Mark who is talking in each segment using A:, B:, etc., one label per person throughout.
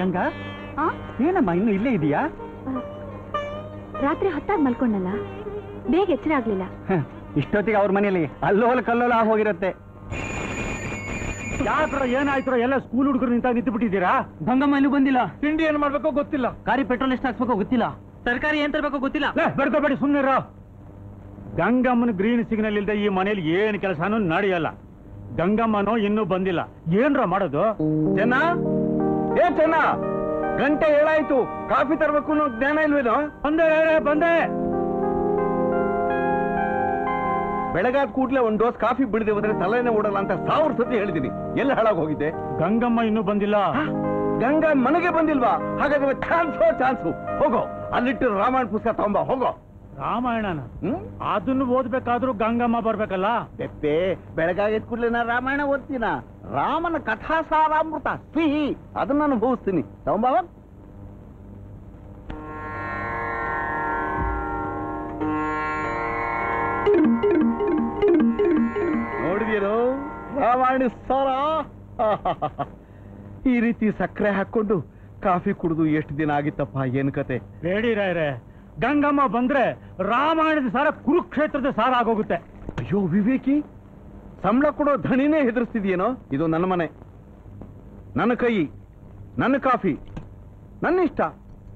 A: ಗಂಗಾ
B: ಆ?
A: ಏನಮ್ಮ ಇನ್ನು ಇಲ್ಲೇ ಇದೆಯಾ
B: ರಾತ್ರಿ ಹೊತ್ತಾಗಿ ಮಲ್ಕೊಂಡಲ್ಲ ಬೇಗ ಎಚ್ಚರ ಆಗ್ಲಿಲ್ಲ
A: ಇಷ್ಟೊತ್ತಿಗೆ ಅವ್ರ ಮನೇಲಿ ಅಲ್ಲೋಲ ಕಲ್ಲೋಲ ಹೋಗಿರತ್ತೆ ಯಾಕ್ರ ಏನಾಯ್ತು ಎಲ್ಲ ಸ್ಕೂಲ್ ಹುಡುಗರು ನಿಂತ ನಿಂತು ಬಿಟ್ಟಿದ್ದೀರಾ
C: ಗಂಗಮ್ಮ ಇನ್ನೂ ಬಂದಿಲ್ಲ
A: ತಿಂಡಿ ಏನ್ ಮಾಡ್ಬೇಕೋ ಗೊತ್ತಿಲ್ಲ
C: ಗಾಡಿ ಪೆಟ್ರೋಲ್ ಎಷ್ಟು ಹಾಕ್ಬೇಕೋ ಗೊತ್ತಿಲ್ಲ ತರಕಾರಿ ಏನ್ ತರಬೇಕೋ ಗೊತ್ತಿಲ್ಲ
A: ಬರ್ಕೋಬೇಡಿ ಸುಮ್ಮನೆ ಗಂಗಮ್ಮನ ಗ್ರೀನ್ ಸಿಗ್ನಲ್ ಇಲ್ದೆ ಈ ಮನೇಲಿ ಏನ್ ಕೆಲಸನೂ ನಡೆಯಲ್ಲ ಗಂಗಮ್ಮನೋ ಇನ್ನೂ ಬಂದಿಲ್ಲ ಏನ್ರ ಮಾಡೋದು ಚೆನ್ನ ಏ ಚೆನ್ನ ಗಂಟೆ ಏಳಾಯ್ತು ಕಾಫಿ ತರಬೇಕು ಅನ್ನೋ ಜ್ಞಾನ ಇಲ್ವೇನೋ ಬಂದೆ ಬಂದೆ
D: ಬೆಳಗಾದ ಕೂಡ್ಲೆ ಒಂದ್ ಡೋಸ್ ಕಾಫಿ ಬಿಡದೆ ಹೋದ್ರೆ ತಲೆನೇ ಓಡಲ್ಲ ಅಂತ ಸಾವಿರ ಸತಿ ಹೇಳಿದೀನಿ ಎಲ್ಲಿ ಹಾಳಾಗ್ ಹೋಗಿದ್ದೆ
A: ಗಂಗಮ್ಮ ಇನ್ನೂ ಬಂದಿಲ್ಲ
D: ಗಂಗಾ ಮನೆಗೆ ಬಂದಿಲ್ವಾ ಹಾಗಾದ್ರೆ ಚಾನ್ಸೋ ಚಾನ್ಸು ಹೋಗೋ ಅಲ್ಲಿಟ್ಟು ರಾಮಾಯಣ ಪುಸ್ತಕ ತಗೊಂಬ ಹೋಗೋ
A: ರಾಮಾಯಣನ
D: ಹ್ಮ್
A: ಅದನ್ನು ಓದ್ಬೇಕಾದ್ರೂ ಗಂಗಮ್ಮ ಬರ್ಬೇಕಲ್ಲ
D: ಪೆಪ್ಪೆ ಬೆಳಗಾಗಿದ್ ಕೂಡ್ಲೆ ನಾ ರಾಮಾಯಣ ಓದ್ತೀನ ರಾಮನ ಕಥಾಸಾರಾಮೃತ ಸಿಹಿ ಅದನ್ನ ಅನುಭವಿಸ್ತೀನಿ ತಗೊಂಬಾವ ನೋಡಿದೀರೋ ರಾಮಾಯಣ ಸಾರ ಈ ರೀತಿ ಸಕ್ಕರೆ ಹಾಕೊಂಡು ಕಾಫಿ ಕುಡಿದು ಎಷ್ಟು ದಿನ ಆಗಿತ್ತಪ್ಪ ಏನ್ ಕತೆ
A: ಬೇಡಿ ರಾಯ್ರೆ ಗಂಗಮ್ಮ ಬಂದ್ರೆ ರಾಮಾಯಣದ ಸಾರ ಕುರುಕ್ಷೇತ್ರದ ಸಾರ ಆಗೋಗುತ್ತೆ
D: ಅಯ್ಯೋ ವಿವೇಕಿ ಸಂಬಳ ಕೊಡೋ ಧಣಿನೇ ಹೆದರ್ಸ್ತಿದ್ಯೇನೋ ಇದು ನನ್ನ ಮನೆ ನನ್ನ ಕೈ ನನ್ನ ಕಾಫಿ ನನ್ನ ಇಷ್ಟ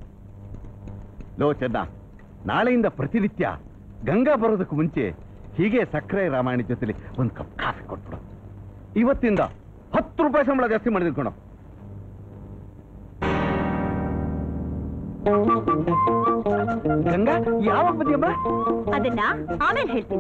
D: ಲೋ ಚೆನ್ನ ನಾಳೆಯಿಂದ ಪ್ರತಿನಿತ್ಯ ಗಂಗಾ ಬರೋದಕ್ಕೆ ಮುಂಚೆ ಹೀಗೆ ಸಕ್ಕರೆ ರಾಮಾಯಣ ಜೊತೆಲಿ ಒಂದು ಕಪ್ ಕಾಫಿ ಕೊಟ್ಬಿಡು ಇವತ್ತಿಂದ ಹತ್ತು ರೂಪಾಯಿ ಸಂಬಳ ಜಾಸ್ತಿ ಮಾಡಿದ್ರು ಕಣೋ ಗಂಗಾ ಯಾವಾಗ ಬಂದಿಯಮ್ಮ
B: ಅದನ್ನ ಆಮೇಲೆ ಹೇಳ್ತೀನಿ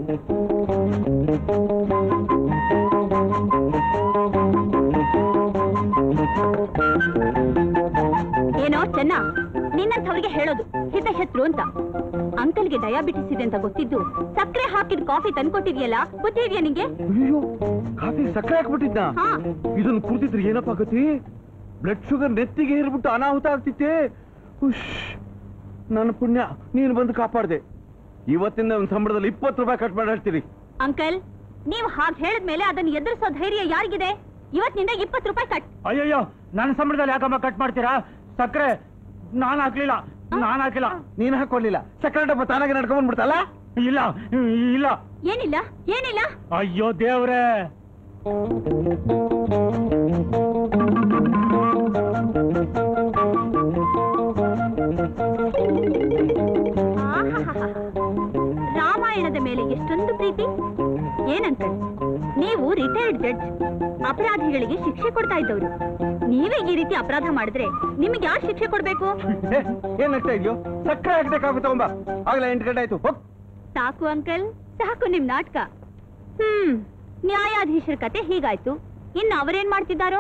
B: ಏನೋ ಚೆನ್ನ ನಿನ್ನಂಥವ್ರಿಗೆ ಹೇಳೋದು ಹಿತಶತ್ರು ಅಂತ ಅಂಕಲ್ಗೆ ಡಯಾಬಿಟಿಸ್ ಇದೆ ಅಂತ ಗೊತ್ತಿದ್ದು ಸಕ್ಕರೆ ಹಾಕಿದ ಕಾಫಿ ತಂದ್ಕೊಟ್ಟಿದ್ಯಲ್ಲ ಬುದ್ಧಿ ಇದೆಯಾ ನಿಂಗೆ
D: ಅಯ್ಯೋ ಕಾಫಿ ಸಕ್ಕರೆ ಹಾಕ್ಬಿಟ್ಟಿದ್ದ
B: ಹಾ
D: ಇದನ್ನ ಕುಡಿದಿದ್ರೆ ಏನಪ್ಪ ಆಗತ್ತೆ ಬ್ಲಡ್ ಶುಗರ್ ನೆತ್ತಿಗೆ ಏರ್ಬಿಟ್ಟು ಅನಾಹುತ ಆಗ್ತಿತ್ತೆ ಉಶ್ ನನ್ನ ಪುಣ್ಯ ನೀನು ಬಂದು ಕಾಪಾಡ್ದೆ ಇವತ್ತಿಂದ ಒಂದು ಸಂಬಳದಲ್ಲಿ ಇಪ್ಪತ್ತು ರೂಪಾಯಿ ಕಟ್ ಮಾಡಿ ಹೇಳ್ತೀರಿ
B: ಅಂಕಲ್ ನೀವು ಹಾಗೆ ಹೇಳಿದ್ಮೇಲೆ ಅದನ್ನ ಎದುರಿಸೋ ಧೈರ್ಯ ಯಾರಿಗಿದೆ ಇವತ್ತಿನಿಂದ ಇಪ್ಪತ್ತು ರೂಪಾಯಿ ಕಟ್
A: ಅಯ್ಯಯ್ಯೋ ನನ್ನ ಸಂಬಳದಲ್ಲಿ ಯಾಕಮ್ಮ ಕಟ್ ಮಾಡ್ತೀರಾ ಸಕ್ಕರೆ ನಾನು ಹಾಕ್ಲಿಲ್ಲ ನಾನು ಹಾಕಿಲ್ಲ
D: ನೀನು ಹಾಕೊಳ್ಳಿಲ್ಲ ಸಕ್ಕರೆ ಡಬ್ಬ ತಾನಾಗೆ ನಡ್ಕೊಂಡ್ ಬಂದ್ಬಿಡ್ತಲ್ಲ
A: ಇಲ್ಲ ಇಲ್ಲ
B: ಏನಿಲ್ಲ ಏನಿಲ್ಲ
A: ಅಯ್ಯೋ ದೇವ್ರೇ
B: ಆಹಾಹಾಹಾ. ರಾಮಾಯಣದ ಮೇಲೆ ಎಷ್ಟೊಂದು ಪ್ರೀತಿ ಏನಂಕಲ್ ನೀವು ರಿಟೈರ್ಡ್ ಜಡ್ಜ್ ಅಪರಾಧಿಗಳಿಗೆ ಶಿಕ್ಷೆ ಕೊಡ್ತಾ ಇದ್ದವರು ನೀವೇ ಈ ರೀತಿ ಅಪರಾಧ ಮಾಡಿದ್ರೆ ನಿಮಗೆ ಯಾರು ಶಿಕ್ಷೆ ಕೊಡ್ಬೇಕು
D: ಏ, ಏನ್ ಆಗ್ತಾ ಇದೆಯೋ ಸಕ್ಕರೆ ಹಾಕಿದೆ ಕಾಫಿ ತಗೊಂಬ ಆಗ್ಲೇ ಎಂಟು ಗಂಟೆ ಆಯ್ತು ಹೋಗ್
B: ಸಾಕು ಅಂಕಲ್ ಸಾಕು ನಿಮ್ ನಾಟಕ ಹ್ಮ್ ನ್ಯಾಯಾಧೀಶರ ಕತೆ ಹೀಗಾಯ್ತು ಇನ್ನು ಅವರೇನ್ ಮಾಡ್ತಿದ್ದಾರೋ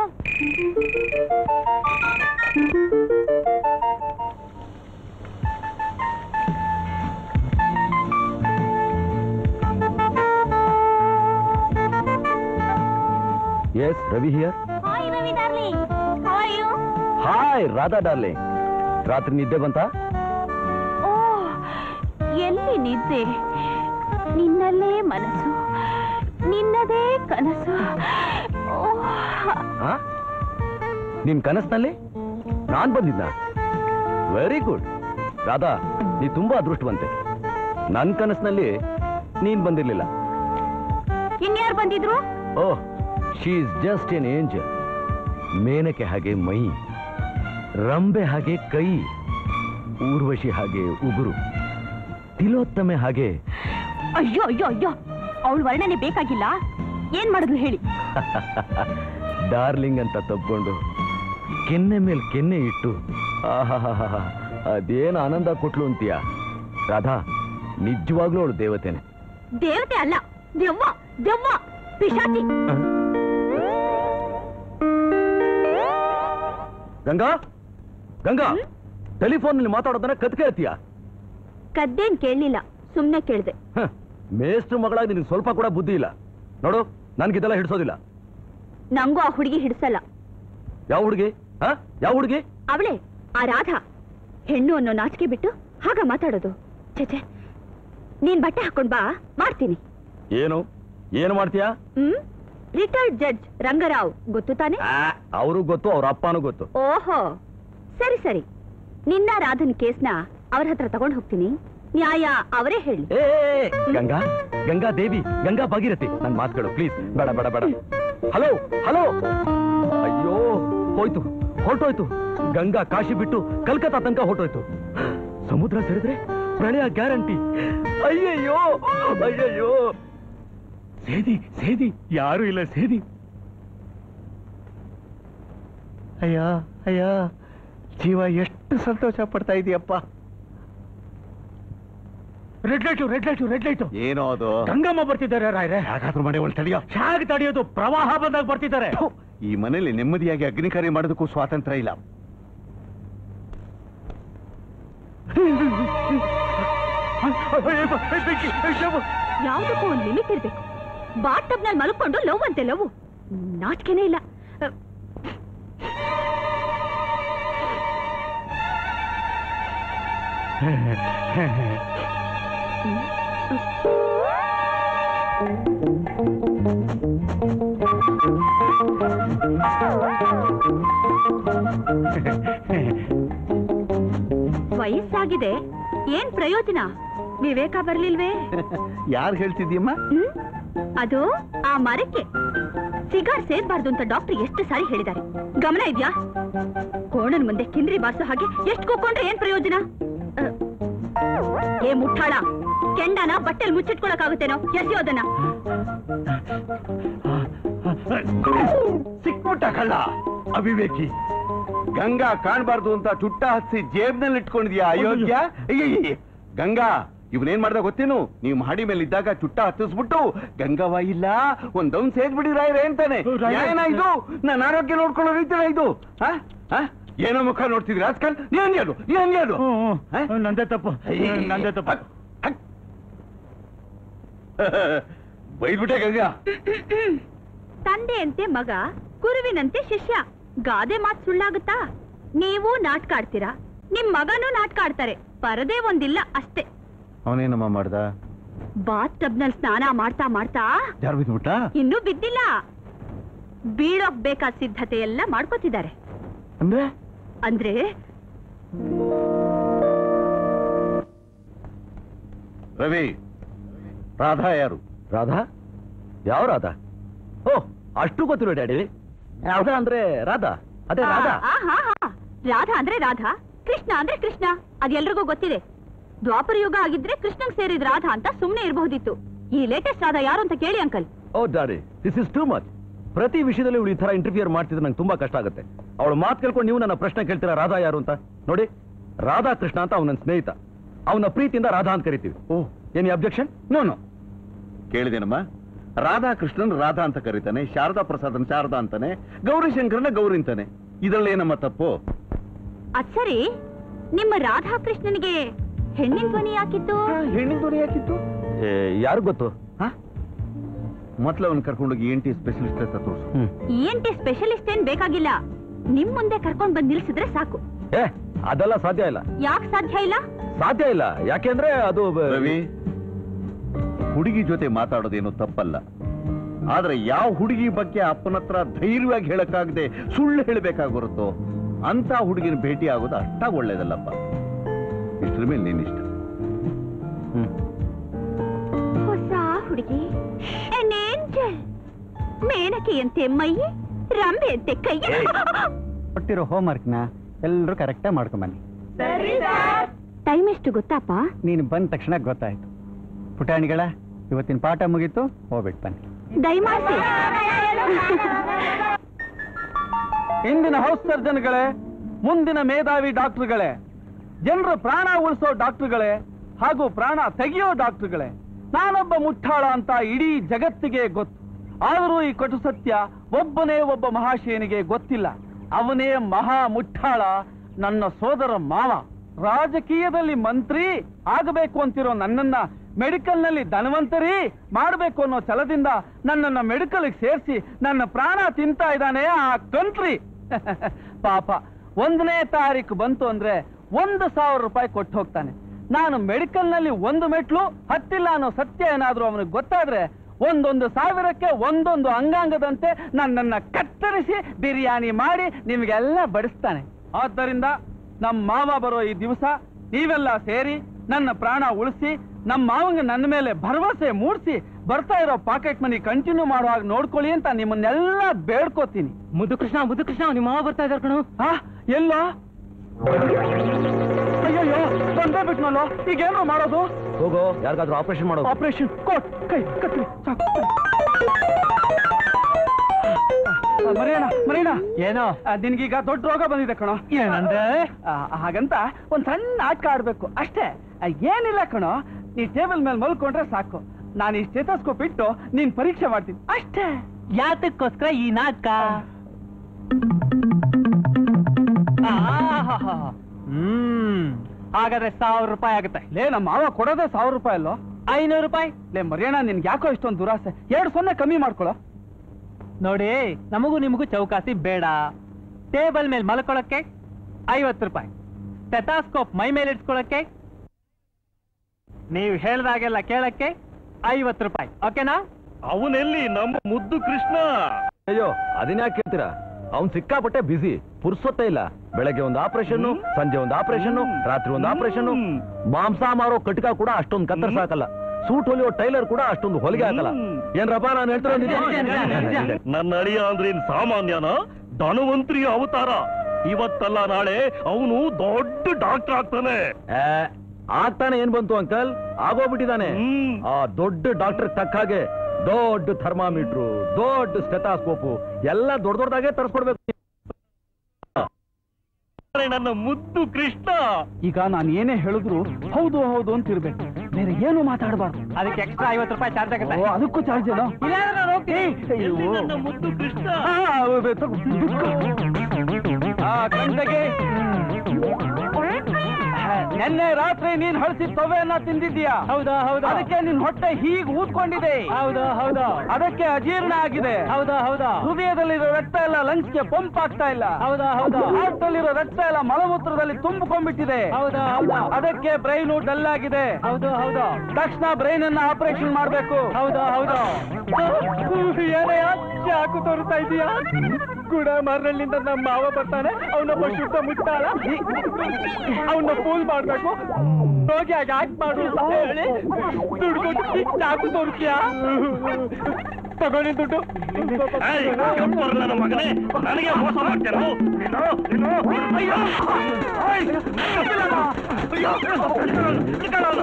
D: yes Ravi here
B: hi Ravi darling how are you
D: hi Radha darling ರಾತ್ರಿ ನಿದ್ದೆ ಬಂತಾ
B: ಓ ಎಲ್ಲಿ ನಿದ್ದೆ ನಿನ್ನಲ್ಲೇ ಮನಸ್ಸು ನಿನ್ನದೇ ಕನಸು ಓ,
D: ಹಾ ನಿನ್ ಕನಸಿನಲ್ಲಿ ನಾನ್ ಬಂದಿದ್ದ ವೆರಿ ಗುಡ್ ರಾಧಾ ನೀ ತುಂಬಾ ಅದೃಷ್ಟವಂತೆ ನನ್ ಕನಸಿನಲ್ಲಿ ನೀನ್ ಬಂದಿರ್ಲಿಲ್ಲ
B: ಇನ್ಯಾರು ಬಂದಿದ್ರು
D: oh she is just an angel Menaka ಹಾಗೆ ಮೈ ರಂಬೆ ಹಾಗೆ ಕೈ ಊರ್ವಶಿ ಹಾಗೆ ಉಗುರು ತಿಲೋತ್ತಮೆ ಹಾಗೆ
B: ಅಯ್ಯೋ ಅಯ್ಯೋ ಅಯ್ಯೋ ಅವಳ ವರ್ಣನೆ ಬೇಕಾಗಿಲ್ಲ ಏನ್ ಮಾಡಿದ್ರು ಹೇಳಿ
D: ಡಾರ್ಲಿಂಗ್ ಅಂತ ತಬ್ಕೊಂಡು ಕೆನ್ನೆ ಮೇಲೆ ಕೆನ್ನೆ ಇಟ್ಟು ಆಹಾಹಾಹಾ ಅದೇನು ಆನಂದ ಕೊಟ್ಲು ಅಂತೀಯ ರಾಧಾ ನಿಜವಾಗ್ಲೂ ಅವಳು ದೇವತೆನೆ
B: ದೇವತೆ ಅಲ್ಲ ದೆವ್ವ ದೆವ್ವ ಪಿಶಾಚಿ
D: ಗಂಗಾ ಗಂಗಾ ಟೆಲಿಫೋನ್ ಮಾತಾಡೋದನ್ನ ಕತ್ ಕೇಳ್ತೀಯ
B: ಕದ್ದೇನ್ ಕೇಳಲಿಲ್ಲ ಸುಮ್ನೆ ಕೇಳ್ದೆ
D: ಮೇಷ್ಟ್ರ ಮಗಳಾಗಿ ನಿನಗೆ ಸ್ವಲ್ಪ ಕೂಡ ಬುದ್ಧಿ ಇಲ್ಲ ನೋಡು ನನ್ಗಿದೆಲ್ಲ ಹಿಡಿಸೋದಿಲ್ಲ
B: ನಂಗೂ ಆ ಹುಡುಗಿ ಹಿಡ್ಸಲ್ಲ
D: ಯಾವ ಹುಡುಗಿ ಹಾ ಯಾವ ಹುಡುಗಿ
B: ಅವಳೆ ಆ ರಾಧಾ ಹೆಣ್ಣು ಅನ್ನೋ ನಾಚಿಕೆ ಬಿಟ್ಟು ಹಾಗ ಮಾತಾಡೋದು ಛೆ ನೀನ್ ಬಟ್ಟೆ ಹಾಕೊಂಡ್ ಬಾ ಮಾಡ್ತೀನಿ
D: ಏನು ಏನು ಮಾಡ್ತೀಯಾ
B: ಹ್ಮ್ ರಿಟೈರ್ಡ್ ಜಡ್ಜ್ ರಂಗರಾವ್ ಗೊತ್ತು ತಾನೆ
D: ಅವರು ಗೊತ್ತು ಅವ್ರ ಅಪ್ಪನೂ ಗೊತ್ತು
B: ಓಹೋ ಸರಿ ಸರಿ ನಿನ್ನ ರಾಧನ್ ಕೇಸ್ನ ಅವ್ರ ಹತ್ರ ತಗೊಂಡ್ ಹೋಗ್ತೀನಿ ನ್ಯಾಯ ಅವರೇ ಹೇಳಿ
E: ಏ ಏ, ಏ, ಗಂಗಾ ಗಂಗಾ ದೇವಿ ಗಂಗಾ ಭಾಗೀರಥಿ ನನ್ ಮಾತುಗಳು ಪ್ಲೀಸ್ ಬೇಡ ಬೇಡ ಬೇಡ ಹಲೋ ಹಲೋ ಅಯ್ಯೋ ಹೋಯ್ತು ಹೊರಟೋಯ್ತು ಗಂಗಾ ಕಾಶಿ ಬಿಟ್ಟು ಕಲ್ಕತ್ತಾ ತನಕ ಹೊರಟೋಯ್ತು ಸಮುದ್ರ ಸೇರಿದ್ರೆ ಪ್ರಣಯ ಗ್ಯಾರಂಟಿ ಅಯ್ಯಯ್ಯೋ ಅಯ್ಯಯ್ಯೋ
A: ಸೇದಿ ಸೇದಿ ಯಾರು ಇಲ್ಲ ಸೇದಿ
D: ಅಯ್ಯ ಅಯ್ಯ ಜೀವ ಎಷ್ಟು ಸಂತೋಷ ಪಡ್ತಾ ಇದೆಯಪ್ಪ
A: red light red light red light
D: ಏನೋ ಅದು
A: ಗಂಗಮ್ಮ ಬರ್ತಿದ್ದಾರೆ ರಾಯ್ರೆ
D: ಯಾಕಾದ್ರೂ ಮನೆ ಒಳಗೆ ತಡೆಯೋ
A: ಹೇಗೆ ತಡೆಯೋದು ಪ್ರವಾಹ ಬಂದಾಗ ಬರ್ತಿದ್ದಾರೆ
D: ಥು, ಈ ಮನೇಲಿ ನೆಮ್ಮದಿಯಾಗಿ ಅಗ್ನಿ ಕಾರ್ಯ ಮಾಡೋದಕ್ಕೂ ಸ್ವಾತಂತ್ರ್ಯ ಇಲ್ಲ
B: ಯಾವ್ದಕ್ಕೂ ಒಂದ್ ಲಿಮಿಟ್ ಇರ್ಬೇಕು ಬಾತ್ ಟಬ್ ನಲ್ಲಿ ಮಲ್ಕೊಂಡು ಲವ್ ಅಂತೆ ಲವ್ ನಾಚಿಕೆನೇ ಇಲ್ಲ ಅ, ವಯಸ್ಸಾಗಿದೆ ಏನ್ ಪ್ರಯೋಜನ ವಿವೇಕ ಬರ್ಲಿಲ್ವೇ
D: ಯಾರು ಹೇಳ್ತಿದ್ಯಮ್ಮ
B: ಹ್ಮ್? ಅದು ಆ ಮರಕ್ಕೆ ಸಿಗಾರ್ ಸೇರ್ಬಾರ್ದು ಅಂತ ಡಾಕ್ಟರ್ ಎಷ್ಟು ಸಾರಿ ಹೇಳಿದ್ದಾರೆ ಗಮನ ಇದ್ಯಾ ಕೋಣನ್ ಮುಂದೆ ಕಿಂದ್ರಿ ಬಾರ್ಸೋ ಹಾಗೆ ಎಷ್ಟು ಕೂಕೊಂಡ್ರೆ ಏನ್ ಪ್ರಯೋಜನ ಅ, ಏ ಮುಟ್ಟಾಳ ಕೆಂಡನ ಬಟ್ಟೆಲ್ ಮುಚ್ಚಿಟ್ಕೊಳಕಾಗುತ್ತೇನೋ ಎಸೆಯೋದನ್ನ
D: ಸಿಕ್ಬಿಟ್ಟ ಕಳ್ಳ ಅವಿವೇಕಿ ಗಂಗಾ ಕಾಣ್ಬಾರ್ದು ಅಂತ ಚುಟ್ಟ ಹಚ್ಚಿ ಜೇಬ್ನಲ್ಲಿ ಇಟ್ಕೊಂಡಿದ್ಯಾ ಅಯೋಗ್ಯ ಅಯ್ಯಯ್ಯ. ಗಂಗಾ ಇವನೇನ್ ಮಾಡ್ದ ಗೊತ್ತೇನು ನೀವು ಮಹಡಿ ಮೇಲೆ ಇದ್ದಾಗ ಚುಟ್ಟ ಹತ್ತಿಸ್ಬಿಟ್ಟು ಗಂಗವ್ವ ಇಲ್ಲ ಒಂದ್ ದೌನ್ ಸೇದ್ಬಿಡಿ ರಾಯ್ರೆ ಅಂತಾನೆ
A: ರಾಯ್ರೆ.
D: ಏನ ಇದು ನನ್ನ ಆರೋಗ್ಯ ನೋಡ್ಕೊಳ್ಳೋ ರೀತಿನ ಇದು ಹ? ಹ? ಏನೋ ಮುಖ ನೋಡ್ತಿದ್ರಿ ರಾಜ್ಕಲ್ ನೀನ್ ಹೇಳು ನೀನ್ ಹೇಳು
A: ಹ್ಮ್,
D: ಹ?
A: ಹ್ಮ್. ನಂದೇ ತಪ್ಪು ನಂದೇ ತಪ್ಪು
D: ಹಕ್, ಹಕ್. ಬೈದ್ಬಿಟ್ಟೆ ಗಂಗಾ
B: ತಂದೆಯಂತೆ ಮಗ ಗುರುವಿನಂತೆ ಶಿಷ್ಯ ಗಾದೆ ಮಾತ್ ಸುಳ್ಳಾಗುತ್ತಾ ನೀವು ನಾಟಕ ಆಡ್ತೀರಾ ನಿಮ್ ಮಗನೂ ನಾಟಕ ಆಡ್ತಾರೆ ಪರದೇ ಒಂದಿಲ್ಲ ಅಷ್ಟೇ
D: ಅವನೇನಮ್ಮ ಮಾಡ್ದ
B: ಬಾತ್ ಟಬ್ನಲ್ಲಿ ಸ್ನಾನ ಮಾಡ್ತಾ ಮಾಡ್ತಾ
D: ಯಾರು ಬಿದ್ಬಿಟ್ಟ
B: ಇನ್ನೂ ಬಿದ್ದಿಲ್ಲ ಬೀಳೋಕ್ ಬೇಕಾದ ಸಿದ್ಧತೆ ಎಲ್ಲ ಮಾಡ್ಕೋತಿದ್ದಾರೆ
D: ಅಂದ್ರೆ
B: ಅಂದ್ರೆ
D: ರವಿ ರಾಧಾ ಯಾರು
E: ರಾಧಾ ಯಾವ ರಾಧಾ ಓ ಅಷ್ಟು ಗೊತ್ತಿಲ್ಲ ಡ್ಯಾಡಿ ರಾಧಾ ಅಂದ್ರೆ ರಾಧಾ ಅದೇ ರಾಧಾ
B: ಆ, ಆ, ಹಾ, ಹಾ. ರಾಧಾ ಅಂದ್ರೆ ರಾಧಾ ಕೃಷ್ಣ ಅಂದ್ರೆ ಕೃಷ್ಣ ಅದೆಲ್ರಿಗೂ ಗೊತ್ತಿದೆ ದ್ವಾಪರ ಯುಗ ಆಗಿದ್ರೆ ಕೃಷ್ಣಂಗ್ ಸೇರಿದ ರಾಧಾ ಅಂತ ಸುಮ್ನೆ ಇರಬಹುದಿತ್ತು ಈ ಲೇಟೆಸ್ಟ್ ರಾಧಾ ಯಾರು ಅಂತ ಕೇಳಿ uncle
E: oh daddy this is too much ಪ್ರತಿ ವಿಷಯದಲ್ಲಿ ಇವಳು ಈ ತರ ಇಂಟರ್ಫಿಯರ್ ಮಾಡ್ತಿದ್ರೆ ನಂಗೆ ತುಂಬಾ ಕಷ್ಟ ಆಗುತ್ತೆ ಅವಳು ಮಾತು ಕೇಳ್ಕೊಂಡು ನೀವು ನನ್ನ ಪ್ರಶ್ನೆ ಕೇಳ್ತೀರಾ ರಾಧಾ ಯಾರು ಅಂತ ನೋಡಿ ರಾಧಾ ಕೃಷ್ಣ ಅಂತ ಅವನ ಸ್ನೇಹಿತ ಅವನ ಪ್ರೀತಿಯಿಂದ ರಾಧಾ ಅಂತ ಕರಿತೀವಿ
D: oh
E: any objection
D: no no ಕೇಳಿದೇನಮ್ಮ ರಾಧಾ ಕೃಷ್ಣನ್ ರಾಧಾ ಅಂತ ಕರೀತಾನೆ ಶಾರದಾ ಪ್ರಸಾದನ್ ಶಾರದಾ ಅಂತಾನೆ ಗೌರಿಶಂಕರನ ಗೌರಿ ಅಂತಾನೆ ಇದ್ರಲ್ಲಿ ಏನಮ್ಮ ತಪ್ಪು
B: ಅದ್ ಸರಿ ನಿಮ್ಮ ರಾಧಾ ಕೃಷ್ಣನಿಗೆ ಹೆಣ್ಣಿನ ಧ್ವನಿ ಯಾಕಿತ್ತು
D: ಹೆಣ್ಣಿನ ಧ್ವನಿ ಯಾಕಿತ್ತು
E: ಯಾರು ಗೊತ್ತು
D: ಮೊದ್ಲು ಅವನ್ ಕರ್ಕೊಂಡೋಗಿ ಎನ್ ಟಿ ಸ್ಪೆಷಲಿಸ್ಟ್ ಹತ್ರ ತೋರಿಸು
E: hmm
B: E N T specialist ಏನ್ ಬೇಕಾಗಿಲ್ಲ ನಿಮ್ ಮುಂದೆ ಕರ್ಕೊಂಡ್ ಬಂದ್ ನಿಲ್ಸಿದ್ರೆ ಸಾಕು
E: ಏ ಅದೆಲ್ಲ ಸಾಧ್ಯ ಇಲ್ಲ
B: ಯಾಕ್ ಸಾಧ್ಯ ಇಲ್ಲ
E: ಸಾಧ್ಯ ಇಲ್ಲ ಯಾಕೆಂದ್ರೆ ಅದು ಬ-
D: ರವಿ ಹುಡುಗಿ ಜೊತೆ ಮಾತಾಡೋದೇನು ತಪ್ಪಲ್ಲ ಆದ್ರೆ ಯಾವ ಹುಡುಗಿ ಬಗ್ಗೆ ಅಪ್ಪನ ಹತ್ರ ಧೈರ್ಯವಾಗಿ ಹೇಳಕ್ಕಾಗದೆ ಸುಳ್ಳು ಹೇಳಬೇಕಾಗಿರುತ್ತೋ ಅಂತ ಹುಡುಗಿನ ಭೇಟಿ ಆಗೋದು ಅಷ್ಟಾಗ ಒಳ್ಳೇದಲ್ಲಪ್ಪ ಇಷ್ಟ್ರ ಮೇಲೆ ನೀನಿಷ್ಟ
E: ಹ್ಮ್.
B: ಹೊಸ ಹುಡುಗಿ an angel. ಮೇನಕೆಯಂತೆ ಮೈ ರಂಬೆಯಂತೆ ಕೈ
C: ಕೊಟ್ಟಿರೋ ಹೋಮ್ವರ್ಕ್ನ ಎಲ್ಲರೂ ಕರೆಕ್ಟಾಗಿ ಮಾಡ್ಕೊಂಬನ್ನಿ
B: ಟೈಮ್ ಎಷ್ಟು ಗೊತ್ತಾಪ
C: ನೀನು ಬಂದ ತಕ್ಷಣ ಗೊತ್ತಾಯ್ತು ಪುಟಾಣಿಗಳ ಇವತ್ತಿನ ಪಾಠ ಮುಗೀತು ಹೋಗ್ಬಿಟ್ಟು ಬನ್ನಿ
B: ದಯಮಾಡಿಸಿ
C: ಇಂದಿನ ಹೌಸ್ ಸರ್ಜನ್ಗಳೇ ಮುಂದಿನ ಮೇಧಾವಿ ಡಾಕ್ಟರ್ಗಳೇ ಜನರ ಪ್ರಾಣ ಉಳಿಸೋ ಡಾಕ್ಟರ್ಗಳೇ ಹಾಗೂ ಪ್ರಾಣ ತೆಗೆಯೋ ಡಾಕ್ಟರ್ಗಳೇ ನಾನೊಬ್ಬ ಮುಟ್ಟಾಳ ಅಂತ ಇಡೀ ಜಗತ್ತಿಗೆ ಗೊತ್ತು ಆದರೂ ಈ ಕಟು ಸತ್ಯ ಒಬ್ಬನೇ ಒಬ್ಬ ಮಹಾಶಯನಿಗೆ ಗೊತ್ತಿಲ್ಲ ಅವನೇ ಮಹಾ ಮುಟ್ಟಾಳ ನನ್ನ ಸೋದರ ಮಾವ ರಾಜಕೀಯದಲ್ಲಿ ಮಂತ್ರಿ ಆಗಬೇಕು ಅಂತಿರೋ ನನ್ನನ್ನ ಮೆಡಿಕಲ್ ನಲ್ಲಿ ಧನವಂತರಿ ಮಾಡಬೇಕು ಅನ್ನೋ ಛಲದಿಂದ ನನ್ನನ್ನ ಮೆಡಿಕಲ್ ಸೇರಿಸಿ ನನ್ನ ಪ್ರಾಣ ತಿಂತಾ ಇದ್ದಾನೆ ಆ ಕಂಟ್ರಿ ಪಾಪ ಒಂದನೇ ತಾರೀಕು ಬಂತು ಅಂದ್ರೆ ಒಂದು ಸಾವಿರ ರೂಪಾಯಿ ಕೊಟ್ಟು ಹೋಗ್ತಾನೆ ನಾನು ಮೆಡಿಕಲ್ ನಲ್ಲಿ ಒಂದು ಮೆಟ್ಲು ಹತ್ತಿಲ್ಲ ಅನ್ನೋ ಸತ್ಯ ಏನಾದ್ರೂ ಅವನಿಗೆ ಗೊತ್ತಾದ್ರೆ ಒಂದೊಂದು ಸಾವಿರಕ್ಕೆ ಒಂದೊಂದು ಅಂಗಾಂಗದಂತೆ ನನ್ನನ್ನ ಕತ್ತರಿಸಿ ಬಿರಿಯಾನಿ ಮಾಡಿ ನಿಮಗೆಲ್ಲ ಬಡಿಸ್ತಾನೆ ಆದ್ದರಿಂದ ನಮ್ಮ ಮಾವ ಬರೋ ಈ ದಿವಸ ನೀವೆಲ್ಲ ಸೇರಿ ನನ್ನ ಪ್ರಾಣ ಉಳಿಸಿ ನಮ್ಮ ಮಾವಂಗ ನನ್ನ ಮೇಲೆ ಭರವಸೆ ಮೂಡಿಸಿ ಬರ್ತಾ ಇರೋ ಪಾಕೆಟ್ ಮನಿ ಕಂಟಿನ್ಯೂ ಮಾಡುವಾಗ ನೋಡ್ಕೊಳ್ಳಿ ಅಂತ ನಿಮ್ಮನ್ನೆಲ್ಲ ಬೇಡ್ಕೋತೀನಿ
E: ಮುದ್ದು ಕೃಷ್ಣ ಮುದ್ದು ಕೃಷ್ಣ ನಿಮ್ಮ ಮಾವ ಬರ್ತಾ ಇದಾರೆ ಕಣೋ
C: ಆ ಎಲ್ಲ ಅಯ್ಯಯ್ಯೋ ಬಂದೇ ಬಿಟ್ನಲ್ಲೋ ಈಗೇನು ಮಾಡೋದು
E: ಹೋಗೋ ಯಾರಿಗಾದ್ರೂ ಆಪರೇಷನ್ ಮಾಡೋದು
C: ಆಪರೇಷನ್ ಕೋಟ್ ಕೈ ಕತ್ರಿ ಸಾಕು ಆ, ಮರಿಯಣ್ಣ ಮರಿಯಣ್ಣ
E: ಏನೋ
C: ಆ, ನಿನ್ಗೀಗ ದೊಡ್ಡ ರೋಗ ಬಂದಿದೆ ಕಣೋ
E: ಏನಂದ್ರೆ
C: ಆ, ಹಾಗಂತ ಒಂದ್ ಸಣ್ಣ ಆಟ ಆಡ್ಬೇಕು ಅಷ್ಟೇ ಆ, ಏನಿಲ್ಲ ಕಣೋ ನೀ ಟೇಬಲ್ ಮೇಲೆ ಮಲ್ಕೊಂಡ್ರೆ ಸಾಕು ನಾನು ಈ ಸ್ಟೇಟಸ್ಕೋಪ್ ಇಟ್ಟು ನೀನ್ ಪರೀಕ್ಷೆ ಮಾಡ್ತೀನಿ ಅಷ್ಟೇ
E: ಯಾತಕ್ಕೋಸ್ಕರ ಈ ನಾಟಕ ಹ್ಮ್ ಹಾಗಾದ್ರೆ ಸಾವಿರ ರೂಪಾಯಿ ಆಗುತ್ತೆ
C: ಲೇ ನಮ್ಮ ಮಾವ ಕೊಡೋದೇ ಸಾವಿರ ರೂಪಾಯಿ ಅಲ್ಲೋ
E: ಐನೂರು ರೂಪಾಯಿ
C: ಲೇ ಮರಿಯಣ್ಣ ನಿನ್ಗೆ ಯಾಕೋ ಇಷ್ಟೊಂದು ದುರಾಸೆ ಎರಡು ಸೊನ್ನೆ ಕಮ್ಮಿ ಮಾಡ್ಕೊಳೋ
E: ನೋಡಿ ನಮಗೂ ನಿಮಗೂ ಚೌಕಾಸಿ ಬೇಡ ಟೇಬಲ್ ಮೇಲೆ ಮಲ್ಕೊಳಕ್ಕೆ ಐವತ್ತು ರೂಪಾಯಿ ಸ್ಟೆಥಾಸ್ಕೋಪ್ ಮೈ ಮೇಲೆ ಇಟ್ಸ್ಕೊಳಕ್ಕೆ ನೀವು ಹೇಳ್ದಾಗೆಲ್ಲ ಕೇಳಕ್ಕೆ ಐವತ್ತು ರೂಪಾಯಿ ಓಕೆನಾ
A: ಅವನೆಲ್ಲಿ ನಮ್ಮ ಮುದ್ದು ಕೃಷ್ಣ
E: ಅಯ್ಯೋ ಅದನ್ಯಾಕೆ ಕೇಳ್ತೀರಾ ಅವ್ನ್ ಸಿಕ್ಕಾಪಟ್ಟೆ ಬಿಸಿ ಪುರ್ಸೊತ್ತೇ ಇಲ್ಲ ಬೆಳಗ್ಗೆ ಒಂದು ಆಪರೇಷನ್
A: ಹ್ಮ್.
E: ಸಂಜೆ ಒಂದು ಆಪರೇಷನ್
A: ಹ್ಮ್.
E: ರಾತ್ರಿ ಒಂದು ಆಪರೇಷನ್
A: ಹ್ಮ್.
E: ಮಾಂಸ ಮಾರೋ ಕಟ್ಕ ಕೂಡ ಅಷ್ಟೊಂದು ಕತ್ತರ್ಸ್
A: ಹ್ಮ್.
E: ಹಾಕಲ್ಲ ಸೂಟ್ ಹೊಲಿಯೋ ಟೈಲರ್ ಕೂಡ ಅಷ್ಟೊಂದು ಹೊಲಿಗೆ ಹಾಕಲ್ಲ
A: ಹ್ಮ್.
E: ಏನ್ರಪ್ಪ ನಾನು ಹೇಳ್ತಿರೋ ನಿಜ?
A: ನನ್ನ ಅಳಿಯ ಅಂದ್ರೇನ್ ಸಾಮಾನ್ಯನ ಧನವಂತ್ರಿಯ ಅವತಾರ ಇವತ್ತಲ್ಲ ನಾಳೆ ಅವನು ದೊಡ್ಡ ಡಾಕ್ಟರ್ ಆಗ್ತಾನೆ
E: ಏ, ಆಗ್ತಾನೆ ಏನ್ ಬಂತು ಅಂಕಲ್ ಆಗೋಗ್ಬಿಟ್ಟಿದಾನೆ
A: ಹ್ಮ್.
E: ಆ ದೊಡ್ಡ ಡಾಕ್ಟರ್ ತಕ್ಕ ಹಾಗೆ ದೊಡ್ಡ ಥರ್ಮಾಮೀಟ್ರು ದೊಡ್ಡ ಸ್ಟೆಥಾಸ್ಕೋಪು ಎಲ್ಲ ದೊಡ್ಡ ದೊಡ್ಡದಾಗೆ ತರಿಸ್ಕೊಡ್ಬೇಕು
A: ನನ್ನ ಮುದ್ದು ಕೃಷ್ಣ
C: ಈಗ ನಾನು ಏನೇ ಹೇಳಿದ್ರು ಹೌದು ಹೌದು ಅಂತ ಇರ್ಬೇಕು ಬೇರೆ ಏನು ಮಾತಾಡಬಾರ್ದು
E: ಅದಕ್ಕೆ ಎಕ್ಸ್ಟ್ರಾ ಐವತ್ತು ರೂಪಾಯಿ ಚಾರ್ಜ್ ಆಗುತ್ತೆ
C: ಓ, ಅದಕ್ಕೂ ಚಾರ್ಜ್ ಏನೋ ಏಯ್,
A: ಎಲ್ಲಿ
C: ಅಯ್ಯೋ.
A: ನನ್ನ ಮುದ್ದು ಕೃಷ್ಣ
C: ಆ, ಅದು ತಗೋ, ದುಡ್ಡು. ಆ, ಕಣ್ತೆಗೆ. ನೆನ್ನೆ ರಾತ್ರಿ ನೀನ್ ಹಳಸಿ ತೊವೆಯನ್ನ ತಿಂದಿದ್ದೀಯಾ
E: ಹೌದಾ ಹೌದಾ
C: ಅದಕ್ಕೆ ನಿನ್ ಹೊಟ್ಟೆ ಹೀಗ್ ಊದ್ಕೊಂಡಿದೆ
E: ಹೌದಾ ಹೌದಾ
C: ಅದಕ್ಕೆ ಅಜೀರ್ಣ ಆಗಿದೆ
E: ಹೌದಾ ಹೌದಾ
C: ಹೃದಯದಲ್ಲಿರೋ ರಕ್ತ ಎಲ್ಲ ಲಂಗ್ಸ್ಗೆ ಪಂಪ್ ಆಗ್ತಾ ಇಲ್ಲ
E: ಹೌದಾ ಹೌದಾ
C: ಹಾರ್ಟ್ ಅಲ್ಲಿರೋ ರಕ್ತ ಎಲ್ಲ ಮಲಮೂತ್ರದಲ್ಲಿ ತುಂಬಿಕೊಂಡ್ಬಿಟ್ಟಿದೆ
E: ಹೌದಾ ಹೌದಾ
C: ಅದಕ್ಕೆ ಬ್ರೈನ್ ಡಲ್ ಆಗಿದೆ
E: ಹೌದು ಹೌದು
C: ತಕ್ಷಣ ಬ್ರೈನ್ ಅನ್ನ ಆಪರೇಷನ್ ಮಾಡ್ಬೇಕು
E: ಹೌದಾ ಹೌದಾ
C: ಏನೇ ಚಾಕು ತೋರಿಸ್ತಾ ಇದೀಯಾ ಕೂಡ ಮರಳಿಂದ ನಮ್ಮ ಮಾವ ಬರ್ತಾನೆ ಅವನೊಬ್ಬ ಶುದ್ಧ ಮುಟ್ಟಾಳ ಅವನ್ನ ಫೂಲ್ ಮಾಡ್ಬೇಕು ಹೋಗಿ ಹಾಗೆ ಆಕ್ಟ್ ಮಾಡು ಅಂತ ಹೇಳಿ ದುಡ್ಡು ಕೊಟ್ಟು ಚಾಕು ತೋರಿಸ್ತೀಯಾ ತಗೊಳ್ಳಿ ದುಡ್ಡು
A: ಏಯ್, ಗಬ್ಬರ್ ನನ್ನ ಮಗನೇ ನನಗೆ ಮೋಸ ಮಾಡ್ತೇನೆ ಅಯ್ಯೋ ಏಯ್, ಅಯ್ಯೋ, ಹಿಡ್ಕೊಳ್ಳೋನು.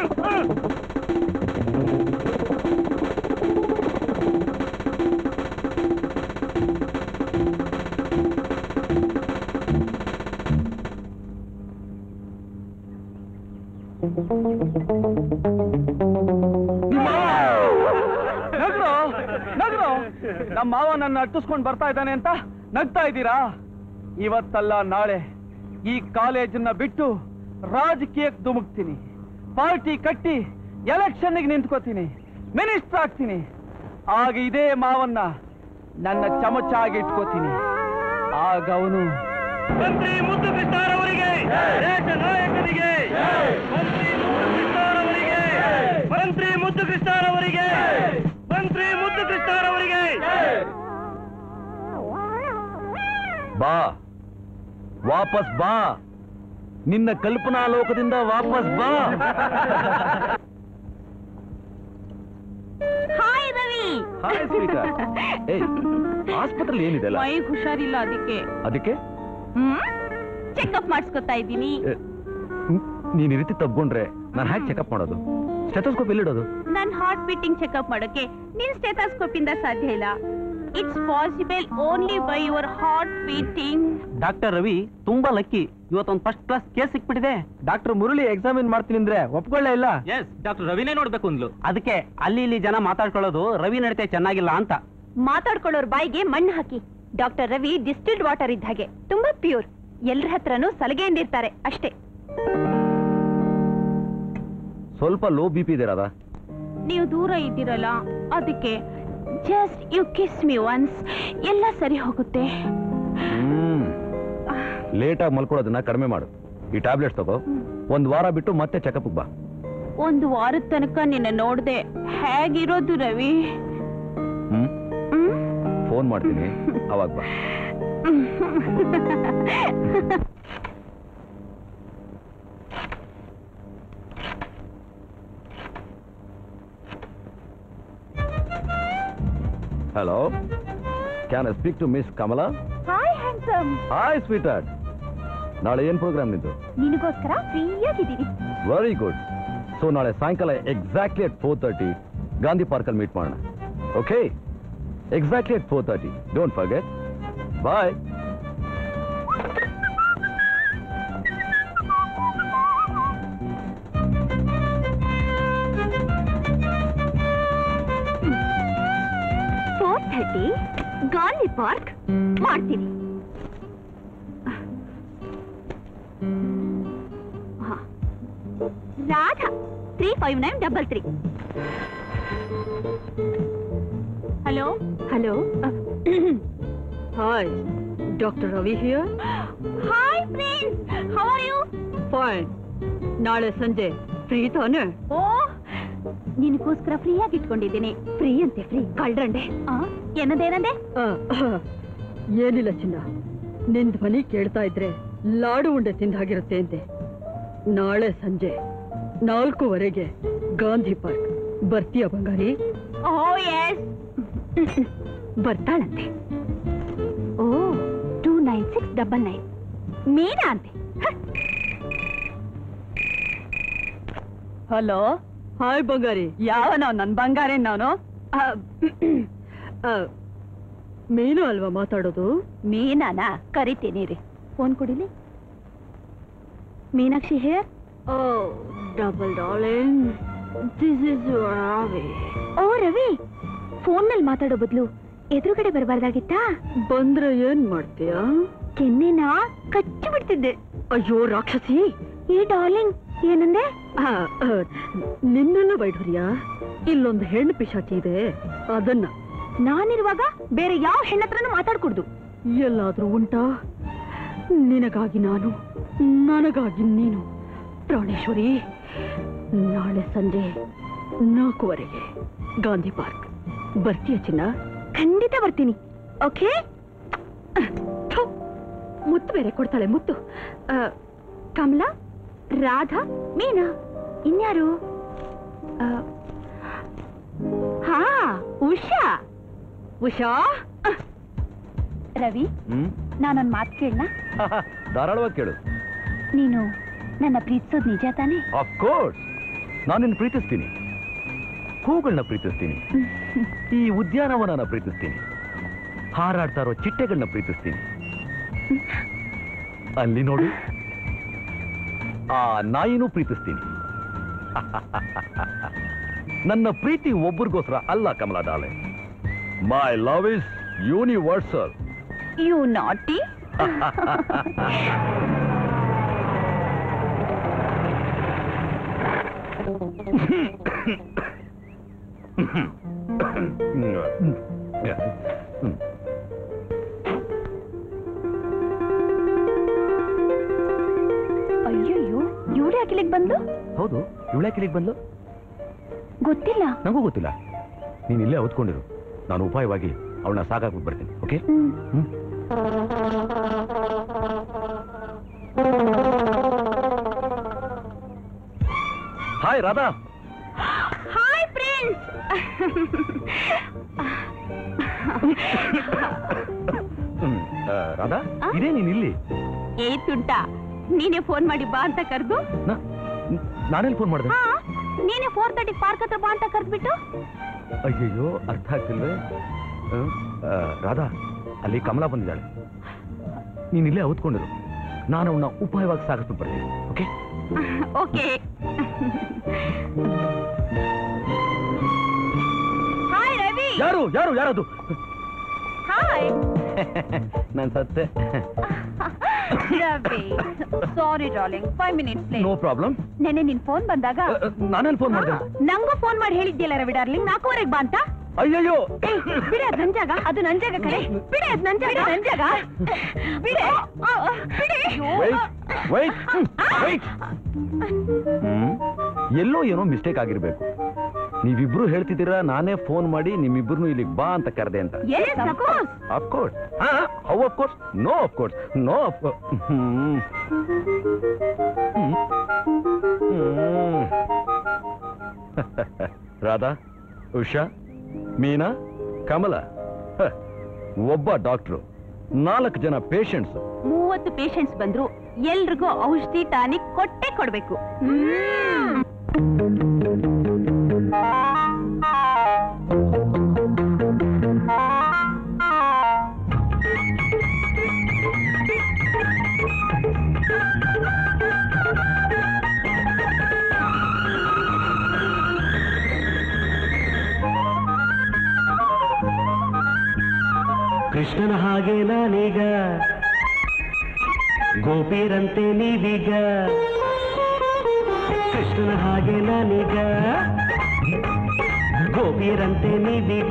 C: ನಗ್ರು ನಗ್ರು ನಮ್ಮ ಮಾವ ನನ್ನ ಅಟ್ಟಿಸ್ಕೊಂಡು ಬರ್ತಾ ಇದ್ದಾನೆ ಅಂತ ನಗ್ತಾ ಇದ್ದೀರಾ ಇವತ್ತಲ್ಲ ನಾಳೆ ಈ ಕಾಲೇಜನ್ನ ಬಿಟ್ಟು ರಾಜಕೀಯಕ್ಕೆ ಧುಮುಕ್ತೀನಿ ಪಾರ್ಟಿ ಕಟ್ಟಿ ಎಲೆಕ್ಷನ್ಗೆ ನಿಂತ್ಕೋತೀನಿ ಮಿನಿಸ್ಟರ್ ಆಗ್ತೀನಿ ಆಗ ಇದೇ ಮಾವನ್ನ ನನ್ನ ಚಮಚ ಆಗಿ ಇಟ್ಕೋತೀನಿ ಆಗ ಅವನು
A: ಮಂತ್ರಿ ಮುದ್ದು ಕೃಷ್ಣರವರಿಗೆ ದೇಶ ನಾಯಕರಿಗೆ ಮಂತ್ರಿ ಮುದ್ದು ಕೃಷ್ಣರವರಿಗೆ ಮಂತ್ರಿ ಮುದ್ದು ಕೃಷ್ಣರವರಿಗೆ ಮಂತ್ರಿ ಮುದ್ದು ಕೃಷ್ಣರವರಿಗೆ
E: ಬಾ ವಾಪಸ್ ಬಾ ನಿನ್ನ ಕಲ್ಪನಾ ಲೋಕದಿಂದ ವಾಪಸ್ ಬಾ
B: ಹಾಯ್ ರವಿ
E: ಹಾಯ್ ಸ್ವೀಟಾ ಏಯ್ ಆಸ್ಪತ್ರೆಲಿ ಏನಿದೆಲ್ಲ
B: ಮೈ ಹುಷಾರಿಲ್ಲ ಅದಕ್ಕೆ
E: ಅದಕ್ಕೆ
B: ಹ್ಮ್ ಚೆಕಪ್ ಮಾಡಿಸ್ಕೊತಾ ಇದ್ದೀನಿ
E: ಏ, ನ್- ನೀನ್ ಈ ರೀತಿ ತಬ್ಕೊಂಡ್ರೆ ನಾನು ಹ್ಯಾಕ್ ಚೆಕಪ್ ಮಾಡೋದು ಸ್ಟೆಥೋಸ್ಕೋಪ್ ಎಲ್ಲಿಡೋದು
B: ನನ್ ಹಾರ್ಟ್ ಬೀಟಿಂಗ್ ಚೆಕಪ್ ಮಾಡೋಕೆ ನಿನ್ ಸ್ಟೆಥೋಸ್ಕೋಪ್ ಇಂದ ಸಾಧ್ಯ ಇಲ್ಲ it's possible only by your heart beating
C: doctor Ravi ತುಂಬಾ ಲಕ್ಕಿ ಇವತ್ತೊಂದು ಫಸ್ಟ್ ಕ್ಲಾಸ್ ಕೇಸ್ ಸಿಕ್ಬಿಟ್ಟಿದೆ ಡಾಕ್ಟರ್ ಮುರಳಿ ಎಕ್ಸಾಮಿನ್ ಮಾಡ್ತೀನಿ ಅಂದ್ರೆ ಒಪ್ಕೊಳ್ಳೇ ಇಲ್ಲ
E: ಎಸ್ ಡಾಕ್ಟರ್ ರವಿನೇ ನೋಡ್ಬೇಕು ಅಂದ್ಲು
C: ಅದಕ್ಕೆ ಅಲ್ಲಿ ಇಲ್ಲಿ ಜನ ಮಾತಾಡ್ಕೊಳ್ಳೋದು ರವಿ ನಡತೆ ಚೆನ್ನಾಗಿಲ್ಲ ಅಂತ
B: ಮಾತಾಡ್ಕೊಳ್ಳೋರ್ ಬಾಯಿಗೆ ಮಣ್ಣು ಹಾಕಿ ಡಾಕ್ಟರ್ ರವಿ ಡಿಸ್ಟಿಲ್ಡ್ ವಾಟರ್ ಇದ್ದ ಹಾಗೆ ತುಂಬಾ ಪ್ಯೂರ್ ಎಲ್ರ ಹತ್ರನೂ ಸಲಗೆಯಿಂದಿರ್ತಾರೆ ಅಷ್ಟೇ
E: ಸ್ವಲ್ಪ ಲೋ ಬಿ ಪಿ ಇದೆ ರಾಧಾ
B: ನೀವು ದೂರ ಇದ್ದೀರಲ್ಲ ಅದಕ್ಕೆ just you kiss me once ಎಲ್ಲ ಸರಿ ಹೋಗುತ್ತೆ
E: ಹ್ಮ್ ಲೇಟಾಗಿ ಮಲ್ಕೊಳ್ಳೋದನ್ನ ಕಡಿಮೆ ಮಾಡು ಈ ಟ್ಯಾಬ್ಲೆಟ್ಸ್ ತಗೋ ಒಂದ್ ವಾರ ಬಿಟ್ಟು ಮತ್ತೆ ಚೆಕಪ್ ಬಾ
B: ಒಂದು ವಾರದ ತನಕ ನಿನ್ನ ನೋಡ್ದೆ ಹೇಗಿರೋದು ರವಿ
E: ಹ್ಮ್
B: ಹ್ಮ್?
E: ಫೋನ್ ಮಾಡ್ತೀನಿ ಅವಾಗ ಬಾ hello can I speak to miss Kamala
B: hi handsome
E: hi sweet ನಾಳೆ ಏನ್ ಪ್ರೋಗ್ರಾಮ್ ನಿಂದು
B: ನಿನಗೋಸ್ಕರ ಫ್ರೀಯಾಗಿದ್ದೀನಿ
E: ವೆರಿ ಗುಡ್ ಸೊ ನಾಳೆ ಸಾಯಂಕಾಲ exactly at four thirty Gandhi ಪಾರ್ಕಲ್ಲಿ ಮೀಟ್ ಮಾಡೋಣ okay exactly at four thirty don't forget bye
B: four thirty Gandhi park ಮಾಡ್ತೀನಿ ಹಾ. Radha three five nine double three hello hello
F: hi doctor Ravi here
B: hi prince how are you
F: fine ನಾಳೆ ಸಂಜೆ free ತಾನೆ
B: ಓ ನಿನಗೋಸ್ಕರ free ಆಗಿ ಇಟ್ಕೊಂಡಿದ್ದೀನಿ ಫ್ರೀ ಅಂತೆ ಫ್ರೀ ಕಳ್ರಂಡೆ ಏನದೇನಂದೆ
F: ಏನಿಲ್ಲ ಚಿನ್ನ ನಿನ್ ಧ್ವನಿ ಕೇಳ್ತಾ ಇದ್ರೆ ಲಾಡು ಉಂಡೆ ತಿಂದ ಹಾಗಿರುತ್ತೆ ಅಂತೆ ನಾಳೆ ಸಂಜೆ ನಾಲ್ಕೂವರೆಗೆ ಗಾಂಧಿ ಪಾರ್ಕ್ ಬರ್ತೀಯ ಬಂಗಾರಿ
B: ಓ ಎಸ್ ಬರ್ತಾಳಂತೆ oh two nine six double nine Meena ಅಂತೆ ಹ.
F: ಹಲೋ ಹಾಯ್ ಬಂಗಾರಿ ಯಾವನೋ ನನ್ ಬಂಗಾರಿ ನಾನು ಆ, ಆ, ಮೀನು ಅಲ್ವಾ ಮಾತಾಡೋದು
B: ಮೀನಾನ ಕರಿತೀನಿ ರೀ ಫೋನ್ ಕೊಡಿಲಿ Meenakshi here
F: oh double darling this is Ravi
B: oh Ravi ಫೋನ್ನಲ್ಲಿ ಮಾತಾಡೋ ಬದಲು ಎದುರುಗಡೆ ಬರಬಾರ್ದಾಗಿತ್ತಾ
F: ಬಂದ್ರೆ ಏನ್ ಮಾಡ್ತೀಯಾ
B: ಕೆನ್ನೆನ ಕಚ್ಚಿ ಬಿಡ್ತಿದ್ದೆ
F: ಅಯ್ಯೋ ರಾಕ್ಷಸಿ
B: ಈ ಡಾರ್ಲಿಂಗ್ ಏನಂದೆ
F: ಆ, ಆ, ನಿನ್ನೆಲ್ಲ ಬೈಡೋರಿಯಾ ಇಲ್ಲೊಂದು ಹೆಣ್ಣು ಪಿಶಾಚಿ ಇದೆ ಅದನ್ನ
B: ನಾನಿರುವಾಗ ಬೇರೆ ಯಾವ ಹೆಣ್ಣತ್ರನೂ ಮಾತಾಡ್ಕೊಡ್ದು
F: ಎಲ್ಲಾದ್ರೂ ಉಂಟಾ ನಿನಗಾಗಿ ನಾನು ನನಗಾಗಿ ನೀನು ಪ್ರಾಣೇಶ್ವರಿ ನಾಳೆ ಸಂಜೆ ನಾಲ್ಕೂವರೆಗೆ ಗಾಂಧಿ ಪಾರ್ಕ್ ಬರ್ತೀಯ ಚಿನ್ನ
B: ಖಂಡಿತ ಬರ್ತೀನಿ ಓಕೆ
F: ಥು, ಮುತ್ತು ಬೇರೆ ಕೊಡ್ತಾಳೆ ಮುತ್ತು
B: ಆ, ಕಮಲಾ ರಾಧಾ ಮೀನಾ ಇನ್ಯಾರು ಆ, ಹಾ ಉಷಾ
F: ಉಷಾ
B: ರವಿ
E: ಹ್ಮ್
B: ನಾನೊಂದ್ ಮಾತು ಕೇಳನ
E: ಧಾರಾಳವಾಗಿ ಕೇಳು
B: ನೀನು ನನ್ನ ಪ್ರೀತಿಸೋದ್ ನಿಜ ತಾನೇ
E: ಆಫ್ ಕೋರ್ಸ್ ನಾನು ನಿನ್ನ ಪ್ರೀತಿಸ್ತೀನಿ ಹೂಗಳನ್ನ ಪ್ರೀತಿಸ್ತೀನಿ ಈ ಉದ್ಯಾನವನನ ಪ್ರೀತಿಸ್ತೀನಿ ಹಾರಾಡ್ತಾ ಇರೋ ಚಿಟ್ಟೆಗಳನ್ನ ಪ್ರೀತಿಸ್ತೀನಿ ಅಲ್ಲಿ ನೋಡು ಆ ನಾಯಿನೂ ಪ್ರೀತಿಸ್ತೀನಿ ನನ್ನ ಪ್ರೀತಿ ಒಬ್ಬರಿಗೋಸ್ಕರ ಅಲ್ಲ ಕಮಲಾ ಡಾಲೆ my love is universal
B: you naughty ಅಯ್ಯಯ್ಯೋ ಇವ್ರು ಯಾಕೆ ಇಲ್ಲಿಗ್ ಬಂದು
E: ಹೌದು ಇವಳೆ ಕಿಲಿಗೆ ಬಂದ್ಲು
B: ಗೊತ್ತಿಲ್ಲ
E: ನನಗೂ ಗೊತ್ತಿಲ್ಲ ನೀನು ಇಲ್ಲೇ ಹೊತ್ಕೊಂಡಿರು ನಾನು ಉಪಾಯವಾಗಿ ಅವಳನ್ನ ಸಾಕಾಗ್ಬಿಟ್ಟು ಬರ್ತೀನಿ okay
B: hmm
E: hmm hi Radha
B: hi prince
E: hmm, ಆ, ರಾಧಾ
B: ಆ?
E: ಇದೇ ನೀನು ಇಲ್ಲಿ
B: ಏ ತುಂಟ ನೀನೇ ಫೋನ್ ಮಾಡಿ ಬಾ ಅಂತ ಕರೆದು
E: ನಾ- ನಾನೆಲ್ಲಿ ಫೋನ್ ಮಾಡಿದೆ
B: ಹಾ ನೀನೇ ಫೋರ್ ತರ್ಟಿ ಪಾರ್ಕ್ ಹತ್ರ ಬಾ ಅಂತ ಕರೆದ್ಬಿಟ್ಟು
E: ಅಯ್ಯಯ್ಯೋ ಅರ್ಥ ಆಗ್ತಿಲ್ವೇ ಹ್ಮ್, ಆ, ರಾಧಾ ಅಲ್ಲಿ ಕಮಲಾ ಬಂದಿದ್ದಾಳೆ ನೀನ್ ಇಲ್ಲೇ ಹೊತ್ಕೊಂಡಿರು ನಾನು ಅವನ್ನ ಉಪಾಯವಾಗಿ ಸಾಗಿಸ್ಬಿಟ್ಟು ಬರ್ತೀನಿ ಓಕೆ
B: ಓಕೆ ಹಾಯ್ ರವಿ
E: ಯಾರು ಯಾರು ಯಾರದು
B: ಹಾಯ್
E: ನಾನು ಸತ್ತೆ
B: Ravi sorry darling five minutes
E: no problem
B: ನೆನ್ನೆ ನಿನ್ ಫೋನ್ ಬಂದಾಗ
E: ನಾನೇನು ಫೋನ್ ಮಾಡಿದೆ
B: ನಂಗೂ ಫೋನ್ ಮಾಡಿ ಹೇಳಿದ್ಯಲ್ಲ ರವಿ ಡಾರ್ಲಿಂಗ್ ನಾಲ್ಕೂವರೆಗೆ ಬಾ ಅಂತ
E: ಅಯ್ಯಯ್ಯೋ
B: ಏಯ್, ಬಿಡೆ ಅದ್ ನನ್ ಜಾಗ ಅದು ನನ್ ಜಾಗ ಕಡೆ ಬಿಡೆ ಅದ್ ನನ್ ಜಾಗ ನನ್ ಜಾಗ ಬಿಡೆ ಆ, ಆ, ಬಿಡೆ
E: ವೈಟ್ ವೈಟ್ ವೈಟ್ ಎಲ್ಲೋ ಏನೋ ಮಿಸ್ಟೇಕ್ ಆಗಿರ್ಬೇಕು ನೀವಿಬ್ರು ಹೇಳ್ತಿದ್ದೀರಾ ನಾನೇ ಫೋನ್ ಮಾಡಿ ನಿಮ್ಮಿಬ್ರು ಇಲ್ಲಿಗೆ ಬಾ ಅಂತ ಕರೆದೆ ಅಂತ
B: Yes, of course.
E: Of course how of course no of course no Radha Usha Meena Kamala ಹ, ಒಬ್ಬ ಡಾಕ್ಟ್ರು ನಾಲ್ಕು ಜನ ಪೇಷಂಟ್ಸ್
B: ಮೂವತ್ತು ಪೇಷಂಟ್ಸ್ ಬಂದ್ರು ಎಲ್ರಿಗೂ ಔಷಧಿ ಟಾನಿಕ್ ಕೊಟ್ಟೆ ಕೊಡ್ಬೇಕು
G: ಕೃಷ್ಣನ ಹಾಗೆ ನಾನೀಗ ಗೋಪಿರಂತೆ ನೀವೀಗ ಕೃಷ್ಣನ ಹಾಗೆ ನಾನೀಗ ಗೋಪಿರಂತೆ ನೀವೀಗ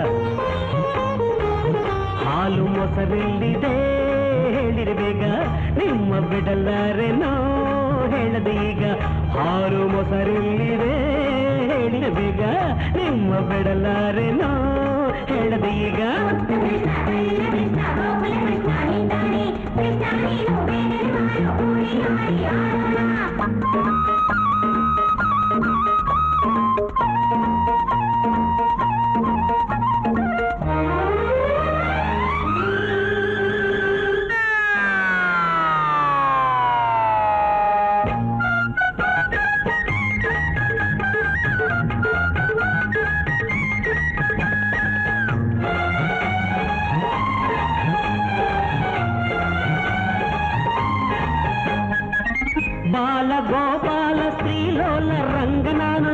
G: ಹಾಲು ಮೊಸರೆಲ್ಲಿದೆ ಹೇಳಿರಿ ಬೇಗ ನಿಮ್ಮ ಬಿಡಲಾರೆನೋ ಹೇಳದೆ ಈಗ ಹಾಲು ಮೊಸರೆಲ್ಲಿದೆ ಹೇಳಿರಿ ಬೇಗ ನಿಮ್ಮ ಬಿಡಲಾರೆನೋ ಹೇಳದೆ ಈಗ ಬಾಲ ಗೋಪಾಲ ಶ್ರೀಲೋಲ ರಂಗ ನಾನು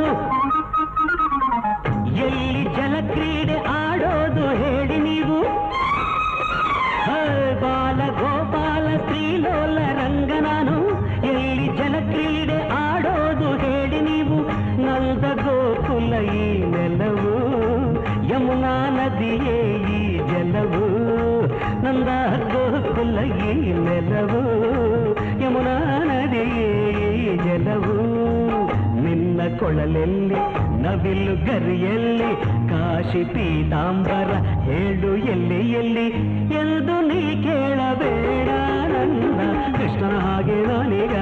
G: ಎಲ್ಲಿ ಜಲಕ್ರೀಡೆ ಆಡೋದು ಹೇಳಿ ನೀವು ಹೇ, ಬಾಲ ಗೋಪಾಲ ಶ್ರೀಲೋಲ ರಂಗ ನಾನು ಎಲ್ಲಿ ಜಲಕ್ರೀಡೆ ಆಡೋದು ಹೇಳಿ ನೀವು ನಂದ ಗೋಕುಲ ಈ ನೆಲವು ಯಮುನಾ ನದಿಯೇ ಈ ಜಲವು ನಂದ ಗೋಕುಲ ಈ ನೆಲವು ಯಮುನಾ ನದಿಯೇ ಈ ಜಲವು ನಿನ್ನ ಕೊಳಲೆಲ್ಲಿ ನವಿಲು ಗರಿಯಲ್ಲಿ ಕಾಶಿ ಪೀತಾಂಬರ ಹೇಳು ಎಲ್ಲಿ ಎಲ್ಲಿ ಎಂದು ನೀ ಕೇಳಬೇಡ ನನ್ನ ಕೃಷ್ಣನ ಹಾಗೆ ನಾನೀಗ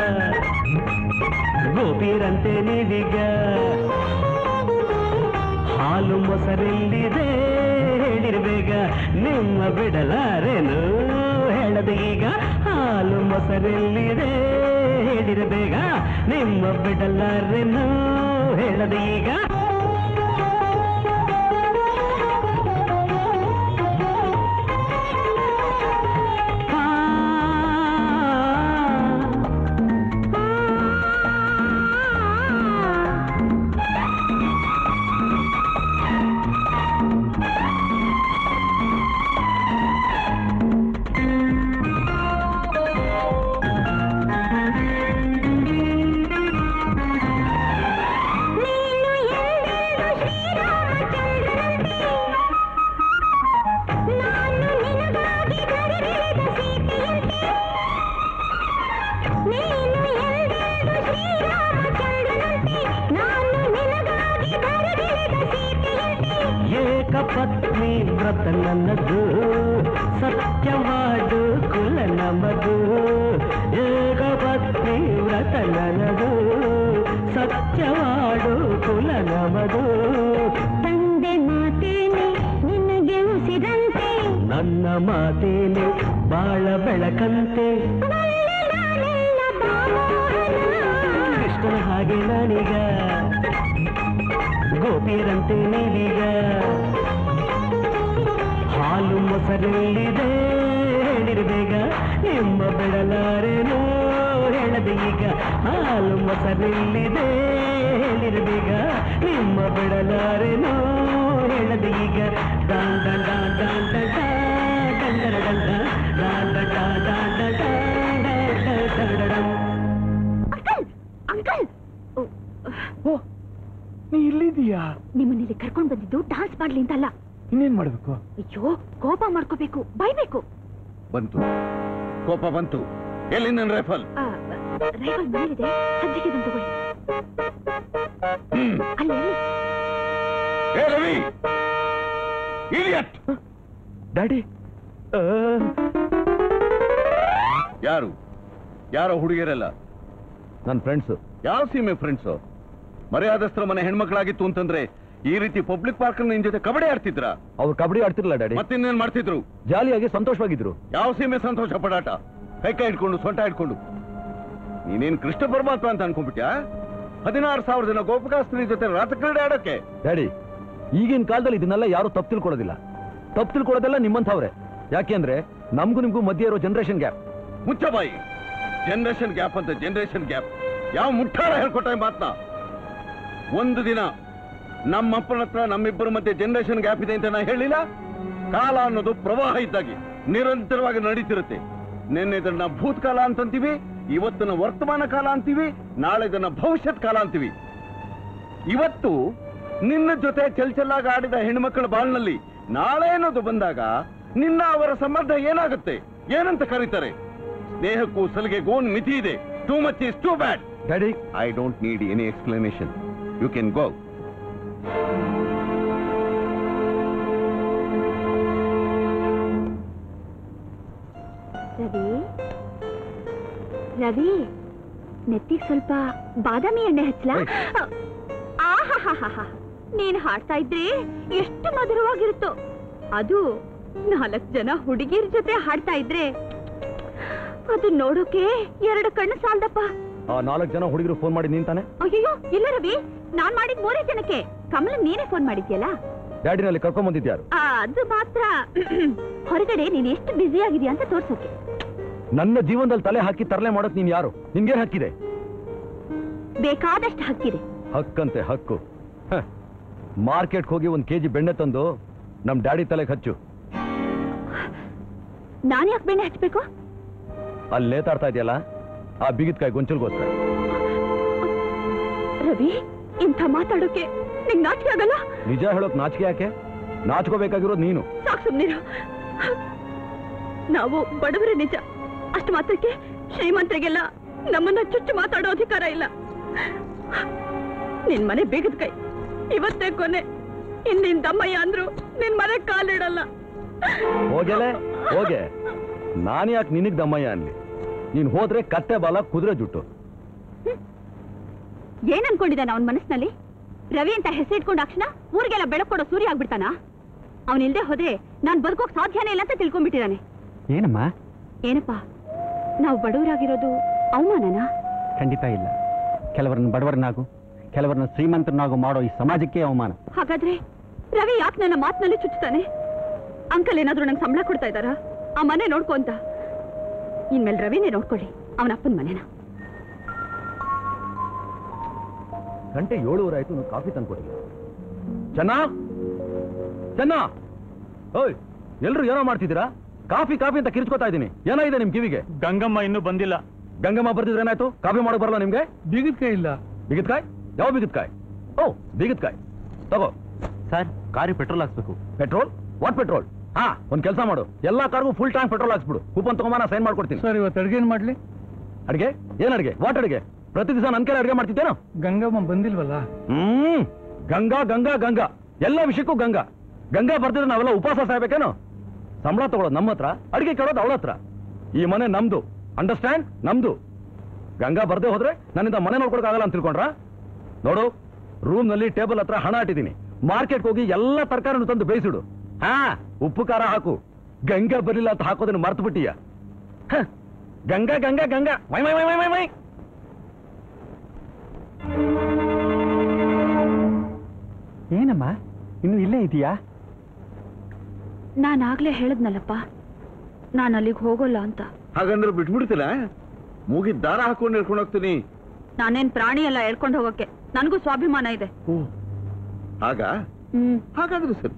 G: ಗೋಪಿರಂತೆ ನೀವೀಗ ಹಾಲು ಮೊಸರೆಲ್ಲಿದೆ ಹೇಳಿರ್ಬೇಗ ನಿಮ್ಮ ಬಿಡಲಾರೇನು ಹೇಳದೆ ಈಗ ಹಾಲು ಮೊಸರೆಲ್ಲಿದೆ ಹೇಳಿರಬೇಗ ನಿಮ್ಮ ಬಿಡಲಾರೇನು ಹೇಳದೆ ಈಗ ಏಕಪತ್ನಿ ವ್ರತ ನನ್ನದು ಸತ್ಯವಾಡು ಕುಲ ನಮದು ಏಕಪತ್ನಿ ವ್ರತ ನನ್ನದು ಸತ್ಯವಾಡು ಕುಲ ನಮದು
B: ತಂದೆ ಮಾತೇನೆ ನಿನಗೆ ಉಸಿರಂತೆ
G: ನನ್ನ ಮಾತೇನೆ ಬಾಳ ಬೆಳಕಂತೆ ಕೃಷ್ಣನ ಹಾಗೆ ನಾನೀಗ ಗೋಪಿಯರಂತೆ ನೀವೀಗ ಹಾಲು ಮೊಸರೆಲ್ಲಿದೆ ಹೇಳಿರ್ಬೇಗ ನಿಮ್ಮ ಬಿಡಲಾರೇನೋ ಹೇಳದೆ ಈಗ ಹಾಲು ಮೊಸರೆಲ್ಲಿದೆ ಹೇಳಿರ್ಬೇಗ ನಿಮ್ಮ ಬಿಡಲಾರೇನೋ ಹೇಳದೆ ಈಗ ದಾನ್ ದಾನ್ ದಾನ್ ದಾನ್ ದಾನ್ ದಾನ್ ದಂಡರ ದಂಡ ದಾನ್ ದಂಡ ದಾನ್ ದಂಡ ದಾನ್ ದಂಡ ದಂಡಡಂ.
B: ಅಂಕಲ್ ಅಂಕಲ್
C: ಓ ನೀ ಇಲ್ಲಿದೀಯಾ
B: ನಿಮ್ಮನ್ನಿಲ್ಲಿ ಕರ್ಕೊಂಡ್ ಬಂದಿದ್ದು ಡಾನ್ಸ್ ಮಾಡ್ಲಿ ಅಂತಲ್ಲ
C: ಇನ್ನೇನ್ ಮಾಡ್ಬೇಕು
B: ಅಯ್ಯೋ ಕೋಪ ಮಾಡ್ಕೋಬೇಕು ಬೈಬೇಕು
D: ಬಂತು ಕೋಪ ಬಂತು ಎಲ್ಲಿ ನನ್ನ ರೈಫಲ್
B: ಆ, ರೈಫಲ್ ಮನೇಲಿದೆ ಸಂಜೆಗೆ ಬಂದು ತಗೊಳ್ಳಿ
D: ಹ್ಮ್.
B: ಅಲ್ಲಿ
D: ಏ ರವಿ ಇಡಿಯಟ್
E: ಡ್ಯಾಡಿ
D: ಯಾರು ಯಾರೋ ಹುಡುಗಿಯರಲ್ಲ
E: ನನ್ನ ಫ್ರೆಂಡ್ಸ್
D: ಯಾವ ಸೀಮೆ ಫ್ರೆಂಡ್ಸು ಮರ್ಯಾದಸ್ತ್ರ ಮನೆ ಹೆಣ್ಮಕ್ಳಾಗಿತ್ತು ಅಂತಂದ್ರೆ ಈ ರೀತಿ ಪಬ್ಲಿಕ್ ಪಾರ್ಕ್ ನಿನ್ ಜೊತೆ ಕಬಡ್ಡಿ ಆಡ್ತಿದ್ರ
E: ಅವ್ರು ಕಬಡ್ಡಿ ಆಡ್ತಿರ್ಲಿಲ್ಲ ಡ್ಯಾಡಿ
D: ಮತ್ತಿನ್ನೇನ್ ಮಾಡ್ತಿದ್ರು
E: ಜಾಲಿಯಾಗಿ ಸಂತೋಷವಾಗಿದ್ರು
D: ಯಾವ ಸೀಮೆ ಸಂತೋಷ ಪಡಾಟ ಕೈ ಕೈ ಇಟ್ಕೊಂಡು ಸೊಂಟ ಇಟ್ಕೊಂಡು ನೀನೇನ್ ಕೃಷ್ಣ ಪರಮಾತ್ಮ ಅಂತ ಅನ್ಕೊಂಡ್ಬಿಟ್ಯಾ ಹದಿನಾರು ಸಾವಿರ ಜನ ಗೋಪಕಾಸ್ತ್ರಿ ಜೊತೆ ರಾತಕ್ರೀಡೆ ಆಡೋಕೆ
E: ಡ್ಯಾಡಿ ಈಗಿನ ಕಾಲದಲ್ಲಿ ಇದನ್ನೆಲ್ಲ ಯಾರು ತಪ್ಪು ತಿಳ್ಕೊಳ್ಳೋದಿಲ್ಲ ತಪ್ಪು ತಿಳ್ಕೊಳ್ಳೋದೆಲ್ಲ ನಿಮ್ಮಂಥವ್ರೆ ಯಾಕೆಂದ್ರೆ ನಮಗೂ ನಿಮ್ಗೂ ಮಧ್ಯೆ ಇರೋ ಜನರೇಷನ್ ಗ್ಯಾಪ್
D: ಮುಚ್ಚ ಬಾಯಿ ಜನರೇಷನ್ ಗ್ಯಾಪ್ ಅಂತ ಜನರೇಷನ್ ಗ್ಯಾಪ್ ಯಾವ ಮುಟ್ಟಾಳ ಹೇಳ್ಕೊಟ್ಟ ಈ ಮಾತ್ನ ಒಂದು ದಿನ ನಮ್ಮಪ್ಪನ ಹತ್ರ ನಮ್ಮಿಬ್ಬರ ಮಧ್ಯೆ ಜನರೇಷನ್ ಗ್ಯಾಪ್ ಇದೆ ಅಂತ ನಾ ಹೇಳಿಲ್ಲ ಕಾಲ ಅನ್ನೋದು ಪ್ರವಾಹ ಇದ್ದಾಗಿ ನಿರಂತರವಾಗಿ ನಡೀತಿರುತ್ತೆ ನಿನ್ನೆ ಇದನ್ನ ಭೂತಕಾಲ ಅಂತಂತೀವಿ ಇವತ್ತಿನ ವರ್ತಮಾನ ಕಾಲ ಅಂತೀವಿ ನಾಳೆ ಇದನ್ನ ಭವಿಷ್ಯತ್ ಕಾಲ ಅಂತೀವಿ ಇವತ್ತು ನಿನ್ನ ಜೊತೆ ಚೆಲ್ಚೆಲ್ಲಾಗಿ ಆಡಿದ ಹೆಣ್ಮಕ್ಳ ಬಾಳ್ನಲ್ಲಿ ನಾಳೆ ಅನ್ನೋದು ಬಂದಾಗ ನಿನ್ನ ಅವರ ಸಂಬಂಧ ಏನಾಗುತ್ತೆ ಏನಂತ ಕರೀತಾರೆ ಸ್ನೇಹಕ್ಕೂ ಸಲಿಗೆಗೂ ಒಂದು ಮಿತಿ ಇದೆ too much is too bad
E: daddy
D: I don't need any explanation you can go
B: Ravi Ravi ನೆತ್ತಿಗ್ ಸ್ವಲ್ಪ ಬಾದಾಮಿ ಎಣ್ಣೆ ಹಚ್ಲಾ ಆಹಾಹಾಹಾಹಾ. ನೀನ್ ಹಾಡ್ತಾ ಇದ್ರೆ ಎಷ್ಟು ಮಧುರವಾಗಿರುತ್ತೋ ಅದು ನಾಲ್ಕು ಜನ ಹುಡುಗಿಯರ ಜೊತೆ ಹಾಡ್ತಾ ಇದ್ರೆ ಅದು ನೋಡೋಕೆ ಎರಡು ಕಣ್ಣು ಸಾಲ್ದಪ್ಪ
E: ಆ ನಾಲ್ಕು ಜನ ಹುಡುಗರು ಫೋನ್ ಮಾಡಿ ನಿಂತಾನೆ
B: ಅಯ್ಯೋ ಇಲ್ಲ ರವಿ ನಾನ್ ಮಾಡಿದ್ ಮೂರೇ ಜನಕ್ಕೆ ಕಮಲ ನೀನೇ ಫೋನ್ ಮಾಡಿದ್ಯಲ್ಲ
E: ಡ್ಯಾಡಿನಲ್ಲಿ ಕರ್ಕೊಂಡ್ ಬಂದಿದ್ಯಾರು
B: ಆ, ಅದು ಮಾತ್ರ ಹೊರಗಡೆ ನೀನ್ ಎಷ್ಟು ಬ್ಯುಸಿ ಆಗಿದ್ಯಾ ಅಂತ ತೋರ್ಸೋಕೆ
E: ನನ್ನ ಜೀವನದಲ್ಲಿ ತಲೆ ಹಾಕಿ ತರಲೆ ಮಾಡೋಕ್ ನೀನ್ ಯಾರು ನಿನ್ಗೇನ್ ಹಕ್ಕಿದೆ
B: ಬೇಕಾದಷ್ಟು ಹಕ್ಕಿದೆ
E: ಹಕ್ಕಂತೆ ಹಕ್ಕು ಮಾರ್ಕೆಟ್ಗೆ ಹೋಗಿ ಒಂದ್ ಕೆಜಿ ಬೆಣ್ಣೆ ತಂದು ನಮ್ ಡ್ಯಾಡಿ ತಲೆಗೆ ಹಚ್ಚು
B: ನಾನ್ ಯಾಕೆ ಬೆಣ್ಣೆ ಹಚ್ಬೇಕು
E: ಅಲ್ಲಿ ನೇತಾಡ್ತಾ ಇದೆಯಲ್ಲ ಆ ಬಿಗಿದ್ಕಾಯಿ ಗೊಂಚಲ್ಗೋಸ್ಕರ
B: ರವಿ ಇಂಥ ಮಾತಾಡೋಕೆ ನಿಂಗ್ ನಾಚಿಕೆ ಆಗಲ್ಲ
E: ನಿಜ ಹೇಳೋಕ್ ನಾಚಿಕೆ ಯಾಕೆ ನಾಚ್ಕೋಬೇಕಾಗಿರೋದು ನೀನು
B: ಸಾಕು ಸುಮ್ನಿರು ನಾವು ಬಡವರೇ ನಿಜ ಅಷ್ಟು ಮಾತ್ರಕ್ಕೆ ಶ್ರೀಮಂತರಿಗೆಲ್ಲ ನಮ್ಮನ್ನ ಚುಚ್ಚು ಮಾತಾಡೋ ಅಧಿಕಾರ ಇಲ್ಲ ನಿನ್ ಮನೆ ಬೇಗದ ಕೈ ಇವತ್ತೇ ಕೊನೆ ಇನ್ನಿನ್ ದಮ್ಮಯ್ಯ ಅಂದ್ರು ನಿನ್ ಮನೆ ಕಾಲಿಡಲ್ಲ
E: ಹೋಗೆಲೆ ಹೋಗೆ ನಾನು ಯಾಕೆ ನಿನಗ್ ದಮ್ಮಯ್ಯ ಅನ್ಲಿ ನೀನ್ ಹೋದ್ರೆ ಕತ್ತೆ ಬಾಲ ಕುದುರೆ ಜುಟ್ಟು
B: ಏನ್ ಅನ್ಕೊಂಡಿದ್ದಾನ ಅವನ್ ಮನಸ್ಸಿನಲ್ಲಿ ರವಿ ಅಂತ ಹೆಸರಿಟ್ಕೊಂಡ ಅಕ್ಷಣ ಊರಿಗೆಲ್ಲ ಬೆಳಕು ಕೊಡೋ ಸೂರ್ಯ ಆಗ್ಬಿಡ್ತಾನ ಅವನಿಲ್ದೆ ಹೋದ್ರೆ ನಾನ್ ಬದುಕೋಕ್ ಸಾಧ್ಯನೇ ಇಲ್ಲ ಅಂತ ತಿಳ್ಕೊಂಡ್ಬಿಟ್ಟಿದ್ದಾನೆ
H: ಏನಮ್ಮ
B: ಏನಪ್ಪ ನಾವು ಬಡವರಾಗಿರೋದು ಅವಮಾನನಾ
H: ಖಂಡಿತ ಇಲ್ಲ ಕೆಲವರನ್ನ ಬಡವರನ್ನಾಗು ಕೆಲವರನ್ನ ಶ್ರೀಮಂತರನ್ನಾಗು ಮಾಡೋ ಈ ಸಮಾಜಕ್ಕೆ ಅವಮಾನ
B: ಹಾಗಾದ್ರೆ ರವಿ ಯಾಕೆ ನನ್ನ ಮಾತಿನಲ್ಲಿ ಚುಚ್ಚುತ್ತಾನೆ ಅಂಕಲ್ ಏನಾದ್ರೂ ನಂಗೆ ಸಂಬಳ ಕೊಡ್ತಾ ಇದ್ದಾರಾ ಆ ಮನೆ ನೋಡ್ಕೊ ಅಂತ ಇನ್ಮೇಲೆ ರವಿನೇ ನೋಡ್ಕೊಳ್ಳಿ ಅವನ ಅಪ್ಪನ ಮನೆನ
E: ಗಂಟೆ ಏಳುವರೆ ಆಯ್ತು ನೀವು ಕಾಫಿ ತಂದ್ಕೊಡಿಲ್ಲ ಚೆನ್ನ ಚೆನ್ನ ಓಯ್ ಎಲ್ರು ಏನೋ ಮಾಡ್ತಿದ್ದೀರಾ ಕಾಫಿ ಕಾಫಿ ಅಂತ ಕಿರ್ಚ್ಕೊತಾ ಇದ್ದೀನಿ ಏನಾಗಿದೆ ನಿಮ್ ಕಿವಿಗೆ
A: ಗಂಗಮ್ಮ ಇನ್ನೂ ಬಂದಿಲ್ಲ
E: ಗಂಗಮ್ಮ ಬರ್ದಿದ್ರೆ ಏನಾಯ್ತು ಕಾಫಿ ಮಾಡಕ್ ಬರಲ್ಲ ನಿಮ್ಗೆ
C: ಬೀಗದ ಇಲ್ಲ
E: ಬಿಗಿದ್ಕಾಯ್ ಯಾವ ಬಿಗಿದ್ಕಾಯ್ ಓ ಬಿಗಿದ್ಕಾಯ್ ತಗೋ
H: ಸರ್ ಕಾರಿ ಪೆಟ್ರೋಲ್ ಹಾಕ್ಸ್ಬೇಕು
E: ಪೆಟ್ರೋಲ್ ವಾಟ್ ಪೆಟ್ರೋಲ್ ಹಾ ಒಂದ್ ಕೆಲಸ ಮಾಡು ಎಲ್ಲಾ ಕಾರ್ಗೂ ಫುಲ್ ಟ್ಯಾಂಕ್ ಪೆಟ್ರೋಲ್ ಹಾಕ್ಸ್ಬಿಡು ಕೂಪನ್ ತಗೊಂಬ ನಾ ಸೈನ್ ಮಾಡ್ಕೊಡ್ತೀನಿ
C: ಸರ್ ಇವತ್ತು ಅಡ್ಗೆ ಏನ್ ಮಾಡ್ಲಿ
E: ಅಡಿಗೆ ಏನ್ ಅಡಿಗೆ ವಾಟ್ ಅಡಿಗೆ ಪ್ರತಿ ದಿವಸ ನನ್ ಕೈಲಿ ಅಡಿಗೆ ಮಾಡ್ತಿದ್ದೇನೋ
C: ಗಂಗಮ್ಮ ಬಂದಿಲ್ವಲ್ಲ
E: ಹ್ಮ್ ಗಂಗಾ ಗಂಗಾ ಗಂಗಾ ಎಲ್ಲ ವಿಷಯಕ್ಕೂ ಗಂಗಾ ಗಂಗಾ ಬರ್ದಿದ್ರೆ ನಾವೆಲ್ಲ ಉಪವಾಸ ಸಾಯ್ಬೇಕೇನು ಸಂಬಳ ತಗೊಳ್ಳೋದು ನಮ್ಮ ಹತ್ರ ಅಡಿಗೆ ಕೇಳೋದು ಅವಳ ಹತ್ರ ಈ ಮನೆ ನಮ್ದು ಅಂಡರ್ಸ್ಟ್ಯಾಂಡ್ ನಮ್ದು ಗಂಗಾ ಬರ್ದೇ ಹೋದ್ರೆ ನನ್ನಿಂದ ಮನೆ ನೋಡ್ಕೊಳಕ್ ಅಂತ ತಿಳ್ಕೊಂಡ್ರ ನೋಡು ರೂಮ್ ನಲ್ಲಿ ಟೇಬಲ್ ಹತ್ರ ಹಣ ಇಟ್ಟಿದ್ದೀನಿ ಮಾರ್ಕೆಟ್ ಹೋಗಿ ಎಲ್ಲ ತರಕಾರಿನೂ ತಂದು ಬೇಯಿಸಿಡು ಹಾ ಉಪ್ಪು ಖಾರ ಹಾಕು ಗಂಗಾ ಬರಲಿಲ್ಲ ಅಂತ ಹಾಕೋದನ್ನ ಮರ್ತು ಬಿಟ್ಟಿಯ ಗಂಗಾ ಗಂಗಾ ಗಂಗಾ ಮೈ ಮೈ ಮೈ ಮೈ ಮೈ ಮೈ
H: ಏನಮ್ಮ ಇನ್ನು ಇಲ್ಲೇ ಇದೆಯಾ
B: ನಾನಾಗ್ಲೇ ಹೇಳದ್ನಲ್ಲಪ್ಪ ನಾನು ಅಲ್ಲಿಗೆ ಹೋಗೋಲ್ಲ ಅಂತ
D: ಹಾಗಂದ್ರೆ ಬಿಟ್ಬಿಡ್ತೀನ ಮೂಗಿದ್ ದಾರ ಹಾಕೊಂಡು ಹೇಳ್ಕೊಂಡು ಹೋಗ್ತೀನಿ
B: ನಾನೇನ್ ಪ್ರಾಣಿ ಎಲ್ಲ ಹೇಳ್ಕೊಂಡು ಹೋಗೋಕೆ ನನಗೂ ಸ್ವಾಭಿಮಾನ ಇದೆ
D: ಆಗ
B: ಹ್ಮ್
D: ಹಾಗಾದ್ರೆ ಸರಿ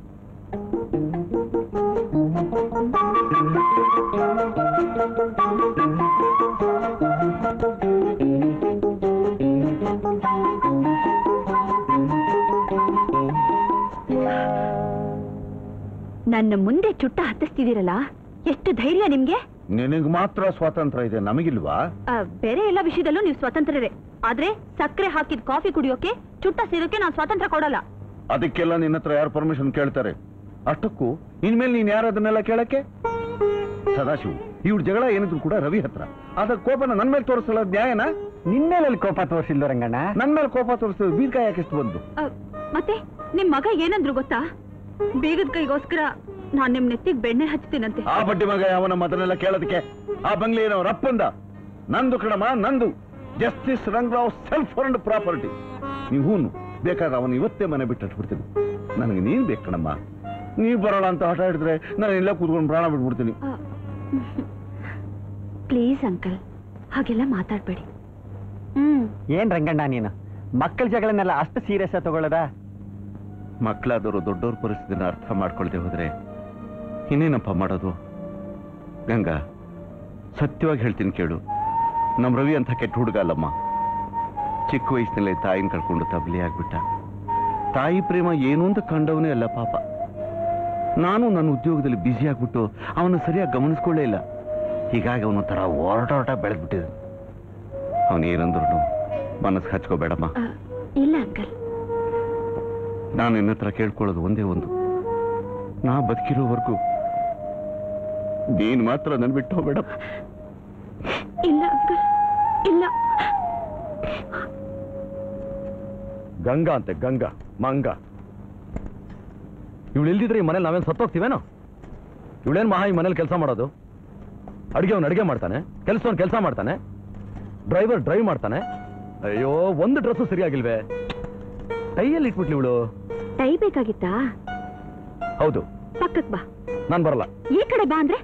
B: ನನ್ನ ಮುಂದೆ ಚುಟ್ಟ ಹತ್ತಿಸ್ತಿದ್ದೀರಲ್ಲ ಎಷ್ಟು ಧೈರ್ಯ ನಿಮ್ಗೆ
D: ನಿನಗ್ ಮಾತ್ರ ಸ್ವಾತಂತ್ರ್ಯ ಇದೆ ನಮಗಿಲ್ವಾ
B: ಆ, ಬೇರೆ ಎಲ್ಲ ವಿಷಯದಲ್ಲೂ ನೀವು ಸ್ವತಂತ್ರರೇ ಆದ್ರೆ ಸಕ್ಕರೆ ಹಾಕಿದ ಕಾಫಿ ಕುಡಿಯೋಕೆ ಚುಟ್ಟ ಸೇರೋಕೆ ನಾನು ಸ್ವಾತಂತ್ರ್ಯ ಕೊಡಲ್ಲ
D: ಅದಕ್ಕೆಲ್ಲ ನಿನ್ನ ಹತ್ರ ಯಾರು ಪರ್ಮಿಷನ್ ಕೇಳ್ತಾರೆ ಅಷ್ಟಕ್ಕೂ ಇನ್ಮೇಲೆ ನೀನ್ ಯಾರು ಅದನ್ನೆಲ್ಲ ಕೇಳಕ್ಕೆ ಸದಾಶಿವ್ ಇವ್ರ ಜಗಳ ಏನಿದ್ರು ಕೂಡ ರವಿ ಹತ್ರ ಅದ ಕೋಪನ ನನ್ ಮೇಲೆ ತೋರಿಸಲ್ಲ ನ್ಯಾಯನ
H: ನಿನ್ಮೇಲೆ ಕೋಪ ತೋರಿಸಿಲ್ಲ ರಂಗಣ್ಣ
D: ನನ್ ಮೇಲೆ ಕೋಪ ತೋರಿಸಿದ್ರೆ ಬೀರ್ಕಾಯ ಯಾಕೆಷ್ಟು ಬಂದು
B: ಅ, ಮತ್ತೆ ನಿಮ್ ಮಗ ಏನಂದ್ರು ಗೊತ್ತಾ ಬೇಗದ ಕೈಗೋಸ್ಕರ ನಾನ್ ನಿಮ್ ನೆತ್ತಿಗ್ ಬೆಣ್ಣೆ ಹಚ್ತೀನಂತೆ
D: ಆ ಬಡ್ಡಿ ಮಗ ಅವನ ಮಾತನ್ನೆಲ್ಲ ಕೇಳೋದಕ್ಕೆ ಆ ಬಂಗ್ಲೆ ಏನೋ ರಪ್ಪಂದ ನಂದು ಕಣಮ್ಮ ನಂದು justice Rangarao self fund property ನೀವು ಹೂನು ಬೇಕಾದ್ರೆ ಅವನು ಇವತ್ತೇ ಮನೆ ಬಿಟ್ಟು ಬಿಡ್ತೀನಿ ನನಗೆ ನೀನ್ ಬೇಕು ಕಣಮ್ಮ ನೀವ್ ಬರೋಣ ಅಂತ ಹಠ ಹಿಡಿದ್ರೆ ನಾನು ಎಲ್ಲ ಕೂತ್ಕೊಂಡು ಪ್ರಾಣ ಬಿಟ್ಬಿಡ್ತೀನಿ
B: ಪ್ಲೀಸ್ ಅಂಕಲ್ ಹಾಗೆಲ್ಲ ಮಾತಾಡ್ಬೇಡಿ ಹ್ಮ್
H: ಏನ್ ರಂಗಣ್ಣ ನೀನು ಮಕ್ಕಳ ಜಗಳನ್ನೆಲ್ಲ ಅಷ್ಟು ಸೀರಿಯಸ್ ತಗೊಳ್ಳದ
D: ಮಕ್ಕಳಾದವರು ದೊಡ್ಡವ್ರ ಪರಿಸ್ಥಿತಿನ ಅರ್ಥ ಮಾಡ್ಕೊಳ್ದೆ ಹೋದ್ರೆ ಇನ್ನೇನಪ್ಪ ಮಾಡೋದು ಗಂಗಾ ಸತ್ಯವಾಗಿ ಹೇಳ್ತೀನಿ ಕೇಳು ನಮ್ ರವಿ ಅಂತ ಕೆಟ್ಟ ಹುಡುಗ ಅಲ್ಲಮ್ಮ ಚಿಕ್ಕ ವಯಸ್ಸಿನಲ್ಲೇ ತಾಯಿನ ಕಳ್ಕೊಂಡು ತಬ್ಲಿ ಆಗ್ಬಿಟ್ಟ ತಾಯಿ ಪ್ರೇಮ ಏನು ಅಂತ ಕಂಡವನೇ ಅಲ್ಲ ಪಾಪ ನಾನು ನನ್ನ ಉದ್ಯೋಗದಲ್ಲಿ ಬ್ಯುಸಿ ಆಗ್ಬಿಟ್ಟು ಅವನು ಸರಿಯಾಗಿ ಗಮನಿಸ್ಕೊಳ್ಳೇ ಇಲ್ಲ ಹೀಗಾಗಿ ಅವನು ತರ ಓರಟೋಟ ಬೆಳೆದ್ಬಿಟ್ಟಿದೆ ಅವನೇನಂದ್ರು ಮನಸ್ಸು ಹಚ್ಕೋಬೇಡಮ್ಮ
B: ಅ, ಇಲ್ಲ ಅಂಕಲ್
D: ನಾನು ನಿನ್ನ ಹತ್ರ ಕೇಳ್ಕೊಳ್ಳೋದು ಒಂದೇ ಒಂದು ನಾ ಬದುಕಿರೋವರೆಗೂ ನೀನ್ ಮಾತ್ರ ನನ್ ಬಿಟ್ಟು ಹೋಗ್ಬೇಡ
B: ಇಲ್ಲ ಅಂಕಲ್ ಇಲ್ಲ
E: ಗಂಗಾ ಅಂತೆ ಗಂಗಾ ಮಂಗ ಇವಳು ಇಲ್ದಿದ್ರೆ ಈ ಮನೇಲಿ ನಾವೇನು ಸತ್ತೋಗ್ತೀವೇನೋ ಇವಳೇನ್ ಮಹಾ ಈ ಮನೇಲಿ ಕೆಲಸ ಮಾಡೋದು ಅಡಿಗೆ ಅವ್ನು ಅಡಿಗೆ ಮಾಡ್ತಾನೆ ಕೆಲಸವನ್ ಕೆಲಸ ಮಾಡ್ತಾನೆ ಡ್ರೈವರ್ ಡ್ರೈವ್ ಮಾಡ್ತಾನೆ ಅಯ್ಯೋ ಒಂದು ಡ್ರೆಸ್ಸು ಸರಿಯಾಗಿಲ್ವೇ ಕೈಯಲ್ಲಿ ಇಟ್ಬಿಟ್ಲಿ ಇವಳು
B: ಟೈ ಬೇಕಾಗಿತ್ತಾ
E: ಹೌದು
B: ಪಕ್ಕಕ್ ಬಾ
E: ನಾನು ಬರಲ್ಲ
B: ಈ ಕಡೆ ಬಾ ಅಂದ್ರೆ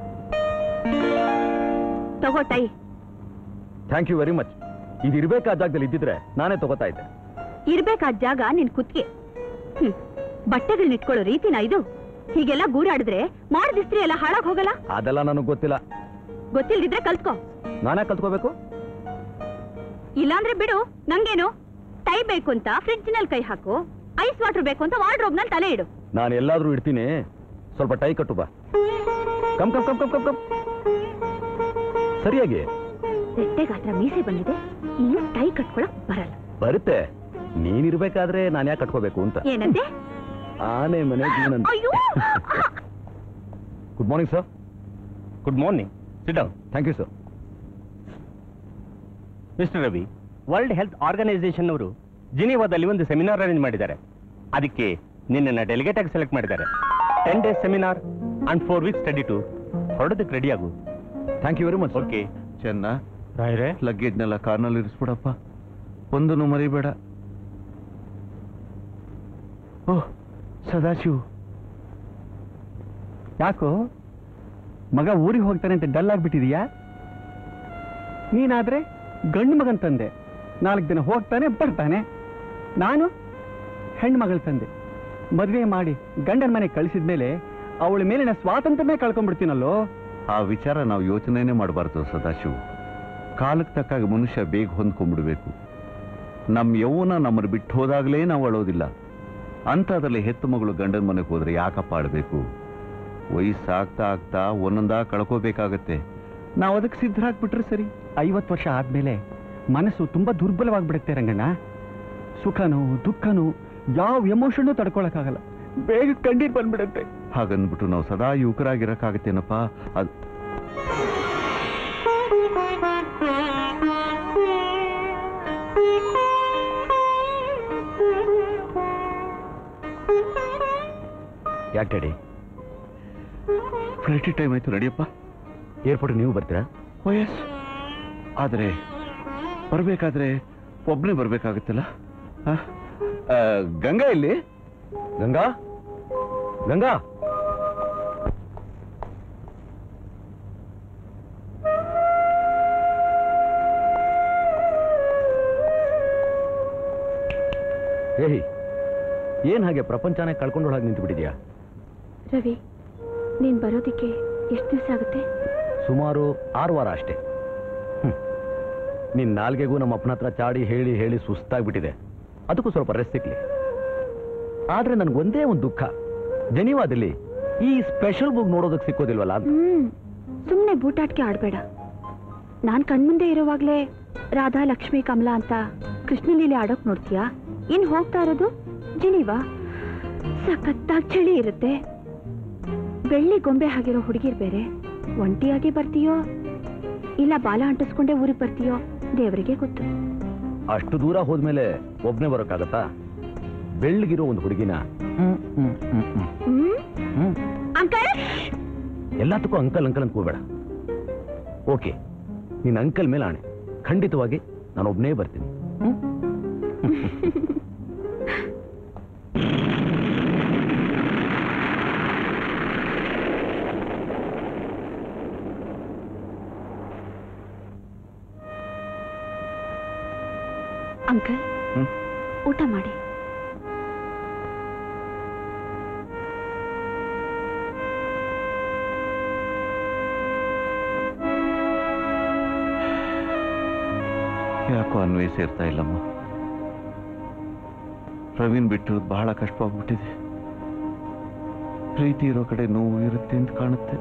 B: ತಗೋ tie
E: thank you very much ಇದು ಇರ್ಬೇಕಾದ ಜಾಗದಲ್ಲಿ ಇದ್ದಿದ್ರೆ ನಾನೇ ತಗೋತಾ ಇದ್ದೆ
B: ಇರ್ಬೇಕಾದ ಜಾಗ ನಿನ್ ಕುತ್ತಿಗೆ ಹ್ಮ್ ಬಟ್ಟೆಗಳನ್ನ ಇಟ್ಕೊಳ್ಳೋ ರೀತಿನ ಇದು ಹೀಗೆಲ್ಲ ಗೂಡಾಡಿದ್ರೆ ಮಾಡಿದ ಇಸ್ತ್ರಿ ಎಲ್ಲ ಹಾಳಾಗ್ ಹೋಗಲ್ಲ
E: ಅದೆಲ್ಲ ನನಗೆ ಗೊತ್ತಿಲ್ಲ
B: ಗೊತ್ತಿಲ್ದಿದ್ರೆ ಕಲ್ತ್ಕೋ
E: ನಾನೇ ಕಲ್ತ್ಕೋಬೇಕು
B: ಇಲ್ಲಾಂದ್ರೆ ಬಿಡು ನಂಗೇನು ಟೈ ಬೇಕು ಅಂತ ಫ್ರಿಡ್ಜ್ನಲ್ಲಿ ಕೈ ಹಾಕು ಐಸ್ ವಾಟರ್ ಬೇಕು ಅಂತ ವಾರ್ಡ್ರೋಬ್ ನಲ್ಲಿ ತಲೆ ಇಡು
E: ನಾನು ಎಲ್ಲಾದ್ರೂ ಇಡ್ತೀನಿ ಸ್ವಲ್ಪ ಟೈ ಕಟ್ಟು ಬಾ come come come come come come ಸರಿಯಾಗಿ
B: ಗಾತ್ರ ಮೀಸೆ ಬಂದಿದೆ ಇನ್ನು ಟೈ ಕಟ್ಕೊಳಕ್ ಬರಲ್ಲ
E: ಬರುತ್ತೆ ನೀನಿರ್ಬೇಕಾದ್ರೆ ನಾನು ಯಾಕೆ ಕಟ್ಕೋಬೇಕು ಅಂತ
B: ಏನಂತೆ
E: ಆನೆ ಮನೆ ಜೀವನ
B: ಅಯ್ಯೋ
E: good morning sir
A: good morning sit down
E: thank you sir
A: mister Ravi world health organisation ಅವರು ಜಿನಿವಾದಲ್ಲಿ ಒಂದು ಸೆಮಿನಾರ್ ಅರೇಂಜ್ ಮಾಡಿದ್ದಾರೆ ಅದಕ್ಕೆ ನಿನ್ನನ್ನು ಡೆಲಿಗೇಟ್ ಆಗಿ ಸೆಲೆಕ್ಟ್ ಮಾಡಿದ್ದಾರೆ ten days seminar and four weeks study tour ಹೊರಡೋದಕ್ಕೆ ರೆಡಿ ಆಗು
E: thank you very much
A: okay
D: ಚೆನ್ನ
A: ರಾಯ್ರೆ
D: ಲಗೇಜ್ನೆಲ್ಲ ಕಾರ್ನಲ್ಲಿ ಇರಿಸ್ಬಿಡಪ್ಪ ಒಂದನ್ನು ಮರಿಬೇಡ ಓಹ್ ಸದಾಶಿವ್
H: ಯಾಕೋ ಮಗ ಊರಿಗೆ ಹೋಗ್ತಾನೆ ಅಂತ ಡಲ್ ಆಗ್ಬಿಟ್ಟಿದೀಯಾ ನೀನಾದ್ರೆ ಗಂಡು ಮಗನ್ ತಂದೆ ನಾಲ್ಕು ದಿನ ಹೋಗ್ತಾನೆ ಬರ್ತಾನೆ ನಾನು ಹೆಣ್ಣು ಮಗಳ ತಂದೆ ಮದುವೆ ಮಾಡಿ ಗಂಡನ ಮನೆ ಕಳಿಸಿದ್ಮೇಲೆ ಅವಳ ಮೇಲಿನ ಸ್ವಾತಂತ್ರ್ಯನೇ ಕಳ್ಕೊಂಡ್ಬಿಡ್ತೀನಲ್ಲೋ
D: ಆ ವಿಚಾರ ನಾವು ಯೋಚನೆನೇ ಮಾಡಬಾರ್ದು ಸದಾಶಿವ್ ಕಾಲಕ್ಕೆ ತಕ್ಕಾಗ ಮನುಷ್ಯ ಬೇಗ ಹೊಂದ್ಕೊಂಡ್ಬಿಡ್ಬೇಕು ನಮ್ಮ ಯೌವನ ನಮ್ಮನ್ನು ಬಿಟ್ಟು ಹೋದಾಗಲೇ ನಾವು ಅಳೋದಿಲ್ಲ ಅಂಥದ್ರಲ್ಲಿ ಹೆತ್ತು ಮಗಳು ಗಂಡನ ಮನೆಗೆ ಹೋದ್ರೆ ಯಾಕಪ್ಪ ಆಡಬೇಕು ವಯಸ್ಸಾಗ್ತಾ ಆಗ್ತಾ ಒಂದೊಂದಾ ಕಳ್ಕೋಬೇಕಾಗತ್ತೆ ನಾವು ಅದಕ್ಕೆ ಸಿದ್ಧರಾಗ್ಬಿಟ್ರೆ ಸರಿ
H: ಐವತ್ತು ವರ್ಷ ಆದ್ಮೇಲೆ ಮನಸ್ಸು ತುಂಬಾ ದುರ್ಬಲವಾಗ್ಬಿಡುತ್ತೆ ರಂಗಣ್ಣ ಸುಖನೋ ದುಃಖನೋ ಯಾವ ಎಮೋಷನ್ನು ತಡ್ಕೊಳಕ್ಕಾಗಲ್ಲ ಬೇಗ ಕಣ್ಣೀರ್ ಬಂದ್ಬಿಡುತ್ತೆ
D: ಹಾಗಂದ್ಬಿಟ್ಟು ನಾವು ಸದಾ ಯುವಕರಾಗಿರಕ್ಕಾಗತ್ತೇನಪ್ಪ ಅದು
E: ಯಾಕೆ ಡ್ಯಾಡಿ
D: ಫ್ಲೈಟ್ ಟೈಮ್ ಆಯ್ತು ನಡಿಯಪ್ಪ
E: ಏರ್ಪೋರ್ಟ್ ನೀವು ಬರ್ತೀರಾ
D: ಓ ಎಸ್ ಆದರೆ ಬರಬೇಕಾದ್ರೆ ಒಬ್ಬನೇ ಬರಬೇಕಾಗತ್ತಲ್ಲ ಗಂಗಾ ಇಲ್ಲಿ
E: ಗಂಗಾ ಗಂಗಾ ಏಯ್ ಏನ್ ಹಾಗೆ ಪ್ರಪಂಚನೇ ಕಳ್ಕೊಂಡು ಹಾಗೆ ನಿಂತು ಬಿಟ್ಟಿದ್ಯಾ
B: ರವಿ ನೀನ್ ಬರೋದಿಕ್ಕೆ ಎಷ್ಟು ದಿವಸ ಆಗುತ್ತೆ
E: ಸುಮಾರು ಆರು ವಾರ ಅಷ್ಟೇ ಹ್ಮ್. ನಿನ್ ನಾಲ್ಗೆಗೂ ನಮ್ಮ ಅಪ್ಪನ ಹತ್ರ ಚಾಡಿ ಹೇಳಿ ಹೇಳಿ ಸುಸ್ತಾಗ್ಬಿಟ್ಟಿದೆ ಅದಕ್ಕೂ ಸ್ವಲ್ಪ ರೆಸ್ಟ್ ಸಿಕ್ಲಿ ಆದ್ರೆ ನನ್ಗೊಂದೇ ಒಂದು ದುಃಖ ಜನಿವಾದಲ್ಲಿ ಈ ಸ್ಪೆಷಲ್ ಬುಕ್ ನೋಡೋದಕ್ಕೆ ಸಿಕ್ಕೋದಿಲ್ವಲ್ಲ ಅಂತ
B: ಹ್ಮ್ ಸುಮ್ನೆ ಬೂಟಾಟ್ಗೆ ಆಡ್ಬೇಡ ನಾನ್ ಕಣ್ಮುಂದೆ ಇರುವಾಗ್ಲೇ ರಾಧಾ ಲಕ್ಷ್ಮಿ ಕಮಲಾ ಅಂತ ಕೃಷ್ಣಲೀಲೆ ಆಡೋಕ್ ನೋಡ್ತೀಯಾ ಇನ್ ಹೋಗ್ತಾ ಇರೋದು ಜಿನಿವಾ ಸಖತ್ತಾಗ್ ಚಳಿ ಇರುತ್ತೆ ಬೆಳ್ಳಿ ಗೊಂಬೆ ಆಗಿರೋ ಹುಡುಗಿರ್ ಬೇರೆ ಒಂಟಿಯಾಗಿ ಬರ್ತೀಯೋ ಇಲ್ಲ ಬಾಲ ಅಂಟಿಸ್ಕೊಂಡೆ ಊರಿಗೆ ಬರ್ತೀಯೋ ದೇವರಿಗೆ ಗೊತ್ತು
E: ಅಷ್ಟು ದೂರ ಹೋದ್ಮೇಲೆ ಒಬ್ನೇ ಬರೋಕ್ಕಾಗತ್ತಾ ಬೆಳ್ಳಗಿರೋ ಒಂದು ಹುಡುಗಿನ hmm hmm hmm hmm
B: hmm
E: hmm
B: uncle
E: ಎಲ್ಲದಕ್ಕೂ ಅಂಕಲ್ ಅಂಕಲ್ ಅನ್ಕೋಬೇಡ ಓಕೆ ನಿನ್ನ ಅಂಕಲ್ ಮೇಲೆ ಆಣೆ ಖಂಡಿತವಾಗಿ ನಾನು ಒಬ್ನೇ ಬರ್ತೀನಿ ಹ್ಮ್?
B: ಅಂಕಲ್
D: ಹ್ಮ್?
B: ಊಟ ಮಾಡಿ
D: ಯಾಕೋ ಅನ್ವಯ ಸೇರ್ತಾ ಇಲ್ಲಮ್ಮ ಪ್ರವೀಣ್ ಬಿಟ್ಟಿರೋದು ಬಹಳ ಕಷ್ಟವಾಗ್ಬಿಟ್ಟಿದೆ ಪ್ರೀತಿ ಇರೋ ಕಡೆ ನೋವು ಇರುತ್ತೆ ಅಂತ ಕಾಣುತ್ತೆ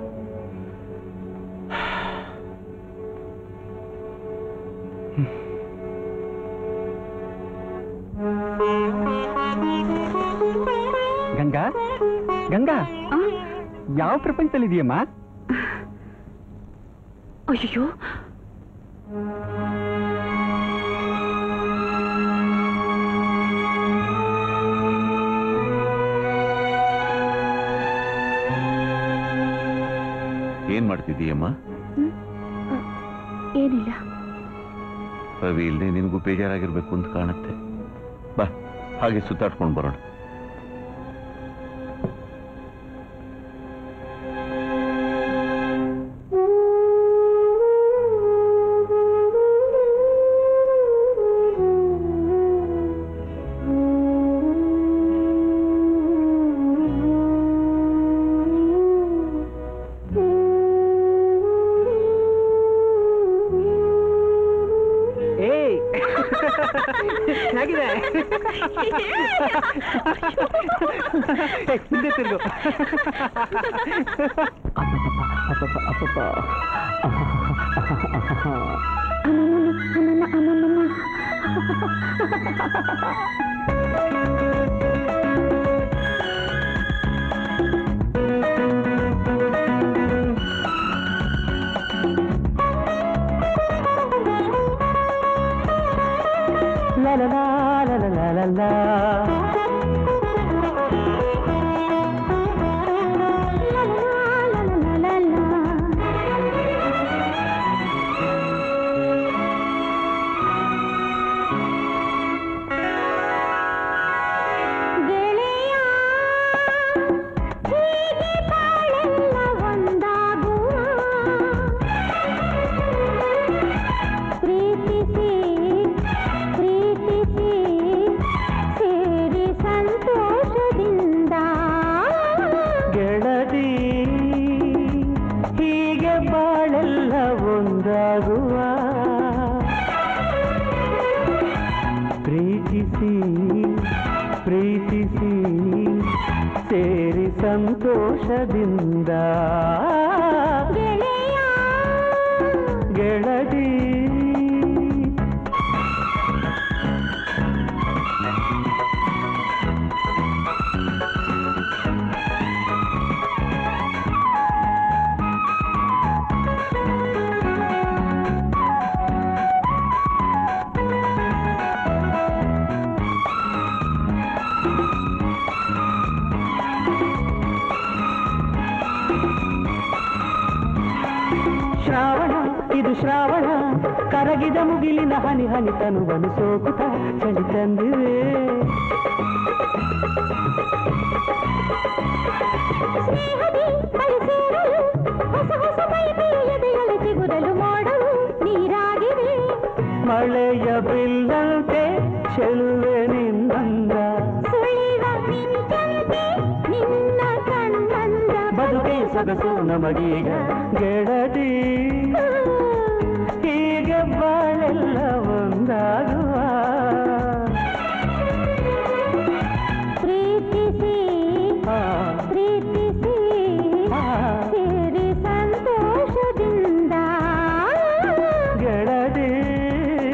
H: ಗಂಗಾ ಗಂಗಾ
B: ಆ?
H: ಯಾವ ಪ್ರಪಂಚದಲ್ಲಿ ಇದೆಯಮ್ಮ
B: ಅಯ್ಯೋ
D: ಏನ್ ಮಾಡ್ತಿದ್ದೀಯಮ್ಮ
B: ಏನಿಲ್ಲ
D: ರವಿ ಇಲ್ಲದೆ ನಿನಗೂ ಬೇಜಾರಾಗಿರ್ಬೇಕು ಅಂತ ಕಾಣುತ್ತೆ ಬಾ ಹಾಗೆ ಸುತ್ತಾಡ್ಕೊಂಡು ಬರೋಣ
H: ಏಯ್ ಹೇಗಿದೆ ಏ, ಹಿಂದೆ ತಿರುಗು ಅಪ್ಪಪ್ಪ ಅಪ್ಪಪ್ಪ
G: La la la la la la la la.
B: ಪ್ರೀತಿಸಿ ಪ್ರೀತಿಸಿ ಸೇರಿ ಸಂತೋಷದಿಂದ
G: ಗೆಳತಿ ಹೀಗೆ ಬಾಳೆಲ್ಲ ಒಂದಾಗುವ ಪ್ರೀತಿಸಿ ಪ್ರೀತಿಸಿ ಸೇರಿ ಸಂತೋಷದಿಂದ
B: ಗೆಳೆಯ
G: ಗೆಳತಿ ಶ್ರಾವಣ ಇದು ಶ್ರಾವಣ ಕರಗಿದ ಮುಗಿಲಿನ ಹನಿ ಹನಿ ತನುವನು ಸೋಕುತ್ತ ಚಳಿ ತಂದಿವೆ
B: ಹೊಸ ಹೊಸ ಮೈಬಿ ಎದೆಗಳು ಚಿಗುರಲು ಮಾಡವು ನೀರಾಗಿವೆ
G: ಮಳೆಯ ಬಿಲ್ಲಂತೆ ಚೆಲುವೆ ನಿನ್ನಂದ
B: ಸುಳಿವ ಮಿಂಚಂತೆ ನಿನ್ನ ಕಣ್ಣಂದ
G: ಬದುಕೆ ಸೊಗಸು ನಮಗೀಗ ಗೆಳತಿ ಹೀಗೆ ಬಾಳೆಲ್ಲ ಒಂದಾಗುವ
B: ಪ್ರೀತಿಸಿ
G: ಆ,
B: ಪ್ರೀತಿಸಿ
G: ಆ,
B: ಸೇರಿ ಸಂತೋಷದಿಂದ
G: ಗೆಳತಿ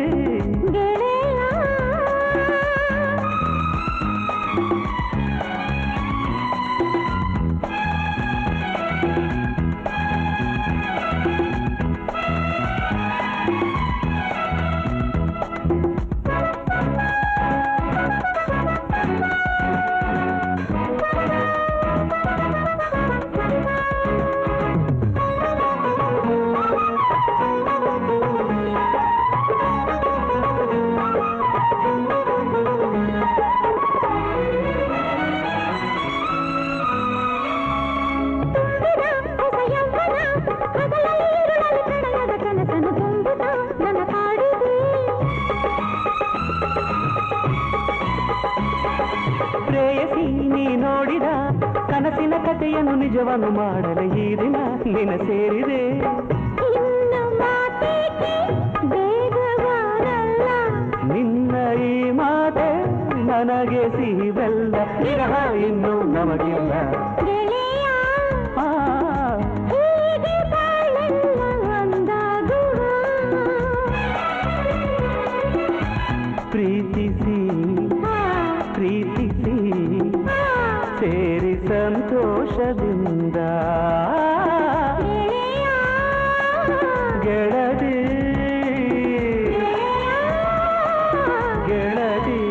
G: ಕನಸಿನ ಕಥೆಯನ್ನು ನಿಜವನ್ನು ಮಾಡಲು ಈ ದಿನ ನಿನ ಸೇರಿದೆ
B: ಇನ್ನು ಮಾತೇಕೆ ಬೇಗ ಬಾರಲ್ಲ
G: ನಿನ್ನ ಈ ಮಾತೆ ನನಗೆ ಸಿಹಿಬೆಲ್ಲ ವಿರಹ ಇನ್ನು ನಮಗಿಲ್ಲ
B: ಗೆಳೆಯ
G: ಆ,
B: ಹೀಗೆ ಬಾಳೆಲ್ಲ ಒಂದಾಗುವ
G: ಪ್ರೀತಿಸಿ ಪ್ರೀತಿಸಿ ಸೇರಿ ಸಂತೋಷದಿಂದ ಗೆಳದಿ ಗೆಳದಿ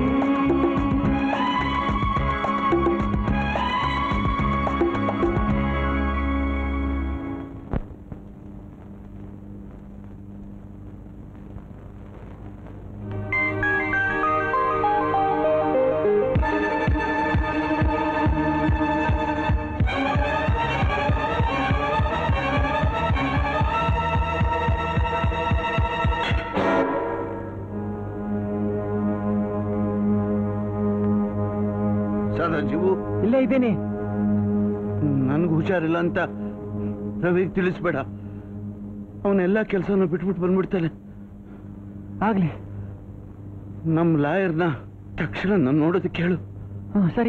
D: ಸದಾಜೀವು
H: ಇಲ್ಲೇ ಇದ್ದೇನೆ
D: ನನ್ಗೆ ಹುಷಾರಿಲ್ಲ ಅಂತ ರವಿಗೆ ತಿಳಿಸ್ಬೇಡ ಅವನೆಲ್ಲ ಕೆಲಸನ ಬಿಟ್ಬಿಟ್ಟು ಬಂದ್ಬಿಡ್ತಾನೆ
H: ಆಗ್ಲಿ
D: ನಮ್ಮ ಲಾಯರ್ನ ತಕ್ಷಣ ನಾನು ನೋಡೋದಕ್ಕೆ ಹೇಳು
H: ಹ್ಮ್, ಸರಿ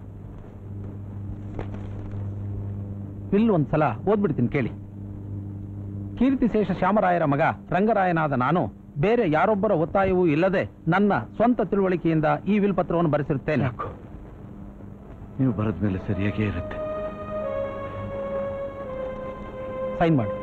C: ಬಿಲ್ ಒಂದ್ಸಲ ಓದ್ಬಿಡ್ತೀನಿ ಕೇಳಿ ಕೀರ್ತಿಶೇಷ ಶ್ಯಾಮರಾಯರ ಮಗ ರಂಗರಾಯನಾದ ನಾನು ಬೇರೆ ಯಾರೊಬ್ಬರ ಒತ್ತಾಯವೂ ಇಲ್ಲದೆ ನನ್ನ ಸ್ವಂತ ತಿಳುವಳಿಕೆಯಿಂದ ಈ ವಿಲ್ ಪತ್ರವನ್ನು ಬರೆಸಿರುತ್ತೇನೆ
D: ಯಾಕೋ ನೀವು ಬರೆದ ಮೇಲೆ ಸರಿಯಾಗೇ ಇರುತ್ತೆ
C: ಸೈನ್ ಮಾಡಿ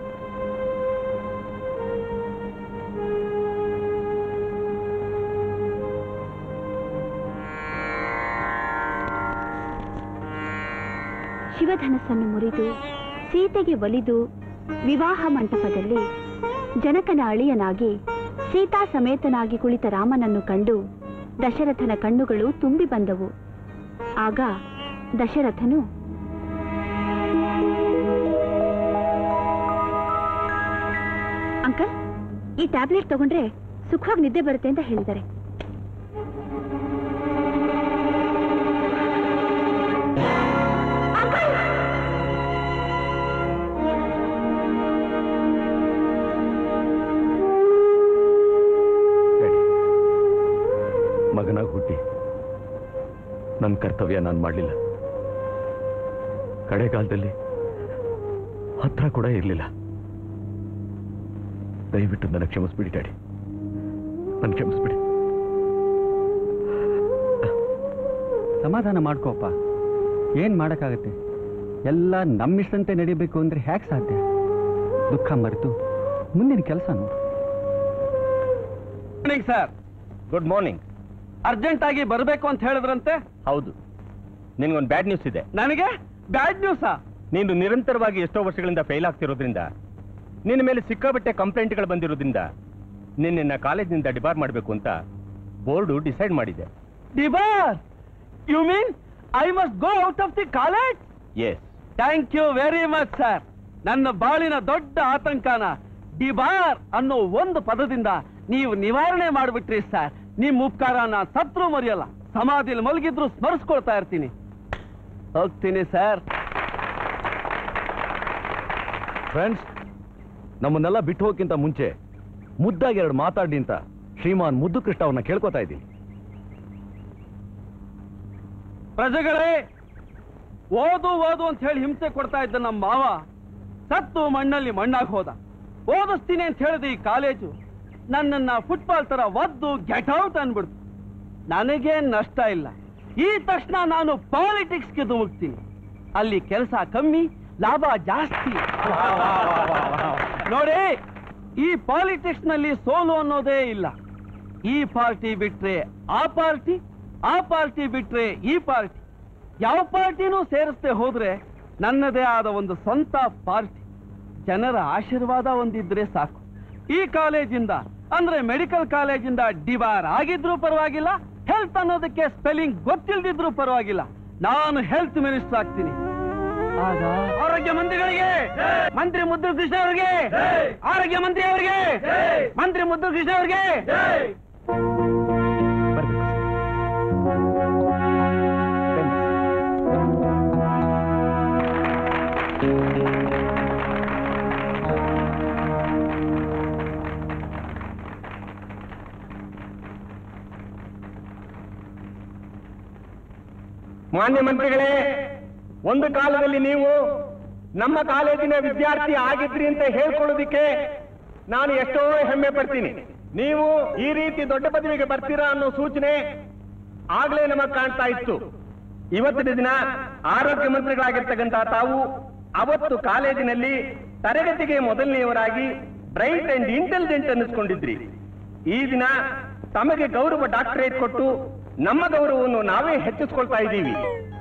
B: ಶಿವಧನಸ್ಸನ್ನು ಮುರಿದು ಸೀತೆಗೆ ಒಲಿದು ವಿವಾಹ ಮಂಟಪದಲ್ಲಿ ಜನಕನ ಅಳಿಯನಾಗಿ ಸೀತಾ ಸಮೇತನಾಗಿ ಕುಳಿತ ರಾಮನನ್ನು ಕಂಡು ದಶರಥನ ಕಣ್ಣುಗಳು ತುಂಬಿ ಬಂದವು ಆಗ ದಶರಥನು ಅಂಕಲ್ ಈ ಟ್ಯಾಬ್ಲೆಟ್ ತಗೊಂಡ್ರೆ ಸುಖವಾಗಿ ನಿದ್ದೆ ಬರುತ್ತೆ ಅಂತ ಹೇಳಿದ್ದಾರೆ
E: ಹೇಳಿ. ಮಗನಾಗಿ ಹುಟ್ಟಿ ನನ್ನ ಕರ್ತವ್ಯ ನಾನು ಮಾಡಲಿಲ್ಲ ಕಡೆಗಾಲದಲ್ಲಿ ಹತ್ರ ಕೂಡ ಇರಲಿಲ್ಲ ದಯವಿಟ್ಟು ನನ್ನ ಕ್ಷಮಿಸ್ಬಿಡಿ ಡ್ಯಾಡಿ ನನ್ನ ಕ್ಷಮಿಸ್ಬಿಡಿ
H: ಸಮಾಧಾನ ಮಾಡ್ಕೋಪ್ಪ ಏನ್ ಮಾಡಕ್ಕಾಗತ್ತೆ ಎಲ್ಲ ನಮ್ಮಿಷ್ಟಂತೆ ನಡಿಬೇಕು ಅಂದ್ರೆ ಹ್ಯಾಕ್ ಸಾಧ್ಯ ದುಃಖ ಮರೆತು ಮುಂದಿನ ಕೆಲಸ ನೋಡು
C: ಸರ್
E: ಗುಡ್ ಮಾರ್ನಿಂಗ್
C: ಅರ್ಜೆಂಟ್ ಆಗಿ ಬರಬೇಕು ಅಂತ ಹೇಳಿದ್ರಂತೆ
E: ಹೌದು ನಿನ್ಗೊಂದು ಬ್ಯಾಡ್ ನ್ಯೂಸ್ ಇದೆ
C: ನನಗೆ ಬ್ಯಾಡ್ ನ್ಯೂಸಾ
E: ನೀನು ನಿರಂತರವಾಗಿ ಎಷ್ಟೋ ವರ್ಷಗಳಿಂದ ಫೇಲ್ ಆಗ್ತಿರೋದ್ರಿಂದ ನಿನ್ನ ಮೇಲೆ ಸಿಕ್ಕಾಬಟ್ಟೆ ಕಂಪ್ಲೇಂಟ್ಗಳು ಬಂದಿರೋದ್ರಿಂದ ನಿನ್ನ ಕಾಲೇಜಿನಿಂದ ಡಿಬಾರ್ ಮಾಡಬೇಕು ಅಂತ ಬೋರ್ಡು ಡಿಸೈಡ್ ಮಾಡಿದೆ
C: debar you mean I must go out of the college
E: yes
C: thank you very much sir ನನ್ನ ಬಾಳಿನ ದೊಡ್ಡ ಆತಂಕನ ಡಿಬಾರ್ ಅನ್ನೋ ಒಂದು ಪದದಿಂದ ನೀವು ನಿವಾರಣೆ ಮಾಡಿಬಿಟ್ರಿ ಸರ್ ನಿಮ್ ಉಪಕಾರನ ಸತ್ರು ಮರೆಯಲ್ಲ ಸಮಾಧಿಲಿ ಮಲಗಿದ್ರು ಸ್ಮರಿಸ್ಕೊಳ್ತಾ ಇರ್ತೀನಿ ಹೋಗ್ತೀನಿ ಸರ್
E: ಫ್ರೆಂಡ್ಸ್ ನಮ್ಮನ್ನೆಲ್ಲ ಬಿಟ್ಟು ಹೋಗಕ್ಕಿಂತ ಮುಂಚೆ ಮುದ್ದಾಗಿ ಎರಡು ಮಾತಾಡಿ ಅಂತ ಶ್ರೀಮಾನ್ ಮುದ್ದು ಕೃಷ್ಣ ಅವ್ರನ್ನ ಕೇಳ್ಕೊತಾ ಇದ್ದೀನಿ
C: ಪ್ರಜೆಗಳೇ ಓದು ಓದು ಅಂತ ಹೇಳಿ ಹಿಂಸೆ ಕೊಡ್ತಾ ಇದ್ದ ನಮ್ಮ ಮಾವ ಸತ್ತು ಮಣ್ಣಲ್ಲಿ ಮಣ್ಣಾಗಿ ಹೋದ ಓದಿಸ್ತೀನಿ ಅಂತ ಹೇಳಿದ ಈ ಕಾಲೇಜು ನನ್ನನ್ನ ಫುಟ್ಬಾಲ್ ತರ ಒದ್ದು ಗೆಟ್ ಔಟ್ ಅನ್ಬಿಡ್ತು ನನಗೇನ್ ನಷ್ಟ ಇಲ್ಲ ಈ ತಕ್ಷಣ ನಾನು ಪಾಲಿಟಿಕ್ಸ್ಗೆ ಧುಮುಕ್ತೀನಿ ಅಲ್ಲಿ ಕೆಲಸ ಕಮ್ಮಿ ಲಾಭ ಜಾಸ್ತಿ ನೋಡಿ ಈ ಪಾಲಿಟಿಕ್ಸ್ ನಲ್ಲಿ ಸೋಲು ಅನ್ನೋದೇ ಇಲ್ಲ ಈ ಪಾರ್ಟಿ ಬಿಟ್ರೆ ಆ ಪಾರ್ಟಿ ಆ ಪಾರ್ಟಿ ಬಿಟ್ರೆ ಈ ಪಾರ್ಟಿ ಯಾವ ಪಾರ್ಟಿನೂ ಸೇರಿಸದೆ ಹೋದ್ರೆ ನನ್ನದೇ ಆದ ಒಂದು ಸ್ವಂತ ಪಾರ್ಟಿ ಜನರ ಆಶೀರ್ವಾದ ಒಂದಿದ್ರೆ ಸಾಕು ಈ ಕಾಲೇಜಿಂದ ಅಂದ್ರೆ ಮೆಡಿಕಲ್ ಕಾಲೇಜಿಂದ ಡಿಬಾರ್ ಆಗಿದ್ರೂ ಪರವಾಗಿಲ್ಲ ಹೆಲ್ತ್ ಅನ್ನೋದಕ್ಕೆ ಸ್ಪೆಲ್ಲಿಂಗ್ ಗೊತ್ತಿಲ್ದಿದ್ರೂ ಪರವಾಗಿಲ್ಲ ನಾನು ಹೆಲ್ತ್ ಮಿನಿಸ್ಟರ್ ಆಗ್ತೀನಿ ಆಗ ಆರೋಗ್ಯ ಮಂತ್ರಿಗಳಿಗೆ ಮಂತ್ರಿ ಮುದ್ದು ಕೃಷ್ಣ ಅವರಿಗೆ ಆರೋಗ್ಯ ಮಂತ್ರಿ ಅವರಿಗೆ ಮಂತ್ರಿ ಮುದ್ದು ಕೃಷ್ಣ ಅವರಿಗೆ
E: ಬರ್ಬೇಕು
I: ಮಾನ್ಯ ಮಂತ್ರಿಗಳೇ ಒಂದು ಕಾಲದಲ್ಲಿ ನೀವು ನಮ್ಮ ಕಾಲೇಜಿನ ವಿದ್ಯಾರ್ಥಿ ಆಗಿದ್ರಿ ಅಂತ ಹೇಳ್ಕೊಳ್ಳೋದಿಕ್ಕೆ ನಾನು ಎಷ್ಟೋ ಹೆಮ್ಮೆ ಪಡ್ತೀನಿ ನೀವು ಈ ರೀತಿ ದೊಡ್ಡ ಪದವಿಗೆ ಬರ್ತೀರಾ ಅನ್ನೋ ಸೂಚನೆ ಆಗ್ಲೇ ನಮಗ್ ಕಾಣ್ತಾ ಇತ್ತು ಇವತ್ತಿನ ದಿನ ಆರೋಗ್ಯ ಮಂತ್ರಿಗಳಾಗಿರ್ತಕ್ಕಂಥ ತಾವು ಅವತ್ತು ಕಾಲೇಜಿನಲ್ಲಿ ತರಗತಿಗೆ ಮೊದಲನೆಯವರಾಗಿ ಬ್ರೈಟ್ ಅಂಡ್ ಇಂಟೆಲಿಜೆಂಟ್ ಅನ್ನಿಸ್ಕೊಂಡಿದ್ರಿ ಈ ದಿನ ತಮಗೆ ಗೌರವ ಡಾಕ್ಟರೇಟ್ ಕೊಟ್ಟು ನಮ್ಮ ಗೌರವವನ್ನು ನಾವೇ ಹೆಚ್ಚಿಸ್ಕೊಳ್ತಾ ಇದ್ದೀವಿ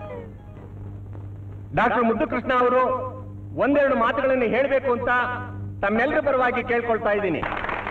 I: ಡಾಕ್ಟರ್ ಮುದ್ದುಕೃಷ್ಣ ಅವರು ಒಂದೆರಡು ಮಾತುಗಳನ್ನು ಹೇಳಬೇಕು ಅಂತ ತಮ್ಮೆಲ್ಲರ ಪರವಾಗಿ ಕೇಳ್ಕೊಳ್ತಾ ಇದ್ದೀನಿ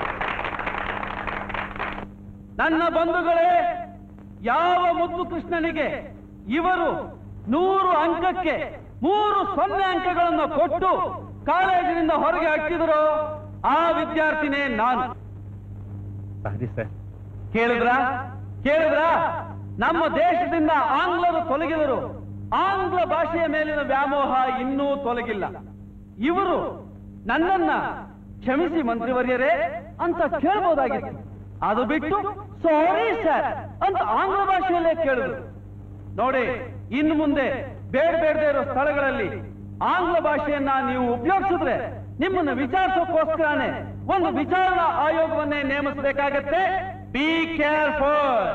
C: ನನ್ನ ಬಂಧುಗಳೇ ಯಾವ ಮುದ್ದು ಕೃಷ್ಣನಿಗೆ ಇವರು ನೂರು ಅಂಕಕ್ಕೆ ಮೂರು ಸೊನ್ನೆ ಅಂಕಗಳನ್ನು ಕೊಟ್ಟು ಕಾಲೇಜಿನಿಂದ ಹೊರಗೆ ಹಾಕಿದರೋ ಆ ವಿದ್ಯಾರ್ಥಿನೇ ನಾನು
I: ಸರಿ ಸರ್
C: ಕೇಳಿದ್ರ ಕೇಳಿದ್ರ ನಮ್ಮ ದೇಶದಿಂದ ಆಂಗ್ಲರು ತೊಲಗಿದರು ಆಂಗ್ಲ ಭಾಷೆಯ ಮೇಲಿನ ವ್ಯಾಮೋಹ ಇನ್ನೂ ತೊಲಗಿಲ್ಲ ಇವರು ನನ್ನನ್ನ ಕ್ಷಮಿಸಿ ಮಂತ್ರಿವರ್ಯರೇ ಅಂತ ಕೇಳಬಹುದಾಗಿತ್ತು ಅದು ಬಿಟ್ಟು ಸಾರಿ ಸರ್ ಅಂತ ಆಂಗ್ಲ ಭಾಷೆಯಲ್ಲೇ ಕೇಳಿದ್ರು ನೋಡಿ ಇನ್ನು ಮುಂದೆ ಬೇಡ ಬೇಡದೇ ಇರೋ ಸ್ಥಳಗಳಲ್ಲಿ ಆಂಗ್ಲ ಭಾಷೆಯನ್ನ ನೀವು ಉಪಯೋಗಿಸಿದ್ರೆ ನಿಮ್ಮನ್ನು ವಿಚಾರಿಸೋಕ್ಕೋಸ್ಕರನೇ ಒಂದು ವಿಚಾರಣಾ ಆಯೋಗವನ್ನೇ ನೇಮಿಸಬೇಕಾಗತ್ತೆ ಬಿ ಕೇರ್ಫುಲ್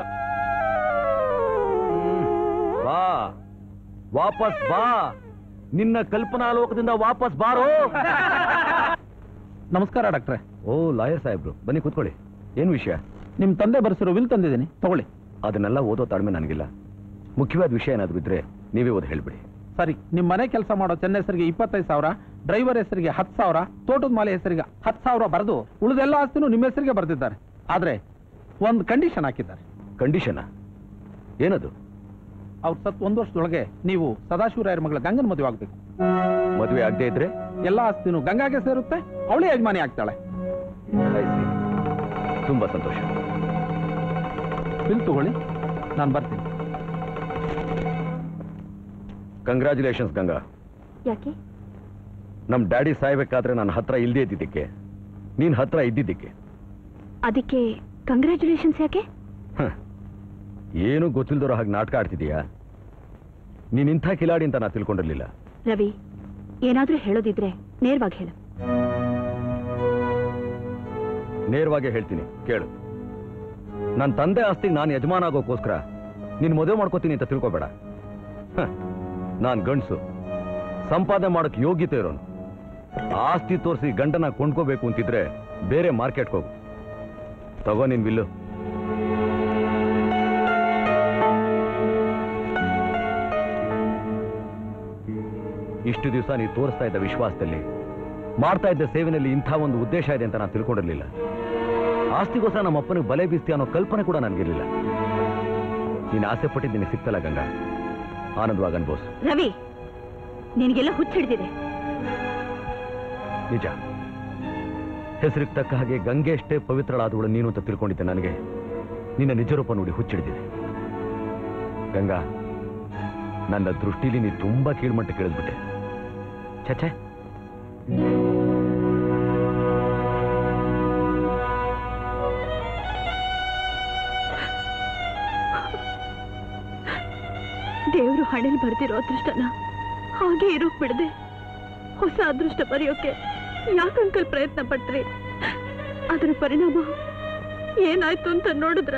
E: ಬಾ ವಾಪಸ್ ಬಾ ನಿನ್ನ ಕಲ್ಪನಾ ಲೋಕದಿಂದ ವಾಪಸ್ ಬಾರೋ
C: ನಮಸ್ಕಾರ ಡಾಕ್ಟ್ರೆ
E: ಓ ಲಾಯರ್ ಸಾಹೇಬ್ರು ಬನ್ನಿ ಕೂತ್ಕೊಳ್ಳಿ ಏನ್ ವಿಷಯ
C: ನಿಮ್ ತಂದೆ ಬರ್ಸಿರೋ ವಿಲ್ ತಂದಿದ್ದೀನಿ ತಗೊಳ್ಳಿ
E: ಅದನ್ನೆಲ್ಲ ಓದೋ ತಾಳ್ಮೆ ನನಗಿಲ್ಲ ಮುಖ್ಯವಾದ ವಿಷಯ ಏನಾದ್ರು ಇದ್ರೆ ನೀವೇ ಓದಿ ಹೇಳ್ಬಿಡಿ
C: ಸರಿ ನಿಮ್ ಮನೆ ಕೆಲಸ ಮಾಡೋ ಚೆನ್ನ ಹೆಸರಿಗೆ ಇಪ್ಪತ್ತೈದು ಸಾವಿರ ಡ್ರೈವರ್ ಹೆಸರಿಗೆ ಹತ್ತು ಸಾವಿರ ತೋಟದ ಮಾಲೆ ಹೆಸರಿಗೆ ಹತ್ತು ಸಾವಿರ ಬರೆದು ಉಳಿದೆಲ್ಲ ಆಸ್ತಿನೂ ನಿಮ್ಮ ಹೆಸರಿಗೆ ಬರೆದಿದ್ದಾರೆ ಆದ್ರೆ ಒಂದು ಕಂಡೀಷನ್ ಹಾಕಿದ್ದಾರೆ
E: ಕಂಡೀಷನ್ ಏನದು
C: ಅವ್ರ ಸತ್ ಒಂದು ವರ್ಷದೊಳಗೆ ನೀವು ಸದಾಶಿವರಾಯರ ಮಗಳ ಗಂಗನ ಮದುವೆ ಆಗ್ಬೇಕು
E: ಮದುವೆ ಆಗದೆ ಇದ್ರೆ
C: ಎಲ್ಲ ಆಸ್ತಿನೂ ಗಂಗಾಗೆ ಸೇರುತ್ತೆ ಅವಳೇ ಯಜಮಾನಿ ಆಗ್ತಾಳೆ
E: I see. ತುಂಬಾ ಸಂತೋಷ
C: ಬಿಲ್ ತಗೊಳ್ಳಿ ನಾನು ಬರ್ತೀನಿ
E: ಕಂಗ್ರ್ಯಾಚುಲೇಷನ್ಸ್ ಗಂಗಾ
B: ಯಾಕೆ
E: ನಮ್ ಡ್ಯಾಡಿ ಸಾಯ್ಬೇಕಾದ್ರೆ ನನ್ನ ಹತ್ರ ಇಲ್ದೇ ಇದ್ದಿದ್ದಕ್ಕೆ ನೀನ್ ಹತ್ರ ಇದ್ದಿದ್ದಕ್ಕೆ
B: ಅದಕ್ಕೆ ಕಂಗ್ರ್ಯಾಚುಲೇಷನ್ಸ್ ಯಾಕೆ
E: ಹ. ಏನು ಗೊತ್ತಿಲ್ದರೋ ಹಾಗೆ ನಾಟಕ ಆಡ್ತಿದೀಯಾ ನೀನ್ ಇಂಥ ಕಿಲಾಡಿ ಅಂತ ನಾ ತಿಳ್ಕೊಂಡಿರ್ಲಿಲ್ಲ
B: ರವಿ ಏನಾದ್ರೂ ಹೇಳೋದಿದ್ರೆ ನೇರವಾಗಿ ಹೇಳು
E: ನೇರವಾಗಿ ಹೇಳ್ತೀನಿ ಕೇಳು ನನ್ನ ತಂದೆ ಆಸ್ತಿಗೆ ನಾನು ಯಜಮಾನ ಆಗೋಕ್ಕೋಸ್ಕರ ನೀನ್ ಮದುವೆ ಮಾಡ್ಕೋತೀನಿ ಅಂತ ತಿಳ್ಕೊಬೇಡ ಹ. ನಾನ್ ಗಂಡ್ಸು ಸಂಪಾದನೆ ಮಾಡೋಕ್ ಯೋಗ್ಯತೆ ಇರೋನು ಆಸ್ತಿ ತೋರಿಸಿ ಗಂಡನ ಕೊಂಡ್ಕೋಬೇಕು ಅಂತಿದ್ರೆ ಬೇರೆ ಮಾರ್ಕೆಟ್ಗೆ ಹೋಗು ತಗೋ ನಿನ್ ಬಿಲ್ಲು ಇಷ್ಟು ದಿವಸ ನೀವು ತೋರಿಸ್ತಾ ಇದ್ದ ವಿಶ್ವಾಸದಲ್ಲಿ ಮಾಡ್ತಾ ಇದ್ದ ಸೇವೆನಲ್ಲಿ ಇಂಥ ಒಂದು ಉದ್ದೇಶ ಇದೆ ಅಂತ ನಾನು ತಿಳ್ಕೊಂಡಿರ್ಲಿಲ್ಲ ಆಸ್ತಿಗೋಸ್ಕರ ನಮ್ಮ ಅಪ್ಪನಿಗೆ ಬಲೆ ಬೀಸ್ತಿ ಅನ್ನೋ ಕಲ್ಪನೆ ಕೂಡ ನನಗಿರ್ಲಿಲ್ಲ ನೀನು ಆಸೆ ಪಟ್ಟಿದ್ದು ನಿನಗೆ ಸಿಕ್ತಲ್ಲ ಗಂಗಾ ಆನಂದವಾಗಿ ಅನ್ಬೋಸ್
B: ರವಿ ನಿನಗೆಲ್ಲ ಹುಚ್ಚಿಡ್ದಿದೆ
E: ನಿಜ ಹೆಸರಿಗೆ ತಕ್ಕ ಹಾಗೆ ಗಂಗೆ ಅಷ್ಟೇ ಪವಿತ್ರಳಾದವಳು ನೀನು ಅಂತ ತಿಳ್ಕೊಂಡಿದ್ದೆ ನನಗೆ ನಿನ್ನ ನಿಜರೂಪ ನೋಡಿ ಹುಚ್ಚಿಡಿದಿದೆ ಗಂಗಾ ನನ್ನ ದೃಷ್ಟಿಲಿ ನೀ ತುಂಬಾ ಕೀಳ್ಮಟ್ಟ ಕೇಳಿದ್ಬಿಟ್ಟೆ ಛೆ
B: ದೇವರು ಹಣೆಲ್ ಬರ್ದಿರೋ ಅದೃಷ್ಟನ ಹಾಗೆ ಇರೋಕ್ ಬಿಡದೆ ಹೊಸ ಅದೃಷ್ಟ ಬರೆಯೋಕೆ ಯಾಕಂಕಲ್ ಪ್ರಯತ್ನ ಪಟ್ರಿ ಅದರ ಪರಿಣಾಮ ಏನಾಯ್ತು ಅಂತ ನೋಡಿದ್ರ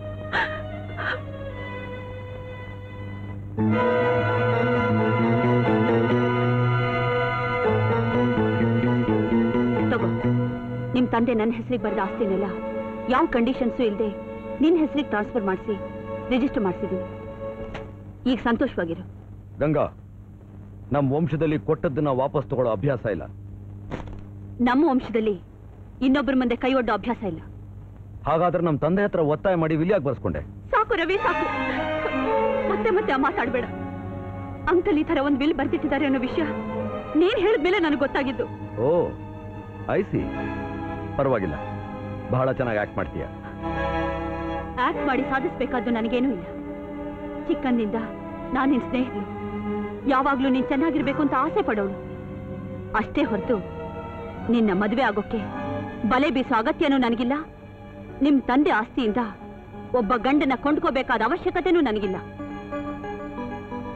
B: ತಗೋ ನಿಮ್ ತಂದೆ ನನ್ನ ಹೆಸರಿಗೆ ಬರೆದ ಆಸ್ತಿನೆಲ್ಲ ಯಾವ ಕಂಡೀಷನ್ಸು ಇಲ್ಲದೆ ನಿನ್ನ ಹೆಸರಿಗೆ ಟ್ರಾನ್ಸ್ಫರ್ ಮಾಡಿಸಿ ರಿಜಿಸ್ಟರ್ ಮಾಡಿಸಿದ್ದೀನಿ ಈಗ ಸಂತೋಷವಾಗಿರು
E: ಗಂಗಾ ನಮ್ಮ ವಂಶದಲ್ಲಿ ಕೊಟ್ಟದ್ದನ್ನ ವಾಪಸ್ ತಗೊಳ್ಳೋ ಅಭ್ಯಾಸ ಇಲ್ಲ
B: ನಮ್ಮ ವಂಶದಲ್ಲಿ ಇನ್ನೊಬ್ಬರ ಮುಂದೆ ಕೈ ಒಡ್ಡೋ ಅಭ್ಯಾಸ ಇಲ್ಲ
E: ಹಾಗಾದ್ರೆ ನಮ್ಮ ತಂದೆ ಹತ್ರ ಒತ್ತಾಯ ಮಾಡಿ ವಿಲಿಯಾಗಿ ಬರ್ಸ್ಕೊಂಡೆ
B: ಸಾಕು ರವಿ ಸಾಕು ಮತ್ತೆ ಮತ್ತೆ ಆ ಮಾತಾಡ್ಬೇಡ ಅಂಕಲ್ ಈ ತರ ಒಂದ್ ಬಿಲ್ ಬರ್ದಿಟ್ಟಿದ್ದಾರೆ ಅನ್ನೋ ವಿಷಯ ನೀನ್ ಹೇಳಿದ್ಮೇಲೆ ನನಗೆ ಗೊತ್ತಾಗಿದ್ದು
E: ಓ ಐಸಿ ಪರವಾಗಿಲ್ಲ ಬಹಳ ಚೆನ್ನಾಗಿ ಆಕ್ಟ್ ಮಾಡ್ತೀಯ
B: ಆಕ್ಟ್ ಮಾಡಿ ಸಾಧಿಸ್ಬೇಕಾದ್ದು ನನಗೇನೂ ಇಲ್ಲ ಚಿಕ್ಕಂದಿಂದ ನಾನು ನಿನ್ ಸ್ನೇಹಿತರು ಯಾವಾಗ್ಲೂ ನೀನ್ ಚೆನ್ನಾಗಿರ್ಬೇಕು ಅಂತ ಆಸೆ ಪಡೋಳು ಅಷ್ಟೇ ಹೊರತು ನಿನ್ನ ಮದುವೆ ಆಗೋಕೆ ಬಲೆ ಬೀಸೋ ಅಗತ್ಯನೂ ನನಗಿಲ್ಲ ನಿಮ್ ತಂದೆ ಆಸ್ತಿಯಿಂದ ಒಬ್ಬ ಗಂಡನ ಕೊಂಡ್ಕೋಬೇಕಾದ ಅವಶ್ಯಕತೆನೂ ನನಗಿಲ್ಲ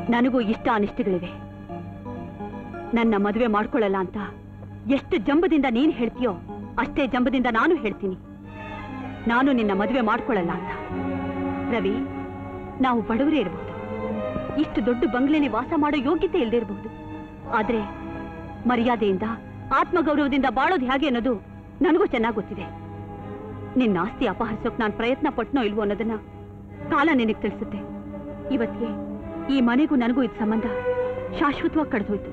B: ನನಗೂ ಇಷ್ಟ ಅನಿಷ್ಟಗಳಿವೆ ನನ್ನ ಮದುವೆ ಮಾಡ್ಕೊಳ್ಳಲ್ಲ ಅಂತ ಎಷ್ಟು ಜಂಬದಿಂದ ನೀನು ಹೇಳ್ತೀಯೋ ಅಷ್ಟೇ ಜಂಬದಿಂದ ನಾನು ಹೇಳ್ತೀನಿ ನಾನು ನಿನ್ನ ಮದುವೆ ಮಾಡ್ಕೊಳ್ಳಲ್ಲ ಅಂತ ರವಿ ನಾವು ಬಡವರೇ ಇರಬಹುದು ಇಷ್ಟು ದೊಡ್ಡ ಬಂಗ್ಲೆಯಲ್ಲಿ ವಾಸ ಮಾಡೋ ಯೋಗ್ಯತೆ ಇಲ್ಲದೆ ಇರಬಹುದು ಆದ್ರೆ ಮರ್ಯಾದೆಯಿಂದ ಆತ್ಮಗೌರವದಿಂದ ಬಾಳೋದು ಹೇಗೆ ಅನ್ನೋದು ನನಗೂ ಚೆನ್ನಾಗಿ ಗೊತ್ತಿದೆ ನಿನ್ನ ಆಸ್ತಿ ಅಪಹರಿಸೋಕ್ ನಾನು ಪ್ರಯತ್ನ ಪಟ್ನೋ ಇಲ್ವೋ ಅನ್ನೋದನ್ನ ಕಾಲ ನಿನಗೆ ತಿಳಿಸುತ್ತೆ ಇವತ್ತಿಗೆ ಈ ಮನೆಗೂ ನನಗೂ ಇದು ಸಂಬಂಧ ಶಾಶ್ವತವಾಗಿ ಕಳೆದೋಯ್ತು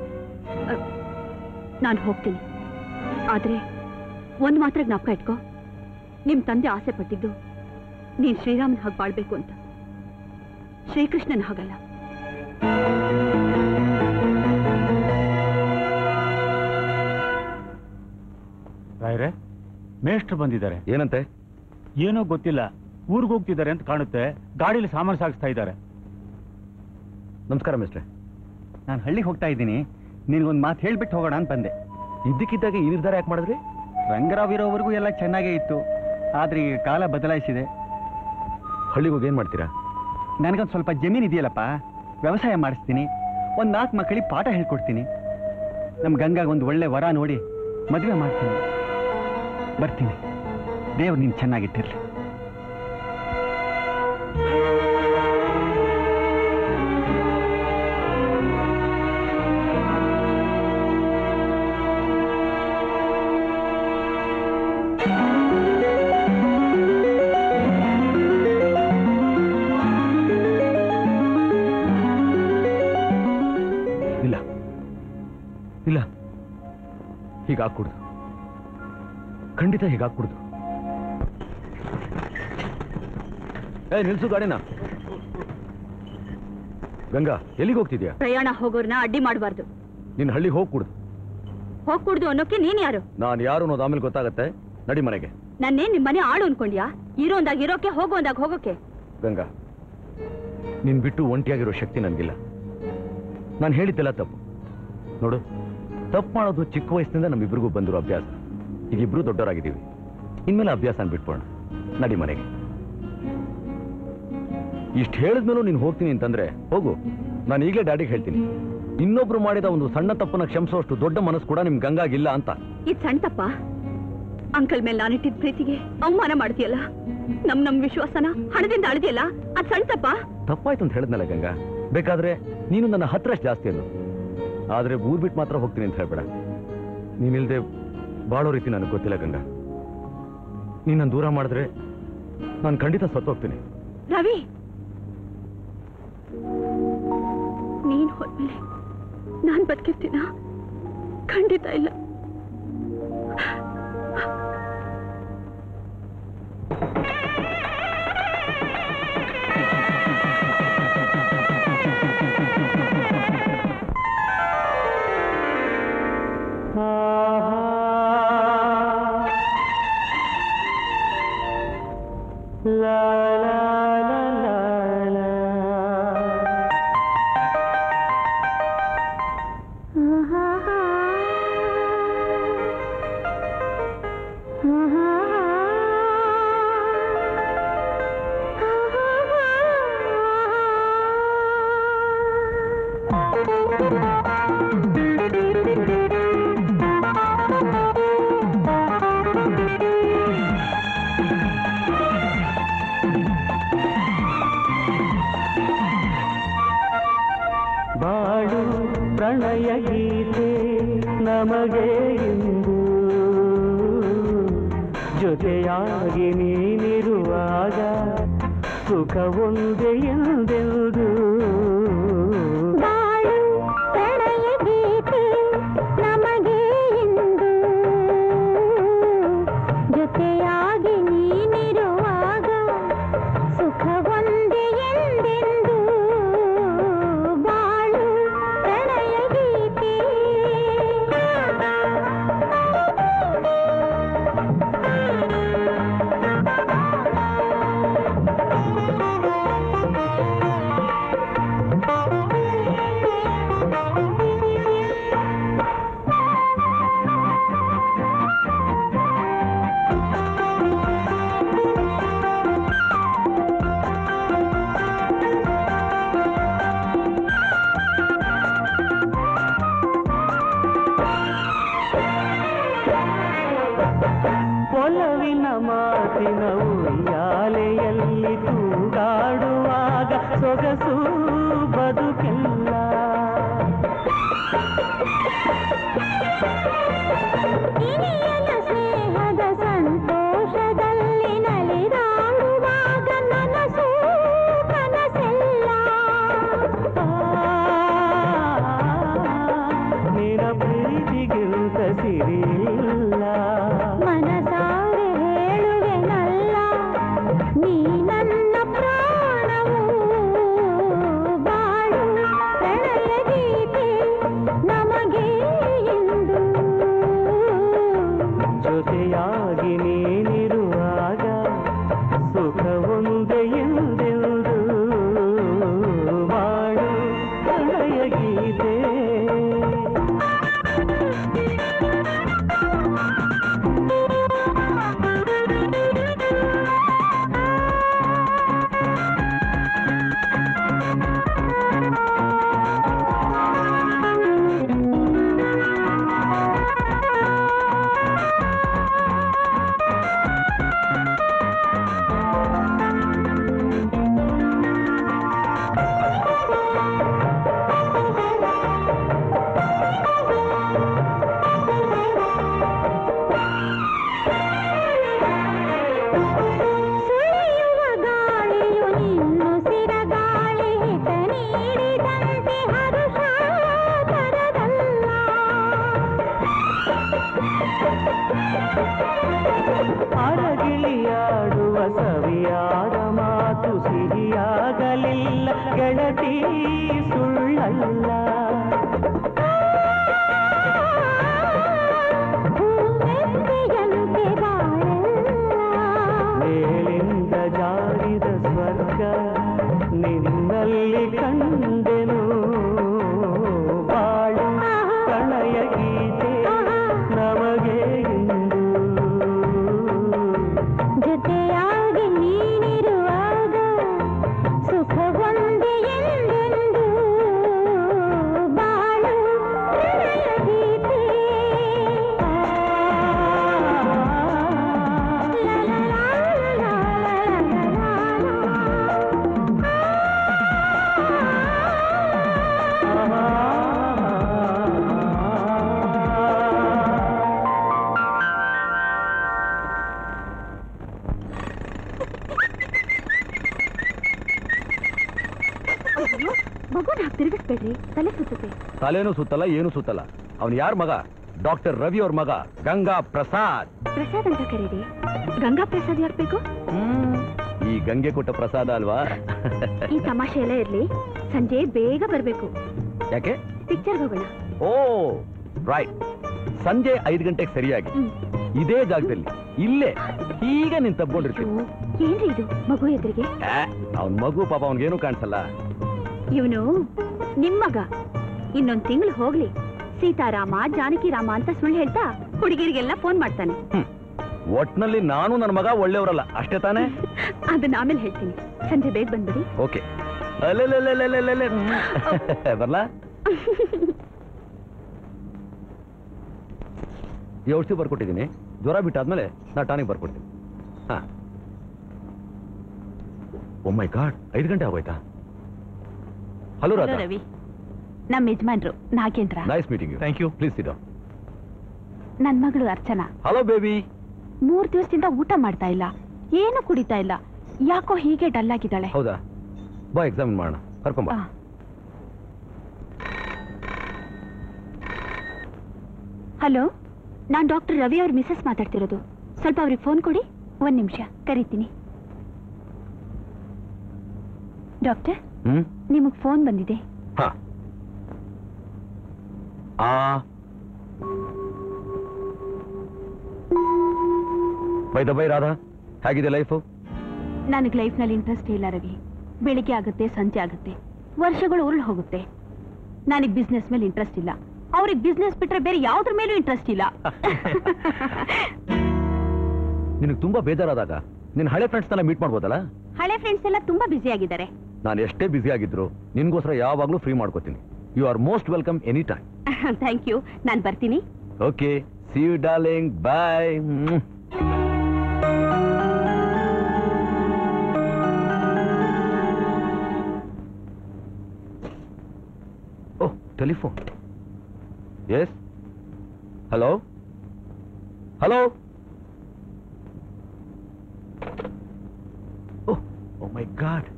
B: ನಾನು ಹೋಗ್ತೀನಿ ಆದ್ರೆ ಒಂದು ಮಾತ್ರ ಜ್ಞಾಪಕ ಇಟ್ಕೋ ನಿಮ್ ತಂದೆ ಆಸೆ ಪಟ್ಟಿದ್ದು ನೀನ್ ಶ್ರೀರಾಮನ್ ಹಾಗೆ ಬಾಳ್ಬೇಕು ಅಂತ ಶ್ರೀಕೃಷ್ಣನ್ ಹಾಗಲ್ಲ
A: ರಾಯ್ರೆ ಮೇಷ್ಟ್ರು ಬಂದಿದ್ದಾರೆ
E: ಏನಂತೆ
A: ಏನೋ ಗೊತ್ತಿಲ್ಲ ಊರಿಗೆ ಹೋಗ್ತಿದ್ದಾರೆ ಅಂತ ಕಾಣುತ್ತೆ ಗಾಡಿಲಿ ಸಾಮಾನು ಸಾಗಿಸ್ತಾ ಇದ್ದಾರೆ
E: ನಮಸ್ಕಾರ ಮಿಸ್ಟ್ರೆ
H: ನಾನು ಹಳ್ಳಿಗೆ ಹೋಗ್ತಾ ಇದ್ದೀನಿ ನಿನಗೊಂದು ಮಾತು ಹೇಳ್ಬಿಟ್ಟು ಹೋಗೋಣ ಅಂತ ಬಂದೆ
E: ಇದ್ದಕ್ಕಿದ್ದಾಗೆ ಈ ನಿರ್ಧಾರ ಯಾಕೆ ಮಾಡಿದ್ರಿ
H: ರಂಗರಾವ್ ಇರೋವರೆಗೂ ಎಲ್ಲ ಚೆನ್ನಾಗೇ ಇತ್ತು ಆದ್ರೆ ಈಗ ಕಾಲ ಬದಲಾಯಿಸಿದೆ
E: ಹಳ್ಳಿಗೆ ಹೋಗಿ ಏನ್ ಮಾಡ್ತೀರಾ
H: ನನಗೊಂದು ಸ್ವಲ್ಪ ಜಮೀನು ಇದೆಯಲ್ಲಪ್ಪ ವ್ಯವಸಾಯ ಮಾಡಿಸ್ತೀನಿ ಒಂದು ನಾಲ್ಕು ಮಕ್ಕಳಿಗೆ ಪಾಠ ಹೇಳ್ಕೊಡ್ತೀನಿ ನಮ್ಮ ಗಂಗಾಗ ಒಂದು ಒಳ್ಳೆ ವರ ನೋಡಿ ಮದುವೆ ಮಾಡ್ತೀನಿ ಬರ್ತೀನಿ ದೇವ್ರು ನೀನು ಚೆನ್ನಾಗಿಟ್ಟಿರ್ಲಿ
E: ಇಲ್ಲ ಇಲ್ಲ ಹೀಗಾಗ್ಕೂಡ್ದು ಖಂಡಿತ ಹೀಗಾಗ್ಕೂಡ್ದು ಏ ನಿಲ್ಸು ಗಾಡಿನ ಗಂಗಾ ಎಲ್ಲಿಗೆ ಹೋಗ್ತಿದ್ಯಾ
B: ಪ್ರಯಾಣ ಹೋಗೋರ್ನ ಅಡ್ಡಿ ಮಾಡಬಾರ್ದು
E: ನಿನ್ನ ಹಳ್ಳಿಗೆ ಹೋಗ್ಕೂಡ್ದು
B: ಹೋಗ್ಕೂಡ್ದು ಅನ್ನೋಕೆ ನೀನ್ ಯಾರು
E: ನಾನು ಯಾರು ಅನ್ನೋದು ಆಮೇಲೆ ಗೊತ್ತಾಗತ್ತೆ ನಡಿ ಮನೆಗೆ
B: ನನ್ನೇನ್ ನಿಮ್ಮನೆ ಆಳು ಅನ್ಕೊಂಡ್ಯಾ ಇರೋಂದಾಗ ಇರೋಕೆ ಹೋಗೋಂದಾಗ ಹೋಗೋಕೆ
E: ಗಂಗಾ ನಿನ್ ಬಿಟ್ಟು ಒಂಟಿಯಾಗಿರೋ ಶಕ್ತಿ ನನಗಿಲ್ಲ ನಾನು ಹೇಳಿದ್ದೆಲ್ಲ ತಪ್ಪು ನೋಡು ತಪ್ಪು ಮಾಡೋದು ಚಿಕ್ಕ ವಯಸ್ಸಿನಿಂದ ನಮ್ಮಿಬ್ರಿಗೂ ಬಂದಿರೋ ಅಭ್ಯಾಸ ಈಗ ಇಬ್ರು ದೊಡ್ಡವರಾಗಿದ್ದೀವಿ ಇನ್ಮೇಲೆ ಅಭ್ಯಾಸ ಬಿಟ್ಬೋಣ ನಡಿ ಮನೆಗೆ ಇಷ್ಟು ಹೇಳಿದ್ಮೇಲೂ ನೀನು ಹೋಗ್ತೀನಿ ಅಂತಂದ್ರೆ ಹೋಗು ನಾನು ಈಗಲೇ ಡ್ಯಾಡಿಗೆ ಹೇಳ್ತೀನಿ ಇನ್ನೊಬ್ರು ಮಾಡಿದ ಒಂದು ಸಣ್ಣ ತಪ್ಪನ್ನ ಕ್ಷಮಿಸೋಷ್ಟು ದೊಡ್ಡ ಮನಸ್ಸು ಕೂಡ ನಿಮ್ ಗಂಗಾಗಿಲ್ಲ ಅಂತ
B: ಇದ್ ಸಣ್ಣ ತಪ್ಪ ಅಂಕಲ್ ಮೇಲೆ ನಾನಿಟ್ಟಿದ್ ಪ್ರೀತಿಗೆ ಅವಮಾನ ಮಾಡ್ತೀಯಲ್ಲ ನಮ್ ನಮ್ ವಿಶ್ವಾಸನ ಹಣದಿಂದ ಅಳ್ದಿಯಲ್ಲ ಅದ್ ಸಣ್ಣ ತಪ್ಪ
E: ತಪ್ಪಾಯ್ತು ಅಂತ ಹೇಳಿದ್ನಲ್ಲ ಗಂಗಾ ಬೇಕಾದ್ರೆ ನೀನು ನನ್ನ ಹತ್ರಷ್ಟು ಜಾಸ್ತಿ ಅನ್ನು ಆದ್ರೆ ಊರ್ ಬಿಟ್ಟು ಮಾತ್ರ ಹೋಗ್ತೀನಿ ಅಂತ ಹೇಳ್ಬೇಡ ನೀನಿಲ್ದೆ ಬಾಳೋ ರೀತಿ ನನಗೆ ಗೊತ್ತಿಲ್ಲ ಗಂಗಾ ನೀನ್ ದೂರ ಮಾಡಿದ್ರೆ ನಾನು ಖಂಡಿತ ಸತ್ತೋಗ್ತೀನಿ
B: ರವಿ ನೀನ್ ಹೋದ್ಮೇಲೆ ನಾನ್ ಬದುಕಿರ್ತೀನ ಖಂಡಿತ ಇಲ್ಲ
G: ಬಾಳು ಪ್ರಣಯ ಗೀತೆ ನಮಗೆ ಇಂದು ಜೊತೆಯಾಗಿ ನೀನಿರುವಾಗ ಸುಖ ಒಂದೇ ಎಂದೆಂದು
J: ಜೊತೆಯಾಗಿ ನೀನಿರುವಾಗ ಸುಖ ಒಂದೇ ಎಂದೆಂದು ಬಾಳು ಪ್ರಣಯ ಗೀತೆ
G: ಬದುಕೆಲ್ಲ
J: ಇನಿಯನ ಸ್ನೇಹದ ಸಂತೋಷದಲ್ಲಿ ನಲಿದಾಡುವಾಗ ನನಸು ಕನಸೆಲ್ಲ
G: ನಿನ ಪ್ರೀತಿಗಿಂತ ಸಿರಿಲ್ಲ
J: ಮನಸಾರೆ ಹೇಳುವೆನಲ್ಲ ನೀ ನನ್ನ ಪ್ರಾಣವು ಬಾಳು ಪ್ರಣಯ ಗೀತೆ ನಮಗೆ ಎಂದು
G: ಜೊತೆಯಾಗಿ ನೀನಿರುವಾಗ ಸುಖವೊಂದೇ ಎಂದೆಂದು ಮಾಡು ಪ್ರಣಯ ಗೀತೆ
J: ಸುಳಿಯುವ ಗಾಳಿಯು ನಿನ್ನು ಸಿರಗಾಳಿ ಹಿತ ನೀಡಿದಂತೆ ಹರುಷ ತರದಲ್ಲ
G: ಅರಗಿಳಿಯಾಡುವ ಸವಿಯಾದ ಮಾತು ಸಿಹಿಯಾಗಲಿಲ್ಲ ಗೆಳತಿ ಸುಳ್ಳಲ್ಲ
J: ಹೂಮೆತ್ತೆಯಂತೆ ಬಾಳೆಲ್ಲ
G: ಮೇಲಿಂದ ಜಾರಿದ ಸ್ವರ್ಗ ನಿನ್ನಲ್ಲಿ ಕಂಡೆನು ಬಾಳು ಪ್ರಣಯ ಗೀತೆ ನಮಗೆ ಇಂದು
J: ಜೊತೆಯಾಗಿ ನೀನಿರುವಾಗ ಸುಖವೊಂದೇ ಎಂದೆಂದು ಬಾಳು ಪ್ರಣಯ ಗೀತೆ
B: ಅಯ್ಯೋ ಮಗುನ ಹಾಗೆ ತಿರುಗಿಸ್ಬೇಡ್ರಿ ತಲೆ ಸುತ್ತುತ್ತೆ
E: ತಲೆನೂ ಸುತ್ತಲ್ಲ ಏನು ಸುತ್ತಲ್ಲ ಅವನು ಯಾರ ಮಗ ಡಾಕ್ಟರ್ ರವಿ ಅವ್ರ ಮಗ ಗಂಗಾ ಪ್ರಸಾದ್
B: ಪ್ರಸಾದ್ ಅಂತ ಕರೀರಿ ಗಂಗಾ ಪ್ರಸಾದ್ ಯಾಕ್ಬೇಕು
E: ಈ ಗಂಗೆ ಕೊಟ್ಟ ಪ್ರಸಾದ ಅಲ್ವಾ
B: ಈ ತಮಾಷೆ ಎಲ್ಲ ಇರ್ಲಿ ಸಂಜೆ ಬೇಗ ಬರ್ಬೇಕು
E: ಯಾಕೆ
B: ಪಿಕ್ಚರ್ ಹೋಗೋಣ
E: ಓ ರೈಟ್ ಸಂಜೆ ಐದು ಗಂಟೆಗೆ ಸರಿಯಾಗಿ
B: ಹ್ಮ್.
E: ಇದೇ ಜಾಗದಲ್ಲಿ ಇಲ್ಲೇ ಹೀಗೆ ನಿನ್ ತಬ್ಕೊಂಡಿರ್ತೀನಿ
B: ಅಯ್ಯೋ, ಏನ್ರಿ ಇದು ಮಗು ಎದುರಿಗೆ
E: ಅವನ್ ಮಗು ಪಾಪ ಅವನ್ಗೇನು ಕಾಣಿಸಲ್ಲ
B: ಇವನು ನಿಮ್ ಮಗ ಇನ್ನೊಂದ್ ತಿಂಗಳು ಹೋಗ್ಲಿ ಸೀತಾರಾಮ ಜಾನಕಿ ರಾಮ ಅಂತ ಸುಳ್ಳು ಹೇಳ್ತಾ ಹುಡುಗಿರಿಗೆಲ್ಲ ಫೋನ್ ಮಾಡ್ತಾನೆ
E: ಹ್ಮ್. ಒಟ್ನಲ್ಲಿ ನಾನು ನನ್ನ ಮಗ ಒಳ್ಳೆಯವರಲ್ಲ ಅಷ್ಟೇ ತಾನೇ
B: ಅದನ್ನ ಆಮೇಲೆ ಹೇಳ್ತೀನಿ ಸಂಜೆ ಬೇಗ ಬಂದ್ಬಿಡಿ
E: ಓಕೆ ಅಲ್ಲೆಲ್ಲೆಲ್ಲೆಲ್ಲೆಲ್ಲೆಲ್ಲೆ. ಬರ್ಲಾ ಈ ಔಷಧಿ ಬರ್ಕೊಟ್ಟಿದ್ದೀನಿ ಜ್ವರ ಬಿಟ್ಟಾದ್ಮೇಲೆ ನಾ ಟಾನಿಕ್ ಬರ್ಕೊಡ್ತೀನಿ ಹಾ ಓ ಮೈ ಗಾಡ್ ಐದು ಗಂಟೆ ಆಗೋಯ್ತಾ ಹಲೋ ರಾಧಾ
B: ರವಿ ನಮ್ಮ ಯಜಮಾನ್ರು Nagendra
E: nice meeting you thank you please ಇದು
B: ನನ್ ಮಗಳು ಅರ್ಚನಾ
E: ಹಲೋ ಬೇಬಿ
B: ಮೂರ್ ದಿವಸದಿಂದ ಊಟ ಮಾಡ್ತಾ ಇಲ್ಲ ಏನು ಕುಡಿತಾ ಇಲ್ಲ ಯಾಕೋ ಹೀಗೆ ಡಲ್ ಆಗಿದ್ದಾಳೆ
E: ಹೌದಾ ಬಾ ಎಕ್ಸಾಮಿನ್ ಮಾಡೋಣ ಕರ್ಕೊಂಬ
B: ಆ. ಹಲೋ ನಾನ್ ಡಾಕ್ಟರ್ ರವಿ ಅವ್ರ ಮಿಸಸ್ ಮಾತಾಡ್ತಿರೋದು ಸ್ವಲ್ಪ ಅವ್ರಿಗೆ ಫೋನ್ ಕೊಡಿ ಒಂದ್ ನಿಮಿಷ ಕರಿತೀನಿ ಡಾಕ್ಟರ್
E: ಹ್ಮ್
B: ನಿಮಗ್ ಫೋನ್ ಬಂದಿದೆ
E: ಹಾ ಆ ಬೈ ದ ಬೈ ರಾಧಾ ಹೇಗಿದೆ ಲೈಫು
B: ನನಗ್ ಲೈಫ್ ನಲ್ಲಿ ಇಂಟ್ರೆಸ್ಟ್ ಇಲ್ಲ ರವಿ ಬೆಳಿಗ್ಗೆ ಆಗುತ್ತೆ ಸಂಜೆ ಆಗುತ್ತೆ ವರ್ಷಗಳು ಉರುಳು ಹೋಗುತ್ತೆ ನನಗ್ ಬಿಸ್ನೆಸ್ ಮೇಲೆ ಇಂಟ್ರೆಸ್ಟ್ ಇಲ್ಲ ಅವ್ರಿಗೆ ಬಿಸ್ನೆಸ್ ಬಿಟ್ರೆ ಬೇರೆ ಯಾವ್ದ್ರ ಮೇಲೂ ಇಂಟ್ರೆಸ್ಟ್ ಇಲ್ಲ
E: ನಿನಗೆ ತುಂಬಾ ಬೇಜಾರಾದಾಗ ನಿನ್ನ ಹಳೆ ಫ್ರೆಂಡ್ಸ್ನೆಲ್ಲ ಮೀಟ್ ಮಾಡ್ಬೋದಲ್ಲ
B: ಹಳೆ ಫ್ರೆಂಡ್ಸ್ ಎಲ್ಲ ತುಂಬಾ ಬ್ಯುಸಿ ಆಗಿದ್ದಾರೆ
E: ನಾನು ಎಷ್ಟೇ ಬ್ಯುಸಿ ಆಗಿದ್ರು ನಿನ್ಗೋಸ್ಕರ ಯಾವಾಗಲೂ ಫ್ರೀ ಮಾಡ್ಕೋತೀನಿ you are most welcome any time
B: thank you ನಾನ್ ಬರ್ತೀನಿ
E: okay see you darling bye telephone yes hello hello oh my God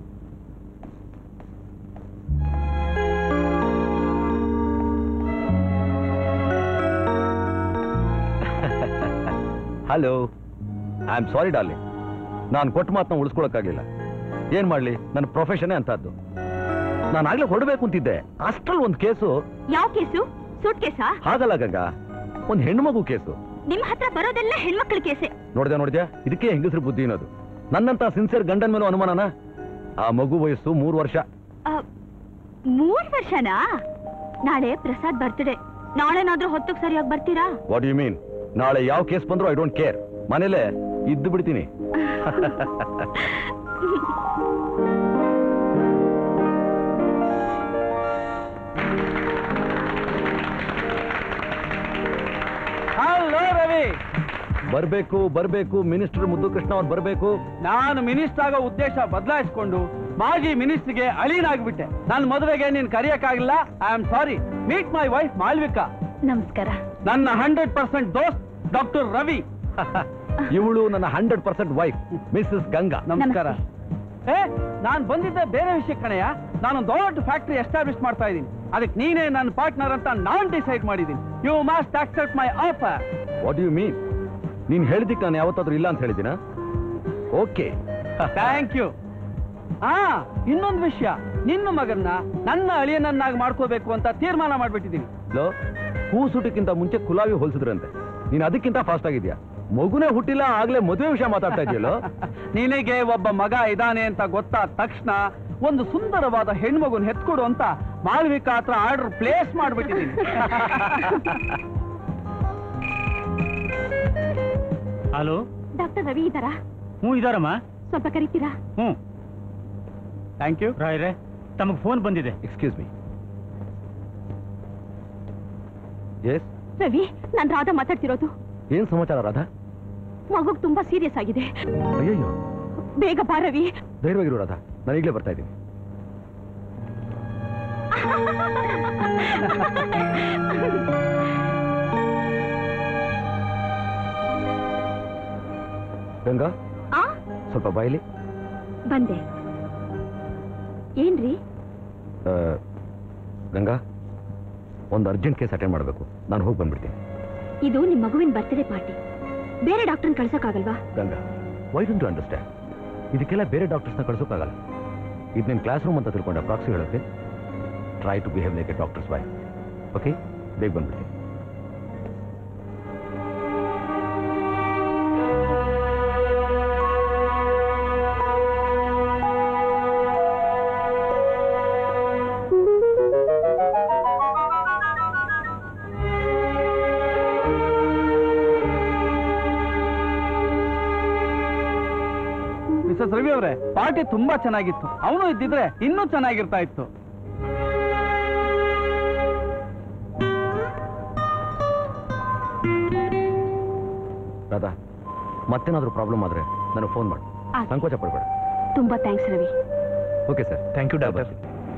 E: hello I am sorry darling ನಾನು ಕೊಟ್ಟ ಮಾತನ್ನ ಉಳಿಸ್ಕೊಳಕ್ಕಾಗಲಿಲ್ಲ ಏನ್ ಮಾಡ್ಲಿ ನನ್ನ ಪ್ರೊಫೆಷನ್ನೇ ಅಂತದ್ದು ನಾನು ಆಗ್ಲೇ ಹೊರಡಬೇಕು ಅಂತಿದ್ದೆ ಅಷ್ಟ್ರಲ್ಲಿ ಒಂದು ಕೇಸು
B: ಯಾವ ಕೇಸು ಸೂಟ್ ಕೇಸಾ
E: ಹಾಗಲ್ಲ ಗಂಗಾ ಒಂದು ಹೆಣ್ಣು ಕೇಸು
B: ನಿಮ್ ಹತ್ರ ಬರೋದೆಲ್ಲ ಹೆಣ್ಮಕ್ಳ ಕೇಸೆ
E: ನೋಡ್ದೆ ನೋಡ್ದ್ಯಾ ಇದಕ್ಕೆ ಹೆಂಗಸ್ರ ಬುದ್ಧಿ ಅನ್ನೋದು ನನ್ನಂತ ಸಿನ್ಸಿಯರ್ ಗಂಡನ ಮೇಲೂ ಅನುಮಾನನ ಆ ಮಗು ವಯಸ್ಸು ಮೂರು ವರ್ಷ
B: ಆ, ಮೂರ್ ವರ್ಷನಾ ನಾಳೆ ಪ್ರಸಾದ್ ಬರ್ತ್ಡೇ ನಾಳೆನಾದ್ರೂ ಹೊತ್ತಿಗೆ ಸರಿಯಾಗಿ ಬರ್ತೀರಾ
E: ವಾಟ್ ಯು ಮೀನ್ ನಾಳೆ ಯಾವ ಕೇಸ್ ಬಂದ್ರು ಐ ಡೋಂಟ್ ಕೇರ್ ಮನೇಲೆ ಇದ್ದು ಬಿಡ್ತೀನಿ
C: ಹಲೋ ರವಿ
E: ಬರ್ಬೇಕು ಬರ್ಬೇಕು ಮಿನಿಸ್ಟರ್ ಮುದ್ದು ಕೃಷ್ಣ ಅವ್ರು ಬರ್ಬೇಕು
C: ನಾನು ಮಿನಿಸ್ಟರ್ ಆಗೋ ಉದ್ದೇಶ ಬದಲಾಯಿಸಿಕೊಂಡು ಮಾಜಿ ಮಿನಿಸ್ಟರ್ಗೆ ಅಳೀನಾಗ್ಬಿಟ್ಟೆ ನನ್ನ ಮದುವೆಗೆ ನೀನ್ ಕರೆಯಕ್ಕಾಗಿಲ್ಲ I am sorry meet my wife Malvika
B: ನಮಸ್ಕಾರ
C: ನನ್ನ ಹಂಡ್ರೆಡ್ ಪರ್ಸೆಂಟ್ ದೋಸ್ತ್ ಡಾಕ್ಟರ್ ರವಿ
E: ಇವಳು ನನ್ನ hundred percent wife Mrs Ganga
C: ನಮಸ್ಕಾರ ಏ ನಾನ್ ಬಂದಿದ್ದೆ ಬೇರೆ ವಿಷಯ ಕಣಯ್ಯ ನಾನು ದೊಡ್ಡ ಫ್ಯಾಕ್ಟರಿ ಎಸ್ಟಾಬ್ಲಿಷ್ ಮಾಡ್ತಾ ಇದ್ದೀನಿ ಅದಕ್ಕೆ ನೀನೇ ನನ್ನ ಪಾರ್ಟ್ನರ್ ಅಂತ ನಾನ್ ಡಿಸೈಡ್ ಮಾಡಿದ್ದೀನಿ you must accept my offer
E: what you mean ನೀನ್ ಹೇಳಿದ್ದಕ್ಕೆ ನಾನು ಯಾವತ್ತಾದ್ರೂ ಇಲ್ಲ ಅಂತ ಹೇಳಿದಿನ ಓಕೆ
C: ಥ್ಯಾಂಕ್ ಯು ಆ ಇನ್ನೊಂದು ವಿಷಯ ನಿನ್ನ ಮಗನ್ನ ನನ್ನ ಅಳಿಯನನ್ನಾಗಿ ಮಾಡ್ಕೋಬೇಕು ಅಂತ ತೀರ್ಮಾನ ಮಾಡ್ಬಿಟ್ಟಿದ್ದೀನಿ
E: ಲೋ ಕೂಸುಟಕ್ಕಿಂತ ಮುಂಚೆ ಕುಲಾವಿ ಹೋಲಿಸಿದ್ರಂತೆ ನೀನ್ ಅದಕ್ಕಿಂತ ಫಾಸ್ಟ್ ಆಗಿದ್ಯಾ ಮಗುನೇ ಹುಟ್ಟಿಲ್ಲ ಆಗ್ಲೇ ಮದುವೆ ವಿಷಯ ಮಾತಾಡ್ತಾ ಇದೆಯಲ್ಲೋ
C: ನಿನಗೆ ಒಬ್ಬ ಮಗ ಇದ್ದಾನೆ ಅಂತ ಗೊತ್ತಾದ ತಕ್ಷಣ ಒಂದು ಸುಂದರವಾದ ಹೆಣ್ಮಗುನ್ ಹೆತ್ಕೊಡು ಅಂತ ಮಾಳ್ವಿಕಾ ಹತ್ರ ಆರ್ಡರ್ ಪ್ಲೇಸ್ ಮಾಡ್ಬಿಟ್ಟಿದ್ದೀನಿ
A: ಹಲೋ
B: ಡಾಕ್ಟರ್ ರವಿ ಇದ್ದಾರಾ
A: ಹ್ಞೂ ಇದಾರಮ್ಮ
B: ಸ್ವಲ್ಪ ಕರಿತೀರಾ
A: ಹ್ಞೂ
C: ಥ್ಯಾಂಕ್ ಯು
A: ರಾಯ್ರೆ ತಮಗೆ ಫೋನ್ ಬಂದಿದೆ
E: ಎಕ್ಸ್ಕ್ಯೂಸ್ ಮೀ ಎಸ್
B: ರವಿ ನಾನ್ ರಾಧಾ ಮಾತಾಡ್ತಿರೋದು
E: ಏನ್ ಸಮಾಚಾರ ರಾಧಾ
B: ಮಗುಗ್ ತುಂಬಾ ಸೀರಿಯಸ್ ಆಗಿದೆ
E: ಅಯ್ಯಯ್ಯೋ
B: ಬೇಗ ಬಾ ರವಿ
E: ಧೈರ್ಯವಾಗಿರು ರಾಧಾ ನಾನು ಈಗಲೇ ಬರ್ತಾ ಇದ್ದೀನಿ ಗಂಗಾ
B: ಆ
E: ಸ್ವಲ್ಪ ಬಾಯಿಲಿ
B: ಬಂದೆ ಏನ್ರಿ
E: ಆ, ಗಂಗಾ ಒಂದು ಅರ್ಜೆಂಟ್ ಕೇಸ್ ಅಟೆಂಡ್ ಮಾಡಬೇಕು ನಾನು ಹೋಗಿ ಬಂದ್ಬಿಡ್ತೀನಿ
B: ಇದು ನಿಮ್ ಮಗುವಿನ ಬರ್ತ್ಡೇ ಪಾರ್ಟಿ ಬೇರೆ ಡಾಕ್ಟರ್ನ ಕಳ್ಸಕ್ಕಾಗಲ್ವಾ
E: Ganga why don't you understand ಇದಕ್ಕೆಲ್ಲ ಬೇರೆ ಡಾಕ್ಟರ್ಸ್ನ ಕಳ್ಸೋಕ್ಕಾಗಲ್ಲ ಇದು ನಿನ್ನ ಕ್ಲಾಸ್ ರೂಮ್ ಅಂತ ತಿಳ್ಕೊಂಡೆ ಪ್ರಾಕ್ಸಿ ಹೇಳೋಕ್ಕೆ try to behave like a doctors why okay ಬೇಗ ಬಂದ್ಬಿಡ್ತೀನಿ
C: ಮಿಸಸ್ ರವಿ ಅವರೇ ಪಾರ್ಟಿ ತುಂಬಾ ಚೆನ್ನಾಗಿತ್ತು ಅವನು ಇದ್ದಿದ್ರೆ ಇನ್ನೂ ಚೆನ್ನಾಗಿರ್ತಾ ಇತ್ತು
E: ರಾಧಾ ಮತ್ತೇನಾದರೂ ಪ್ರಾಬ್ಲಮ್ ಆದರೆ ನನಗೆ ಫೋನ್ ಮಾಡು
B: ಆಯ್ತು.
E: ಸಂಕೋಚ ಪಡಬೇಡ
B: ತುಂಬಾ thanks Ravi
E: okay sir thank you doctor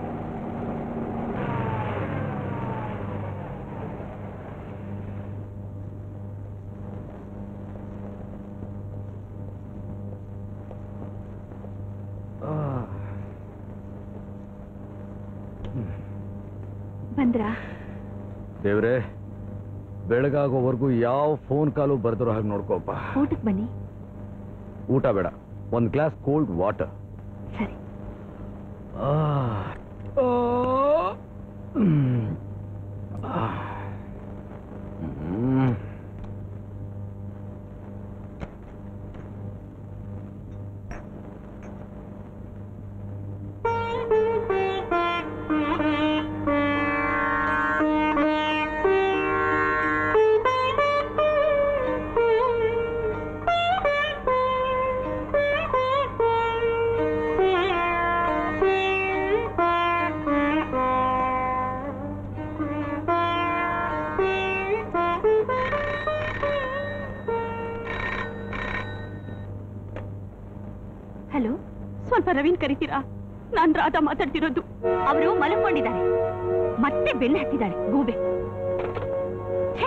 B: ಬಂದ್ರಾ
E: ದೇವ್ರೆ ಬೆಳಗಾಗೋವರೆಗೂ ಯಾವ ಫೋನ್ ಕಾಲು ಬರ್ದಿರೋ ಹಾಗೆ ನೋಡ್ಕೋಪ್ಪ
B: ಊಟಕ್ಕೆ ಬನ್ನಿ
E: ಊಟ ಬೇಡ ಒಂದು ಗ್ಲಾಸ್ ಕೋಲ್ಡ್ ವಾಟರ್
B: ಸರಿ
K: ಸ್ವಲ್ಪ ರವೀನ್ ಕರಿತೀರಾ ನಾನ್ ರಾಧಾ ಮಾತಾಡ್ತಿರೋದು
B: ಅವರು ಮಲ್ಕೊಂಡಿದ್ದಾರೆ ಮತ್ತೆ ಬೆನ್ನ ಹತ್ತಿದ್ದಾಳೆ ಗೂಬೆ ಛೇ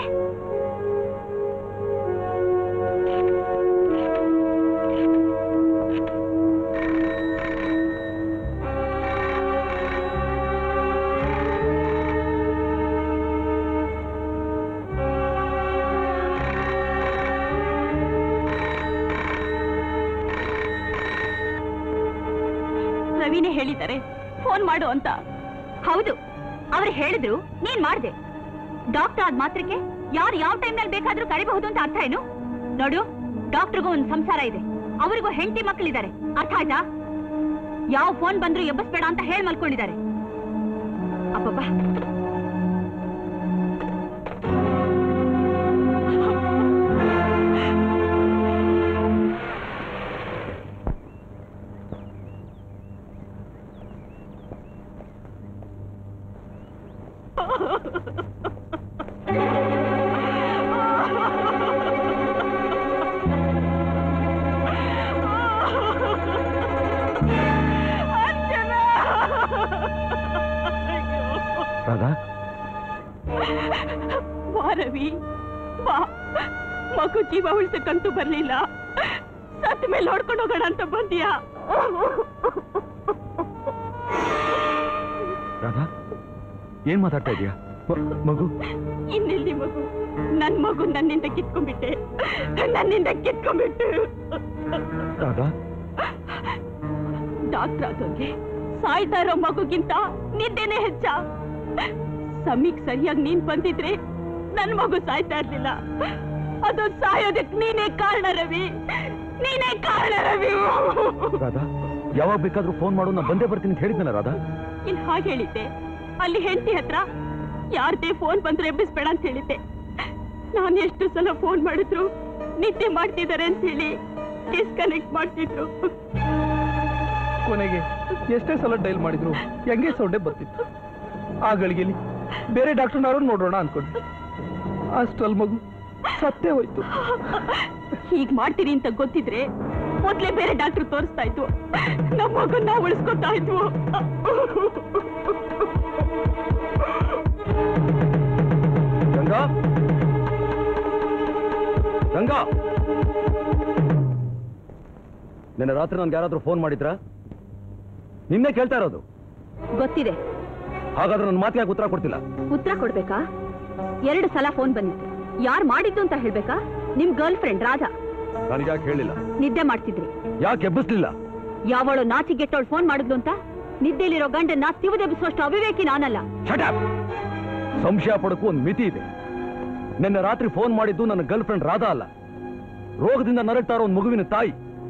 B: ರವಿನೇ ಹೇಳಿದ್ದಾರೆ ಫೋನ್ ಮಾಡು ಅಂತ ಹೌದು ಅವ್ರು ಹೇಳಿದ್ರು ನೀನ್ ಮಾಡ್ದೆ ಡಾಕ್ಟರ್ ಆದ ಮಾತ್ರಕ್ಕೆ ಯಾರು ಯಾವ ಟೈಮ್ನಲ್ಲಿ ಬೇಕಾದ್ರೂ ಕರಿಬಹುದು ಅಂತ ಅರ್ಥ ಏನು ನೋಡು ಡಾಕ್ಟರ್ಗೂ ಒಂದು ಸಂಸಾರ ಇದೆ ಅವರಿಗೂ ಹೆಂಡತಿ ಮಕ್ಕಳಿದ್ದಾರೆ ಅರ್ಥ ಆಯ್ತಾ ಯಾವ ಫೋನ್ ಬಂದ್ರು ಎಬ್ಬಸ್ಬೇಡ ಅಂತ ಹೇಳಿ ಮಲ್ಕೊಂಡಿದ್ದಾರೆ ಅಬ್ಬಬ್ಬ
E: ರಾಧಾ
B: ಬಾ ರವಿ ಬಾ ಮಗು ಜೀವ ಉಳಿಸಕ್ಕಂತೂ ಬರ್ಲಿಲ್ಲ ಸತ್ ಮೇಲೆ ನೋಡ್ಕೊಂಡು ಹೋಗೋಣ ಅಂತ ಬಂದ್ಯಾ
E: ರಾಧಾ ಏನ್ ಮಾತಾಡ್ತಾ ಇದೀಯಾ ಮ- ಮಗು
B: ಇನ್ನೆಲ್ಲಿ ಮಗು ನನ್ ಮಗು ನನ್ನಿಂದ ಕಿತ್ಕೊಂಡ್ಬಿಟ್ಟೆ ನನ್ನಿಂದ ಕಿತ್ಕೊಂಡ್ಬಿಟ್ಟು
E: ರಾಧಾ
B: ಡಾಕ್ಟರ್ ಆದವ್ರಿಗೆ ಸಾಯ್ತಾ ಇರೋ ಮಗುಗಿಂತ ನಿದ್ದೆನೆ ಹೆಚ್ಚ ಸಮೀಕ್ ಸರಿಯಾಗಿ ನೀನ್ ಬಂದಿದ್ರೆ ನನ್ ಮಗು ಸಾಯ್ತಾ ಇರ್ಲಿಲ್ಲ ಅದು ಸಾಯೋದಕ್ ನೀನೇ ಕಾರಣ ರವಿ ನೀನೇ ಕಾರಣ ರವಿ
E: ರಾಧಾ ಯಾವಾಗ ಬೇಕಾದ್ರೂ ಫೋನ್ ಮಾಡು ನಾನು ಬಂದೇ ಬರ್ತೀನಿ ಅಂತ ಹೇಳಿದ್ನಲ್ಲ ರಾಧಾ
B: ಇನ್ ಹಾಗೆ ಹೇಳಿದ್ದೆ ಅಲ್ಲಿ ಹೆಂಡತಿ ಹತ್ರ ಯಾರ್ದೇ ಫೋನ್ ಬಂದ್ರೆ ಎಬ್ಬಿಸ್ಬೇಡ ಅಂತ ಹೇಳಿದ್ದೆ ನಾನು ಎಷ್ಟು ಸಲ ಫೋನ್ ಮಾಡಿದ್ರು ನಿದ್ದೆ ಮಾಡ್ತಿದ್ದಾರೆ ಅಂತ ಹೇಳಿ ಡಿಸ್ಕನೆಕ್ಟ್ ಮಾಡ್ತಿದ್ರು
C: ಕೊನೆಗೆ ಎಷ್ಟೇ ಸಲ ಡೈಲ್ ಮಾಡಿದ್ರು ಹೆಂಗೆ ಸೌಂಡೆ ಬರ್ತಿತ್ತು ಆ ಗಳಿಗೆಲಿ ಬೇರೆ ಡಾಕ್ಟರ್ನವರು ನೋಡೋಣ ಅನ್ಕೊಂಡೆ ಅಷ್ಟ್ರಲ್ಲಿ ಮಗು ಸತ್ತೇ ಹೋಯ್ತು
B: ಹೀಗ್ ಮಾಡ್ತೀರಿ ಅಂತ ಗೊತ್ತಿದ್ರೆ ಮೊದ್ಲೇ ಬೇರೆ ಡಾಕ್ಟರ್ ತೋರಿಸ್ತಾ ಇದ್ವು ನಮ್ಮ ಮಗನ್ನ ಉಳಿಸ್ಕೊತಾ ಇದ್ವು
E: ಗಂಗಾ ಗಂಗಾ ನಿನ್ನೆ ರಾತ್ರಿ ನನ್ಗೆ ಯಾರಾದ್ರೂ ಫೋನ್ ಮಾಡಿದ್ರಾ ನಿನ್ನೆ ಕೇಳ್ತಾ ಇರೋದು
B: ಗೊತ್ತಿದೆ
E: ಹಾಗಾದ್ರೆ ನನ್ನ ಮಾತಿಗೆ ಉತ್ತರ ಕೊಡ್ತಿಲ್ಲ
B: ಉತ್ತರ ಕೊಡ್ಬೇಕಾ ಎರಡು ಸಲ ಫೋನ್ ಬಂದಿತ್ತು ಯಾರ್ ಮಾಡಿದ್ದು ಅಂತ ಹೇಳ್ಬೇಕಾ ನಿಮ್ ಗರ್ಲ್ ಫ್ರೆಂಡ್ ರಾಧಾ
E: ನನಗೆ ಯಾಕೆ ಹೇಳಿಲ್ಲ
B: ನಿದ್ದೆ ಮಾಡ್ತಿದ್ರಿ
E: ಯಾಕೆ ಎಬ್ಬಿಸ್ಲಿಲ್ಲ
B: ಯಾವಳು ನಾಚಿಗೆಟ್ಟವಳು ಫೋನ್ ಮಾಡಿದ್ಲು ಅಂತ ನಿದ್ದೆಲಿರೋ ಗಂಡನ್ನ ತಿವುದೆಬ್ಬಿಸುವಷ್ಟು ಅವಿವೇಕಿ ನಾನಲ್ಲ
E: Shut up! ಸಂಶಯ ಪಡಕ್ಕೂ ಒಂದು ಮಿತಿ ಇದೆ ನಿನ್ನೆ ರಾತ್ರಿ ಫೋನ್ ಮಾಡಿದ್ದು ನನ್ನ ಗರ್ಲ್ ಫ್ರೆಂಡ್ ರಾಧಾ ಅಲ್ಲ ರೋಗದಿಂದ ನರಳ್ತಾ ಇರೋ ಒಂದು ಮಗುವಿನ ತಾಯಿ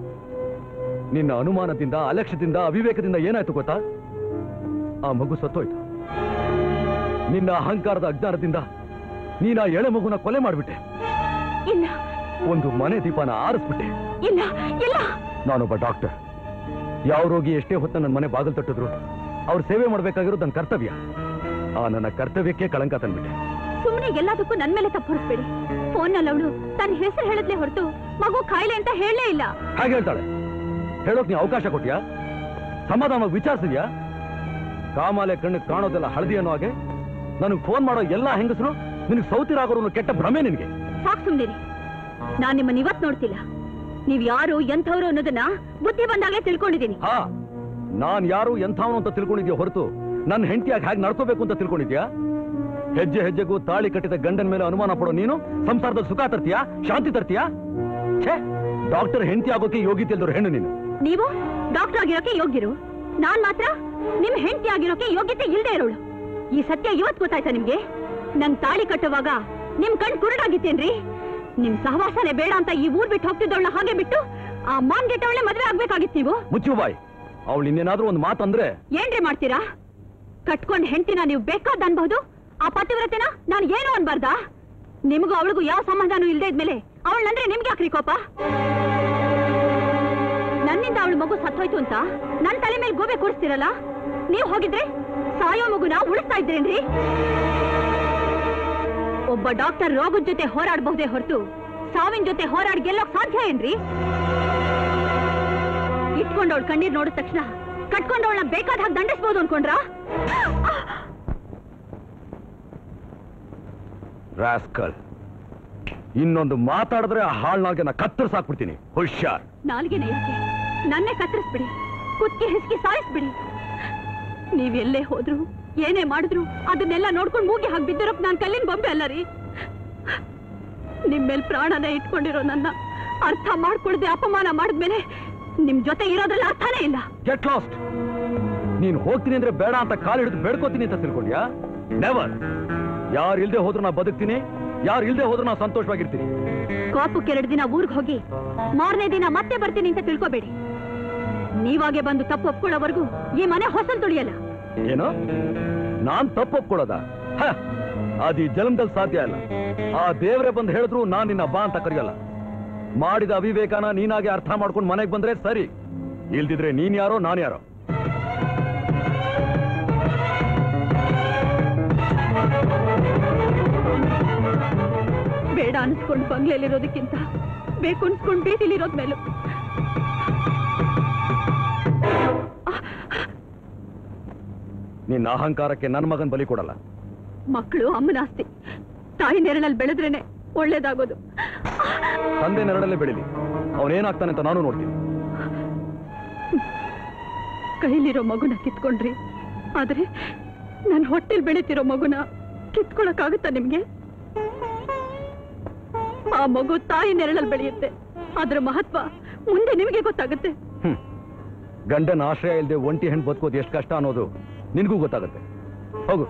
E: ನಿನ್ನ ಅನುಮಾನದಿಂದ ಅಲಕ್ಷ್ಯದಿಂದ ಅವಿವೇಕದಿಂದ ಏನಾಯ್ತು ಗೊತ್ತಾ ಆ ಮಗು ಸತ್ತೋಯ್ತು ನಿನ್ನ ಅಹಂಕಾರದ ಅಜ್ಞಾನದಿಂದ ನೀನ ಎಳೆ ಮಗುನ ಕೊಲೆ ಮಾಡಿಬಿಟ್ಟೆ
B: ಇಲ್ಲ
E: ಒಂದು ಮನೆ ದೀಪನ ಆರಿಸ್ಬಿಟ್ಟೆ
B: ಇಲ್ಲ ಇಲ್ಲ
E: ನಾನೊಬ್ಬ ಡಾಕ್ಟರ್ ಯಾವ ರೋಗಿ ಎಷ್ಟೇ ಹೊತ್ತ ನನ್ನ ಮನೆ ಬಾಗಿಲು ತಟ್ಟಿದ್ರು ಅವ್ರ ಸೇವೆ ಮಾಡ್ಬೇಕಾಗಿರೋದು ನನ್ನ ಕರ್ತವ್ಯ ಆ ನನ್ನ ಕರ್ತವ್ಯಕ್ಕೆ ಕಳಂಕ ತಂದ್ಬಿಟ್ಟೆ
B: ಸುಮ್ಮನೆ ಎಲ್ಲದಕ್ಕೂ ನನ್ ಮೇಲೆ ತಪ್ಪು ಹೊರಿಸ್ಬೇಡಿ ಫೋನ್ನಲ್ಲಿ ಅವಳು ತನ್ನ ಹೆಸರು ಹೇಳದ್ಲೇ ಹೊರತು ಮಗು ಕಾಯಿಲೆ ಅಂತ ಹೇಳಲೇ ಇಲ್ಲ
E: ಹಾಗೆ ಹೇಳ್ತಾಳೆ ಹೇಳೋಕ್ ನೀ ಅವಕಾಶ ಕೊಟ್ಯಾ ಸಮಾಧಾನವಾಗಿ ವಿಚಾರಿಸಿದ್ಯಾ ಕಾಮಾಲೆ ಕಣ್ಣಿಗೆ ಕಾಣೋದೆಲ್ಲ ಹಳದಿ ಅನ್ನೋ ಹಾಗೆ ನನಗೆ ಫೋನ್ ಮಾಡೋ ಎಲ್ಲಾ ಹೆಂಗಸರು ನಿನಗೆ ಸೌತಿರಾಗೋರು ಅನ್ನೋ ಕೆಟ್ಟ ಭ್ರಮೆ ನಿನಗೆ
B: ಸಾಕ್ ಸುಮ್ನಿರಿ ನಾನ್ ನಿಮ್ಮನ್ನ ಇವತ್ ನೋಡ್ತಿಲ್ಲ ನೀವ್ ಯಾರು ಎಂಥವ್ರು ಅನ್ನೋದನ್ನ ಬುದ್ಧಿ ಬಂದಾಗಲೇ ತಿಳ್ಕೊಂಡಿದ್ದೀನಿ
E: ಹಾ ನಾನ್ ಯಾರು ಎಂಥವನು ಅಂತ ತಿಳ್ಕೊಂಡಿದ್ಯಾ ಹೊರತು ನನ್ನ ಹೆಂಡತಿಯಾಗಿ ಹೇಗೆ ನಡ್ಕೋಬೇಕು ಅಂತ ತಿಳ್ಕೊಂಡಿದ್ಯಾ ಹೆಜ್ಜೆ ಹೆಜ್ಜೆಗೂ ತಾಳಿ ಕಟ್ಟಿದ ಗಂಡನ ಮೇಲೆ ಅನುಮಾನ ಪಡೋ ನೀನು ಸಂಸಾರದಲ್ಲಿ ಸುಖ ತರ್ತೀಯಾ ಶಾಂತಿ ತರ್ತೀಯಾ ಛೇ ಡಾಕ್ಟರ್ ಹೆಂಡತಿ ಆಗೋಕೆ ಯೋಗ್ಯತೆ ಇಲ್ದವ್ರು ಹೆಣ್ಣು ನೀನು
B: ನೀವು ಡಾಕ್ಟರ್ ಆಗಿರೋಕೆ ಯೋಗ್ಯರು ನಾನ್ ಮಾತ್ರ ನಿಮ್ ಹೆಂಡತಿ ಆಗಿರೋಕೆ ಯೋಗ್ಯತೆ ಇಲ್ದೇ ಇರೋಳು ಈ ಸತ್ಯ ಇವತ್ ಗೊತ್ತಾಯ್ತಾ ನಿಮ್ಗೆ ನನ್ ತಾಳಿ ಕಟ್ಟುವಾಗ ನಿಮ್ ಕಣ್ ಕುರುಡಾಗಿತ್ತೇನ್ರಿ ನಿಮ್ ಸಹವಾಸನೆ ಬೇಡ ಅಂತ ಈ ಊರ್ ಬಿಟ್ಟು ಹೋಗ್ತಿದ್ದವಳನ್ನ ಹಾಗೆ ಬಿಟ್ಟು ಆ ಮಾನ್ ಗೆಟ್ಟವಳೆ ಮದ್ವೆ ಆಗ್ಬೇಕಾಗಿತ್ತು ನೀವು
E: ಮುಚ್ಚು ಬಾಯ್ ಅವಳು ಇನ್ನೇನಾದ್ರೂ ಒಂದು ಮಾತಂದ್ರೆ
B: ಏನ್ರಿ ಮಾಡ್ತೀರಾ ಕಟ್ಕೊಂಡ್ ಹೆಂಡತಿನ ನೀವು ಬೇಕಾದ ಅನ್ಬಹುದು ಆ ಪತಿವ್ರತೆನ ನಾನು ಏನು ಅನ್ಬಾರ್ದಾ ನಿಮಗೂ ಅವಳಿಗೂ ಯಾವ ಸಂಬಂಧನೂ ಇಲ್ದೇ ಇದ್ಮೇಲೆ ಅವಳಂದ್ರೆ ನಿಮ್ಗೆ ಯಾಕ್ರಿ ಕೋಪ ನನ್ನಿಂದ ಅವಳ ಮಗು ಸತ್ತೋಯ್ತು ಅಂತ ನನ್ ತಲೆ ಮೇಲೆ ಗೋಬೆ ಕೂರಿಸ್ತಿರಲ್ಲ ನೀವು ಹೋಗಿದ್ರೆ ಸಾಯೋ ಮಗುನ ಉಳಿಸ್ತಾ ಇದ್ರೇನ್ರಿ ಒಬ್ಬ ಡಾಕ್ಟರ್ ರೋಗದ ಜೊತೆ ಹೋರಾಡಬಹುದೇ ಹೊರತು ಸಾವಿನ ಜೊತೆ ಹೋರಾಡಿ ಗೆಲ್ಲೋಕ್ ಸಾಧ್ಯ ಏನ್ರಿ ಇಟ್ಕೊಂಡವಳ ಕಣ್ಣೀರ್ ನೋಡಿದ ತಕ್ಷಣ ಕಟ್ಕೊಂಡವಳನ್ನ ಬೇಕಾದ ಹಾಗೆ ದಂಡಿಸ್ಬೋದು ಅನ್ಕೊಂಡ್ರಾ
E: ರಾಸ್ಕಲ್ ಇನ್ನೊಂದು ಮಾತಾಡಿದ್ರೆ ಆ ಹಾಳ್ನಾಗೆ ನಾ ಕತ್ತರಿಸಾಕ್ಬಿಡ್ತೀನಿ ಹುಷಾರ್
B: ನಾಲ್ಗೆನ ಯಾಕೆ ನನ್ನೇ ಕತ್ತರಿಸ್ಬಿಡಿ ಕುತ್ಕೆ ಹಿಸ್ಕಿ ಸಾಯಿಸ್ಬಿಡಿ ನೀವೆಲ್ಲೇ ಹೋದ್ರು ಏನೇ ಮಾಡಿದ್ರು ಅದನ್ನೆಲ್ಲ ನೋಡ್ಕೊಂಡು ಮೂಗಿ ಹಾಗೆ ಬಿದ್ದಿರೋಕ್ ನಾನ್ ಕಲ್ಲಿನ ಬೊಂಬೆ ಅಲ್ಲ ರೀ ನಿಮ್ಮೇಲ್ ಪ್ರಾಣನ ಇಟ್ಕೊಂಡಿರೋ ನನ್ನ ಅರ್ಥ ಮಾಡ್ಕೊಳ್ದೆ ಅಪಮಾನ ಮಾಡಿದ್ಮೇಲೆ ನಿಮ್ ಜೊತೆ ಇರೋದ್ರಲ್ಲಿ ಅರ್ಥನೇ ಇಲ್ಲ
E: ಗೆಟ್ ಲಾಸ್ಟ್ ನೀನ್ ಹೋಗ್ತೀನಿ ಅಂದ್ರೆ ಬೇಡ ಅಂತ ಕಾಲು ಹಿಡಿದು ಬೇಡ್ಕೋತೀನಿ ಅಂತ ತಿಳ್ಕೊಂಡ್ಯಾ ನೆವರ್ ಯಾರು ಇಲ್ದೆ ಹೋದ್ರು ನಾ ಬದುಕ್ತೀನಿ ಯಾರು ಇಲ್ದೆ ಹೋದ್ರು ನಾ ಸಂತೋಷವಾಗಿರ್ತೀನಿ
B: ಕೋಪಕ್ಕೆ ಎರಡು ದಿನ ಊರ್ಗ್ ಹೋಗಿ ಮಾರನೇ ದಿನ ಮತ್ತೆ ಬರ್ತೀನಿ ಅಂತ ತಿಳ್ಕೊಬೇಡಿ ನೀವಾಗೆ ಬಂದು ತಪ್ಪು ಒಪ್ಕೊಳ್ಳೋವರೆಗೂ ಈ ಮನೆ ಹೊಸಲ್ ತುಳಿಯಲ್ಲ
E: ಏನು ನಾನ್ ತಪ್ಪು ಒಪ್ಕೊಳ್ಳೋದ ಹ, ಅದು ಈ ಜನ್ಮದಲ್ಲಿ ಸಾಧ್ಯ ಇಲ್ಲ ಆ ದೇವರೇ ಬಂದು ಹೇಳಿದ್ರು ನಾನ್ ನಿನ್ನ ಬಾ ಅಂತ ಕರೆಯಲ್ಲ ಮಾಡಿದ ಅವಿವೇಕನ ನೀನಾಗೆ ಅರ್ಥ ಮಾಡ್ಕೊಂಡು ಮನೆಗೆ ಬಂದ್ರೆ ಸರಿ ಇಲ್ದಿದ್ರೆ ನೀನ್ ಯಾರೋ ನಾನ್ ಯಾರೋ
B: ಬೇಡ ಅನ್ಸ್ಕೊಂಡು ಬಂಗ್ಲೆಯಲ್ಲಿರೋದಕ್ಕಿಂತ ಬೇಕು ಅನ್ಸ್ಕೊಂಡು ಬೀದಿಲಿರೋದ್ ಮೇಲೂ
E: ನಿನ್ನ ಅಹಂಕಾರಕ್ಕೆ ನನ್ನ ಮಗನ್ ಬಲಿ ಕೊಡಲ್ಲ
B: ಮಕ್ಕಳು ಅಮ್ಮನ ಆಸ್ತಿ ತಾಯಿ ನೆರಳಲ್ಲಿ ಬೆಳೆದ್ರೇನೆ ಒಳ್ಳೇದಾಗೋದು
E: ತಂದೆ ನೆರಳಲ್ಲೇ ಬೆಳಿಲಿ ಅವನೇನಾಗ್ತಾನೆ ಅಂತ ನಾನು ನೋಡ್ತೀನಿ
B: ಕೈಲಿರೋ ಮಗುನ ಕಿತ್ಕೊಂಡ್ರಿ ಆದ್ರೆ ನನ್ ಹೊಟ್ಟೆಲ್ ಬೆಳೀತಿರೋ ಮಗುನ ಕಿತ್ಕೊಳಕ್ಕಾಗುತ್ತಾ ನಿಮ್ಗೆ ಆ ಮಗು ತಾಯಿ ನೆರಳಲ್ಲಿ ಬೆಳೆಯುತ್ತೆ ಅದ್ರ ಮಹತ್ವ ಮುಂದೆ ನಿಮಗೆ ಗೊತ್ತಾಗುತ್ತೆ
E: ಹ್ಮ್ ಗಂಡನ ಆಶ್ರಯ ಇಲ್ಲದೆ ಒಂಟಿ ಹೆಣ್ಣು ಬದುಕೋದು ಎಷ್ಟು ಕಷ್ಟ ಅನ್ನೋದು ನಿನಗೂ ಗೊತ್ತಾಗುತ್ತೆ ಹೋಗು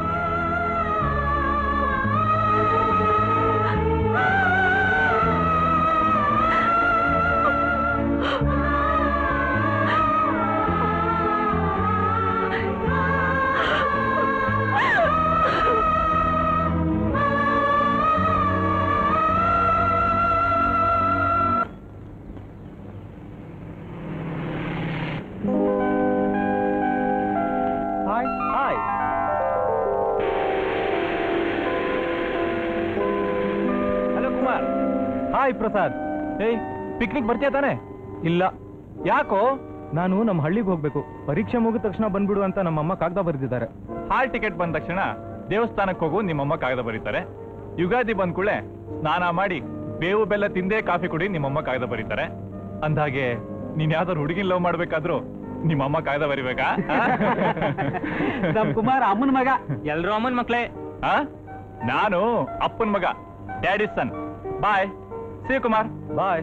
C: hi hi hello Kumar hi Prasad ಏಯ್ ಪಿಕ್ನಿಕ್ ಬರ್ತೀಯ ತಾನೆ ಇಲ್ಲ ಯಾಕೋ ನಾನು ನಮ್ಮ ಹಳ್ಳಿಗೆ ಹೋಗ್ಬೇಕು ಪರೀಕ್ಷೆ ಮುಗಿದ ತಕ್ಷಣ ಬಂದ್ಬಿಡು ಅಂತ ನಮ್ಮಮ್ಮ ಕಾಗದ ಬರೆದಿದ್ದಾರೆ
I: ಹಾಲ್ ಟಿಕೆಟ್ ಬಂದ ತಕ್ಷಣ ದೇವಸ್ಥಾನಕ್ಕೆ ಹೋಗು ನಿಮ್ಮಮ್ಮ ಕಾಗದ ಬರೀತಾರೆ ಯುಗಾದಿ ಬಂದ ಕೂಡಲೇ ಸ್ನಾನ ಮಾಡಿ ಬೇವು ಬೆಲ್ಲ ತಿಂದೇ ಕಾಫಿ ಕುಡಿ ನಿಮ್ಮಮ್ಮ ಕಾಗದ ಬರೀತಾರೆ ಅಂದಾಗೆ ನೀನ್ ಯಾವ್ದಾದ್ರು ಹುಡುಗಿನ ಲವ್ ಮಾಡ್ಬೇಕಾದ್ರೂ ನಿಮ್ಮಮ್ಮ ಕಾಗದ ಬರಿಬೇಕಾ
C: ನಮ್ ಕುಮಾರ್ ಅಮ್ಮನ ಮಗ ಎಲ್ರು ಅಮ್ಮನ ಮಕ್ಳೇ
I: ಆ? ನಾನು ಅಪ್ಪನ್ ಮಗ daddy son boy C Kumar
E: boy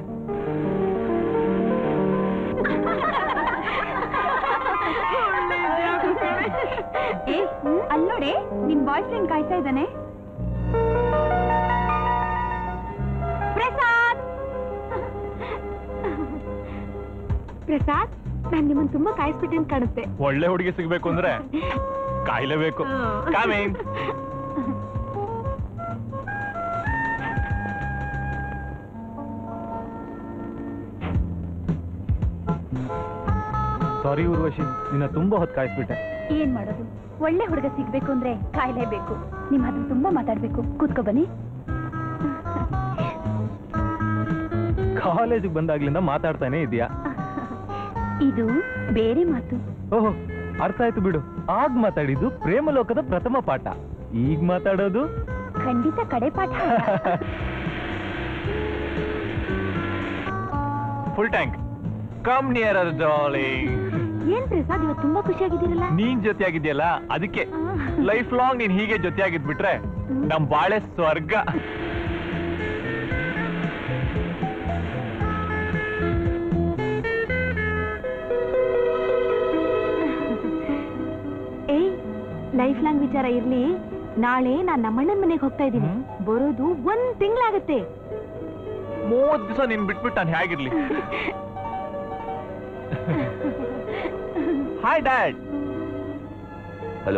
B: ಏ ಅಲ್ಲೋಡೆ ನಿನ್ ಬಾಯ್ ಫ್ರೆಂಡ್ ಕಾಯ್ತಾ ಇದ್ದಾನೆ ಪ್ರಸಾದ್ ಪ್ರಸಾದ್ ನಾನ್ ನಿಮ್ಮನ್ ತುಂಬಾ ಕಾಯಿಸ್ಬಿಟ್ಟೆ ಅಂತ ಕಾಣುತ್ತೆ
I: ಒಳ್ಳೆ ಹುಡುಗಿ ಸಿಗ್ಬೇಕು ಅಂದ್ರೆ ಕಾಯ್ಲೇಬೇಕು ಕಾಮೇನ್
C: ಸಾರಿ ಊರ್ವಶಿ ನಿನ್ನ ತುಂಬಾ ಹೊತ್ತು ಕಾಯಿಸ್ಬಿಟ್ಟೆ
B: ಏನ್ ಮಾಡೋದು ಒಳ್ಳೆ ಹುಡುಗ ಸಿಗ್ಬೇಕು ಅಂದ್ರೆ ಕಾಯ್ಲೇಬೇಕು ನಿಮ್ ಹತ್ರ ತುಂಬಾ ಮಾತಾಡ್ಬೇಕು ಕೂತ್ಕೋ ಬನ್ನಿ
C: ಕಾಲೇಜಿಗೆ ಬಂದಾಗ್ಲಿಂದ ಮಾತಾಡ್ತಾನೆ ಇದೆಯಾ
B: ಇದು ಬೇರೆ ಮಾತು
C: ಓಹೋ ಅರ್ಥ ಆಯ್ತು ಬಿಡು ಆಗ ಮಾತಾಡಿದ್ದು ಪ್ರೇಮಲೋಕದ ಪ್ರಥಮ ಪಾಠ ಈಗ ಮಾತಾಡೋದು
B: ಖಂಡಿತ ಕಡೆ ಪಾಠ
I: full tank come near darling
B: ಏನ್ ಪ್ರಸಾದ್ ಇವತ್ತು ತುಂಬಾ ಖುಷಿಯಾಗಿದ್ದೀರಲ್ಲ
I: ನೀನ್ ಜೊತೆಯಾಗಿದ್ಯಲ್ಲ ಅದಕ್ಕೆ ಲೈಫ್ ಲಾಂಗ್ ನೀನ್ ಹೀಗೆ ಜೊತೆಯಾಗಿದ್ಬಿಟ್ರೆ ನಮ್ ಬಾಳೆ ಸ್ವರ್ಗ
B: ಏಯ್ ಲೈಫ್ ಲಾಂಗ್ ವಿಚಾರ ಇರ್ಲಿ ನಾಳೆ ನಾನ್ ನಮ್ಮಣ್ಣನ ಮನೆಗೆ ಹೋಗ್ತಾ ಇದ್ದೀನಿ ಬರೋದು ಒಂದ್ ತಿಂಗಳಾಗತ್ತೆ
I: ಮೂವತ್ ದಿವಸ ನೀನ್ ಬಿಟ್ಬಿಟ್ಟು ನಾನು ಹೇಗಿರ್ಲಿ ಹಾಯ್ ಡ್ಯಾಡ್
E: ಹಲೋ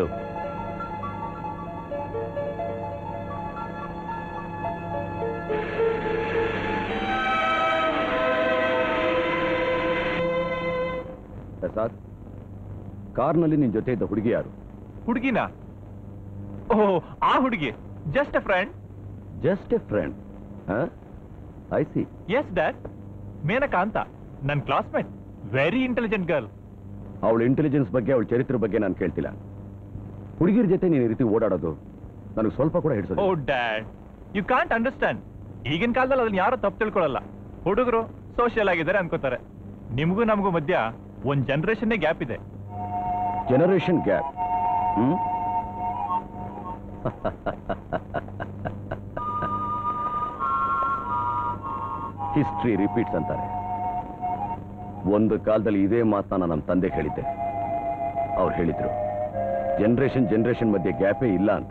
E: ಪ್ರಸಾದ್ ಕಾರ್ನಲ್ಲಿ ನಿನ್ ಜೊತೆ ಇದ್ದ ಹುಡುಗಿ ಯಾರು
I: ಹುಡುಗಿನ ಓ ಆ ಹುಡುಗಿ just a friend
E: just a friend I see
I: yes dad Menaka ಅಂತ ನನ್ನ ಕ್ಲಾಸ್ಮೇಟ್ ವೆರಿ ಇಂಟೆಲಿಜೆಂಟ್ ಗರ್ಲ್
E: ಅವಳ ಇಂಟೆಲಿಜೆನ್ಸ್ ಬಗ್ಗೆ ಅವಳ ಚರಿತ್ರೆ ಬಗ್ಗೆ ನಾನು ಕೇಳ್ತಿಲ್ಲ ಹುಡುಗಿರ ಜೊತೆ ನೀನು ಈ ರೀತಿ ಓಡಾಡೋದು ನನಗೆ ಸ್ವಲ್ಪ ಕೂಡ
K: ಓ
E: ಹಿಡಿಸೋದು
K: ಡ್ಯಾಡ್ ಯು ಕಾಂಟ್ ಅಂಡರ್ಸ್ಟ್ಯಾಂಡ್ ಈಗಿನ ಕಾಲದಲ್ಲಿ ಅದನ್ನ ಯಾರು ತಪ್ಪು ತಿಳ್ಕೊಳಲ್ಲ ಹುಡುಗರು ಸೋಷಿಯಲ್ ಆಗಿದ್ದಾರೆ ಅನ್ಕೋತಾರೆ ನಿಮಗೂ ನಮಗೂ ಮಧ್ಯ ಒಂದ್ ಜನರೇಷನ್ನೇ ಗ್ಯಾಪ್ ಇದೆ
E: generation gap hmm history repeats ಅಂತಾರೆ ಒಂದು ಕಾಲದಲ್ಲಿ ಇದೇ ಮಾತನ್ನ ನಮ್ಮ ತಂದೆ ಹೇಳಿದ್ದೆ ಅವ್ರು ಹೇಳಿದ್ರು ಜನರೇಷನ್ ಜನರೇಷನ್ ಮಧ್ಯೆ ಗ್ಯಾಪೇ ಇಲ್ಲ ಅಂತ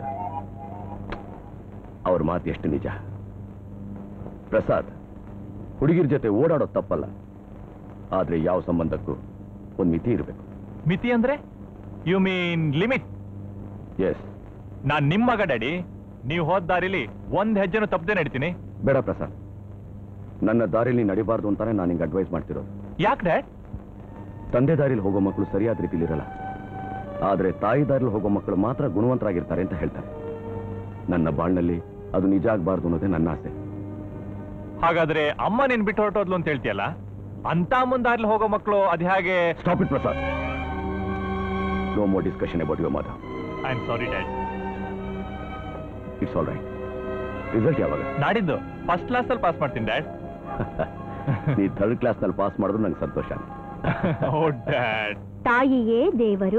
E: ಅವ್ರ ಮಾತು ಎಷ್ಟು ನಿಜ ಪ್ರಸಾದ್ ಹುಡುಗಿರ ಜೊತೆ ಓಡಾಡೋದು ತಪ್ಪಲ್ಲ ಆದ್ರೆ ಯಾವ ಸಂಬಂಧಕ್ಕೂ ಒಂದು ಮಿತಿ ಇರಬೇಕು
K: ಮಿತಿ ಅಂದ್ರೆ ಯು ಮೀನ್ ಲಿಮಿಟ್
E: ಎಸ್
K: ನಾನ್ ನಿಮ್ ಮಗ ಡ್ಯಾಡಿ ನೀವು ಹೋದ ದಾರಿಲಿ ಒಂದ್ ಹೆಜ್ಜೆನೂ ತಪ್ಪದೆ ನಡಿತೀನಿ
E: ಬೇಡ ಪ್ರಸಾದ್ ನನ್ನ ದಾರಿಲಿ ನಡಿಬಾರ್ದು ಅಂತಾನೆ ನಾನು ನಿಂಗೆ ಅಡ್ವೈಸ್ ಮಾಡ್ತಿರೋದು
K: ಯಾಕೆ ಡ್ಯಾಡ್
E: ತಂದೆ ದಾರಿಲಿ ಹೋಗೋ ಮಕ್ಕಳು ಸರಿಯಾದ ರೀತಿಲಿ ಇರಲ್ಲ ಆದ್ರೆ ತಾಯಿ ದಾರಿಲಿ ಹೋಗೋ ಮಕ್ಕಳು ಮಾತ್ರ ಗುಣವಂತರಾಗಿರ್ತಾರೆ ಅಂತ ಹೇಳ್ತಾರೆ ನನ್ನ ಬಾಳ್ನಲ್ಲಿ ಅದು ನಿಜ ಆಗ್ಬಾರ್ದು ಅನ್ನೋದೇ ನನ್ನ ಆಸೆ
K: ಹಾಗಾದ್ರೆ ಅಮ್ಮ ನೀನ್ ಬಿಟ್ಟು ಹೊರಟೋದ್ಲು ಅಂತ ಹೇಳ್ತೀಯಲ್ಲ ಅಂತ ಮುಂದಾರ್ಲಿ ಹೋಗೋ ಮಕ್ಕಳು ಅದ್ ಹೇಗೆ
E: stop it Prasad no more discussion about your mother
K: I am sorry dad
E: it's all right result ಯಾವಾಗ
K: ನಾಡಿದ್ದು ಫಸ್ಟ್ ಕ್ಲಾಸ್ ಅಲ್ಲಿ ಪಾಸ್ ಮಾಡ್ತೀನಿ ಡ್ಯಾಡ್
E: ನೀ ಥರ್ಡ್ ಕ್ಲಾಸ್ ನಲ್ಲಿ ಪಾಸ್ ಮಾಡಿದ್ರು ನಂಗೆ ಸಂತೋಷ
K: ಓ ಡ್ಯಾಡ್
B: ತಾಯಿಯೇ ದೇವರು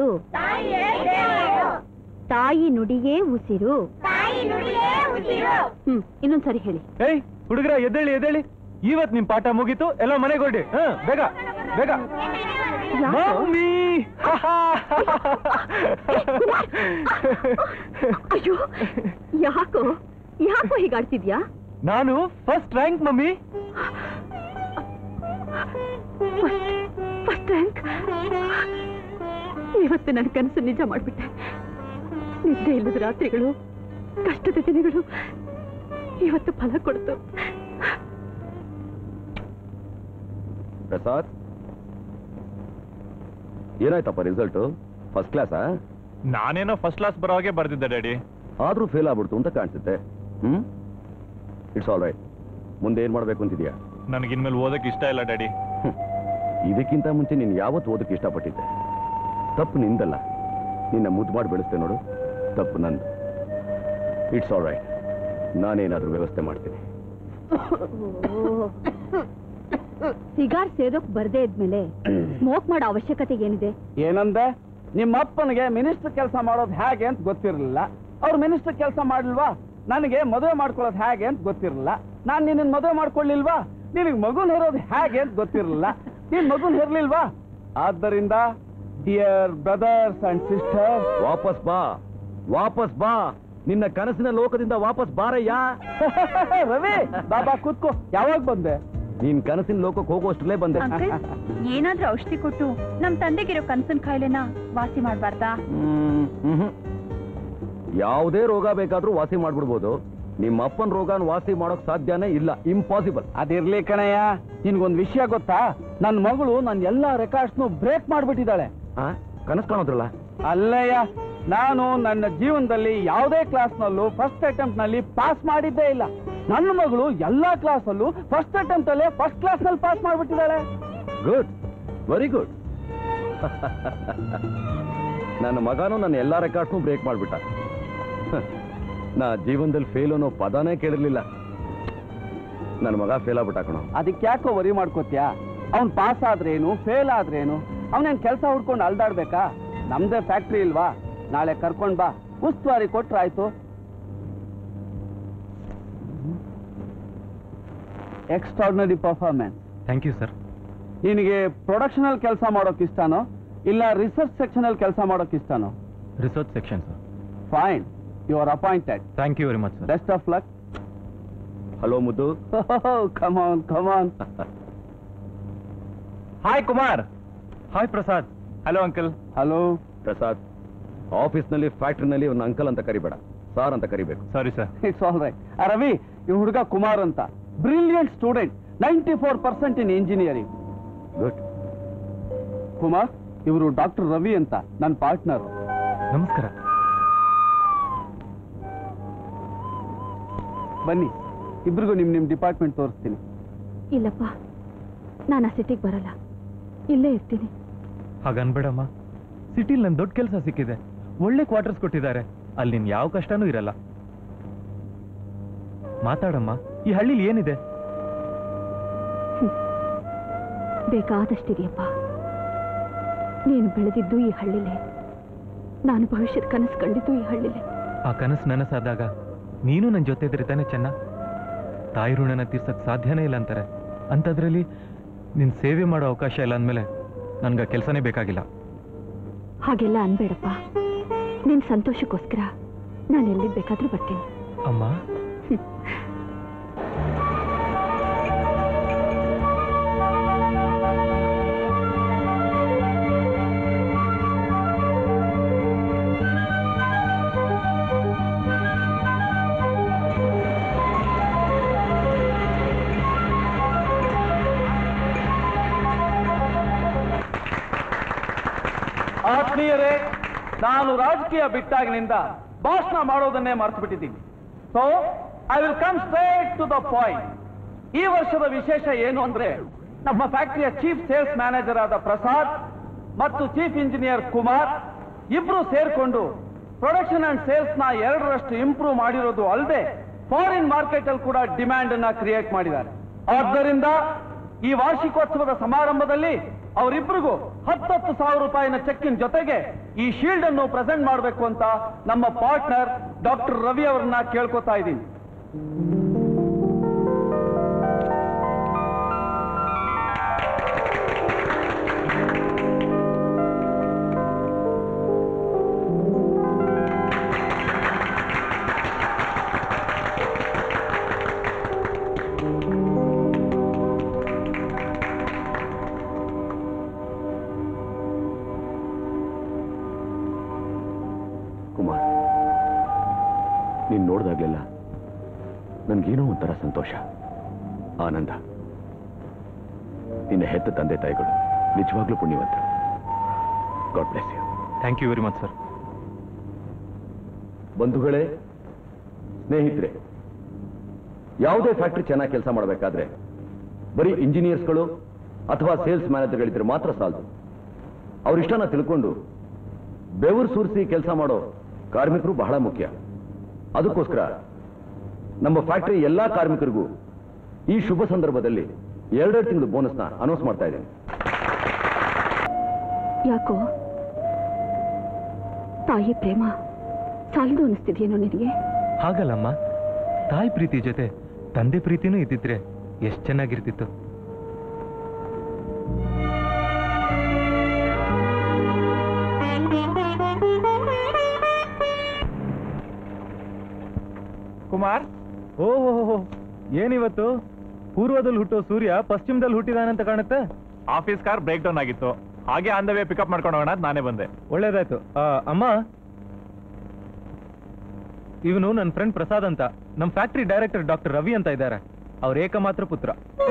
B: ತಾಯಿ ನುಡಿಯೇ ಉಸಿರು ಹ್ಮ್ ಇನ್ನೊಂದ್ಸರಿ ಹೇಳಿ
A: ಏಯ್ ಹುಡುಗರ ಎದ್ದೇಳಿ ಎದ್ದೇಳಿ ಇವತ್ ನಿಮ್ ಪಾಠ ಮುಗೀತು ಎಲ್ಲ ಮನೆಗೆ ಹೊರಡಿ ಹ ಬೇಗ ಬೇಗ ಮಮ್ಮಿ
B: ಅಯ್ಯೋ ಯಾಕೋ ಯಾಕೋ ಹೀಗಾಡ್ತಿದ್ಯಾ
A: ನಾನು first rank mummy
B: first rank ಇವತ್ತು ನನ್ನ ಕನಸು ನಿಜ ಮಾಡ್ಬಿಟ್ಟೆ ನಿದ್ದೆ ಇಲ್ಲದ ರಾತ್ರಿಗಳು ಕಷ್ಟದ ದಿನಗಳು ಇವತ್ತು ಫಲ ಕೊಡ್ತು
E: ಪ್ರಸಾದ್ ಏನಾಯ್ತಪ್ಪ ರಿಸಲ್ಟು ಫಸ್ಟ್ ಕ್ಲಾಸಾ
K: ನಾನೇನೋ ಫಸ್ಟ್ ಕ್ಲಾಸ್ ಬರೋ ಹಾಗೆ ಬರ್ದಿದ್ದೆ ಡ್ಯಾಡಿ
E: ಆದ್ರೂ ಫೇಲ್ ಆಗ್ಬಿಡ್ತು ಅಂತ ಕಾಣಿಸುತ್ತೆ ಹ್ಮ್ ಇಟ್ಸ್ ಆಲ್ ರೈಟ್ ಮುಂದೆ ಏನ್ ಮಾಡ್ಬೇಕು ಅಂತಿದ್ಯಾ
K: ನನಗೆ ಇನ್ಮೇಲೆ ಓದಕ್ಕೆ ಇಷ್ಟ ಇಲ್ಲ ಡ್ಯಾಡಿ
E: ಹ್ಮ್. ಇದಕ್ಕಿಂತ ಮುಂಚೆ ನೀನು ಯಾವತ್ತು ಓದಕ್ಕೆ ಇಷ್ಟಪಟ್ಟಿದ್ದೆ ತಪ್ಪು ನಿಂದಲ್ಲ ನಿನ್ನ ಮುದ್ದು ಮಾಡಿ ಬೆಳೆಸ್ತೆ ನೋಡು ತಪ್ಪು ನಂದು ಇಟ್ಸ್ ಆಲ್ ರೈಟ್ ನಾನೇನಾದ್ರೂ ವ್ಯವಸ್ಥೆ ಮಾಡ್ತೀನಿ
B: ಸಿಗಾರ್ ಸೇದೋಕ್ ಬರ್ದೇ ಇದ್ಮೇಲೆ ಸ್ಮೋಕ್ ಮಾಡೋ ಅವಶ್ಯಕತೆ ಏನಿದೆ
C: ಏನಂದೆ ನಿಮ್ಮ ಅಪ್ಪನಿಗೆ ಮಿನಿಸ್ಟರ್ ಕೆಲಸ ಮಾಡೋದು ಹೇಗೆ ಅಂತ ಗೊತ್ತಿರಲಿಲ್ಲ ಅವ್ರು ಮಿನಿಸ್ಟರ್ ಕೆಲಸ ಮಾಡ್ಲಿಲ್ವಾ ನನಗೆ ಮದುವೆ ಮಾಡ್ಕೊಳ್ಳೋದು ಹೇಗೆ ಅಂತ ಗೊತ್ತಿರಲಿಲ್ಲ ನಾನು ನಿನ್ನ ಮದುವೆ ಮಾಡ್ಕೊಳ್ಳಿಲ್ವಾ ನಿನಗೆ ಮಗುನ್ ಹೇರೋದು ಹೇಗೆ ಅಂತ ಗೊತ್ತಿರಲಿಲ್ಲ ನೀನ್ ಮಗುನ್ ಹೇರ್ಲಿಲ್ವಾ ಆದ್ದರಿಂದ ಡಿಯರ್ ಬ್ರದರ್ಸ್ ಅಂಡ್ ಸಿಸ್ಟರ್ಸ್
E: ವಾಪಸ್ ಬಾ ವಾಪಸ್ ಬಾ ನಿನ್ನ ಕನಸಿನ ಲೋಕದಿಂದ ವಾಪಸ್ ಬಾರಯ್ಯ
C: ರವಿ ಬಾಬಾ ಕೂತ್ಕೋ ಯಾವಾಗ ಬಂದೆ
E: ನೀನ್ ಕನಸಿನ ಲೋಕಕ್ಕೆ ಹೋಗುವಷ್ಟರಲ್ಲೇ ಬಂದೆ
B: ಅಂಕಲ್ ಏನಾದ್ರೂ ಔಷಧಿ ಕೊಟ್ಟು ನಮ್ ತಂದೆಗಿರೋ ಕನ್ಸನ್ ಕಾಯಿಲೆನ ವಾಸಿ ಮಾಡ್ಬಾರ್ದಾ
E: ಹ್ಮ್, ಮ್ಹೂ. ಯಾವುದೇ ರೋಗ ಬೇಕಾದ್ರೂ ವಾಸಿ ಮಾಡ್ಬಿಡ್ಬೋದು ನಿಮ್ಮ ಅಪ್ಪನ ರೋಗನ ವಾಸಿ ಮಾಡೋಕ್ ಸಾಧ್ಯನೇ ಇಲ್ಲ ಇಂಪಾಸಿಬಲ್
C: ಅದಿರ್ಲಿ ಕಣಯ್ಯ ನಿನ್ಗೊಂದ್ ವಿಷಯ ಗೊತ್ತಾ ನನ್ನ ಮಗಳು ನನ್ನ ಎಲ್ಲಾ ರೆಕಾರ್ಡ್ಸ್ನು ಬ್ರೇಕ್ ಮಾಡ್ಬಿಟ್ಟಿದ್ದಾಳೆ
E: ಕನಸು ಕಾಣೋದ್ರಲ್ಲ
C: ಅಲ್ಲಯ್ಯ ನಾನು ನನ್ನ ಜೀವನದಲ್ಲಿ ಯಾವುದೇ ಕ್ಲಾಸ್ನಲ್ಲೂ ಫಸ್ಟ್ ಅಟೆಂಪ್ಟ್ ನಲ್ಲಿ ಪಾಸ್ ಮಾಡಿದ್ದೇ ಇಲ್ಲ ನನ್ನ ಮಗಳು ಎಲ್ಲಾ ಕ್ಲಾಸಲ್ಲೂ ಫಸ್ಟ್ ಅಟೆಂಪ್ಟ್ ಅಲ್ಲೇ ಫಸ್ಟ್ ಕ್ಲಾಸ್ ನಲ್ಲಿ ಪಾಸ್ ಮಾಡ್ಬಿಟ್ಟಿದ್ದಾಳೆ
E: ಗುಡ್ ವೆರಿ ಗುಡ್ ನನ್ನ ಮಗನೂ ನನ್ನ ಎಲ್ಲಾ ರೆಕಾರ್ಡ್ಸ್ನು ಬ್ರೇಕ್ ಮಾಡ್ಬಿಟ್ಟ ಹ, ನಾ ಜೀವನದಲ್ಲಿ ಫೇಲ್ ಅನ್ನೋ ಪದಾನೇ ಕೇಳಿರ್ಲಿಲ್ಲ ನನ್ನ ಮಗ ಫೇಲ್ ಆಗ್ಬಿಟ್ಟ ಕಣೋ
C: ಅದಕ್ಕೆ ಯಾಕೋ ವರಿ ಮಾಡ್ಕೋತ್ಯಾ ಅವ್ನ್ ಪಾಸ್ ಆದ್ರೇನು ಫೇಲ್ ಆದ್ರೇನು ಅವನೇನ್ ಕೆಲಸ ಹುಡ್ಕೊಂಡು ಅಲ್ದಾಡ್ಬೇಕಾ ನಮ್ದೇ ಫ್ಯಾಕ್ಟ್ರಿ ಇಲ್ವಾ ನಾಳೆ ಕರ್ಕೊಂಡ್ ಬಾ ಉಸ್ತುವಾರಿ ಕೊಟ್ರಾಯ್ತು extraordinary performance
K: thank you sir
C: ನಿನಗೆ ಪ್ರೊಡಕ್ಷನ್ ಅಲ್ಲಿ ಕೆಲಸ ಮಾಡೋಕ್ ಇಷ್ಟನೋ ಇಲ್ಲ ರಿಸರ್ಚ್ ಸೆಕ್ಷನ್ ಅಲ್ಲಿ ಕೆಲಸ ಮಾಡೋಕ್ ಇಷ್ಟನೋ
K: research section sir
C: fine you are appointed
K: thank you very much sir
C: best of luck
E: hello ಮುದ್ದು
C: come on come on
K: hi Kumar hi Prasad hello uncle
C: hello
E: Prasad ಆಫೀಸ್ನಲ್ಲಿ ಫ್ಯಾಕ್ಟ್ರಿನಲ್ಲಿ ಒಂದು ಅಂಕಲ್ ಅಂತ ಕರಿಬೇಡ ಸಾರ್ ಅಂತ ಕರಿಬೇಕು
K: sorry sir
C: it's all right Ravi ಈ ಹುಡುಗ ಕುಮಾರ್ ಅಂತ brilliant student ninety four percent in engineering
E: good
C: Kumar ಇವರು ಡಾಕ್ಟರ್ ರವಿ ಅಂತ ನನ್ನ ಪಾರ್ಟ್ನರ್
K: ನಮಸ್ಕಾರ
C: ಬನ್ನಿ ಇಬ್ರಿಗೂ ನಿಮ್ ನಿಮ್ ಡಿಪಾರ್ಟ್ಮೆಂಟ್ ತೋರಿಸ್ತೀನಿ
B: ಇಲ್ಲಪ್ಪ ನಾನು ಆ ಸಿಟಿಗೆ ಬರಲ್ಲ ಇಲ್ಲೇ ಇರ್ತೀನಿ
K: ಹಾಗನ್ಬೇಡಮ್ಮ ಸಿಟಿಲಿ ನನ್ ದೊಡ್ಡ ಕೆಲಸ ಸಿಕ್ಕಿದೆ ಒಳ್ಳೆ ಕ್ವಾರ್ಟರ್ಸ್ ಕೊಟ್ಟಿದ್ದಾರೆ ಅಲ್ಲಿ ನಿನ್ ಯಾವ ಕಷ್ಟನೂ ಇರಲ್ಲ ಮಾತಾಡಮ್ಮ ಈ ಹಳ್ಳಿಲಿ ಏನಿದೆ
B: ಬೇಕಾದಷ್ಟಿದೆಯಪ್ಪ ನೀನು ಬೆಳೆದಿದ್ದು ಈ ಹಳ್ಳಿಲೆ ನಾನು ಭವಿಷ್ಯದ ಕನಸು ಕಂಡಿದ್ದು ಈ ಹಳ್ಳಿಲೆ
K: ಆ ಕನಸು ನನಸಾದಾಗ ನೀನು ನನ್ನ ಜೊತೆ ಇದ್ರೆ ತಾನೆ ಚೆನ್ನ ತಾಯಿ ಋಣನ ತೀರ್ಸಕ್ ಸಾಧ್ಯನೇ ಇಲ್ಲ ಅಂತಾರೆ ಅಂಥದ್ರಲ್ಲಿ ನಿನ್ ಸೇವೆ ಮಾಡೋ ಅವಕಾಶ ಇಲ್ಲ ಅಂದಮೇಲೆ ನನ್ಗೆ ಆ ಕೆಲಸನೇ ಬೇಕಾಗಿಲ್ಲ
B: ಹಾಗೆಲ್ಲ ಅನ್ಬೇಡಪ್ಪ ನಿನ್ ಸಂತೋಷಕ್ಕೋಸ್ಕರ ನಾನು ಎಲ್ಲಿಗೆ ಬೇಕಾದ್ರೂ ಬರ್ತೀನಿ
K: ಅಮ್ಮ
C: ಆತ್ಮೀಯರೇ ನಾನು ರಾಜಕೀಯ ಬಿಟ್ಟಾಗಿನಿಂದ ಭಾಷಣ ಮಾಡೋದನ್ನೇ ಮರ್ತು ಬಿಟ್ಟಿದ್ದೀನಿ so I will come straight to the point ಈ ವರ್ಷದ ವಿಶೇಷ ಏನು ಅಂದ್ರೆ ನಮ್ಮ ಫ್ಯಾಕ್ಟರಿಯ ಚೀಫ್ ಸೇಲ್ಸ್ ಮ್ಯಾನೇಜರ್ ಆದ ಪ್ರಸಾದ್ ಮತ್ತು ಚೀಫ್ ಇಂಜಿನಿಯರ್ ಕುಮಾರ್ ಇಬ್ರು ಸೇರ್ಕೊಂಡು ಪ್ರೊಡಕ್ಷನ್ ಅಂಡ್ ಸೇಲ್ಸ್ ನ ಎರಡರಷ್ಟು ಇಂಪ್ರೂವ್ ಮಾಡಿರೋದು ಅಲ್ಲದೆ ಫಾರಿನ್ ಮಾರ್ಕೆಟ್ ಅಲ್ಲಿ ಕೂಡ ಡಿಮ್ಯಾಂಡ್ ಅನ್ನ ಕ್ರಿಯೇಟ್ ಮಾಡಿದ್ದಾರೆ ಆದ್ದರಿಂದ ಈ ವಾರ್ಷಿಕೋತ್ಸವದ ಸಮಾರಂಭದಲ್ಲಿ ಅವರಿಬ್ಬರಿಗೂ ಹತ್ತತ್ತು ಸಾವಿರ ರೂಪಾಯಿನ ಚೆಕ್ಕಿನ ಜೊತೆಗೆ ಈ ಶೀಲ್ಡ್ ಅನ್ನು ಪ್ರೆಸೆಂಟ್ ಮಾಡಬೇಕು ಅಂತ ನಮ್ಮ ಪಾರ್ಟ್ನರ್ ಡಾಕ್ಟರ್ ರವಿ ಅವರನ್ನ ಕೇಳ್ಕೊತಾ ಇದ್ದೀನಿ
E: ಕುಮಾರ್ ನೀನ್ ನೋಡಿದಾಗ್ಲೆಲ್ಲ ನನ್ಗೇನೋ ಒಂಥರ ಸಂತೋಷ ಆನಂದ ನಿನ್ನ ಹೆತ್ತ ತಂದೆ ತಾಯಿಗಳು ನಿಜವಾಗ್ಲೂ ಪುಣ್ಯವಂತರು God bless you
K: thank you very much sir
E: ಬಂಧುಗಳೇ ಸ್ನೇಹಿತರೆ ಯಾವುದೇ ಫ್ಯಾಕ್ಟ್ರಿ ಚೆನ್ನಾಗಿ ಕೆಲಸ ಮಾಡಬೇಕಾದ್ರೆ ಬರೀ ಇಂಜಿನಿಯರ್ಸ್ಗಳು ಅಥವಾ ಸೇಲ್ಸ್ ಮ್ಯಾನೇಜರ್ಗಳಿದ್ರೆ ಮಾತ್ರ ಸಾಲದು ಅವ್ರ ಇಷ್ಟನ ತಿಳ್ಕೊಂಡು ಬೆವರು ಸುರಿಸಿ ಕೆಲಸ ಮಾಡೋ ಕಾರ್ಮಿಕರು ಬಹಳ ಮುಖ್ಯ ಅದಕ್ಕೋಸ್ಕರ ನಮ್ಮ ಫ್ಯಾಕ್ಟರಿ ಎಲ್ಲಾ ಕಾರ್ಮಿಕರಿಗೂ ಈ ಶುಭ ಸಂದರ್ಭದಲ್ಲಿ ಎರಡೆರಡು ತಿಂಗಳು ಬೋನಸ್ನ ಅನೌನ್ಸ್ ಮಾಡ್ತಾ ಇದ್ದೇನೆ
B: ಯಾಕೋ ತಾಯಿ ಪ್ರೇಮ ಸಾಲದು ಅನಿಸ್ತಿದ್ಯೇನೋ ನಿನಗೆ
K: ಹಾಗಲ್ಲಮ್ಮ ತಾಯಿ ಪ್ರೀತಿ ಜೊತೆ ತಂದೆ ಪ್ರೀತಿನೂ ಇದ್ದಿದ್ರೆ ಎಷ್ಟು ಚೆನ್ನಾಗಿರ್ತಿತ್ತು
I: ಕುಮಾರ್
K: ಓಹೋ ಏನಿವತ್ತು ಪೂರ್ವದಲ್ಲಿ ಹುಟ್ಟೋ ಸೂರ್ಯ ಪಶ್ಚಿಮದಲ್ಲಿ ಹುಟ್ಟಿದಾನಂತ ಕಾಣುತ್ತೆ
L: ಆಫೀಸ್ ಕಾರ್ ಬ್ರೇಕ್ ಡೌನ್ ಆಗಿತ್ತು ಹಾಗೆ ಆನ್ ದ ವೇ ಪಿಕಪ್ ಮಾಡ್ಕೊಂಡು ಹೋಗೋಣ ಅಂತ ನಾನೇ ಬಂದೆ
K: ಒಳ್ಳೇದಾಯ್ತು ಆ, ಅಮ್ಮ ಇವನು ನನ್ನ ಫ್ರೆಂಡ್ ಪ್ರಸಾದ್ ಅಂತ ನಮ್ಮ ಫ್ಯಾಕ್ಟರಿ ಡೈರೆಕ್ಟರ್ ಡಾಕ್ಟರ್ ರವಿ ಅಂತ ಇದ್ದಾರೆ ಅವ್ರ ಏಕಮಾತ್ರ ಪುತ್ರ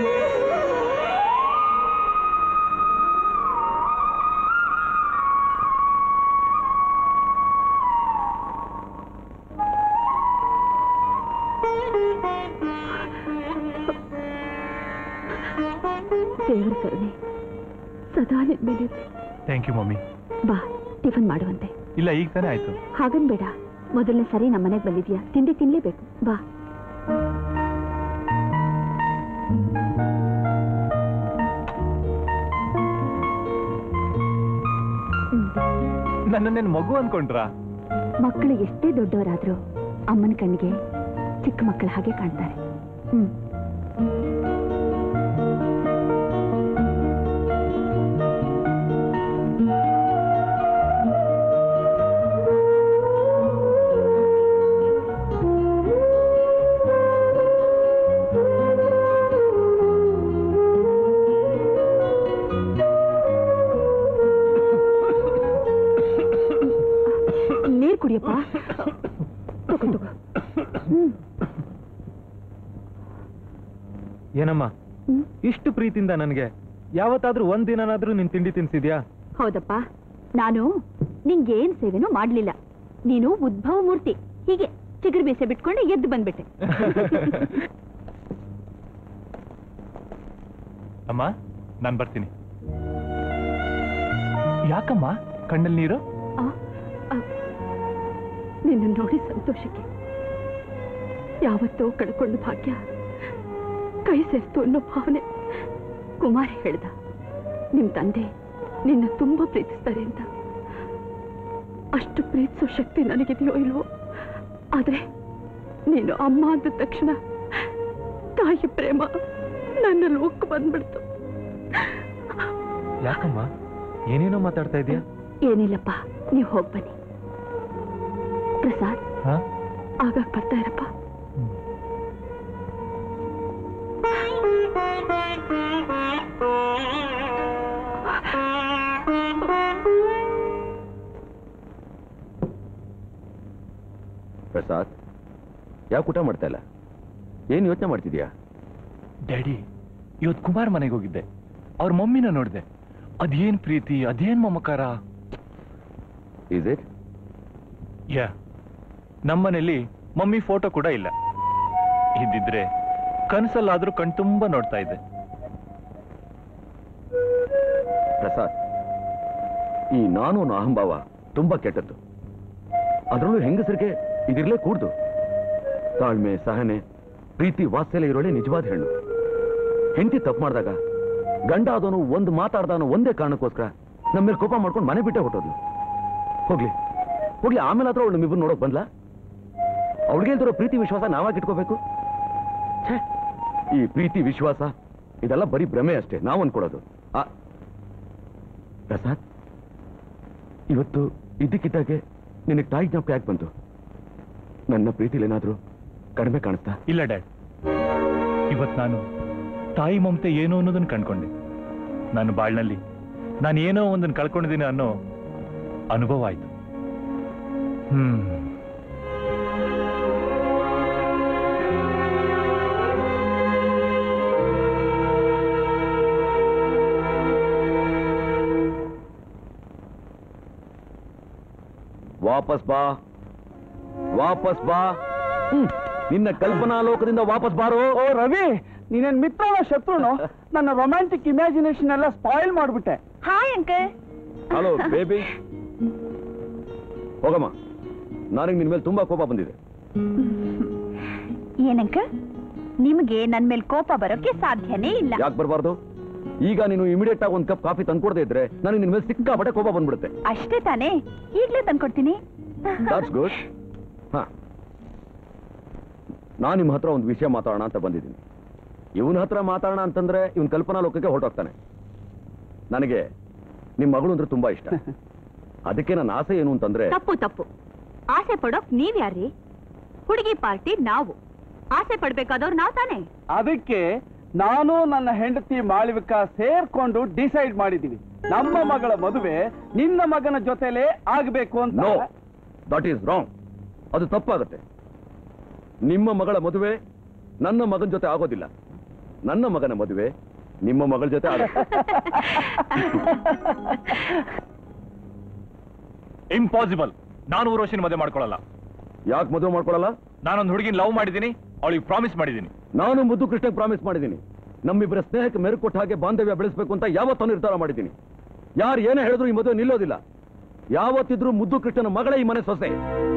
B: ದೇವರ ಕರುಣೆ ಸದಾ ನಿನ್ ಮೇಲೆ
K: ಥ್ಯಾಂಕ್ ಯು ಮಮ್ಮಿ
B: ಬಾ ಟಿಫನ್ ಮಾಡುವಂತೆ
K: ಇಲ್ಲ ಈಗ ತಾನೇ ಆಯ್ತು
B: ಹಾಗನ್ ಬೇಡ ಮೊದಲನೇ ಸರಿ ನಮ್ಮ ಮನೆಗೆ ಬಂದಿದ್ಯಾ ತಿಂಡಿ ತಿನ್ಲೇಬೇಕು ಬಾ
L: ನನ್ನನ್ನೇನು ಮಗು ಅನ್ಕೊಂಡ್ರಾ
B: ಮಕ್ಕಳು ಎಷ್ಟೇ ದೊಡ್ಡವರಾದ್ರೂ ಅಮ್ಮನ ಕಣ್ಣಿಗೆ ಚಿಕ್ಕ ಮಕ್ಕಳ ಹಾಗೆ ಕಾಣ್ತಾರೆ ಹ್ಮ್ ನೀರ್ ಕುಡಿಯಪ್ಪ ತಗೋ ತಗೋ ಹ್ಮ್
K: ಏನಮ್ಮ
B: ಹ್ಮ್.
K: ಇಷ್ಟು ಪ್ರೀತಿಯಿಂದ ನನಗೆ ಯಾವತ್ತಾದ್ರೂ ಒಂದ್ ದಿನನಾದ್ರೂ ನಿನ್ ತಿಂಡಿ ತಿನ್ಸಿದ್ಯಾ
B: ಹೌದಪ್ಪ ನಾನು ನಿಂಗೇನ್ ಸೇವೆನೂ ಮಾಡ್ಲಿಲ್ಲ ನೀನು ಉದ್ಭವ ಮೂರ್ತಿ ಹೀಗೆ ಚಿಗುರು ಬೀಸೆ ಬಿಟ್ಕೊಂಡು ಎದ್ದು ಬಂದ್ಬಿಟ್ಟೆ
L: ಅಮ್ಮ ನಾನು ಬರ್ತೀನಿ ಯಾಕಮ್ಮ ಕಣ್ಣಲ್ಲಿ ನೀರು
B: ಆ, ಆ, ನಿನ್ನ ನೋಡಿ ಸಂತೋಷಕ್ಕೆ
F: ಯಾವತ್ತೋ ಕಳ್ಕೊಂಡ ಭಾಗ್ಯ ಕೈ ಸೇರ್ತು ಅನ್ನೋ ಭಾವನೆ ಕುಮಾರ್ ಹೇಳ್ದ ನಿಮ್ ತಂದೆ ನಿನ್ನ ತುಂಬಾ ಪ್ರೀತಿಸ್ತಾರೆ ಅಂತ ಅಷ್ಟು ಪ್ರೀತಿಸೋ ಶಕ್ತಿ ನನಗಿದೆಯೋ ಇಲ್ವೋ ಆದ್ರೆ ನೀನು ಅಮ್ಮ ಅಂದ ತಕ್ಷಣ ತಾಯಿ ಪ್ರೇಮ ನನ್ನಲ್ಲಿ ಉಕ್ಕು ಬಂದ್ಬಿಡ್ತು
K: ಯಾಕಮ್ಮ ಏನೇನೋ ಮಾತಾಡ್ತಾ ಇದೀಯಾ
F: ಏನಿಲ್ಲಪ್ಪ ನೀವು ಹೋಗ್ ಬನ್ನಿ ಪ್ರಸಾದ್
K: ಹಾ
F: ಆಗಾಗ ಬರ್ತಾ ಇರಪ್ಪ
E: ಪ್ರಸಾದ್ ಯಾಕೆ ಊಟ ಮಾಡ್ತಾ ಇಲ್ಲ ಏನ್ ಯೋಚನೆ ಮಾಡ್ತಿದ್ಯಾ
K: ಡ್ಯಾಡಿ ಇವತ್ತು ಕುಮಾರ್ ಮನೆಗೆ ಹೋಗಿದ್ದೆ ಅವ್ರ ಮಮ್ಮಿನ ನೋಡಿದೆ ಅದೇನ್ ಪ್ರೀತಿ ಅದೇನ್ ಮಮಕಾರ
E: ಇಸ್ ಇಟ್
K: ಯಾ ನಮ್ಮನೇಲಿ ಮಮ್ಮಿ ಫೋಟೋ ಕೂಡ ಇಲ್ಲ ಇದ್ದಿದ್ರೆ ಕನಸಲ್ಲಾದ್ರೂ ಕಣ್ತುಂಬ ನೋಡ್ತಾ ಇದ್ದೆ
E: ಪ್ರಸಾದ್ ಈ ನಾನು ಅನ್ನೋ ಅಹಂಭಾವ ತುಂಬಾ ಕೆಟ್ಟದ್ದು ಅದರಲ್ಲೂ ಹೆಂಗಸರಿಗೆ ಇದಿರ್ಲೇ ಕೂಡ್ದು ತಾಳ್ಮೆ ಸಹನೆ ಪ್ರೀತಿ ವಾತ್ಸಲ್ಯ ಇರೋಳೆ ನಿಜವಾದ ಹೆಣ್ಣು ಹೆಂಡತಿ ತಪ್ಪು ಮಾಡಿದಾಗ ಗಂಡ ಆದವನು ಒಂದು ಮಾತಾಡ್ದಾನು ಒಂದೇ ಕಾರಣಕ್ಕೋಸ್ಕರ ನಮ್ಮ ಮೇಲೆ ಕೋಪ ಮಾಡ್ಕೊಂಡು ಮನೆ ಬಿಟ್ಟೆ ಹೊಟ್ಟೋದ್ಲು ಹೋಗ್ಲಿ ಹೋಗ್ಲಿ ಆಮೇಲೆ ಆದ್ರೂ ಅವಳು ನಿಮ್ಮಿಬ್ಬರು ನೋಡೋಕ್ ಬಂದ್ಲಾ ಅವಳಿಗೆ ಇಲ್ದಿರೋ ಪ್ರೀತಿ ವಿಶ್ವಾಸ ನಾವಾಗಿ ಇಟ್ಕೋಬೇಕು ಛೇ ಈ ಪ್ರೀತಿ ವಿಶ್ವಾಸ ಇದೆಲ್ಲ ಬರೀ ಭ್ರಮೆ ಅಷ್ಟೇ ನಾವು ಅನ್ಕೊಡೋದು ಆ ಪ್ರಸಾದ್ ಇವತ್ತು ಇದ್ದಕ್ಕಿದ್ದಾಗೆ ನಿನಗೆ ತಾಯಿ ಜ್ಞಾಪಕ ಯಾಕೆ ಬಂತು ನನ್ನ ಪ್ರೀತಿಲೇನಾದ್ರೂ ಕಡಿಮೆ ಕಾಣಿಸ್ತಾ
K: ಇಲ್ಲ ಡ್ಯಾಡ್ ಇವತ್ ನಾನು ತಾಯಿ ಮಮತೆ ಏನು ಅನ್ನೋದನ್ನ ಕಂಡ್ಕೊಂಡೆ ನನ್ನ ಬಾಳ್ನಲ್ಲಿ ನಾನು ಏನೋ ಒಂದನ್ನು ಕಳ್ಕೊಂಡಿದ್ದೀನಿ ಅನ್ನೋ ಅನುಭವ ಆಯ್ತು ಹ್ಮ್
E: ವಾಪಸ್ ಬಾ ವಾಪಸ್ ಬಾ ಹ್ಮ್. ನಿನ್ನ ಕಲ್ಪನಾ ಲೋಕದಿಂದ ವಾಪಸ್ ಬಾರೋ
C: ಓ ರವಿ ನೀನೇನ್ ಮಿತ್ರನ ಶತ್ರುನು ನನ್ನ ರೊಮ್ಯಾಂಟಿಕ್ ಇಮ್ಯಾಜಿನೇಷನ್ ಎಲ್ಲ ಸ್ಪಾಯಿಲ್ ಮಾಡ್ಬಿಟ್ಟೆ
B: ಹಾಯ್ ಅಂಕಲ್
E: ಹಲೋ ಬೇಬಿ ಹೋಗಮ್ಮ ನನಗೆ ನಿನ್ ಮೇಲೆ ತುಂಬಾ ಕೋಪ ಬಂದಿದೆ
B: ಏನಂಕಲ್ ನಿಮಗೆ ನನ್ ಮೇಲೆ ಕೋಪ ಬರೋಕೆ ಸಾಧ್ಯನೇ ಇಲ್ಲ
E: ಯಾಕೆ ಬರಬಾರ್ದು ಈಗ ನೀನು ಇಮಿಡಿಯೇಟ್ ಆಗಿ ಒಂದು ಕಪ್ ಕಾಫಿ ತಂದ್ಕೊಡದೆ ಇದ್ರೆ ನನಗೆ ನಿನ್ ಮೇಲೆ ಸಿಕ್ಕಾಪಟ್ಟೆ ಕೋಪ ಬಂದ್ಬಿಡುತ್ತೆ
B: ಅಷ್ಟೇ ತಾನೇ ಈಗ್ಲೇ ತಂದ್ಕೊಡ್ತೀನಿ
E: ದಟ್ಸ್ ಗುಡ್ ಹಾ ನಾನು ನಿಮ್ಮ ಹತ್ರ ಒಂದು ವಿಷಯ ಮಾತಾಡೋಣ ಅಂತ ಬಂದಿದ್ದೀನಿ ಇವನ ಹತ್ರ ಮಾತಾಡೋಣ ಅಂತಂದ್ರೆ ಇವನ್ ಕಲ್ಪನಾ ಲೋಕಕ್ಕೆ ಹೊರಟೋಗ್ತಾನೆ ನನಗೆ ನಿಮ್ಮ ಮಗಳು ಅಂದ್ರೆ ತುಂಬಾ ಇಷ್ಟ ಅದಕ್ಕೆ ನನ್ನ ಆಸೆ ಏನು ಅಂತಂದ್ರೆ
B: ತಪ್ಪು ತಪ್ಪು ಆಸೆ ಪಡೋಕ್ ನೀವ್ ಯಾರ್ರಿ ಹುಡುಗಿ ಪಾರ್ಟಿ ನಾವು ಆಸೆ ಪಡ್ಬೇಕಾದವ್ರು ನಾವ್ ತಾನೇ
C: ಅದಕ್ಕೆ ನಾನು ನನ್ನ ಹೆಂಡತಿ ಮಾಳವಿಕ ಸೇರ್ಕೊಂಡು ಡಿಸೈಡ್ ಮಾಡಿದೀವಿ ನಮ್ಮ ಮಗಳ ಮದುವೆ ನಿನ್ನ ಮಗನ ಜೊತೆಲೇ ಆಗ್ಬೇಕು ಅಂತ
E: ನೋ ದಟ್ ಈಸ್ ರಾಂಗ್ ಅದು ತಪ್ಪಾಗುತ್ತೆ ನಿಮ್ಮ ಮಗಳ ಮದುವೆ ನನ್ನ ಮಗನ ಜೊತೆ ಆಗೋದಿಲ್ಲ ನನ್ನ ಮಗನ ಮದುವೆ ನಿಮ್ಮ ಮಗಳ ಜೊತೆ ಆಗುತ್ತೆ
K: ಇಂಪಾಸಿಬಲ್ ನಾನು ಊರ್ವಶಿನ ಮದುವೆ ಮಾಡ್ಕೊಳ್ಳಲ್ಲ
E: ಯಾಕೆ ಮದುವೆ ಮಾಡ್ಕೊಳಲ್ಲ
K: ನಾನೊಂದು ಹುಡುಗಿನ ಲವ್ ಮಾಡಿದ್ದೀನಿ ಅವಳಿಗೆ ಪ್ರಾಮಿಸ್ ಮಾಡಿದ್ದೀನಿ
E: ನಾನು ಮುದ್ದು ಕೃಷ್ಣ ಪ್ರಾಮಿಸ್ ಮಾಡಿದ್ದೀನಿ ನಮ್ಮಿಬ್ಬರ ಸ್ನೇಹಕ್ಕೆ ಮೆರುಕು ಕೊಟ್ಟ ಹಾಗೆ ಬಾಂಧವ್ಯ ಬೆಳೆಸಬೇಕು ಅಂತ ಯಾವತ್ತೂ ನಿರ್ಧಾರ ಮಾಡಿದ್ದೀನಿ ಯಾರು ಏನೇ ಹೇಳಿದ್ರು ಈ ಮದುವೆ ನಿಲ್ಲೋದಿಲ್ಲ ಯಾವತ್ತಿದ್ರೂ ಮುದ್ದು ಕೃಷ್ಣನ ಮಗಳೇ ಈ ಮನೆ ಸೊಸೆ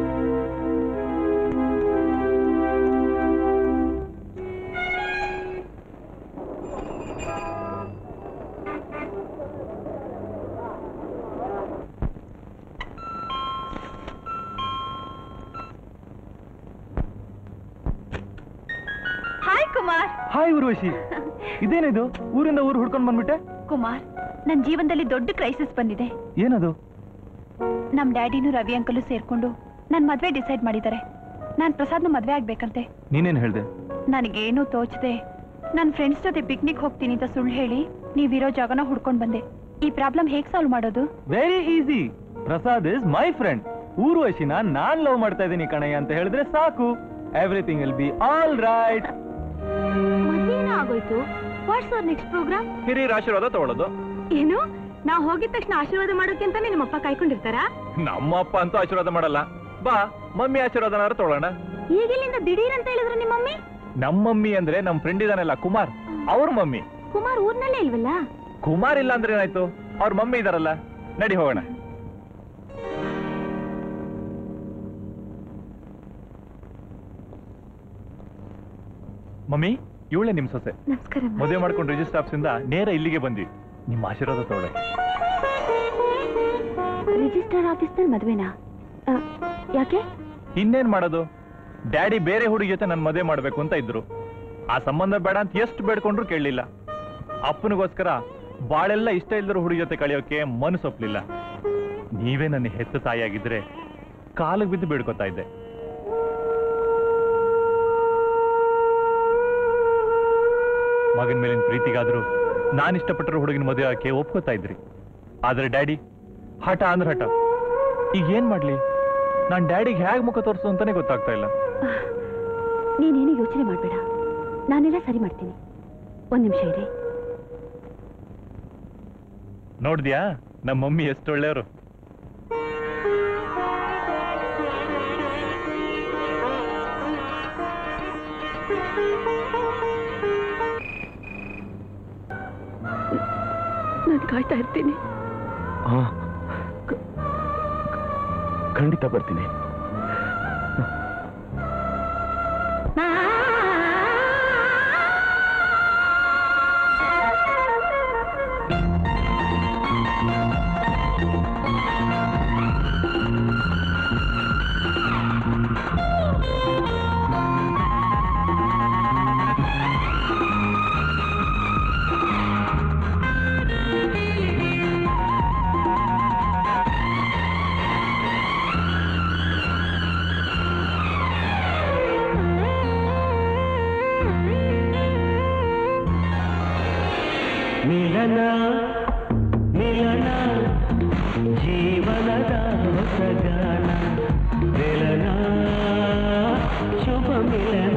B: ಹಾಯ್ ಕುಮಾರ್
K: ಹಾಯ್ ಊರ್ವಶಿ ಇದೇನಿದು ಊರಿಂದ ಊರು ಹುಡ್ಕೊಂಡ್ ಬಂದ್ಬಿಟ್ಟೆ
B: ಕುಮಾರ್ ನನ್ ಜೀವನದಲ್ಲಿ ದೊಡ್ಡ ಕ್ರೈಸಿಸ್ ಬಂದಿದೆ
K: ಏನದು
B: ನಮ್ ಡ್ಯಾಡಿನೂ ರವಿ ಅಂಕಲು ಸೇರ್ಕೊಂಡು ನನ್ ಮದ್ವೆ ಡಿಸೈಡ್ ಮಾಡಿದ್ದಾರೆ ನಾನ್ ಪ್ರಸಾದ್ನ ಮದ್ವೆ ಆಗ್ಬೇಕಂತೆ
K: ನೀನೇನ್ ಹೇಳ್ದೆ
B: ನನಗೇನು ತೋಚದೆ ನನ್ ಫ್ರೆಂಡ್ಸ್ ಜೊತೆ ಪಿಕ್ನಿಕ್ ಹೋಗ್ತೀನಿ ಅಂತ ಸುಳ್ಳು ಹೇಳಿ ನೀವಿರೋ ಜಾಗನ ಹುಡ್ಕೊಂಡ್ ಬಂದೆ ಈ ಪ್ರಾಬ್ಲಮ್ ಹೇಗ್ ಸಾಲ್ವ್ ಮಾಡೋದು
K: very easy Prasad is my friend ಊರ್ವಶಿನ ನಾನ್ ಲವ್ ಮಾಡ್ತಾ ಇದ್ದೀನಿ ಕಣಯ್ಯ ಅಂತ ಹೇಳಿದ್ರೆ ಸಾಕು everything will be all right
B: ಮದ್ವೆನೂ ಆಗೋಯ್ತು ವಾಟ್ಸ್ ಅವರ್ ನೆಕ್ಸ್ಟ್ ಪ್ರೋಗ್ರಾಮ್
K: ಹಿರಿಯರ ಆಶೀರ್ವಾದ ತಗೊಳ್ಳೋದು
B: ಏನು ನಾವ್ ಹೋಗಿದ ತಕ್ಷಣ ಆಶೀರ್ವಾದ ಮಾಡೋಕೆ ಅಂತಾನೆ ನಿಮ್ಮಪ್ಪ ಕಾಯ್ಕೊಂಡಿರ್ತಾರಾ
K: ನಮ್ಮ ಅಪ್ಪ ಅಂತೂ ಆಶೀರ್ವಾದ ಮಾಡಲ್ಲ ಬಾ ಮಮ್ಮಿ ಆಶೀರ್ವಾದನಾರು ತಗೊಳ್ಳೋಣ
B: ಈಗಿಲ್ಲಿಂದ ದಿಢೀರ್ ಅಂತ ಹೇಳಿದ್ರು ನಿಮ್ಮ ಮಮ್ಮಿ
K: ನಮ್ಮ ಮಮ್ಮಿ ಅಂದ್ರೆ ನಮ್ ಫ್ರೆಂಡ್ ಇದಾನಲ್ಲ ಕುಮಾರ್ ಅವ್ರ ಮಮ್ಮಿ
B: ಕುಮಾರ್ ಊರ್ನಲ್ಲೇ ಇಲ್ವಲ್ಲ
K: ಕುಮಾರ್ ಇಲ್ಲ ಅಂದ್ರೆ ಏನಾಯ್ತು ಅವ್ರ ಮಮ್ಮಿ ಇದಾರಲ್ಲ ನಡಿ ಹೋಗೋಣ ಮಮ್ಮಿ ಇವಳೆ ನಿಮ್ ಸೊಸೆ
B: ನಮಸ್ಕಾರ
K: ಮದುವೆ ಮಾಡ್ಕೊಂಡು ರಿಜಿಸ್ಟರ್ ಆಫೀಸಿಂದ ನೇರ ಇಲ್ಲಿಗೆ ಬಂದ್ವಿ ನಿಮ್ಮ ಆಶೀರ್ವಾದ ತಗೊಳ್ಳಿ
B: ರಿಜಿಸ್ಟರ್ ಆಫೀಸ್ನಲ್ಲಿ ಮದ್ವೆನಾ ಆ, ಯಾಕೆ
K: ಇನ್ನೇನ್ ಮಾಡೋದು ಡ್ಯಾಡಿ ಬೇರೆ ಹುಡುಗಿ ಜೊತೆ ನನ್ ಮದುವೆ ಮಾಡ್ಬೇಕು ಅಂತ ಇದ್ರು ಆ ಸಂಬಂಧ ಬೇಡ ಅಂತ ಎಷ್ಟು ಬೇಡ್ಕೊಂಡ್ರು ಕೇಳಲಿಲ್ಲ ಅಪ್ಪನಿಗೋಸ್ಕರ ಬಾಳೆಲ್ಲ ಇಷ್ಟ ಇಲ್ದಿರೋ ಹುಡುಗಿ ಜೊತೆ ಕಳೆಯೋಕೆ ಮನಸ್ಸು ಒಪ್ಲಿಲ್ಲ ನೀವೇ ನನ್ನ ಹೆತ್ತ ತಾಯಿಯಾಗಿದ್ರೆ ಕಾಲಿಗೆ ಬಿದ್ದು ಬೇಡ್ಕೊತಾ ಇದ್ದೆ ಮಗನ ಮೇಲಿನ ಪ್ರೀತಿಗಾದ್ರೂ ನಾನು ಇಷ್ಟಪಟ್ಟಿರೋ ಹುಡುಗಿನ ಮದುವೆ ಆಕೆ ಒಪ್ಕೋತಾ ಇದ್ರಿ ಆದ್ರೆ ಡ್ಯಾಡಿ ಹಠ ಅಂದ್ರೆ ಹಠ ಈಗ ಏನ್ ಮಾಡ್ಲಿ ನಾನ್ ಡ್ಯಾಡಿಗೆ ಹೇಗ್ ಮುಖ ತೋರಿಸು ಅಂತಾನೆ ಗೊತ್ತಾಗ್ತಾ ಇಲ್ಲ
B: ನೀನೇನು ಯೋಚನೆ ಮಾಡಬೇಡ ನಾನೆಲ್ಲ ಸರಿ ಮಾಡ್ತೀನಿ ಒಂದ್ ನಿಮಿಷ ಇರಿ
K: ನೋಡ್ದ್ಯಾ ನಮ್ಮ ಮಮ್ಮಿ ಎಷ್ಟು ಒಳ್ಳೆಯವರು
F: ನಾನು ಕಾಯ್ತಾ ಇರ್ತೀನಿ
E: ಹಾ ಕ- ಖಂಡಿತ ಬರ್ತೀನಿ
G: ಮಿಲನ ಮಿಲನ ಜೀವನದ ಹೊಸಗಾನ ಮಿಲನ ಶುಭ ಮಿಲನ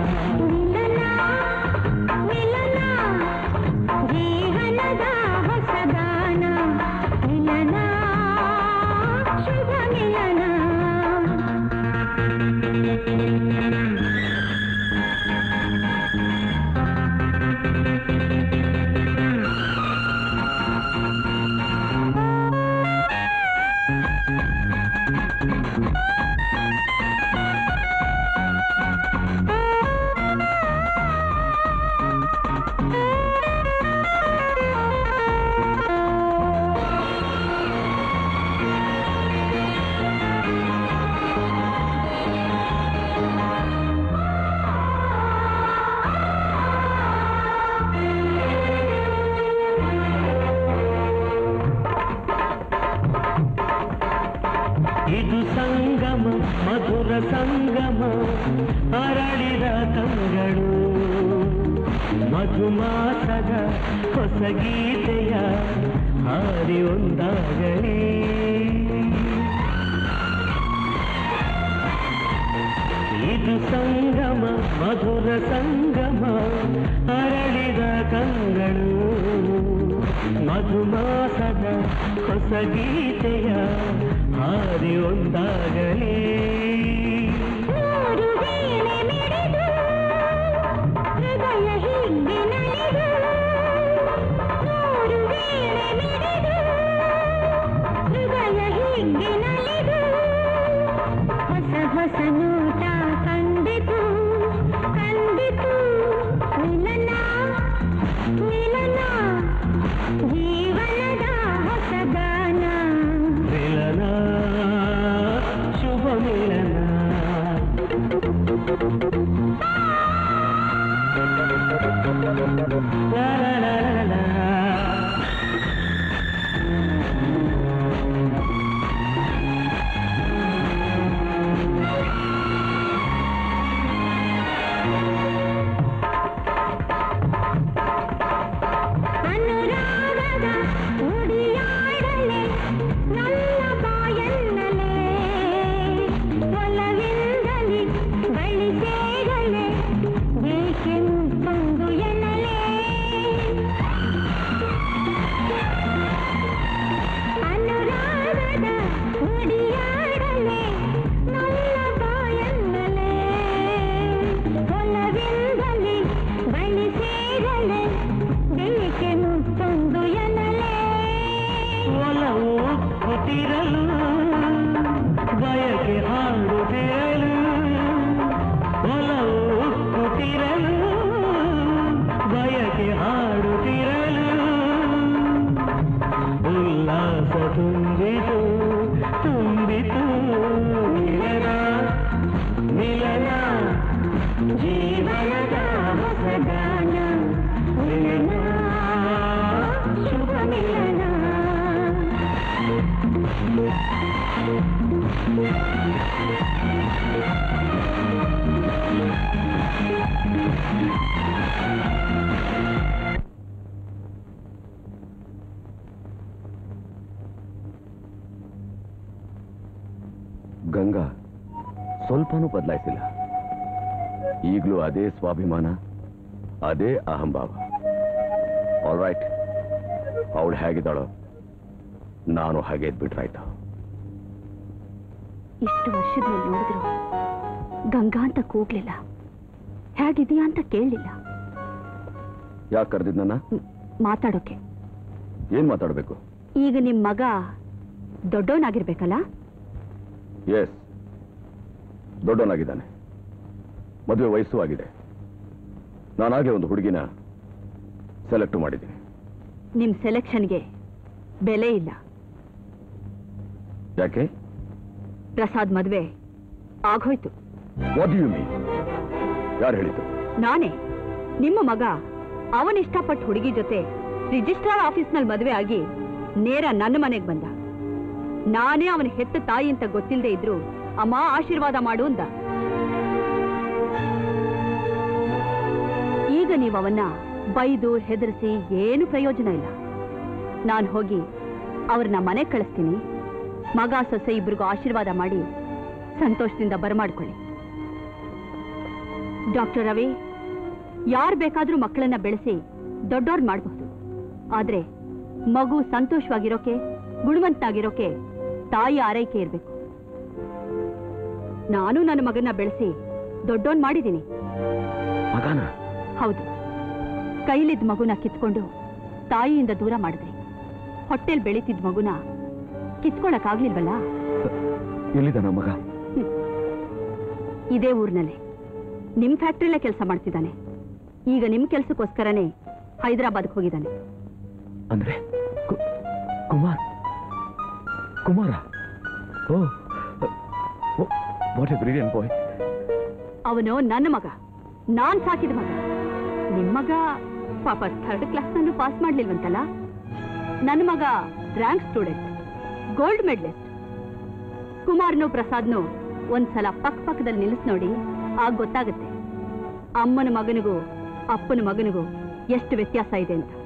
J: ಜೀವನದ ಹೊಸಗಾನ ಮಿಲನ ಶುಭ ಮಿಲನ
G: ಇದು ಸಂಗಮ ಮಧುರ ಸಂಗಮ ಅರಳಿದ ಕಂಗಳು ಮಧುಮಾಸದ ಹೊಸ ಗೀತೆಯ ಹಾರಿ ಒಂದಾಗಲಿ ಇದು ಸಂಗಮ ಮಧುರ ಸಂಗಮ ಅರಳಿದ ಕಂಗಳು ಮಧುಮಾಸದ ಹೊಸ ಗೀತೆಯ ಹಾರಿ ಒಂದಾಗಲಿ
J: ನೂರು ವೀಣೆ ಮಿಡಿದು ಹೃದಯ ಹಿಂದೆ ನಲಿದು ನೂರು ವೀಣೆ ಮಿಡಿದು ಹೃದಯ ಹಿಂದೆ ನಲಿದು ಹೊಸ ಹೊಸ ನೋಟ ಕಂಡಿತು ಕಂಡಿತು ಮಿಲನ ಮಿಲನ ಜೀವನದ ಹೊಸ ಗಾನ
G: ಮಿಲನ ಶುಭ ಮಿಲನ
J: ಜೀವನದ ಹೊಸಗಾನ ಮಿಲನ ಶುಭ ಮಿಲನ
E: ಗಂಗಾ ಸ್ವಲ್ಪನೂ ಬದಲಾಯಿಸಿಲ್ಲ ಈಗಲೂ ಅದೇ ಸ್ವಾಭಿಮಾನ ಅದೇ ಅಹಂಭಾವ ಆಲ್ ರೈಟ್ ಅವಳು ಹೇಗಿದ್ದಾಳೋ ನಾನು ಹಾಗೆ ಇದ್ಬಿಟ್ರಾಯ್ತು
B: ಇಷ್ಟು ವರ್ಷದ ಮೇಲೆ ನೋಡಿದ್ರು ಗಂಗಾ ಅಂತ ಕೂಗ್ಲಿಲ್ಲ ಹೇಗಿದೀಯಾ ಅಂತ ಕೇಳಲಿಲ್ಲ
E: ಯಾಕೆ ಕರೆದಿದ್ನನ್ನ
B: ಮಾತಾಡೋಕೆ
E: ಏನ್ ಮಾತಾಡಬೇಕು
B: ಈಗ ನಿಮ್ ಮಗ ದೊಡ್ಡವನಾಗಿರ್ಬೇಕಲ್ಲ
E: ಎಸ್ ದೊಡ್ಡವನಾಗಿದ್ದಾನೆ ಮದುವೆ ವಯಸ್ಸು ಆಗಿದೆ ನಾನಾಗೆ ಒಂದು ಹುಡುಗಿನ ಸೆಲೆಕ್ಟ್ ಮಾಡಿದ್ದೀನಿ
B: ನಿಮ್ ಸೆಲೆಕ್ಷನ್ಗೆ ಬೆಲೆ ಇಲ್ಲ
E: ಯಾಕೆ
B: ಪ್ರಸಾದ್ ಮದ್ವೆ ಆಗೋಯ್ತು
E: ವಾಟ್ ಯು ಮೀನ್ ಯಾರು ಹೇಳಿದ್ದು
B: ನಾನೇ ನಿಮ್ಮ ಮಗ ಅವನಿಷ್ಟಪಟ್ಟ ಹುಡುಗಿ ಜೊತೆ ರಿಜಿಸ್ಟ್ರಾರ್ ಆಫೀಸ್ನಲ್ಲಿ ಮದುವೆ ಆಗಿ ನೇರ ನನ್ನ ಮನೆಗೆ ಬಂದ ನಾನೇ ಅವನ ಹೆತ್ತ ತಾಯಿ ಅಂತ ಗೊತ್ತಿಲ್ಲದೆ ಇದ್ರು ಅಮ್ಮ ಆಶೀರ್ವಾದ ಮಾಡು ಅಂದ ಈಗ ನೀವು ಅವನ್ನ ಬೈದು ಹೆದರಿಸಿ ಏನು ಪ್ರಯೋಜನ ಇಲ್ಲ ನಾನು ಹೋಗಿ ಅವ್ರನ್ನ ಮನೆಗೆ ಕಳಿಸ್ತೀನಿ ಮಗ ಸೊಸೆ ಇಬ್ರಿಗೂ ಆಶೀರ್ವಾದ ಮಾಡಿ ಸಂತೋಷದಿಂದ ಬರಮಾಡ್ಕೊಳ್ಳಿ ಡಾಕ್ಟರ್ ರವಿ ಯಾರು ಬೇಕಾದ್ರೂ ಮಕ್ಕಳನ್ನ ಬೆಳೆಸಿ ದೊಡ್ಡವ್ರು ಮಾಡಬಹುದು ಆದ್ರೆ ಮಗು ಸಂತೋಷವಾಗಿರೋಕೆ ಗುಣವಂತಾಗಿರೋಕೆ ತಾಯಿ ಆರೈಕೆ ಇರಬೇಕು ನಾನು ನನ್ನ ಮಗನ ಬೆಳೆಸಿ ದೊಡ್ಡೋನ್ ಮಾಡಿದ್ದೀನಿ
E: ಮಗನ
B: ಹೌದು ಕೈಲಿದ್ದ ಮಗುನ ಕಿತ್ಕೊಂಡು ತಾಯಿಯಿಂದ ದೂರ ಮಾಡಿದ್ರಿ ಹೊಟ್ಟೆಲ್ ಬೆಳೀತಿದ್ ಮಗುನ ಕಿತ್ಕೊಳಕ್ಕಾಗ್ಲಿಲ್ವಲ್ಲ
E: ಎಲ್ಲಿದ್ದಾನ ಮಗ
B: ಇದೇ ಊರ್ನಲ್ಲೇ ನಿಮ್ ಫ್ಯಾಕ್ಟ್ರಿಲೇ ಕೆಲಸ ಮಾಡ್ತಿದ್ದಾನೆ ಈಗ ನಿಮ್ ಕೆಲ್ಸಕ್ಕೋಸ್ಕರನೇ ಹೈದರಾಬಾದ್ಗೆ ಹೋಗಿದ್ದಾನೆ
E: ಅಂದ್ರೆ ಕು- ಕುಮಾರ್ ಕುಮಾರ ಓ ವಾಟ್ ಎ ಬ್ರಿಲಿಯನ್ ಬಾಯ್
B: ಅವನು ನನ್ನ ಮಗ ನಾನ್ ಸಾಕಿದ ಮಗ ನಿಮ್ ಮಗ ಪಾಪ ಥರ್ಡ್ ಕ್ಲಾಸ್ನಲ್ಲೂ ಪಾಸ್ ಮಾಡ್ಲಿಲ್ವಂತಲ್ಲ ನನ್ನ ಮಗ ರ್ಯಾಂಕ್ ಸ್ಟೂಡೆಂಟ್ ಗೋಲ್ಡ್ ಮೆಡಲಿಸ್ಟ್ ಕುಮಾರ್ನು ಪ್ರಸಾದ್ನು ಒಂದ್ಸಲ ಪಕ್ ಪಕ್ಕದಲ್ಲಿ ನಿಲ್ಲಿಸ್ ನೋಡಿ ಆಗ ಗೊತ್ತಾಗುತ್ತೆ ಅಮ್ಮನ ಮಗನಿಗೂ ಅಪ್ಪನ ಮಗನಿಗೂ ಎಷ್ಟು ವ್ಯತ್ಯಾಸ ಇದೆ ಅಂತ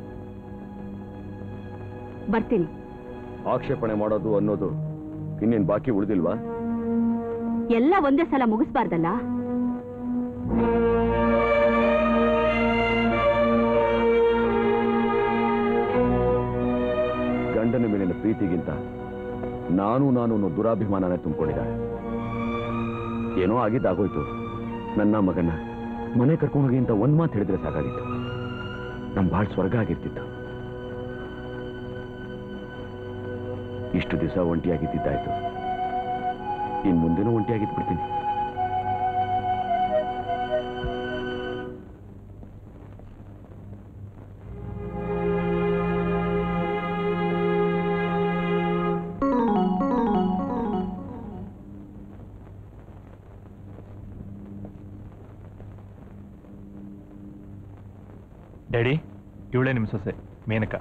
B: ಬರ್ತೀನಿ
E: ಆಕ್ಷೇಪಣೆ ಮಾಡೋದು ಅನ್ನೋದು ಇನ್ನೇನ್ ಬಾಕಿ ಉಳಿದಿಲ್ವಾ
B: ಎಲ್ಲ ಒಂದೇ ಸಲ ಮುಗಿಸ್ಬಾರ್ದಲ್ಲ
E: ಗಂಡನ ಮೇಲಿನ ಪ್ರೀತಿಗಿಂತ ನಾನು ನಾನು ಅನ್ನೋ ದುರಾಭಿಮಾನನೇ ತುಂಬಿಕೊಂಡಿದ್ದಾರೆ ಏನೋ ಆಗಿದ್ದಾಗೋಯ್ತು ನನ್ನ ಮಗನ ಮನೆ ಕರ್ಕೊಂಡೋಗಿ ಅಂತ ಒಂದ್ ಮಾತು ಹೇಳಿದ್ರೆ ಸಾಕಾಗಿತ್ತು ನಮ್ ಬಾಳ್ ಸ್ವರ್ಗ ಆಗಿರ್ತಿತ್ತು ಇಷ್ಟು ದಿವಸ ಒಂಟಿಯಾಗಿದ್ದಾಯ್ತು ಇನ್ ಮುಂದೆನೂ ಒಂಟಿಯಾಗಿದ್ದು ಬಿಡ್ತೀನಿ
K: ಡ್ಯಾಡಿ ಇವಳೇ ನಿಮ್ಮ ಸೊಸೆ ಮೇನಕ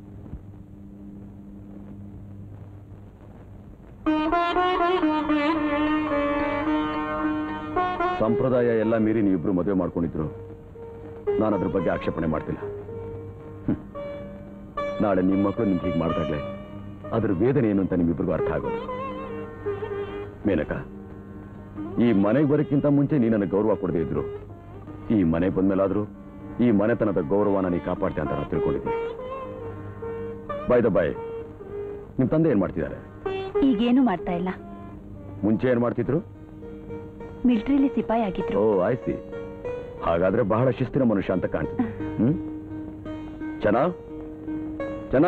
E: ಸಂಪ್ರದಾಯ ಎಲ್ಲ ಮೀರಿ ನೀವಿಬ್ರು ಮದುವೆ ಮಾಡ್ಕೊಂಡಿದ್ರು ನಾನು ಅದ್ರ ಬಗ್ಗೆ ಆಕ್ಷೇಪಣೆ ಮಾಡ್ತಿಲ್ಲ ಹ್ಮ್. ನಾಳೆ ನಿಮ್ಮ ಮಕ್ಕಳು ನಿಮ್ಗೆ ಹೀಗೆ ಮಾಡಿದಾಗಲೇ ಅದ್ರ ವೇದನೆ ಏನು ಅಂತ ನಿಮ್ಮಿಬ್ರಿಗೂ ಅರ್ಥ ಆಗೋದು ಮೇನಕ ಈ ಮನೆಗೆ ಬರೋಕ್ಕಿಂತ ಮುಂಚೆ ನೀ ನನಗೆ ಗೌರವ ಕೊಡದೇ ಇದ್ರು ಈ ಮನೆಗೆ ಬಂದ್ಮೇಲಾದ್ರೂ ಈ ಮನೆತನದ ಗೌರವನ ನೀ ಕಾಪಾಡ್ತೆ ಅಂತ ನಾನು ತಿಳ್ಕೊಂಡಿದ್ದೀನಿ ಬಾಯ್ ದ ಬಾಯ್ ನಿಮ್ ತಂದೆ ಏನ್ ಮಾಡ್ತಿದ್ದಾರೆ
B: ಈಗೇನು ಮಾಡ್ತಾ ಇಲ್ಲ
E: ಮುಂಚೆ ಏನ್ ಮಾಡ್ತಿದ್ರು
B: ಮಿಲಿಟರಿಲಿ ಸಿಪಾಯಿ ಆಗಿದ್ರು
E: ಓ ಆಯ್ಸಿ ಹಾಗಾದ್ರೆ ಬಹಳ ಶಿಸ್ತಿನ ಮನುಷ್ಯ ಅಂತ ಕಾಣ್ತದೆ ಹ್ಮ್ ಚೆನ್ನ ಚೆನ್ನ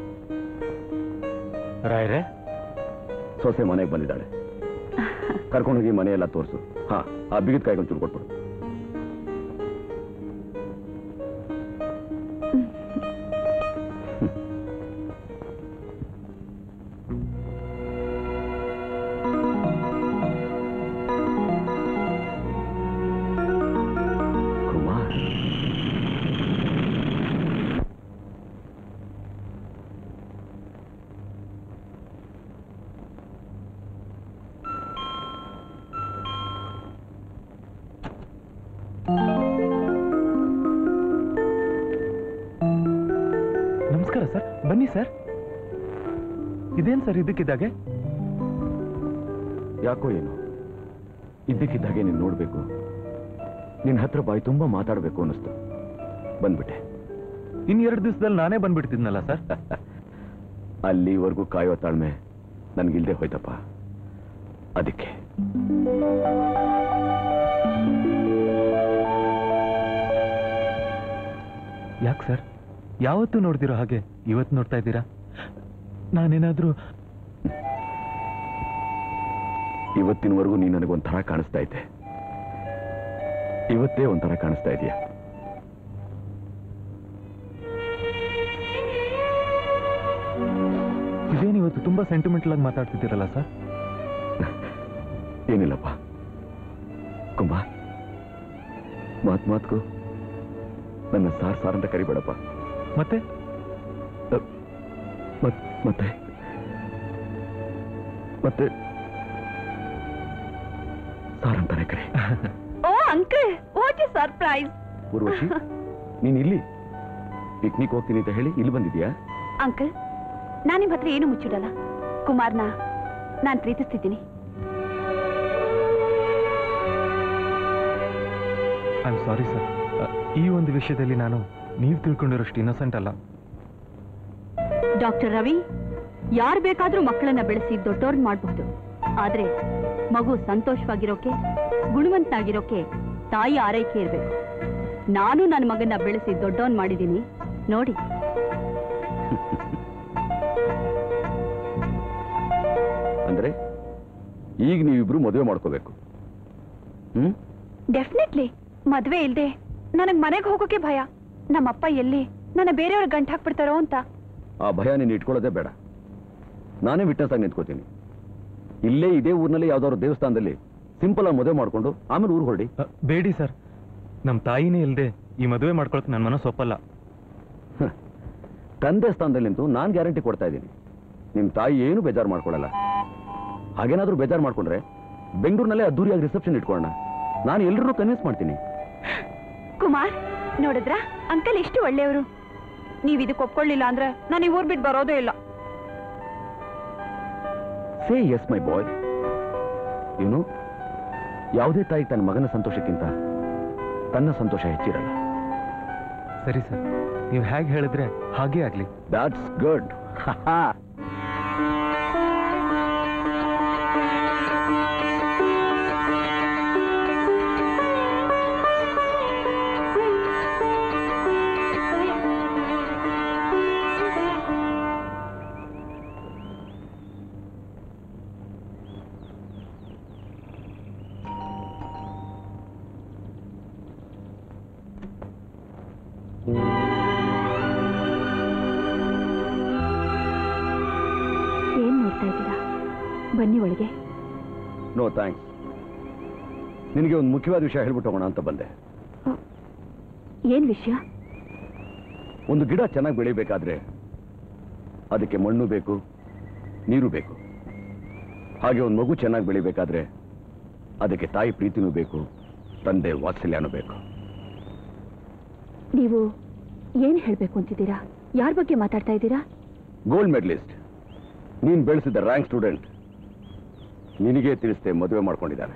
K: ರಾಯರೇ
E: ಸೊಸೆ ಮನೆಗೆ ಬಂದಿದ್ದಾಳೆ ಕರ್ಕೊಂಡೋಗಿ ಮನೆಯೆಲ್ಲ ತೋರಿಸು ಹಾ ಆ ಬಿಗಿದ ಕಾಯ್ಕೊಂಡು ಚೂರು ಕೊಟ್ಬಿಡು
K: ಬನ್ನಿ ಸರ್ ಇದೇನ್ ಸರ್ ಇದಕ್ಕಿದ್ದಾಗೆ
E: ಯಾಕೋ ಏನು ಇದ್ದಕ್ಕಿದ್ದಾಗೆ ನೀನು ನೋಡ್ಬೇಕು ನಿನ್ನ ಹತ್ರ ಬಾಯಿ ತುಂಬಾ ಮಾತಾಡಬೇಕು ಅನ್ನಿಸ್ತು ಬಂದ್ಬಿಟ್ಟೆ
K: ಇನ್ ಎರಡು ದಿವಸದಲ್ಲಿ ನಾನೇ ಬಂದ್ಬಿಡ್ತಿದ್ನಲ್ಲ ಸರ್
E: ಅಲ್ಲಿವರೆಗೂ ಕಾಯೋ ತಾಳ್ಮೆ ನನ್ಗಿಲ್ದೆ ಹೋಯ್ತಪ್ಪ ಅದಕ್ಕೆ
K: ಯಾಕೆ ಸರ್ ಯಾವತ್ತೂ ನೋಡ್ದಿರೋ ಹಾಗೆ ಇವತ್ತು ನೋಡ್ತಾ ಇದ್ದೀರಾ ನಾನೇನಾದ್ರೂ
E: ಇವತ್ತಿನವರೆಗೂ ನೀ ನನಗೊಂಥರ ಕಾಣಿಸ್ತಾ ಇದ್ದೆ ಇವತ್ತೇ ಒಂಥರ ಕಾಣಿಸ್ತಾ ಇದೆಯಾ
K: ಇದೇನು ಇವತ್ತು ತುಂಬಾ ಸೆಂಟಿಮೆಂಟಲ್ ಆಗಿ ಮಾತಾಡ್ತಿದ್ದೀರಲ್ಲ ಸರ್
E: ಏನಿಲ್ಲಪ್ಪ ಕುಂಬ ಮಾತ್ ಮಾತ್ಕು ನನ್ನ ಸಾರ್ ಸಾರ್ ಅಂತ ಕರಿಬೇಡಪ್ಪ
K: ಮತ್ತೆ
E: ಮತ್- ಮತ್ತೆ ಮತ್ತೆ ಸಾರ್ ಅಂತಾನೆ ಕರಿ
B: ಓ uncle what is surprise
E: Urvashi ನೀನ್ ಇಲ್ಲಿ ಪಿಕ್ನಿಕ್ ಹೋಗ್ತೀನಿ ಅಂತ ಹೇಳಿ ಇಲ್ಲಿ ಬಂದಿದ್ಯಾ
B: ಅಂಕಲ್ ನಾನು ನಿಮ್ಮ ಹತ್ರ ಏನು ಮುಚ್ಚಿಡಲ್ಲ ಕುಮಾರ್ನ ನಾನು ಪ್ರೀತಿಸ್ತಿದ್ದೀನಿ
K: ಐ ಆಮ್ ಸಾರಿ ಸರ್ ಈ ಒಂದು ವಿಷಯದಲ್ಲಿ ನಾನು ನೀವು ತಿಳ್ಕೊಂಡಿರೋಷ್ಟು ಇನ್ನಸೆಂಟ್ ಅಲ್ಲ
B: ಡಾಕ್ಟರ್ ರವಿ ಯಾರು ಬೇಕಾದ್ರೂ ಮಕ್ಕಳನ್ನ ಬೆಳೆಸಿ ದೊಡ್ಡವ್ರನ್ನ ಮಾಡಬಹುದು ಆದ್ರೆ ಮಗು ಸಂತೋಷವಾಗಿರೋಕೆ ಗುಣವಂತನಾಗಿರೋಕೆ ತಾಯಿ ಆರೈಕೆ ಇರಬೇಕು ನಾನು ನನ್ನ ಮಗನ್ನ ಬೆಳೆಸಿ ದೊಡ್ಡವನ್ ಮಾಡಿದ್ದೀನಿ ನೋಡಿ
E: ಅಂದ್ರೆ ಈಗ ನೀವಿಬ್ರು ಮದುವೆ ಮಾಡ್ಕೋಬೇಕು ಹ್ಮ್
B: ಡೆಫಿನೆಟ್ಲಿ ಮದ್ವೆ ಇಲ್ದೆ ನನಗ್ ಮನೆಗೆ ಹೋಗೋಕೆ ಭಯ ನಮ್ಮಪ್ಪ ಎಲ್ಲಿ ನನ್ನ ಬೇರೆಯವ್ರ ಗಂಟ್ ಹಾಕ್ಬಿಡ್ತಾರೋ ಅಂತ
E: ಆ ಭಯ ನೀನು ಇಟ್ಕೊಳ್ಳೋದೇ ಬೇಡ ನಾನೇ ವಿಟ್ನೆಸ್ ಆಗಿ ನಿಂತ್ಕೋತೀನಿ ಇಲ್ಲೇ ಇದೇ ಊರಿನಲ್ಲಿ ಯಾವ್ದಾದ್ರು ದೇವಸ್ಥಾನದಲ್ಲಿ ಸಿಂಪಲ್ ಆಗಿ ಮದುವೆ ಮಾಡ್ಕೊಂಡು ಆಮೇಲೆ ಊರು ಹೊರಡಿ
K: ಅ, ಬೇಡಿ ಸರ್ ನಮ್ಮ ತಾಯಿನೇ ಇಲ್ಲದೆ ಈ ಮದುವೆ ಮಾಡ್ಕೊಳಕ್ಕೆ ನನ್ನ ಮನಸ್ಸು ಒಪ್ಪಲ್ಲ
E: ತಂದೆ ಸ್ಥಾನದಲ್ಲಿ ನಿಂತು ನಾನು ಗ್ಯಾರಂಟಿ ಕೊಡ್ತಾ ಇದ್ದೀನಿ ನಿಮ್ಮ ತಾಯಿ ಏನು ಬೇಜಾರು ಮಾಡ್ಕೊಳ್ಳಲ್ಲ ಹಾಗೇನಾದ್ರೂ ಬೇಜಾರು ಮಾಡ್ಕೊಂಡ್ರೆ ಬೆಂಗಳೂರಿನಲ್ಲೇ ಅದ್ದೂರಿಯಾಗಿ ರಿಸೆಪ್ಷನ್ ಇಟ್ಕೊಳ್ಳೋಣ ನಾನು ಎಲ್ಲರೂ ಕನ್ವಿನ್ಸ್ ಮಾಡ್ತೀನಿ
B: ಕುಮಾರ್ ನೋಡಿದ್ರ ಅಂಕಲ್ ಎಷ್ಟು ಒಳ್ಳೆಯವರು ನೀವ್ ಇದಕ್ಕೆ ಒಪ್ಕೊಳ್ಳಿಲ್ಲ ಅಂದ್ರೆ ನಾನು ಈ ಊರ್ ಬಿಟ್ಟು ಬರೋದೇ ಇಲ್ಲ
E: ಸೇ ಎಸ್ ಮೈ ಬಾಯ್ ಏನು ಯಾವುದೇ ತಾಯಿ ತನ್ನ ಮಗನ ಸಂತೋಷಕ್ಕಿಂತ ತನ್ನ ಸಂತೋಷ ಹೆಚ್ಚಿರಲ್ಲ
K: ಸರಿ ಸರ್ ನೀವು ಹೇಗೆ ಹೇಳಿದ್ರೆ ಹಾಗೇ ಆಗ್ಲಿ
E: ದಾಟ್ಸ್ ಗುಡ್
B: ಏನ್ ನೋಡ್ತಾ ಇದ್ದೀರಾ ಬನ್ನಿ ಒಳಗೆ
E: ನೋ ಥ್ಯಾಂಕ್ಸ್ ನಿನಗೆ ಒಂದು ಮುಖ್ಯವಾದ ವಿಷಯ ಹೇಳ್ಬಿಟ್ಟು ಹೋಗೋಣ ಅಂತ ಬಂದೆ
B: ಏನ್ ವಿಷಯ
E: ಒಂದು ಗಿಡ ಚೆನ್ನಾಗಿ ಬೆಳಿಬೇಕಾದ್ರೆ ಅದಕ್ಕೆ ಮಣ್ಣು ಬೇಕು ನೀರು ಬೇಕು ಹಾಗೆ ಒಂದು ಮಗು ಚೆನ್ನಾಗಿ ಬೆಳಿಬೇಕಾದ್ರೆ ಅದಕ್ಕೆ ತಾಯಿ ಪ್ರೀತಿನೂ ಬೇಕು ತಂದೆ ವಾತ್ಸಲ್ಯನೂ ಬೇಕು
B: ನೀವು ಏನ್ ಹೇಳ್ಬೇಕು ಅಂತಿದ್ದೀರಾ ಯಾರ ಬಗ್ಗೆ ಮಾತಾಡ್ತಾ ಇದ್ದೀರಾ
E: ಗೋಲ್ಡ್ ಮೆಡಲಿಸ್ಟ್ ನೀನ್ ಬೆಳೆಸಿದ ರ್ಯಾಂಕ್ ಸ್ಟೂಡೆಂಟ್ ನಿನಗೆ ತಿಳಿಸ್ದೆ ಮದುವೆ ಮಾಡ್ಕೊಂಡಿದ್ದಾನೆ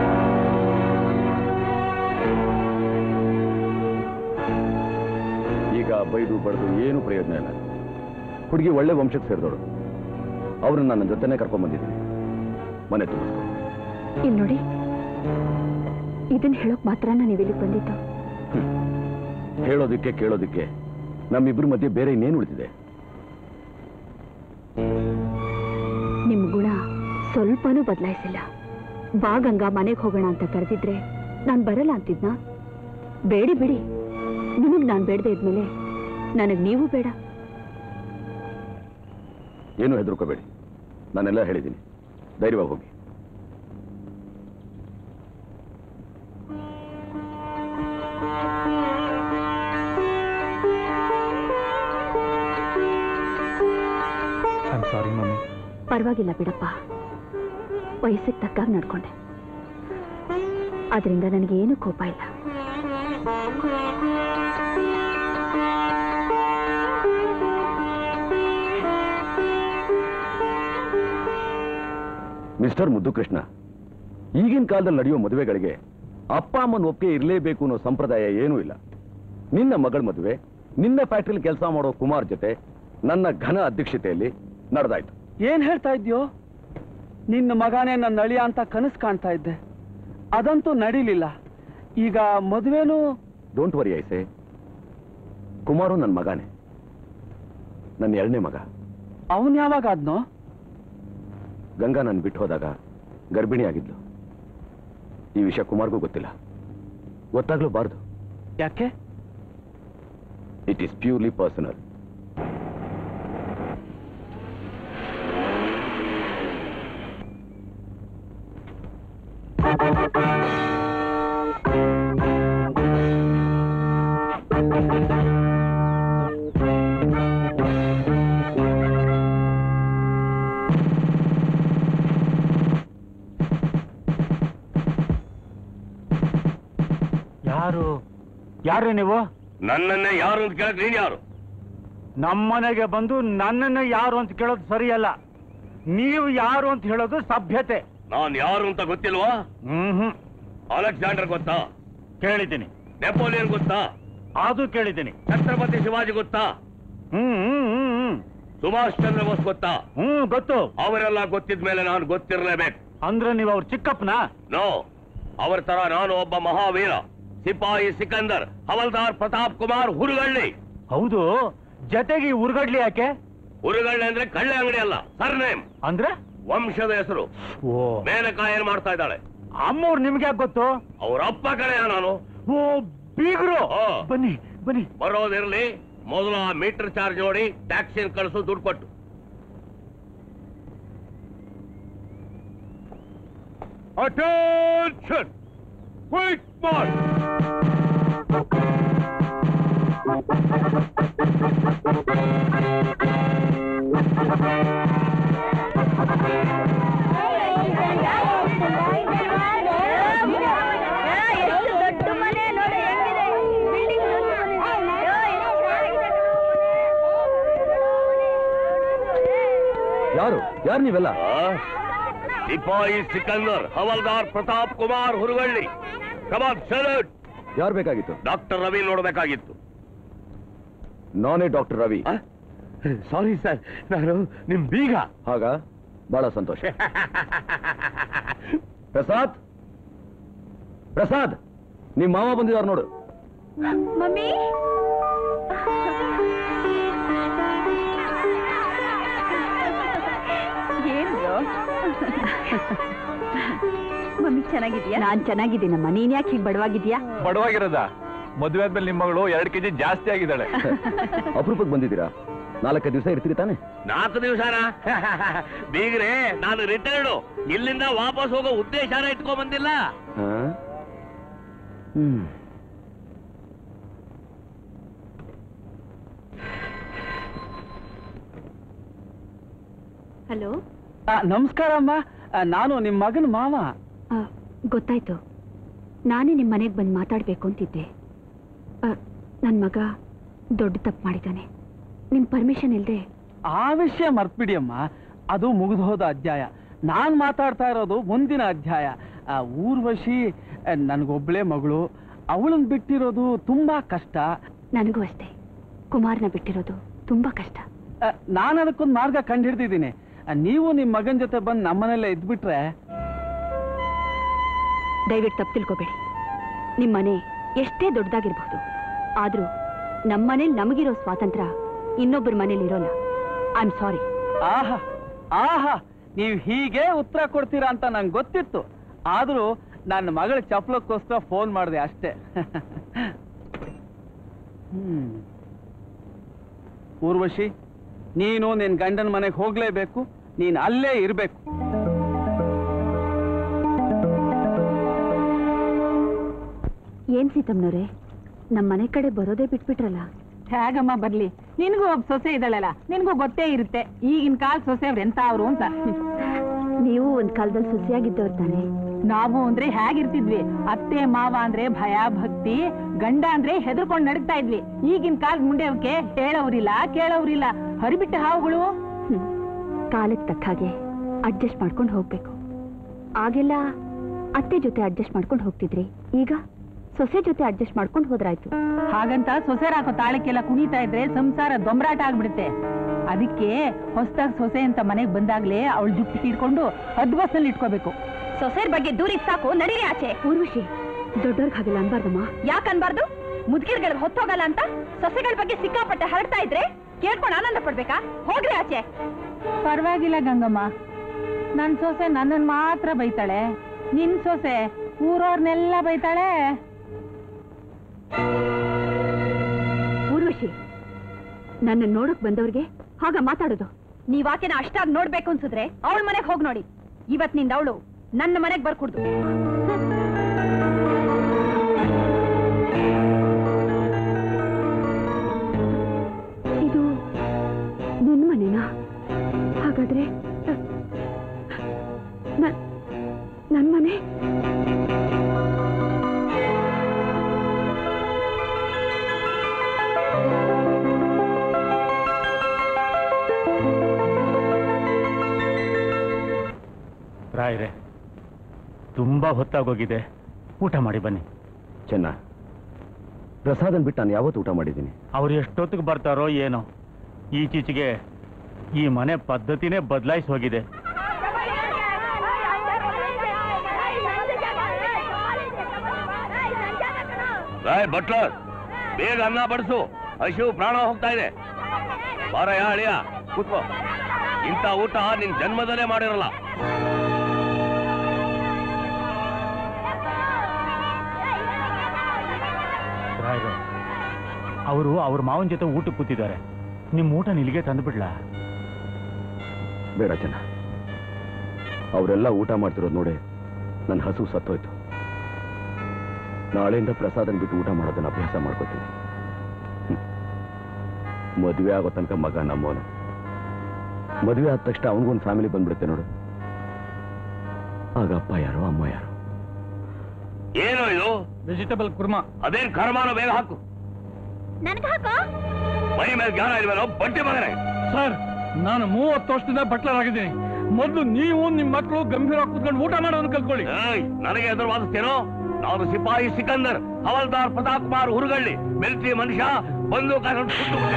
E: ಈಗ ಬೈದು ಬಡ್ದು ಏನು ಪ್ರಯೋಜನ ಇಲ್ಲ ಹುಡುಗಿ ಒಳ್ಳೆ ವಂಶಕ್ಕೆ ಸೇರಿದವಳು ಅವ್ರನ್ನ ನನ್ನ ಜೊತೆನೆ ಕರ್ಕೊಂಡ್ ಬಂದಿದ್ದೀನಿ ಮನೆ ತುಂಬಿಸ್ಕೊ
B: ಇಲ್ಲಿ ನೋಡಿ ಇದನ್ನ ಹೇಳೋಕ್ ಮಾತ್ರ ನಾನು ಇಲ್ಲಿಗೆ ಬಂದಿದ್ದು
E: ಹೇಳೋದಕ್ಕೆ ಕೇಳೋದಕ್ಕೆ ನಮ್ಮಿಬ್ರ ಮಧ್ಯೆ ಬೇರೆ ಇನ್ನೇನು ಉಳಿದಿದೆ
B: ನಿಮ್ ಗುಣ ಸ್ವಲ್ಪನೂ ಬದಲಾಯಿಸಿಲ್ಲ ಬಾ ಗಂಗಾ ಮನೆಗೆ ಹೋಗೋಣ ಅಂತ ಕರೆದಿದ್ರೆ ನಾನ್ ಬರಲ್ಲ ಅಂತಿದ್ನಾ ಬೇಡಿ ಬಿಡಿ ನಿಮಗ್ ನಾನ್ ಬೇಡದೆ ಇದ್ಮೇಲೆ ನನಗ್ ನೀವು ಬೇಡ
E: ಏನು ಹೆದರ್ಕೋಬೇಡಿ ನಾನೆಲ್ಲ ಹೇಳಿದ್ದೀನಿ ಧೈರ್ಯವಾಗಿ ಹೋಗಿ
K: ಐ ಆಮ್ ಸಾರಿ ಮಮ್ಮಿ
B: ಪರವಾಗಿಲ್ಲ ಬಿಡಪ್ಪ ವಯಸ್ಸಿಗೆ ತಕ್ಕಾಗ ನಡ್ಕೊಂಡೆ ಅದರಿಂದ ನನಗೆ ಏನು ಕೋಪ ಇಲ್ಲ
E: ಮಿಸ್ಟರ್ ಮುದ್ದುಕೃಷ್ಣ ಈಗಿನ ಕಾಲದಲ್ಲಿ ನಡೆಯೋ ಮದುವೆಗಳಿಗೆ ಅಪ್ಪ ಅಮ್ಮನ ಒಪ್ಪಿಗೆ ಇರಲೇಬೇಕು ಅನ್ನೋ ಸಂಪ್ರದಾಯ ಏನೂ ಇಲ್ಲ ನಿನ್ನ ಮಗಳ ಮದುವೆ ನಿನ್ನ ಫ್ಯಾಕ್ಟ್ರಿಲಿ ಕೆಲಸ ಮಾಡೋ ಕುಮಾರ್ ಜೊತೆ ನನ್ನ ಘನ ಅಧ್ಯಕ್ಷತೆಯಲ್ಲಿ ನಡೆದಾಯ್ತು
C: ಏನ್ ಹೇಳ್ತಾ ಇದ್ಯೋ ನಿನ್ನ ಮಗನೇ ನನ್ನ ಅಳಿಯ ಅಂತ ಕನಸು ಕಾಣ್ತಾ ಇದ್ದೆ ಅದಂತೂ ನಡೀಲಿಲ್ಲ ಈಗ ಮದುವೆನೂ
E: ಡೋಂಟ್ ವರಿ ಐಸೆ ಕುಮಾರು ನನ್ನ ಮಗನೇ ನನ್ನ ಎರಡನೇ ಮಗ
C: ಅವನ್ ಯಾವಾಗ ಆದ್ನೋ
E: ಗಂಗಾ ನಾನು ಬಿಟ್ಟು ಹೋದಾಗ ಗರ್ಭಿಣಿ ಆಗಿದ್ಲು ಈ ವಿಷಯ ಕುಮಾರ್ಗೂ ಗೊತ್ತಿಲ್ಲ ಗೊತ್ತಾಗ್ಲೂಬಾರ್ದು
C: ಯಾಕೆ
E: ಇಟ್ ಈಸ್ ಪ್ಯೂರ್ಲಿ ಪರ್ಸನಲ್
A: ಯಾರು ಯಾರೇ ನೀವು
E: ನನ್ನನ್ನೇ ಯಾರು ಅಂತ ಕೇಳಕ್ ನೀನ್ ಯಾರು
A: ನಮ್ಮನೆಗೆ ಬಂದು ನನ್ನನ್ನ ಯಾರು ಅಂತ ಕೇಳೋದು ಸರಿಯಲ್ಲ ನೀವು ಯಾರು ಅಂತ ಹೇಳೋದು ಸಭ್ಯತೆ
E: ನಾನ್ ಯಾರು ಅಂತ ಗೊತ್ತಿಲ್ವಾ
A: ಹ್ಮ್ ಹ್ಮ್
E: ಅಲೆಕ್ಸಾಂಡರ್ ಗೊತ್ತಾ
A: ಕೇಳಿದ್ದೀನಿ
E: ನೆಪೋಲಿಯನ್ ಗೊತ್ತಾ
A: ಅದು ಕೇಳಿದ್ದೀನಿ
E: ಛತ್ರಪತಿ ಶಿವಾಜಿ ಗೊತ್ತಾ
A: ಹ್ಮ್ ಹ್ಮ್ ಹ್ಮ್ ಹ್ಮ್
E: ಸುಭಾಷ್ ಚಂದ್ರ ಬೋಸ್ ಗೊತ್ತಾ
A: ಹ್ಮ್ ಗೊತ್ತು
E: ಅವರೆಲ್ಲ ಗೊತ್ತಿದ ಮೇಲೆ ನಾನು ಗೊತ್ತಿರಲೇಬೇಕು
A: ಅಂದ್ರೆ ನೀವು ಅವ್ರ ಚಿಕ್ಕಪ್ಪನ
E: ನೋ ಅವರ ತರ ನಾನು ಒಬ್ಬ ಮಹಾವೀರ ಸಿಪಾಯಿ ಸಿಕಂದರ್ ಹವಲ್ದಾರ್ ಪ್ರತಾಪ್ ಕುಮಾರ್ ಹುರುಗಳ್ಳಿ
A: ಹೌದು ಜೊತೆಗೆ ಈ ಉರ್ಗಡ್ಲಿ ಯಾಕೆ
E: ಹುರುಗಳ್ಳಿ ಅಂದ್ರೆ ಕಳ್ಳೆ ಅಂಗಡಿ ಅಲ್ಲ ಸರ್ನೇಮ್
A: ಅಂದ್ರೆ
E: ವಂಶದ ಹೆಸರು
A: ಓ
E: ಮೇನಕ ಏನ್ ಮಾಡ್ತಾ ಇದ್ದಾಳೆ
A: ಅಮ್ಮವ್ರು ನಿಮ್ಗೆ ಯಾಕೆ ಗೊತ್ತು
E: ಅವ್ರ ಅಪ್ಪ ಕಡೆಯ ನಾನು
A: ಓ ಬೀಗ್ರು
E: ಆ.
A: ಬನ್ನಿ ಬನ್ನಿ
E: ಬರೋದಿರ್ಲಿ ಮೊದಲು ಆ ಮೀಟರ್ ಚಾರ್ಜ್ ನೋಡಿ ಟ್ಯಾಕ್ಸಿ ಕಳಿಸು ದುಡ್ಡು ಕೊಟ್ಟು ಅಟೆನ್ಷನ್ ಕ್ವಿಕ್ ಮಾರ್ಚ್ ಯಾರು ಯಾರು ನೀವೆಲ್ಲ ಸಿಪಾಯಿ ಸಿಕಂದರ್ ಹವಲ್ದಾರ್ ಪ್ರತಾಪ್ ಕುಮಾರ್ ಹುರುಗಳ್ಳಿ ಕಮಾನ್ ಸಲ್ಯೂಟ್ ಯಾರು ಬೇಕಾಗಿತ್ತು ಡಾಕ್ಟರ್ ರವಿ ನೋಡಬೇಕಾಗಿತ್ತು ನಾನೇ ಡಾಕ್ಟರ್ ರವಿ
I: ಸಾರಿ ಸರ್ ನಾನು ನಿಮ್ ಬೀಗ
E: ಹಾಗ ಬಹಳ ಸಂತೋಷ ಪ್ರಸಾದ್ ಪ್ರಸಾದ್ ನಿಮ್ ಮಾವ ಬಂದಿದ್ದಾರೆ ನೋಡು
B: ಮಮ್ಮಿ ಏನು ಮಮ್ಮಿ ಚೆನ್ನಾಗಿದ್ಯಾ ನಾನ್ ಚೆನ್ನಾಗಿದ್ದೀನಮ್ಮ ನೀನ್ ಯಾಕೆ ಹೀಗೆ ಬಡವಾಗಿದ್ಯಾ
L: ಬಡವಾಗಿರೋದ ಮದುವೆ ಆದ್ಮೇಲೆ ನಿಮ್ಮ ಮಗಳು ಎರಡು ಕೆಜಿ ಜಾಸ್ತಿ ಆಗಿದ್ದಾಳೆ
E: ಅಪರೂಪಕ್ಕೆ ಬಂದಿದ್ದೀರಾ ನಾಲ್ಕೈದು ದಿವಸ ಇರ್ತೀರಿ ತಾನೆ
I: ನಾಲ್ಕು ದಿವಸನ ಬೀಗ್ರೆ ನಾನು ರಿಟೈರ್ಡು ಇಲ್ಲಿಂದ ವಾಪಸ್ ಹೋಗೋ ಉದ್ದೇಶನ ಇಟ್ಕೊಂಡ್ ಬಂದಿಲ್ಲ
E: ಹಾ? ಹ್ಮ್
B: ಹಲೋ
C: ಆ, ನಮಸ್ಕಾರ ಅಮ್ಮ ಆ, ನಾನು ನಿಮ್ಮ ಮಗನ ಮಾವ
B: ಗೊತ್ತಾಯ್ತು ನಾನೇ ನಿಮ್ಮ ಮನೆಗೆ ಬಂದು ಮಾತಾಡಬೇಕು ಅಂತಿದ್ದೆ ನನ್ನ ಮಗ ದೊಡ್ಡ ತಪ್ಪು ಮಾಡಿದ್ದಾನೆ ನಿಮ್ಮ ಪರ್ಮಿಷನ್ ಇಲ್ಲದೆ
C: ಆ ವಿಷಯ ಮರ್ತ್ಬಿಡಿ ಅಮ್ಮ ಅದು ಮುಗಿದು ಹೋದ ಅಧ್ಯಾಯ ನಾನ್ ಮಾತಾಡ್ತಾ ಇರೋದು ಮುಂದಿನ ಅಧ್ಯಾಯ ಆ, ಊರ್ವಶಿ ಆ, ನನ್ಗೊಬ್ಳೇ ಮಗಳು ಅವಳನ್ನ ಬಿಟ್ಟಿರೋದು ತುಂಬಾ ಕಷ್ಟ
B: ನನಗೂ ಅಷ್ಟೇ ಕುಮಾರ್ನ ಬಿಟ್ಟಿರೋದು ತುಂಬಾ ಕಷ್ಟ
C: ಆ, ನಾನ್ ಅದಕ್ಕೊಂದು ಮಾರ್ಗ ಕಂಡುಹಿಡ್ದಿದ್ದೀನಿ ನೀವು ನಿಮ್ಮ ಮಗನ ಜೊತೆ ಬಂದು ನಮ್ಮನೆಲ್ಲೇ ಇದ್ಬಿಟ್ರೆ
B: ದಯವಿಟ್ಟು ತಪ್ಪು ತಿಳ್ಕೊಬೇಡಿ ನಿಮ್ಮ ಮನೆ ಎಷ್ಟೇ ದೊಡ್ಡದಾಗಿರ್ಬಹುದು ಆದ್ರೂ ನಮ್ಮನೇಲಿ ನಮಗಿರೋ ಸ್ವಾತಂತ್ರ್ಯ ಇನ್ನೊಬ್ಬರ ಮನೇಲಿ ಇರೋಲ್ಲ ಐ ಆಮ್ ಸಾರಿ
C: ಆಹಾ ಆಹಾ ನೀವು ಹೀಗೆ ಉತ್ತರ ಕೊಡ್ತೀರಾ ಅಂತ ನಂಗೆ ಗೊತ್ತಿತ್ತು ಆದ್ರೂ ನನ್ನ ಮಗಳ ಚಪ್ಲಕ್ಕೋಸ್ಕರ ಫೋನ್ ಮಾಡಿದೆ ಅಷ್ಟೇ ಹ್ಮ್ ಊರ್ವಶಿ ನೀನು ನಿನ್ ಗಂಡನ ಮನೆಗೆ ಹೋಗ್ಲೇಬೇಕು ನೀನ್ ಅಲ್ಲೇ ಇರ್ಬೇಕು
B: ಏನ್ ಸೀತಮ್ನವ್ರೆ ನಮ್ಮ ಮನೆ ಕಡೆ ಬರೋದೇ ಬಿಟ್ಬಿಟ್ರಲ್ಲ
M: ಹೇಗಮ್ಮ ಬರ್ಲಿ ನಿನ್ಗೂ ಒಬ್ಬ ಸೊಸೆ ಇದ್ದಾಳಲ್ಲ ನಿನ್ಗೂ ಗೊತ್ತೇ ಇರುತ್ತೆ ಈಗಿನ ಕಾಲ ಸೊಸೆ ಅವ್ರು ಎಂತ ಅವ್ರು ಅಂತ
B: ನೀವು ಒಂದ್ ಕಾಲದಲ್ಲಿ ಸುಸಿಯಾಗಿದ್ದವ್ರು ತಾನೆ
M: ನಾವು ಅಂದ್ರೆ ಹೇಗಿರ್ತಿದ್ವಿ ಅತ್ತೆ ಮಾವ ಅಂದ್ರೆ ಭಯ ಭಕ್ತಿ ಗಂಡ ಅಂದ್ರೆ ಹೆದರ್ಕೊಂಡ್ ನಡೀತಾ ಇದ್ವಿ ಈಗಿನ ಕಾಲದ ಮುಂಡೆ ಅವಕ್ಕೆ ಹೇಳೋರಿಲ್ಲ ಕೇಳೋರಿಲ್ಲ ಹರಿಬಿಟ್ಟ ಹಾವುಗಳು
B: ಕಾಲಕ್ಕೆ ತಕ್ಕ ಹಾಗೆ ಅಡ್ಜಸ್ಟ್ ಮಾಡ್ಕೊಂಡು ಹೋಗ್ಬೇಕು ಆಗೆಲ್ಲ ಅತ್ತೆ ಜೊತೆ ಅಡ್ಜಸ್ಟ್ ಮಾಡ್ಕೊಂಡು ಹೋಗ್ತಿದ್ರಿ ಈಗ ಸೊಸೆ ಜೊತೆ ಅಡ್ಜಸ್ಟ್ ಮಾಡ್ಕೊಂಡು ಹೋದ್ರಾಯ್ತು
M: ಹಾಗಂತ ಸೊಸೆರ್ ಹಾಕೋ ತಾಳಕ್ಕೆಲ್ಲ ಕುಣಿತಾ ಇದ್ರೆ ಸಂಸಾರ ದೊಂಬರಾಟ ಆಗ್ಬಿಡುತ್ತೆ ಅದಕ್ಕೆ ಹೊಸದಾಗ್ ಸೊಸೆ ಅಂತ ಮನೆಗ್ ಬಂದಾಗ್ಲೇ ಅವಳ ಜುಟ್ಟು ಹಿಡ್ಕೊಂಡು ಹದ್ ಬಸ್ನಲ್ಲಿ ಇಟ್ಕೋಬೇಕು
B: ಸೊಸೆರ್ ಬಗ್ಗೆ ದೂರಿ ಸಾಕು ನಡೀರಿ ಆಚೆ ಊರ್ವಶಿ ದೊಡ್ಡವ್ರಿಗೆ ಹಾಗೆಲ್ಲ ಅನ್ಬಾರ್ದಮ್ಮ ಯಾಕೆ ಅನ್ಬಾರ್ದು ಮುದ್ಕಿರ್ಗಳಿಗೆ ಹೊತ್ತೋಗಲ್ಲ ಅಂತ ಸೊಸೆಗಳ ಬಗ್ಗೆ ಸಿಕ್ಕಾಪಟ್ಟೆ ಹರಡ್ತಾ ಇದ್ರೆ ಕೇಳ್ಕೊಂಡು ಆನಂದ ಪಡ್ಬೇಕಾ ಹೋಗ್ರಿ ಆಚೆ
M: ಪರವಾಗಿಲ್ಲ ಗಂಗಮ್ಮ ನನ್ ಸೊಸೆ ನನ್ನನ್ ಮಾತ್ರ ಬೈತಾಳೆ ನಿನ್ ಸೊಸೆ ಊರವ್ರನ್ನೆಲ್ಲ ಬೈತಾಳೆ
B: ಊರ್ವಶಿ ನನ್ನ ನೋಡಕ್ ಬಂದವ್ರಿಗೆ ಹಾಗ ಮಾತಾಡೋದು ನೀವಾಕೆನ ಅಷ್ಟಾಗ್ ನೋಡ್ಬೇಕು ಅನ್ಸಿದ್ರೆ ಅವಳ ಮನೆಗ್ ಹೋಗ್ ನೋಡಿ ಇವತ್ತಿನಿಂದ ಅವಳು ನನ್ನ ಮನೆಗ್ ಬರ್ಕುಡ್ದು ಇದು ನಿನ್ ಮನೆನಾ ಹಾಗಾದ್ರೆ ನ- ನನ್ ಮನೆ
A: ರಾಯ್ರೆ ತುಂಬಾ ಹೊತ್ತಾಗೋಗಿದೆ ಊಟ ಮಾಡಿ ಬನ್ನಿ
E: ಚೆನ್ನ ಪ್ರಸಾದನ್ ಬಿಟ್ಟು ನಾನು ಯಾವತ್ತು ಊಟ ಮಾಡಿದ್ದೀನಿ
A: ಅವ್ರು ಎಷ್ಟೊತ್ತಿಗೆ ಬರ್ತಾರೋ ಏನೋ ಈಚೀಚೆಗೆ ಈ ಮನೆ ಪದ್ಧತಿನೇ ಬದಲಾಯಿಸಿ ಹೋಗಿದೆ
E: ರಾಯ್ ಬಟ್ಲರ್ ಬೇಗ ಅನ್ನ ಬಡಿಸು ಹಸಿವು ಪ್ರಾಣ ಹೋಗ್ತಾ ಇದೆ ಬಾರಯ್ಯ ಅಳಿಯ ಕೂತ್ಕೋ ಇಂಥ ಊಟ ನಿನ್ ಜನ್ಮದಲ್ಲೇ ಮಾಡಿರಲ್ಲ
A: ರಾಯ್ರೆ ಅವರು ಅವ್ರ ಮಾವನ ಜೊತೆ ಊಟಕ್ಕೆ ಕೂತಿದ್ದಾರೆ ನಿಮ್ಮ ಊಟ ನಿಲ್ಲಿಗೆ ತಂದುಬಿಡ್ಲಾ
E: ಬೇಡ ಚೆನ್ನ ಅವರೆಲ್ಲ ಊಟ ಮಾಡ್ತಿರೋದು ನೋಡಿ ನನ್ನ ಹಸು ಸತ್ತೋಯ್ತು ನಾಳೆಯಿಂದ ಪ್ರಸಾದನ್ ಬಿಟ್ಟು ಊಟ ಮಾಡೋದನ್ನ ಅಭ್ಯಾಸ ಮಾಡ್ಕೋತೀನಿ ಹ್ಮ್. ಮದುವೆ ಆಗೋ ತನಕ ಮಗ ನಮ್ಮವನು ಮದುವೆ ಆದ ತಕ್ಷಣ ಅವನಿಗೊಂದು ಫ್ಯಾಮಿಲಿ ಬಂದ್ಬಿಡುತ್ತೆ ನೋಡು ಆಗ ಅಪ್ಪ ಯಾರು ಅಮ್ಮ ಯಾರು ಏನು ಇದು
C: ವೆಜಿಟಬಲ್ ಕುರ್ಮಾ
E: ಅದೇನ್ ಕರ್ಮಾನ ಬೇಗ ಹಾಕು
B: ನನ್ಗೆ ಹಾಕೋ
E: ಮೈ ಮೇಲೆ ಜ್ಞಾನ ಇಲ್ವೇನೋ ಬಟ್ಟೆ ಮಗನೇ
C: ಸರ್ ನಾನು ಮೂವತ್ತು ವರ್ಷದಿಂದ ಬಟ್ಲರಾಗಿದ್ದೀನಿ ಮೊದಲು ನೀವು ನಿಮ್ಮ ಮಕ್ಕಳು ಗಂಭೀರ ಕೂತ್ಕೊಂಡು ಊಟ ಮಾಡೋದನ್ನ ಕಲ್ತ್ಕೊಳ್ಳಿ
E: ಏಯ್, ನನಗೆ ಎದುರು ವಾದಿಸ್ತೇನೋ ನಾನು ಸಿಪಾಯಿ ಸಿಕಂದರ್ ಹವಲ್ದಾರ್ ಪ್ರತಾಪ್ ಕುಮಾರ್ ಹುರುಗಳ್ಳಿ ಮಿಲಿಟರಿ ಮನುಷ್ಯ ಬಂದು ಕಾಯ್ಕೊಂಡು ಸುಟ್ಟು ಬಿಟ್ಟೆ.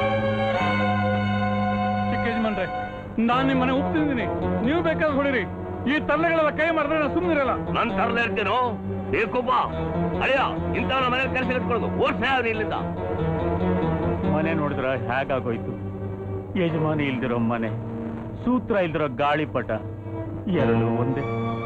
C: ಚಿಕ್ಕ ಯಜಮಾನ್ರೆ ನಾನು ನಿಮ್ಮ ಮನೆ ಒಪ್ತಿದ್ದೀನಿ ನೀವು ಬೇಕಾದ್ರೆ ಹೊಡಿರಿ ಈ ತರ್ಲೆಗಳೆಲ್ಲ ಕೈ ಮಾಡಿದ್ರೆ ನಾನು ಸುಮ್ಮನಿರಲ್ಲ
E: ನನ್ ತರಲೇ ಇರ್ತೇನೋ ಬೇಕೊಬ್ಬ ಅಳಿಯ ಇಂಥ ಮನೆ ಕೆಲಸ ಇಟ್ಕೊಳ್ಳೋದು ಓಡ್ಸೇ ಅವ್ನು ಇಲ್ಲಿಂದ
A: ಮನೆ ನೋಡಿದ್ರ ಹೇಗಾಗೋಯ್ತು ಯಜಮಾನಿ ಇಲ್ದಿರೋ ಮನೆ ಸೂತ್ರ ಇಲ್ದಿರೋ ಗಾಳಿಪಟ ಎರಡು ಒಂದೇ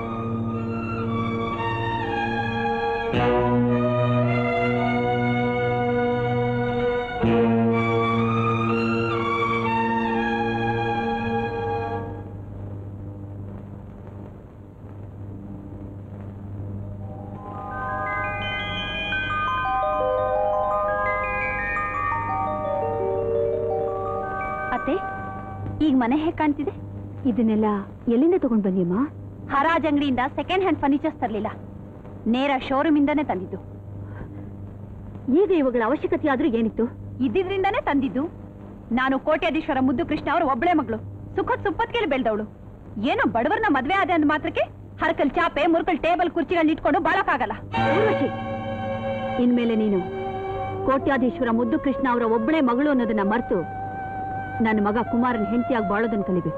B: ಅತ್ತೆ ಈಗ ಮನೆ ಹೇಗ್ ಕಾಣ್ತಿದೆ ಇದನ್ನೆಲ್ಲ ಎಲ್ಲಿಂದ ತಗೊಂಡ್ ಬಂದಿಯಮ್ಮ ಹರಾಜ್ ಅಂಗಡಿಯಿಂದ ಸೆಕೆಂಡ್ ಹ್ಯಾಂಡ್ ಫರ್ನಿಚರ್ಸ್ ತರಲಿಲ್ಲ ನೇರ ಶೋರೂಮ್ ಇಂದಾನೆ ತಂದಿದ್ದು ಈಗ ಇವುಗಳ ಅವಶ್ಯಕತೆ ಆದ್ರೂ ಏನಿತ್ತು ಇದ್ದಿದ್ರಿಂದಾನೇ ತಂದಿದ್ದು ನಾನು ಕೋಟ್ಯಾಧೀಶ್ವರ ಮುದ್ದು ಕೃಷ್ಣ ಅವರ ಒಬ್ಬಳೆ ಮಗಳು ಸುಖದ್ ಸುಪ್ಪತ್ಗೆಲೆ ಬೆಳೆದವಳು ಏನೋ ಬಡವರನ್ನ ಮದ್ವೆ ಆದ ಅಂದ ಮಾತ್ರಕ್ಕೆ ಹರಕಲ್ ಚಾಪೆ ಮುರುಕಲ್ ಟೇಬಲ್ ಕುರ್ಚಿಗಳನ್ನ ಇಟ್ಕೊಂಡು ಬಾಳಕ್ಕಾಗಲ್ಲ ಇನ್ಮೇಲೆ ನೀನು ಕೋಟ್ಯಾಧೀಶ್ವರ ಮುದ್ದು ಕೃಷ್ಣ ಅವರ ಒಬ್ಬಳೆ ಮಗಳು ಅನ್ನೋದನ್ನ ಮರೆತು ನನ್ನ ಮಗ ಕುಮಾರನ್ ಹೆಂಡತಿಯಾಗಿ ಬಾಳೋದನ್ನ ಕಲಿಬೇಕು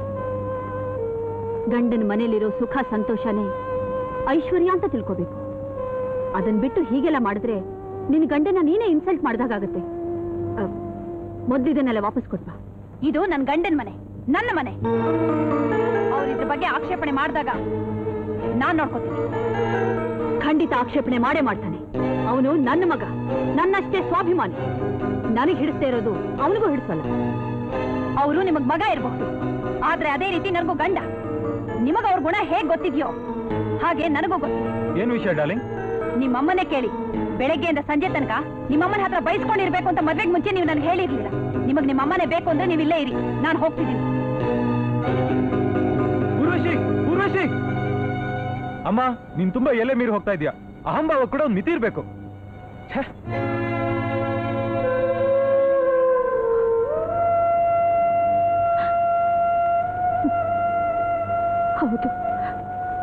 B: ಗಂಡನ ಮನೇಲಿರೋ ಸುಖ ಸಂತೋಷನೇ ಐಶ್ವರ್ಯ ಅಂತ ತಿಳ್ಕೋಬೇಕು ಅದನ್ ಬಿಟ್ಟು ಹೀಗೆಲ್ಲ ಮಾಡಿದ್ರೆ ನಿನ್ ಗಂಡನ ನೀನೇ ಇನ್ಸಲ್ಟ್ ಮಾಡ್ದಾಗತ್ತೆ ಮೊದ್ಲು ಇದನ್ನೆಲ್ಲ ವಾಪಸ್ ಕೊಡ್ಬಾ ಇದು ನನ್ನ ಗಂಡನ ಮನೆ ನನ್ನ ಮನೆ ಅವ್ರ ಇದ್ರ ಬಗ್ಗೆ ಆಕ್ಷೇಪಣೆ ಮಾಡಿದಾಗ ನಾನ್ ನೋಡ್ಕೋತೀನಿ ಖಂಡಿತ ಆಕ್ಷೇಪಣೆ ಮಾಡೇ ಮಾಡ್ತಾನೆ ಅವನು ನನ್ನ ಮಗ ನನ್ನಷ್ಟೇ ಸ್ವಾಭಿಮಾನಿ ನನಗೆ ಹಿಡಿಸ್ತಾ ಇರೋದು ಅವನಿಗೂ ಹಿಡಿಸಲ್ಲ ಅವರು ನಿಮಗ್ ಮಗ ಇರಬಹುದು ಆದ್ರೆ ಅದೇ ರೀತಿ ನನಗೂ ಗಂಡ ನಿಮಗ ಅವ್ರ ಗುಣ ಹೇಗ್ ಗೊತ್ತಿದ್ಯೋ ಹಾಗೆ ನನಗೂ ಗೊತ್ತಿದೆ
L: ಏನು ವಿಷಯ ಡಾರ್ಲಿಂಗ್
B: ನಿಮ್ಮಮ್ಮನೇ ಕೇಳಿ ಬೆಳಗ್ಗೆಯಿಂದ ಸಂಜೆ ತನಕ ನಿಮ್ಮಮ್ಮನ ಹತ್ರ ಬೈಸ್ಕೊಂಡಿರ್ಬೇಕು ಅಂತ ಮದ್ವೆಗೆ ಮುಂಚೆ ನೀವು ನನಗೆ ಹೇಳಿರ್ಲಿಲ್ಲ ನಿಮಗ್ ನಿಮ್ಮಮ್ಮನೇ ಬೇಕು ಅಂದ್ರೆ ನೀವು ಇಲ್ಲೇ ಇರಿ ನಾನು ಹೋಗ್ತಿದ್ದೀನಿ
L: ಊರ್ವಶಿ ಊರ್ವಶಿ ಅಮ್ಮ ನೀನ್ ತುಂಬಾ ಎಲೆ ಮೀರಿ ಹೋಗ್ತಾ ಇದೀಯ ಅಹಂಭಾವ ಕೂಡ ಒಂದು ಮಿತಿ ಇರ್ಬೇಕು ಛೆ.
B: ಹೌದು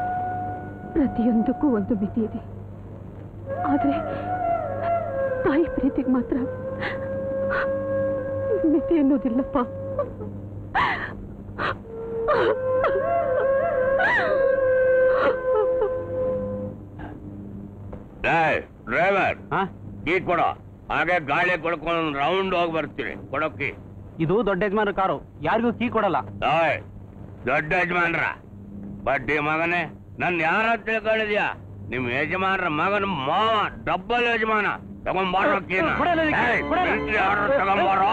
F: ಪ್ರತಿಯೊಂದಕ್ಕೂ ಒಂದು ಮಿತಿ ಇದೆ ಆದ್ರೆ ತಾಯಿ ಪ್ರೀತಿಗೆ ಮಾತ್ರ ಮಿತಿ ಅನ್ನೋದಿಲ್ಲಪ್ಪ
N: ಡ್ರೈವರ್ ಕೀ ಕೊಡೋ ಹಾಗೆ ಗಾಳಿ ಕೊಡ್ಕೊಂಡು ರೌಂಡ್ ಹೋಗಿ ಬರ್ತೀನಿ ಕೊಡೋಕಿ
C: ಇದು ದೊಡ್ಡ ಯಜಮಾನ ಕಾರು ಯಾರಿಗೂ ಕೀ ಕೊಡಲ್ಲ
N: ಓಯ್ ದೊಡ್ಡ ಯಜಮಾನ್ರ ಬಡ್ಡಿ ಮಗನೇ ನನ್ ಯಾರ ತಿಳ್ಕೊಂಡಿದ್ಯಾ ನಿಮ್ ಯಜಮಾನ್ರ ಮಗನ ಮಾವ ಡಬ್ಬಲ್ ಯಜಮಾನ ತಗೊಂಬಾರೋ ಕೀನ
C: ಕೊಡಲ್ಲ ಇದಕ್ಕೆ,
N: ಏಯ್,
C: ಕೊಡಲ್ಲ.
N: ಮಿಲ್ಟ್ರಿ ಆರ್ಡರ್ ತಗೊಂಬಾರೋ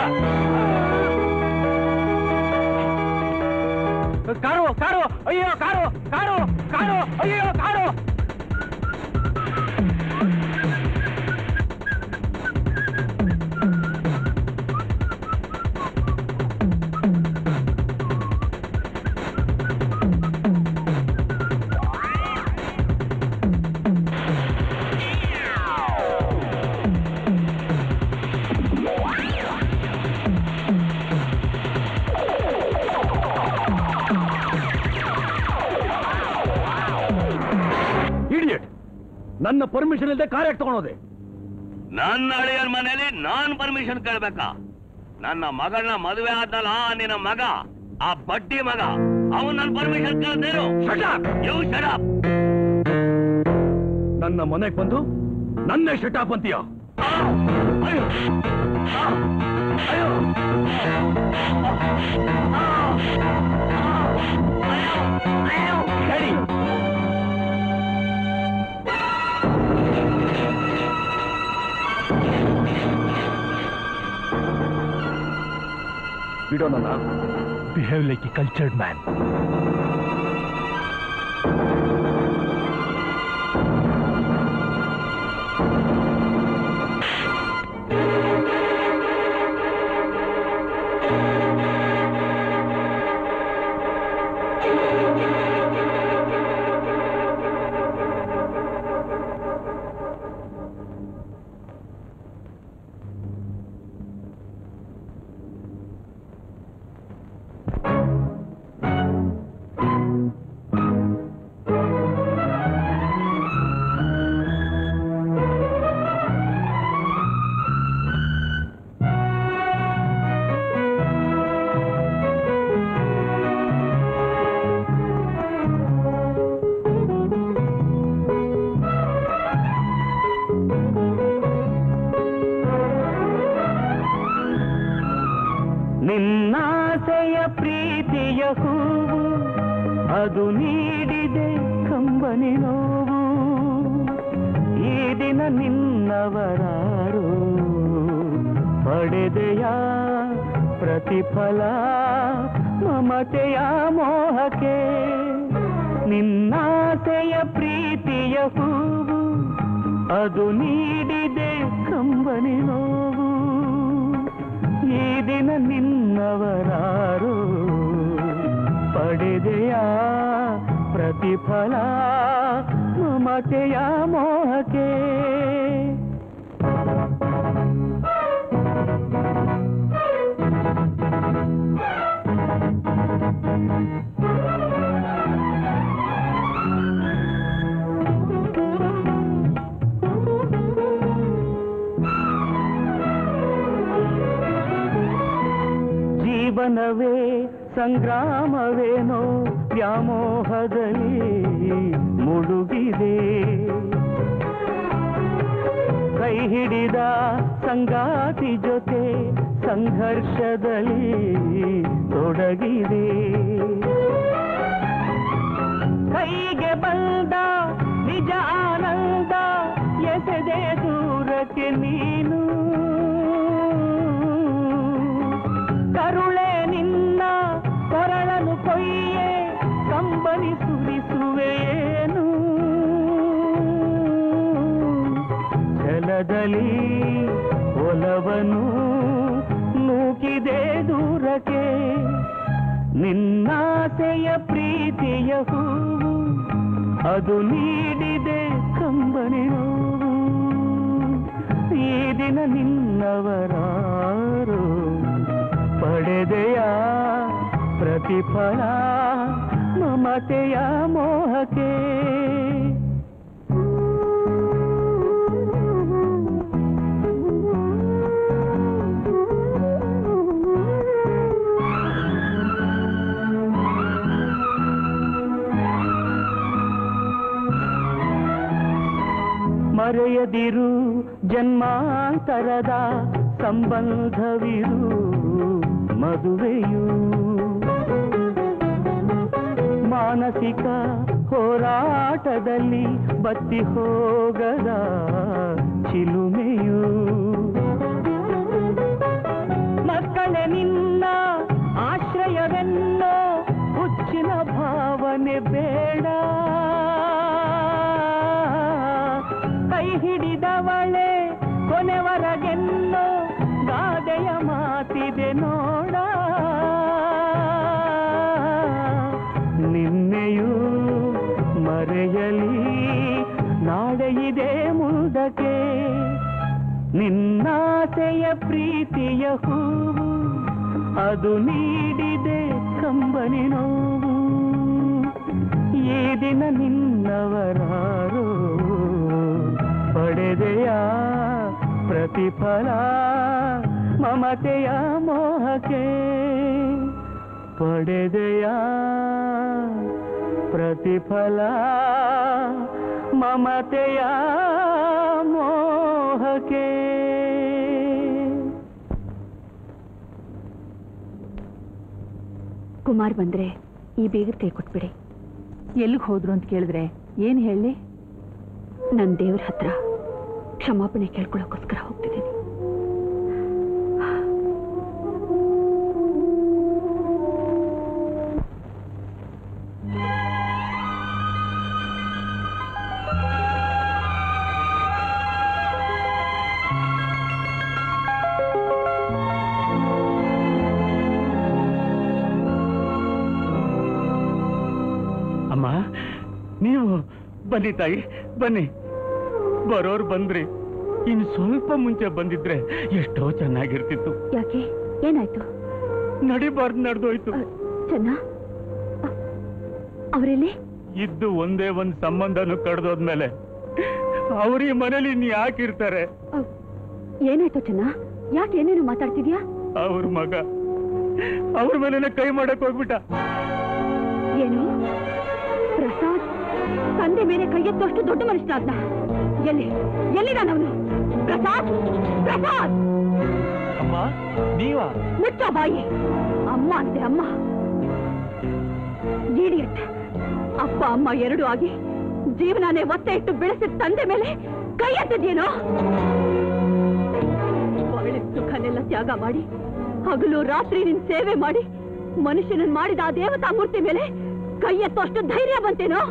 C: ಕಾರು ಕಾರು ಅಯ್ಯೋ ಕಾರು ಕಾರು ಕಾರು ಅಯ್ಯೋ ಕಾರು
E: ಇಡಿಯಟ್ ನನ್ನ ಪರ್ಮಿಷನ್ ಇಲ್ಲದೆ ಕಾರ್ ಯಾಕೆ ತಗೊಳೋದೆ
N: ನನ್ನ ಅಳಿಯರ ಮನೇಲಿ ನಾನ್ ಪರ್ಮಿಷನ್ ಕೇಳ್ಬೇಕಾ ನನ್ನ ಮಗಳನ್ನ ಮದುವೆ ಆದಲ್ಲ ನಿನ್ನ ಮಗ ಆ ಬಡ್ಡಿ ಮಗ ಅವನ್ ನನ್ ಪರ್ಮಿಷನ್ ಕೇಳ್ತೇನು ಯು ಶಡಪ್
E: ನನ್ನ ಮನೆಗೆ ಬಂದು ನನ್ನೇ ಶಟಾಪ್ ಅಂತೀಯ ಬಿಡೋ ನನ್ನ
K: behave like a cultured man
G: ನಿನ್ನಾಸೆಯ ಪ್ರೀತಿಯ ಹೂವು ಅದು ನೀಡಿದೆ ಕಂಬನಿ ನೋವು ಈ ದಿನ ನಿನ್ನವರಾರು ಪಡೆದೆಯ ಪ್ರತಿಫಲ ಮಮತೆಯ ಮೋಹಕ್ಕೆ ನಿನ್ನಾಸೆಯ ಪ್ರೀತಿಯ ಹೂವು ಅದು ನೀಡಿದೆ ಕಂಬನಿ ನೋವು ಈ ದಿನ ನಿನ್ನವರಾರು ಪಡೆದೆಯ ಪ್ರತಿಫಲ ಮಮತೆಯ ಮೋಹಕ್ಕೆ ಜೀವನವೇ ಸಂಗ್ರಾಮವೇನೋ ವ್ಯಾಮೋಹದಲ್ಲಿ ಮುಳುಗಿದೆ ಕೈ ಹಿಡಿದ ಸಂಗಾತಿ ಜೊತೆ ಸಂಘರ್ಷದಲ್ಲಿ ತೊಡಗಿದೆ ಕೈಗೆ ಬಂದ ನಿಜ ಆನಂದ ಎಸೆದೆ ದೂರಕ್ಕೆ ನೀನು ಕರುಳೆ ನಿನ್ನ ಕೊರಳನು ಕೊಯ್ಯೆ ಕಂಬನಿ ಸುರಿಸುವೆಯೇನು ಛಲದಲ್ಲಿ ಒಲವನು ನೂಕಿದೆ ದೂರಕ್ಕೆ ನಿನ್ನಾಸೆಯ ಪ್ರೀತಿಯ ಹೂವು ಅದು ನೀಡಿದೆ ಕಂಬನಿ ನೋವು ಈ ದಿನ ನಿನ್ನವರಾರು ಪಡೆದೆಯ ಪ್ರತಿಫಲ ಮಮತೆಯ ಮೋಹಕ್ಕೆ ಮರೆಯದಿರು ಜನ್ಮಾಂತರದ ಸಂಬಂಧವಿರು ಮದುವೆಯು ಮಾನಸಿಕ ಹೋರಾಟದಲ್ಲಿ ಬತ್ತಿ ಹೋಗದ ಚಿಲುಮೆಯು ಮಕ್ಕಳೇ ನಿನ್ನ ಆಶ್ರಯವೆನ್ನೋ ಹುಚ್ಚಿನ ಭಾವನೆ ಬೇಡ ಕೈ ಹಿಡಿದವಳೆ ಕೊನೆವರೆಗೆನ್ನೋ ಗಾದೆಯ ಮಾತಿದೆ ನೋಡ ನಿನ್ನೆಯೂ ಮರೆಯಲಿ ನಾಳೆ ಇದೆ ಮುಂದಕ್ಕೆ ನಿನ್ನಾಸೆಯ ಪ್ರೀತಿಯ ಹೂವು ಅದು ನೀಡಿದೆ ಕಂಬನಿ ನೋವು ಈ ದಿನ ನಿನ್ನವರಾರೋ ಪಡೆದೆಯ ಪ್ರತಿಫಲ ಮಮತೆಯ ಮೋಹಕ್ಕೆ ಪಡೆದೆಯ ಪ್ರತಿಫಲ ಮಮತೆಯ ಮೋಹಕ್ಕೆ
B: ಕುಮಾರ್ ಬಂದ್ರೆ ಈ ಬೇಗದ ಕೈ ಕೊಟ್ಬಿಡಿ
M: ಎಲ್ಲಿಗೆ ಹೋದ್ರು ಅಂತ ಕೇಳಿದ್ರೆ ಏನ್ ಹೇಳಿ
B: ನನ್ನ ದೇವ್ರ ಹತ್ರ ಕ್ಷಮಾಪಣೆ ಕೇಳ್ಕೊಳ್ಳೋಕ್ಕೋಸ್ಕರ ಹೋಗ್ತಿದ್ದೀನಿ
A: ಅಮ್ಮ ನೀವು ಬನ್ನಿ ತಾಯಿ ಬನ್ನಿ ಬರೋರು ಬಂದ್ರಿ ಇನ್ನು ಸ್ವಲ್ಪ ಮುಂಚೆ ಬಂದಿದ್ರೆ ಎಷ್ಟೋ ಚೆನ್ನಾಗಿರ್ತಿತ್ತು
B: ಯಾಕೆ ಏನಾಯ್ತು
A: ನಡಿಬಾರ್ದು ನಡೆದೋಯ್ತು
B: ಚೆನ್ನ ಅವರೆಲ್ಲಿ
A: ಇದ್ದು ಒಂದೇ ಒಂದ್ ಸಂಬಂಧನು ಕಡ್ದೋದ್ಮೇಲೆ ಅವ್ರ ಈ ಮನೇಲಿ ಇನ್ ಯಾಕಿರ್ತಾರೆ
B: ಏನಾಯ್ತು ಚೆನ್ನ ಯಾಕೆ ಏನೇನು ಮಾತಾಡ್ತಿದ್ಯಾ
A: ಅವ್ರ ಮಗ ಅವ್ರ ಮನೇನೆ ಕೈ ಮಾಡಕ್ ಹೋಗ್ಬಿಟ್ಟ
B: ಏನು ಪ್ರಸಾದ್ ತಂದೆ ಮೇಲೆ ಕೈ ಎತ್ತುವಷ್ಟು ದೊಡ್ಡ ಮನುಷ್ಯನಾದ್ನ ಎಲ್ಲಿ ಎಲ್ಲಿದಾನವನು ಪ್ರಸಾದ್ ಪ್ರಸಾದ್
L: ಅಮ್ಮ ನೀವಾ
B: ಮುಚ್ಚ ಬಾಯಿ ಅಮ್ಮ ಅಂತೆ ಅಮ್ಮ ಇಡಿಯಟ್ ಅಪ್ಪ ಅಮ್ಮ ಎರಡು ಆಗಿ ಜೀವನನೇ ಒತ್ತೆ ಇಟ್ಟು ಬೆಳೆಸಿದ ತಂದೆ ಮೇಲೆ ಕೈ ಎತ್ತಿದ್ಯೇನೋ ಬಾಳಿನ ಸುಖನೆಲ್ಲ ತ್ಯಾಗ ಮಾಡಿ ಹಗಲು ರಾತ್ರಿ ನಿನ್ ಸೇವೆ ಮಾಡಿ ಮನುಷ್ಯನನ್ ಮಾಡಿದ ಆ ದೇವತಾ ಮೂರ್ತಿ ಮೇಲೆ ಕೈ ಎತ್ತುವಷ್ಟು ಧೈರ್ಯ ಬಂತೇನೋ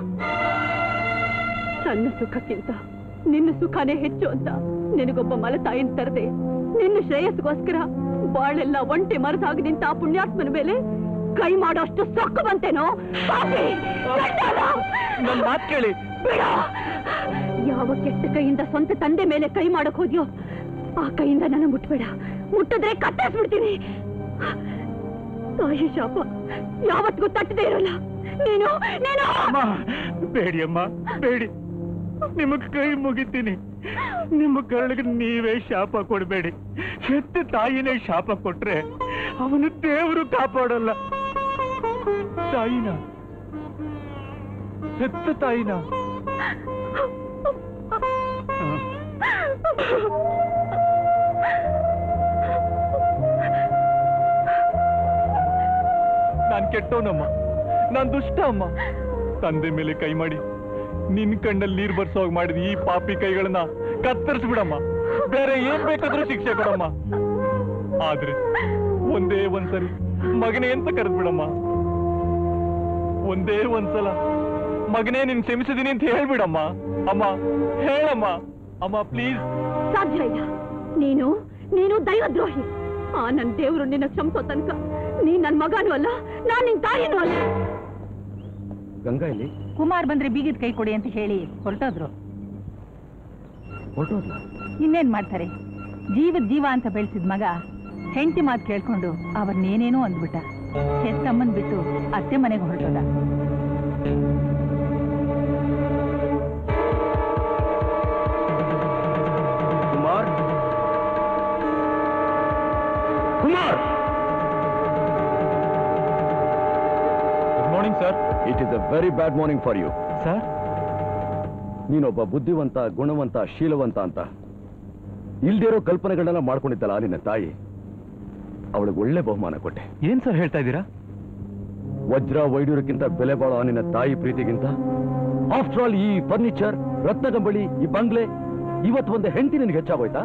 B: ಸಣ್ಣ ಸುಖಕ್ಕಿಂತ ನಿನ್ನ ಸುಖನೇ ಹೆಚ್ಚು ಅಂತ ನಿನಗೊಬ್ಬ ಮಲತಾಯಿನ ತರದೆ ನಿನ್ನ ಶ್ರೇಯಸ್ಗೋಸ್ಕರ ಬಾಳೆಲ್ಲ ಒಂಟೆ ಮರದಾಗಿ ನಿಂತ ಆ ಪುಣ್ಯಾತ್ಮನ ಮೇಲೆ ಕೈ ಮಾಡೋಷ್ಟು ಸೊಕ್ಕು ಬಂತೇನೋ ಪಾಪಿ! ಗಂಡಾಲ!
L: ನನ್ ಮಾತ್ ಕೇಳಿ
B: ಬಿಡ! ಯಾವ ಕೆಟ್ಟ ಕೈಯಿಂದ ಸ್ವಂತ ತಂದೆ ಮೇಲೆ ಕೈ ಮಾಡಕ್ ಹೋದ್ಯೋ ಆ ಕೈಯಿಂದ ನನ್ನ ಮುಟ್ಬೇಡ ಮುಟ್ಟಿದ್ರೆ ಕತ್ತರಿಸ್ಬಿಡ್ತೀನಿ ತಾಯಿ ಶಾಪ ಯಾವತ್ತಿಗೂ ತಟ್ಟದೇ ಇರಲ್ಲ ನೀನು ನೀನು
A: ಅಮ್ಮ ಬೇಡಿ ಅಮ್ಮ ಬೇಡಿ ನಿಮಗ್ ಕೈ ಮುಗಿತೀನಿ ನಿಮ್ಮ ಕರಳಿಗೆ ನೀವೇ ಶಾಪ ಕೊಡಬೇಡಿ ಹೆತ್ತ ತಾಯಿನೇ ಶಾಪ ಕೊಟ್ರೆ ಅವನು ದೇವರು ಕಾಪಾಡಲ್ಲ
L: ತಾಯಿನ ಹೆತ್ತ ತಾಯಿನ ನಾನ್ ಕೆಟ್ಟವನಮ್ಮ ನಾನ್ ದುಷ್ಟ ಅಮ್ಮ ತಂದೆ ಮೇಲೆ ಕೈ ಮಾಡಿ ನಿನ್ ಕಣ್ಣಲ್ಲಿ ನೀರ್ ಬರ್ಸೋಗ್ ಮಾಡಿದ ಈ ಪಾಪಿ ಕೈಗಳನ್ನ ಕತ್ತರಿಸ್ಬಿಡಮ್ಮ ಬೇರೆ ಏನ್ ಬೇಕಾದ್ರೂ ಶಿಕ್ಷೆ ಕೊಡಮ್ಮ ಆದ್ರೆ ಒಂದೇ ಒಂದ್ಸರಿ ಮಗನೇ ಅಂತ ಕರೆದ್ಬಿಡಮ್ಮ ಒಂದೇ ಒಂದ್ಸಲ ಮಗನೇ ನಿನ್ ಕ್ಷಮಿಸಿದೀನಿ ಅಂತ ಹೇಳ್ಬಿಡಮ್ಮ ಅಮ್ಮ ಹೇಳಮ್ಮ ಅಮ್ಮ ಪ್ಲೀಸ್
B: ಸಾಧ್ಯ ಇಲ್ಲ ನೀನು ನೀನು ದೈವದ್ರೋಹಿ ಆ ನನ್ ದೇವರು ನಿನ್ನ ಕ್ಷಮಿಸೋ ತನಕ ನೀ ನನ್ ಮಗನೂ ಅಲ್ಲ ನಾನ್ ನಿನ್ ತಾಯಿನೂ ಅಲ್ಲ
E: ಗಂಗಾ ಇಲ್ಲಿ
M: ಕುಮಾರ್ ಬಂದ್ರೆ ಬೀಗದ ಕೈ ಕೊಡಿ ಅಂತ ಹೇಳಿ ಹೊರಟೋದ್ರು
E: ಹೊರಟೋದ್ಲ
M: ಇನ್ನೇನ್ ಮಾಡ್ತಾರೆ ಜೀವದ ಜೀವ ಅಂತ ಬೆಳೆಸಿದ ಮಗ ಹೆಂಡತಿ ಮಾತು ಕೇಳ್ಕೊಂಡು ಅವನ್ನೇನೇನೋ ಅಂದ್ಬಿಟ್ಟ ಹೆತ್ತಮ್ಮನ್ ಬಿಟ್ಟು ಅತ್ತೆ ಮನೆಗೆ ಹೊರಟೋದ
E: Kumar Kumar
L: good morning sir
E: it is a very bad morning for you
L: sir
E: ನೀನೊಬ್ಬ ಬುದ್ಧಿವಂತ ಗುಣವಂತ ಶೀಲವಂತ ಅಂತ ಇಲ್ದಿರೋ ಕಲ್ಪನೆಗಳನ್ನೆಲ್ಲ ಮಾಡ್ಕೊಂಡಿದ್ದಲ್ಲ ನಿನ್ನ ತಾಯಿ ಅವಳಿಗೆ ಒಳ್ಳೆ ಬಹುಮಾನ ಕೊಟ್ಟೆ
L: ಏನ್ ಸರ್ ಹೇಳ್ತಾ ಇದ್ದೀರಾ
E: ವಜ್ರ ವೈಡೂರಕ್ಕಿಂತ ಬೆಲೆ ಬಾಳೋ ನಿನ್ನ ತಾಯಿ ಪ್ರೀತಿಗಿಂತ ಆಫ್ಟರ್ ಆಲ್ ಈ ಫರ್ನಿಚರ್ ರತ್ನಗಂಬಳಿ ಈ ಬಂಗ್ಲೆ ಇವತ್ತು ಒಂದು ಹೆಂಡತಿ ನಿನಗೆ ಹೆಚ್ಚಾಗೋಯ್ತಾ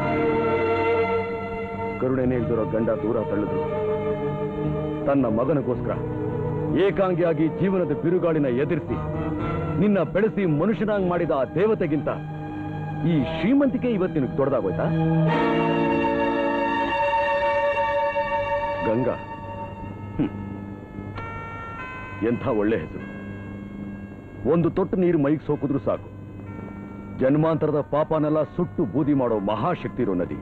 E: ಕರುಣೆನೇ ಇಲ್ದಿರೋ ಗಂಡ ದೂರ ತಳ್ಳಿದ್ರು ತನ್ನ ಮಗನಿಗೋಸ್ಕರ ಏಕಾಂಗಿಯಾಗಿ ಜೀವನದ ಬಿರುಗಾಳಿನ ಎದುರಿಸಿ ನಿನ್ನ ಬೆಳೆಸಿ ಮನುಷ್ಯನಾಗಿ ಮಾಡಿದ ಆ ದೇವತೆಗಿಂತ ಈ ಶ್ರೀಮಂತಿಕೆ ಇವತ್ತು ನಿನಗೆ ದೊಡ್ಡದಾಗೋಯ್ತಾ ಗಂಗಾ ಹ್ಮ್. ಎಂಥ ಒಳ್ಳೆ ಹೆಸರು ಒಂದು ತೊಟ್ಟು ನೀರು ಮೈಗೆ ಸೋಕಿದ್ರು ಸಾಕು ಜನ್ಮಾಂತರದ ಪಾಪನೆಲ್ಲ ಸುಟ್ಟು ಬೂದಿ ಮಾಡೋ ಮಹಾಶಕ್ತಿ ಇರೋ ನದಿ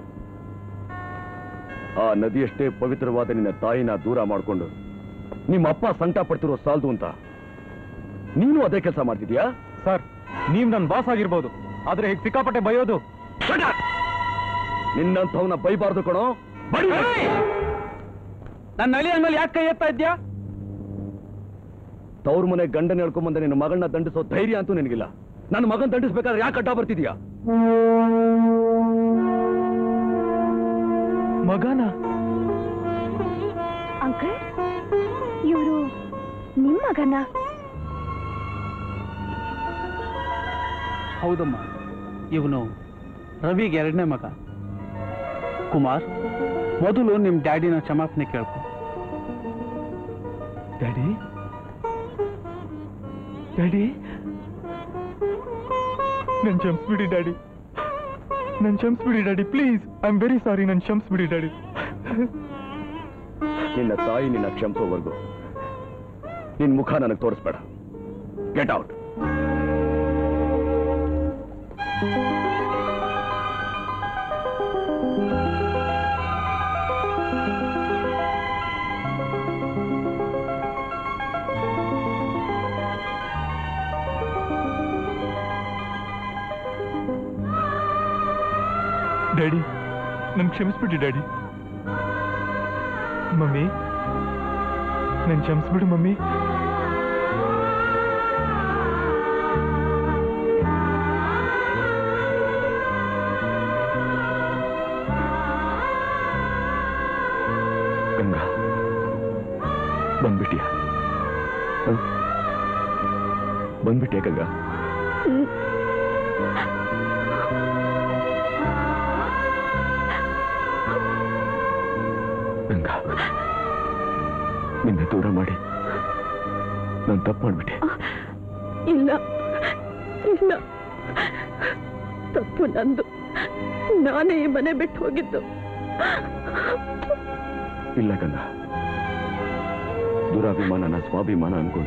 E: ಆ ನದಿಯಷ್ಟೇ ಪವಿತ್ರವಾದ ನಿನ್ನ ತಾಯಿನ ದೂರ ಮಾಡಿಕೊಂಡು ನಿಮ್ಮ ಅಪ್ಪ ಸಂಕಟ ಪಡ್ತಿರೋ ಸಾಲದು ಅಂತ ನೀನು ಅದೇ ಕೆಲಸ ಮಾಡ್ತಿದ್ಯಾ
L: ಸರ್ ನೀವ್ ನನ್ ಬಾಸ್ ಆಗಿರ್ಬೋದು ಆದ್ರೆ ಹೀಗೆ ಸಿಕ್ಕಾಪಟ್ಟೆ ಬೈಯೋದು
E: ನಿನ್ನಂಥವನ್ನ ಬೈಬಾರ್ದು ಕಣೋ ಬಡಿ
C: ನನ್ನ ನಳಿ ಮೇಲೆ ಯಾಕೆ ಕೈ ಎತ್ತಾ ಇದ್ಯಾ
E: ತವ್ರ ಮನೆ ಗಂಡನ ಹೇಳ್ಕೊಂಬಂದ ನಿನ್ನ ಮಗಳನ್ನ ದಂಡಿಸೋ ಧೈರ್ಯ ಅಂತೂ ನಿನಗಿಲ್ಲ ನನ್ನ ಮಗನ್ ದಂಡಿಸ್ಬೇಕಾದ್ರೆ ಯಾಕೆ ಅಡ್ಡ ಬರ್ತಿದ್ಯಾ
L: ಮಗನ
B: ಅಂಕಲ್ ಇವರು ನಿಮ್ಮ ಮಗನ
C: ಹೌದಮ್ಮ ಇವನು ರವಿಗೆ ಎರಡನೇ ಮಗ ಕುಮಾರ್ ಮೊದಲು ನಿಮ್ ಡ್ಯಾಡಿನ ಕ್ಷಮಾಪಣೆ ಕೇಳ್ಕೊ
L: ಡ್ಯಾಡಿ ಡ್ಯಾಡಿ ನನ್ ಕ್ಷಮಿಸ್ಬಿಡಿ ಡ್ಯಾಡಿ ನನ್ ಕ್ಷಮಿಸ್ಬಿಡಿ daddy please I am very sorry ನನ್ ಕ್ಷಮಿಸ್ಬಿಡಿ ಡ್ಯಾಡಿ
E: ನಿನ್ನ ತಾಯಿ ನಿನ್ನ ಕ್ಷಮಿಸೋವರೆಗೂ ನಿನ್ ಮುಖ ನನಗೆ ತೋರಿಸ್ಬೇಡ ಗೆಟ್ ಔಟ್
L: ಡ್ಯಾಡಿ ನನ್ ಕ್ಷಮಿಸ್ಬಿಡಿ ಡ್ಯಾಡಿ ಮಮ್ಮಿ ನನ್ ಕ್ಷಮಿಸ್ಬಿಡು ಮಮ್ಮಿ
E: ಗಂಗಾ ಬಂದ್ಬಿಟ್ಟಿಯಾ ಹ? ಬಂದ್ಬಿಟ್ಟೆ ಗಂಗಾ ಗಂಗಾ ನಿನ್ನ ದೂರ ಮಾಡಿ ನಾನು ತಪ್ಪು ಮಾಡ್ಬಿಟ್ಟೆ
F: ಇಲ್ಲ ಇಲ್ಲ ತಪ್ಪು ನಂದು ನಾನೇ ಈ ಮನೆ ಬಿಟ್ಟು ಹೋಗಿದ್ದು
E: ಇಲ್ಲ ಗಂಗಾ ದುರಾಭಿಮಾನನ ಸ್ವಾಭಿಮಾನ ಅನ್ಕೊಂಡು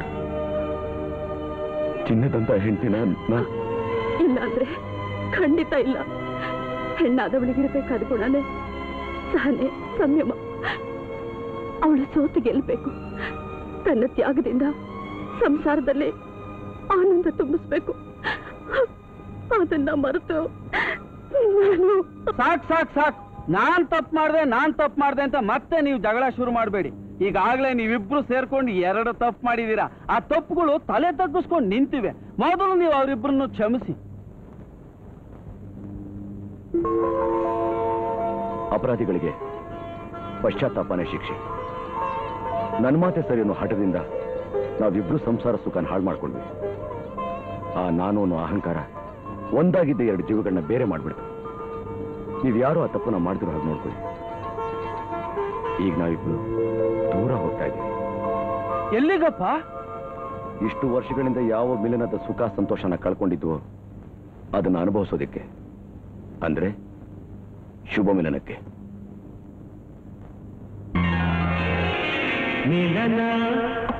E: ಚಿನ್ನದಂತ ಹೆಂಡತಿನ ನಾ
F: ಇಲ್ಲ ಅಂದ್ರೆ ಖಂಡಿತ ಇಲ್ಲ ಹೆಣ್ಣಾದವಳಿಗಿರಬೇಕಾದ ಗುಣನೇ ಸಹನೆ ಸಂಯಮ ಅವಳು ಸೋತು ಗೆಲ್ಬೇಕು ತನ್ನ ತ್ಯಾಗದಿಂದ ಸಂಸಾರದಲ್ಲಿ ಆನಂದ ತುಂಬಿಸ್ಬೇಕು ಅದನ್ನ ಮರೆತು ನಾನು
C: ಸಾಕ್ ಸಾಕ್ ಸಾಕ್ ನಾನ್ ತಪ್ಪು ಮಾಡ್ದೆ ನಾನ್ ತಪ್ಪು ಮಾಡ್ದೆ ಅಂತ ಮತ್ತೆ ನೀವು ಜಗಳ ಶುರು ಮಾಡಬೇಡಿ ಈಗಾಗಲೇ ನೀವಿಬ್ರು ಸೇರ್ಕೊಂಡು ಎರಡು ತಪ್ಪು ಮಾಡಿದೀರಾ ಆ ತಪ್ಪುಗಳು ತಲೆ ತಗ್ಗಿಸ್ಕೊಂಡು ನಿಂತಿವೆ ಮೊದಲು ನೀವು ಅವರಿಬ್ಬರನ್ನು ಕ್ಷಮಿಸಿ
E: ಅಪರಾಧಿಗಳಿಗೆ ಪಶ್ಚಾತ್ತಾಪನೇ ಶಿಕ್ಷೆ ನನ್ನ ಮಾತೆ ಸರಿ ಅನ್ನೋ ಹಠದಿಂದ ನಾವಿಬ್ರು ಸಂಸಾರ ಸುಖನ ಹಾಳು ಮಾಡ್ಕೊಂಡ್ವಿ ಆ ನಾನು ಅನ್ನೋ ಅಹಂಕಾರ ಒಂದಾಗಿದ್ದ ಎರಡು ಜೀವಗಳನ್ನ ಬೇರೆ ಮಾಡ್ಬಿಡ್ತು ನೀವ್ಯಾರೋ ಆ ತಪ್ಪನ್ನ ಮಾಡ್ತಿರೋ ಹಾಗೆ ನೋಡ್ಕೊಳ್ಳಿ ಈಗ ನಾವಿಬ್ರು ದೂರ ಹೋಗ್ತಾ ಇದ್ದೀವಿ
C: ಎಲ್ಲಿಗಪ್ಪ
E: ಇಷ್ಟು ವರ್ಷಗಳಿಂದ ಯಾವ ಮಿಲನದ ಸುಖ ಸಂತೋಷನ ಕಳ್ಕೊಂಡಿದ್ವೋ ಅದನ್ನ ಅನುಭವಿಸೋದಿಕ್ಕೆ ಅಂದ್ರೆ ಶುಭ ಮಿಲನಕ್ಕೆ
J: ಮಿಲನ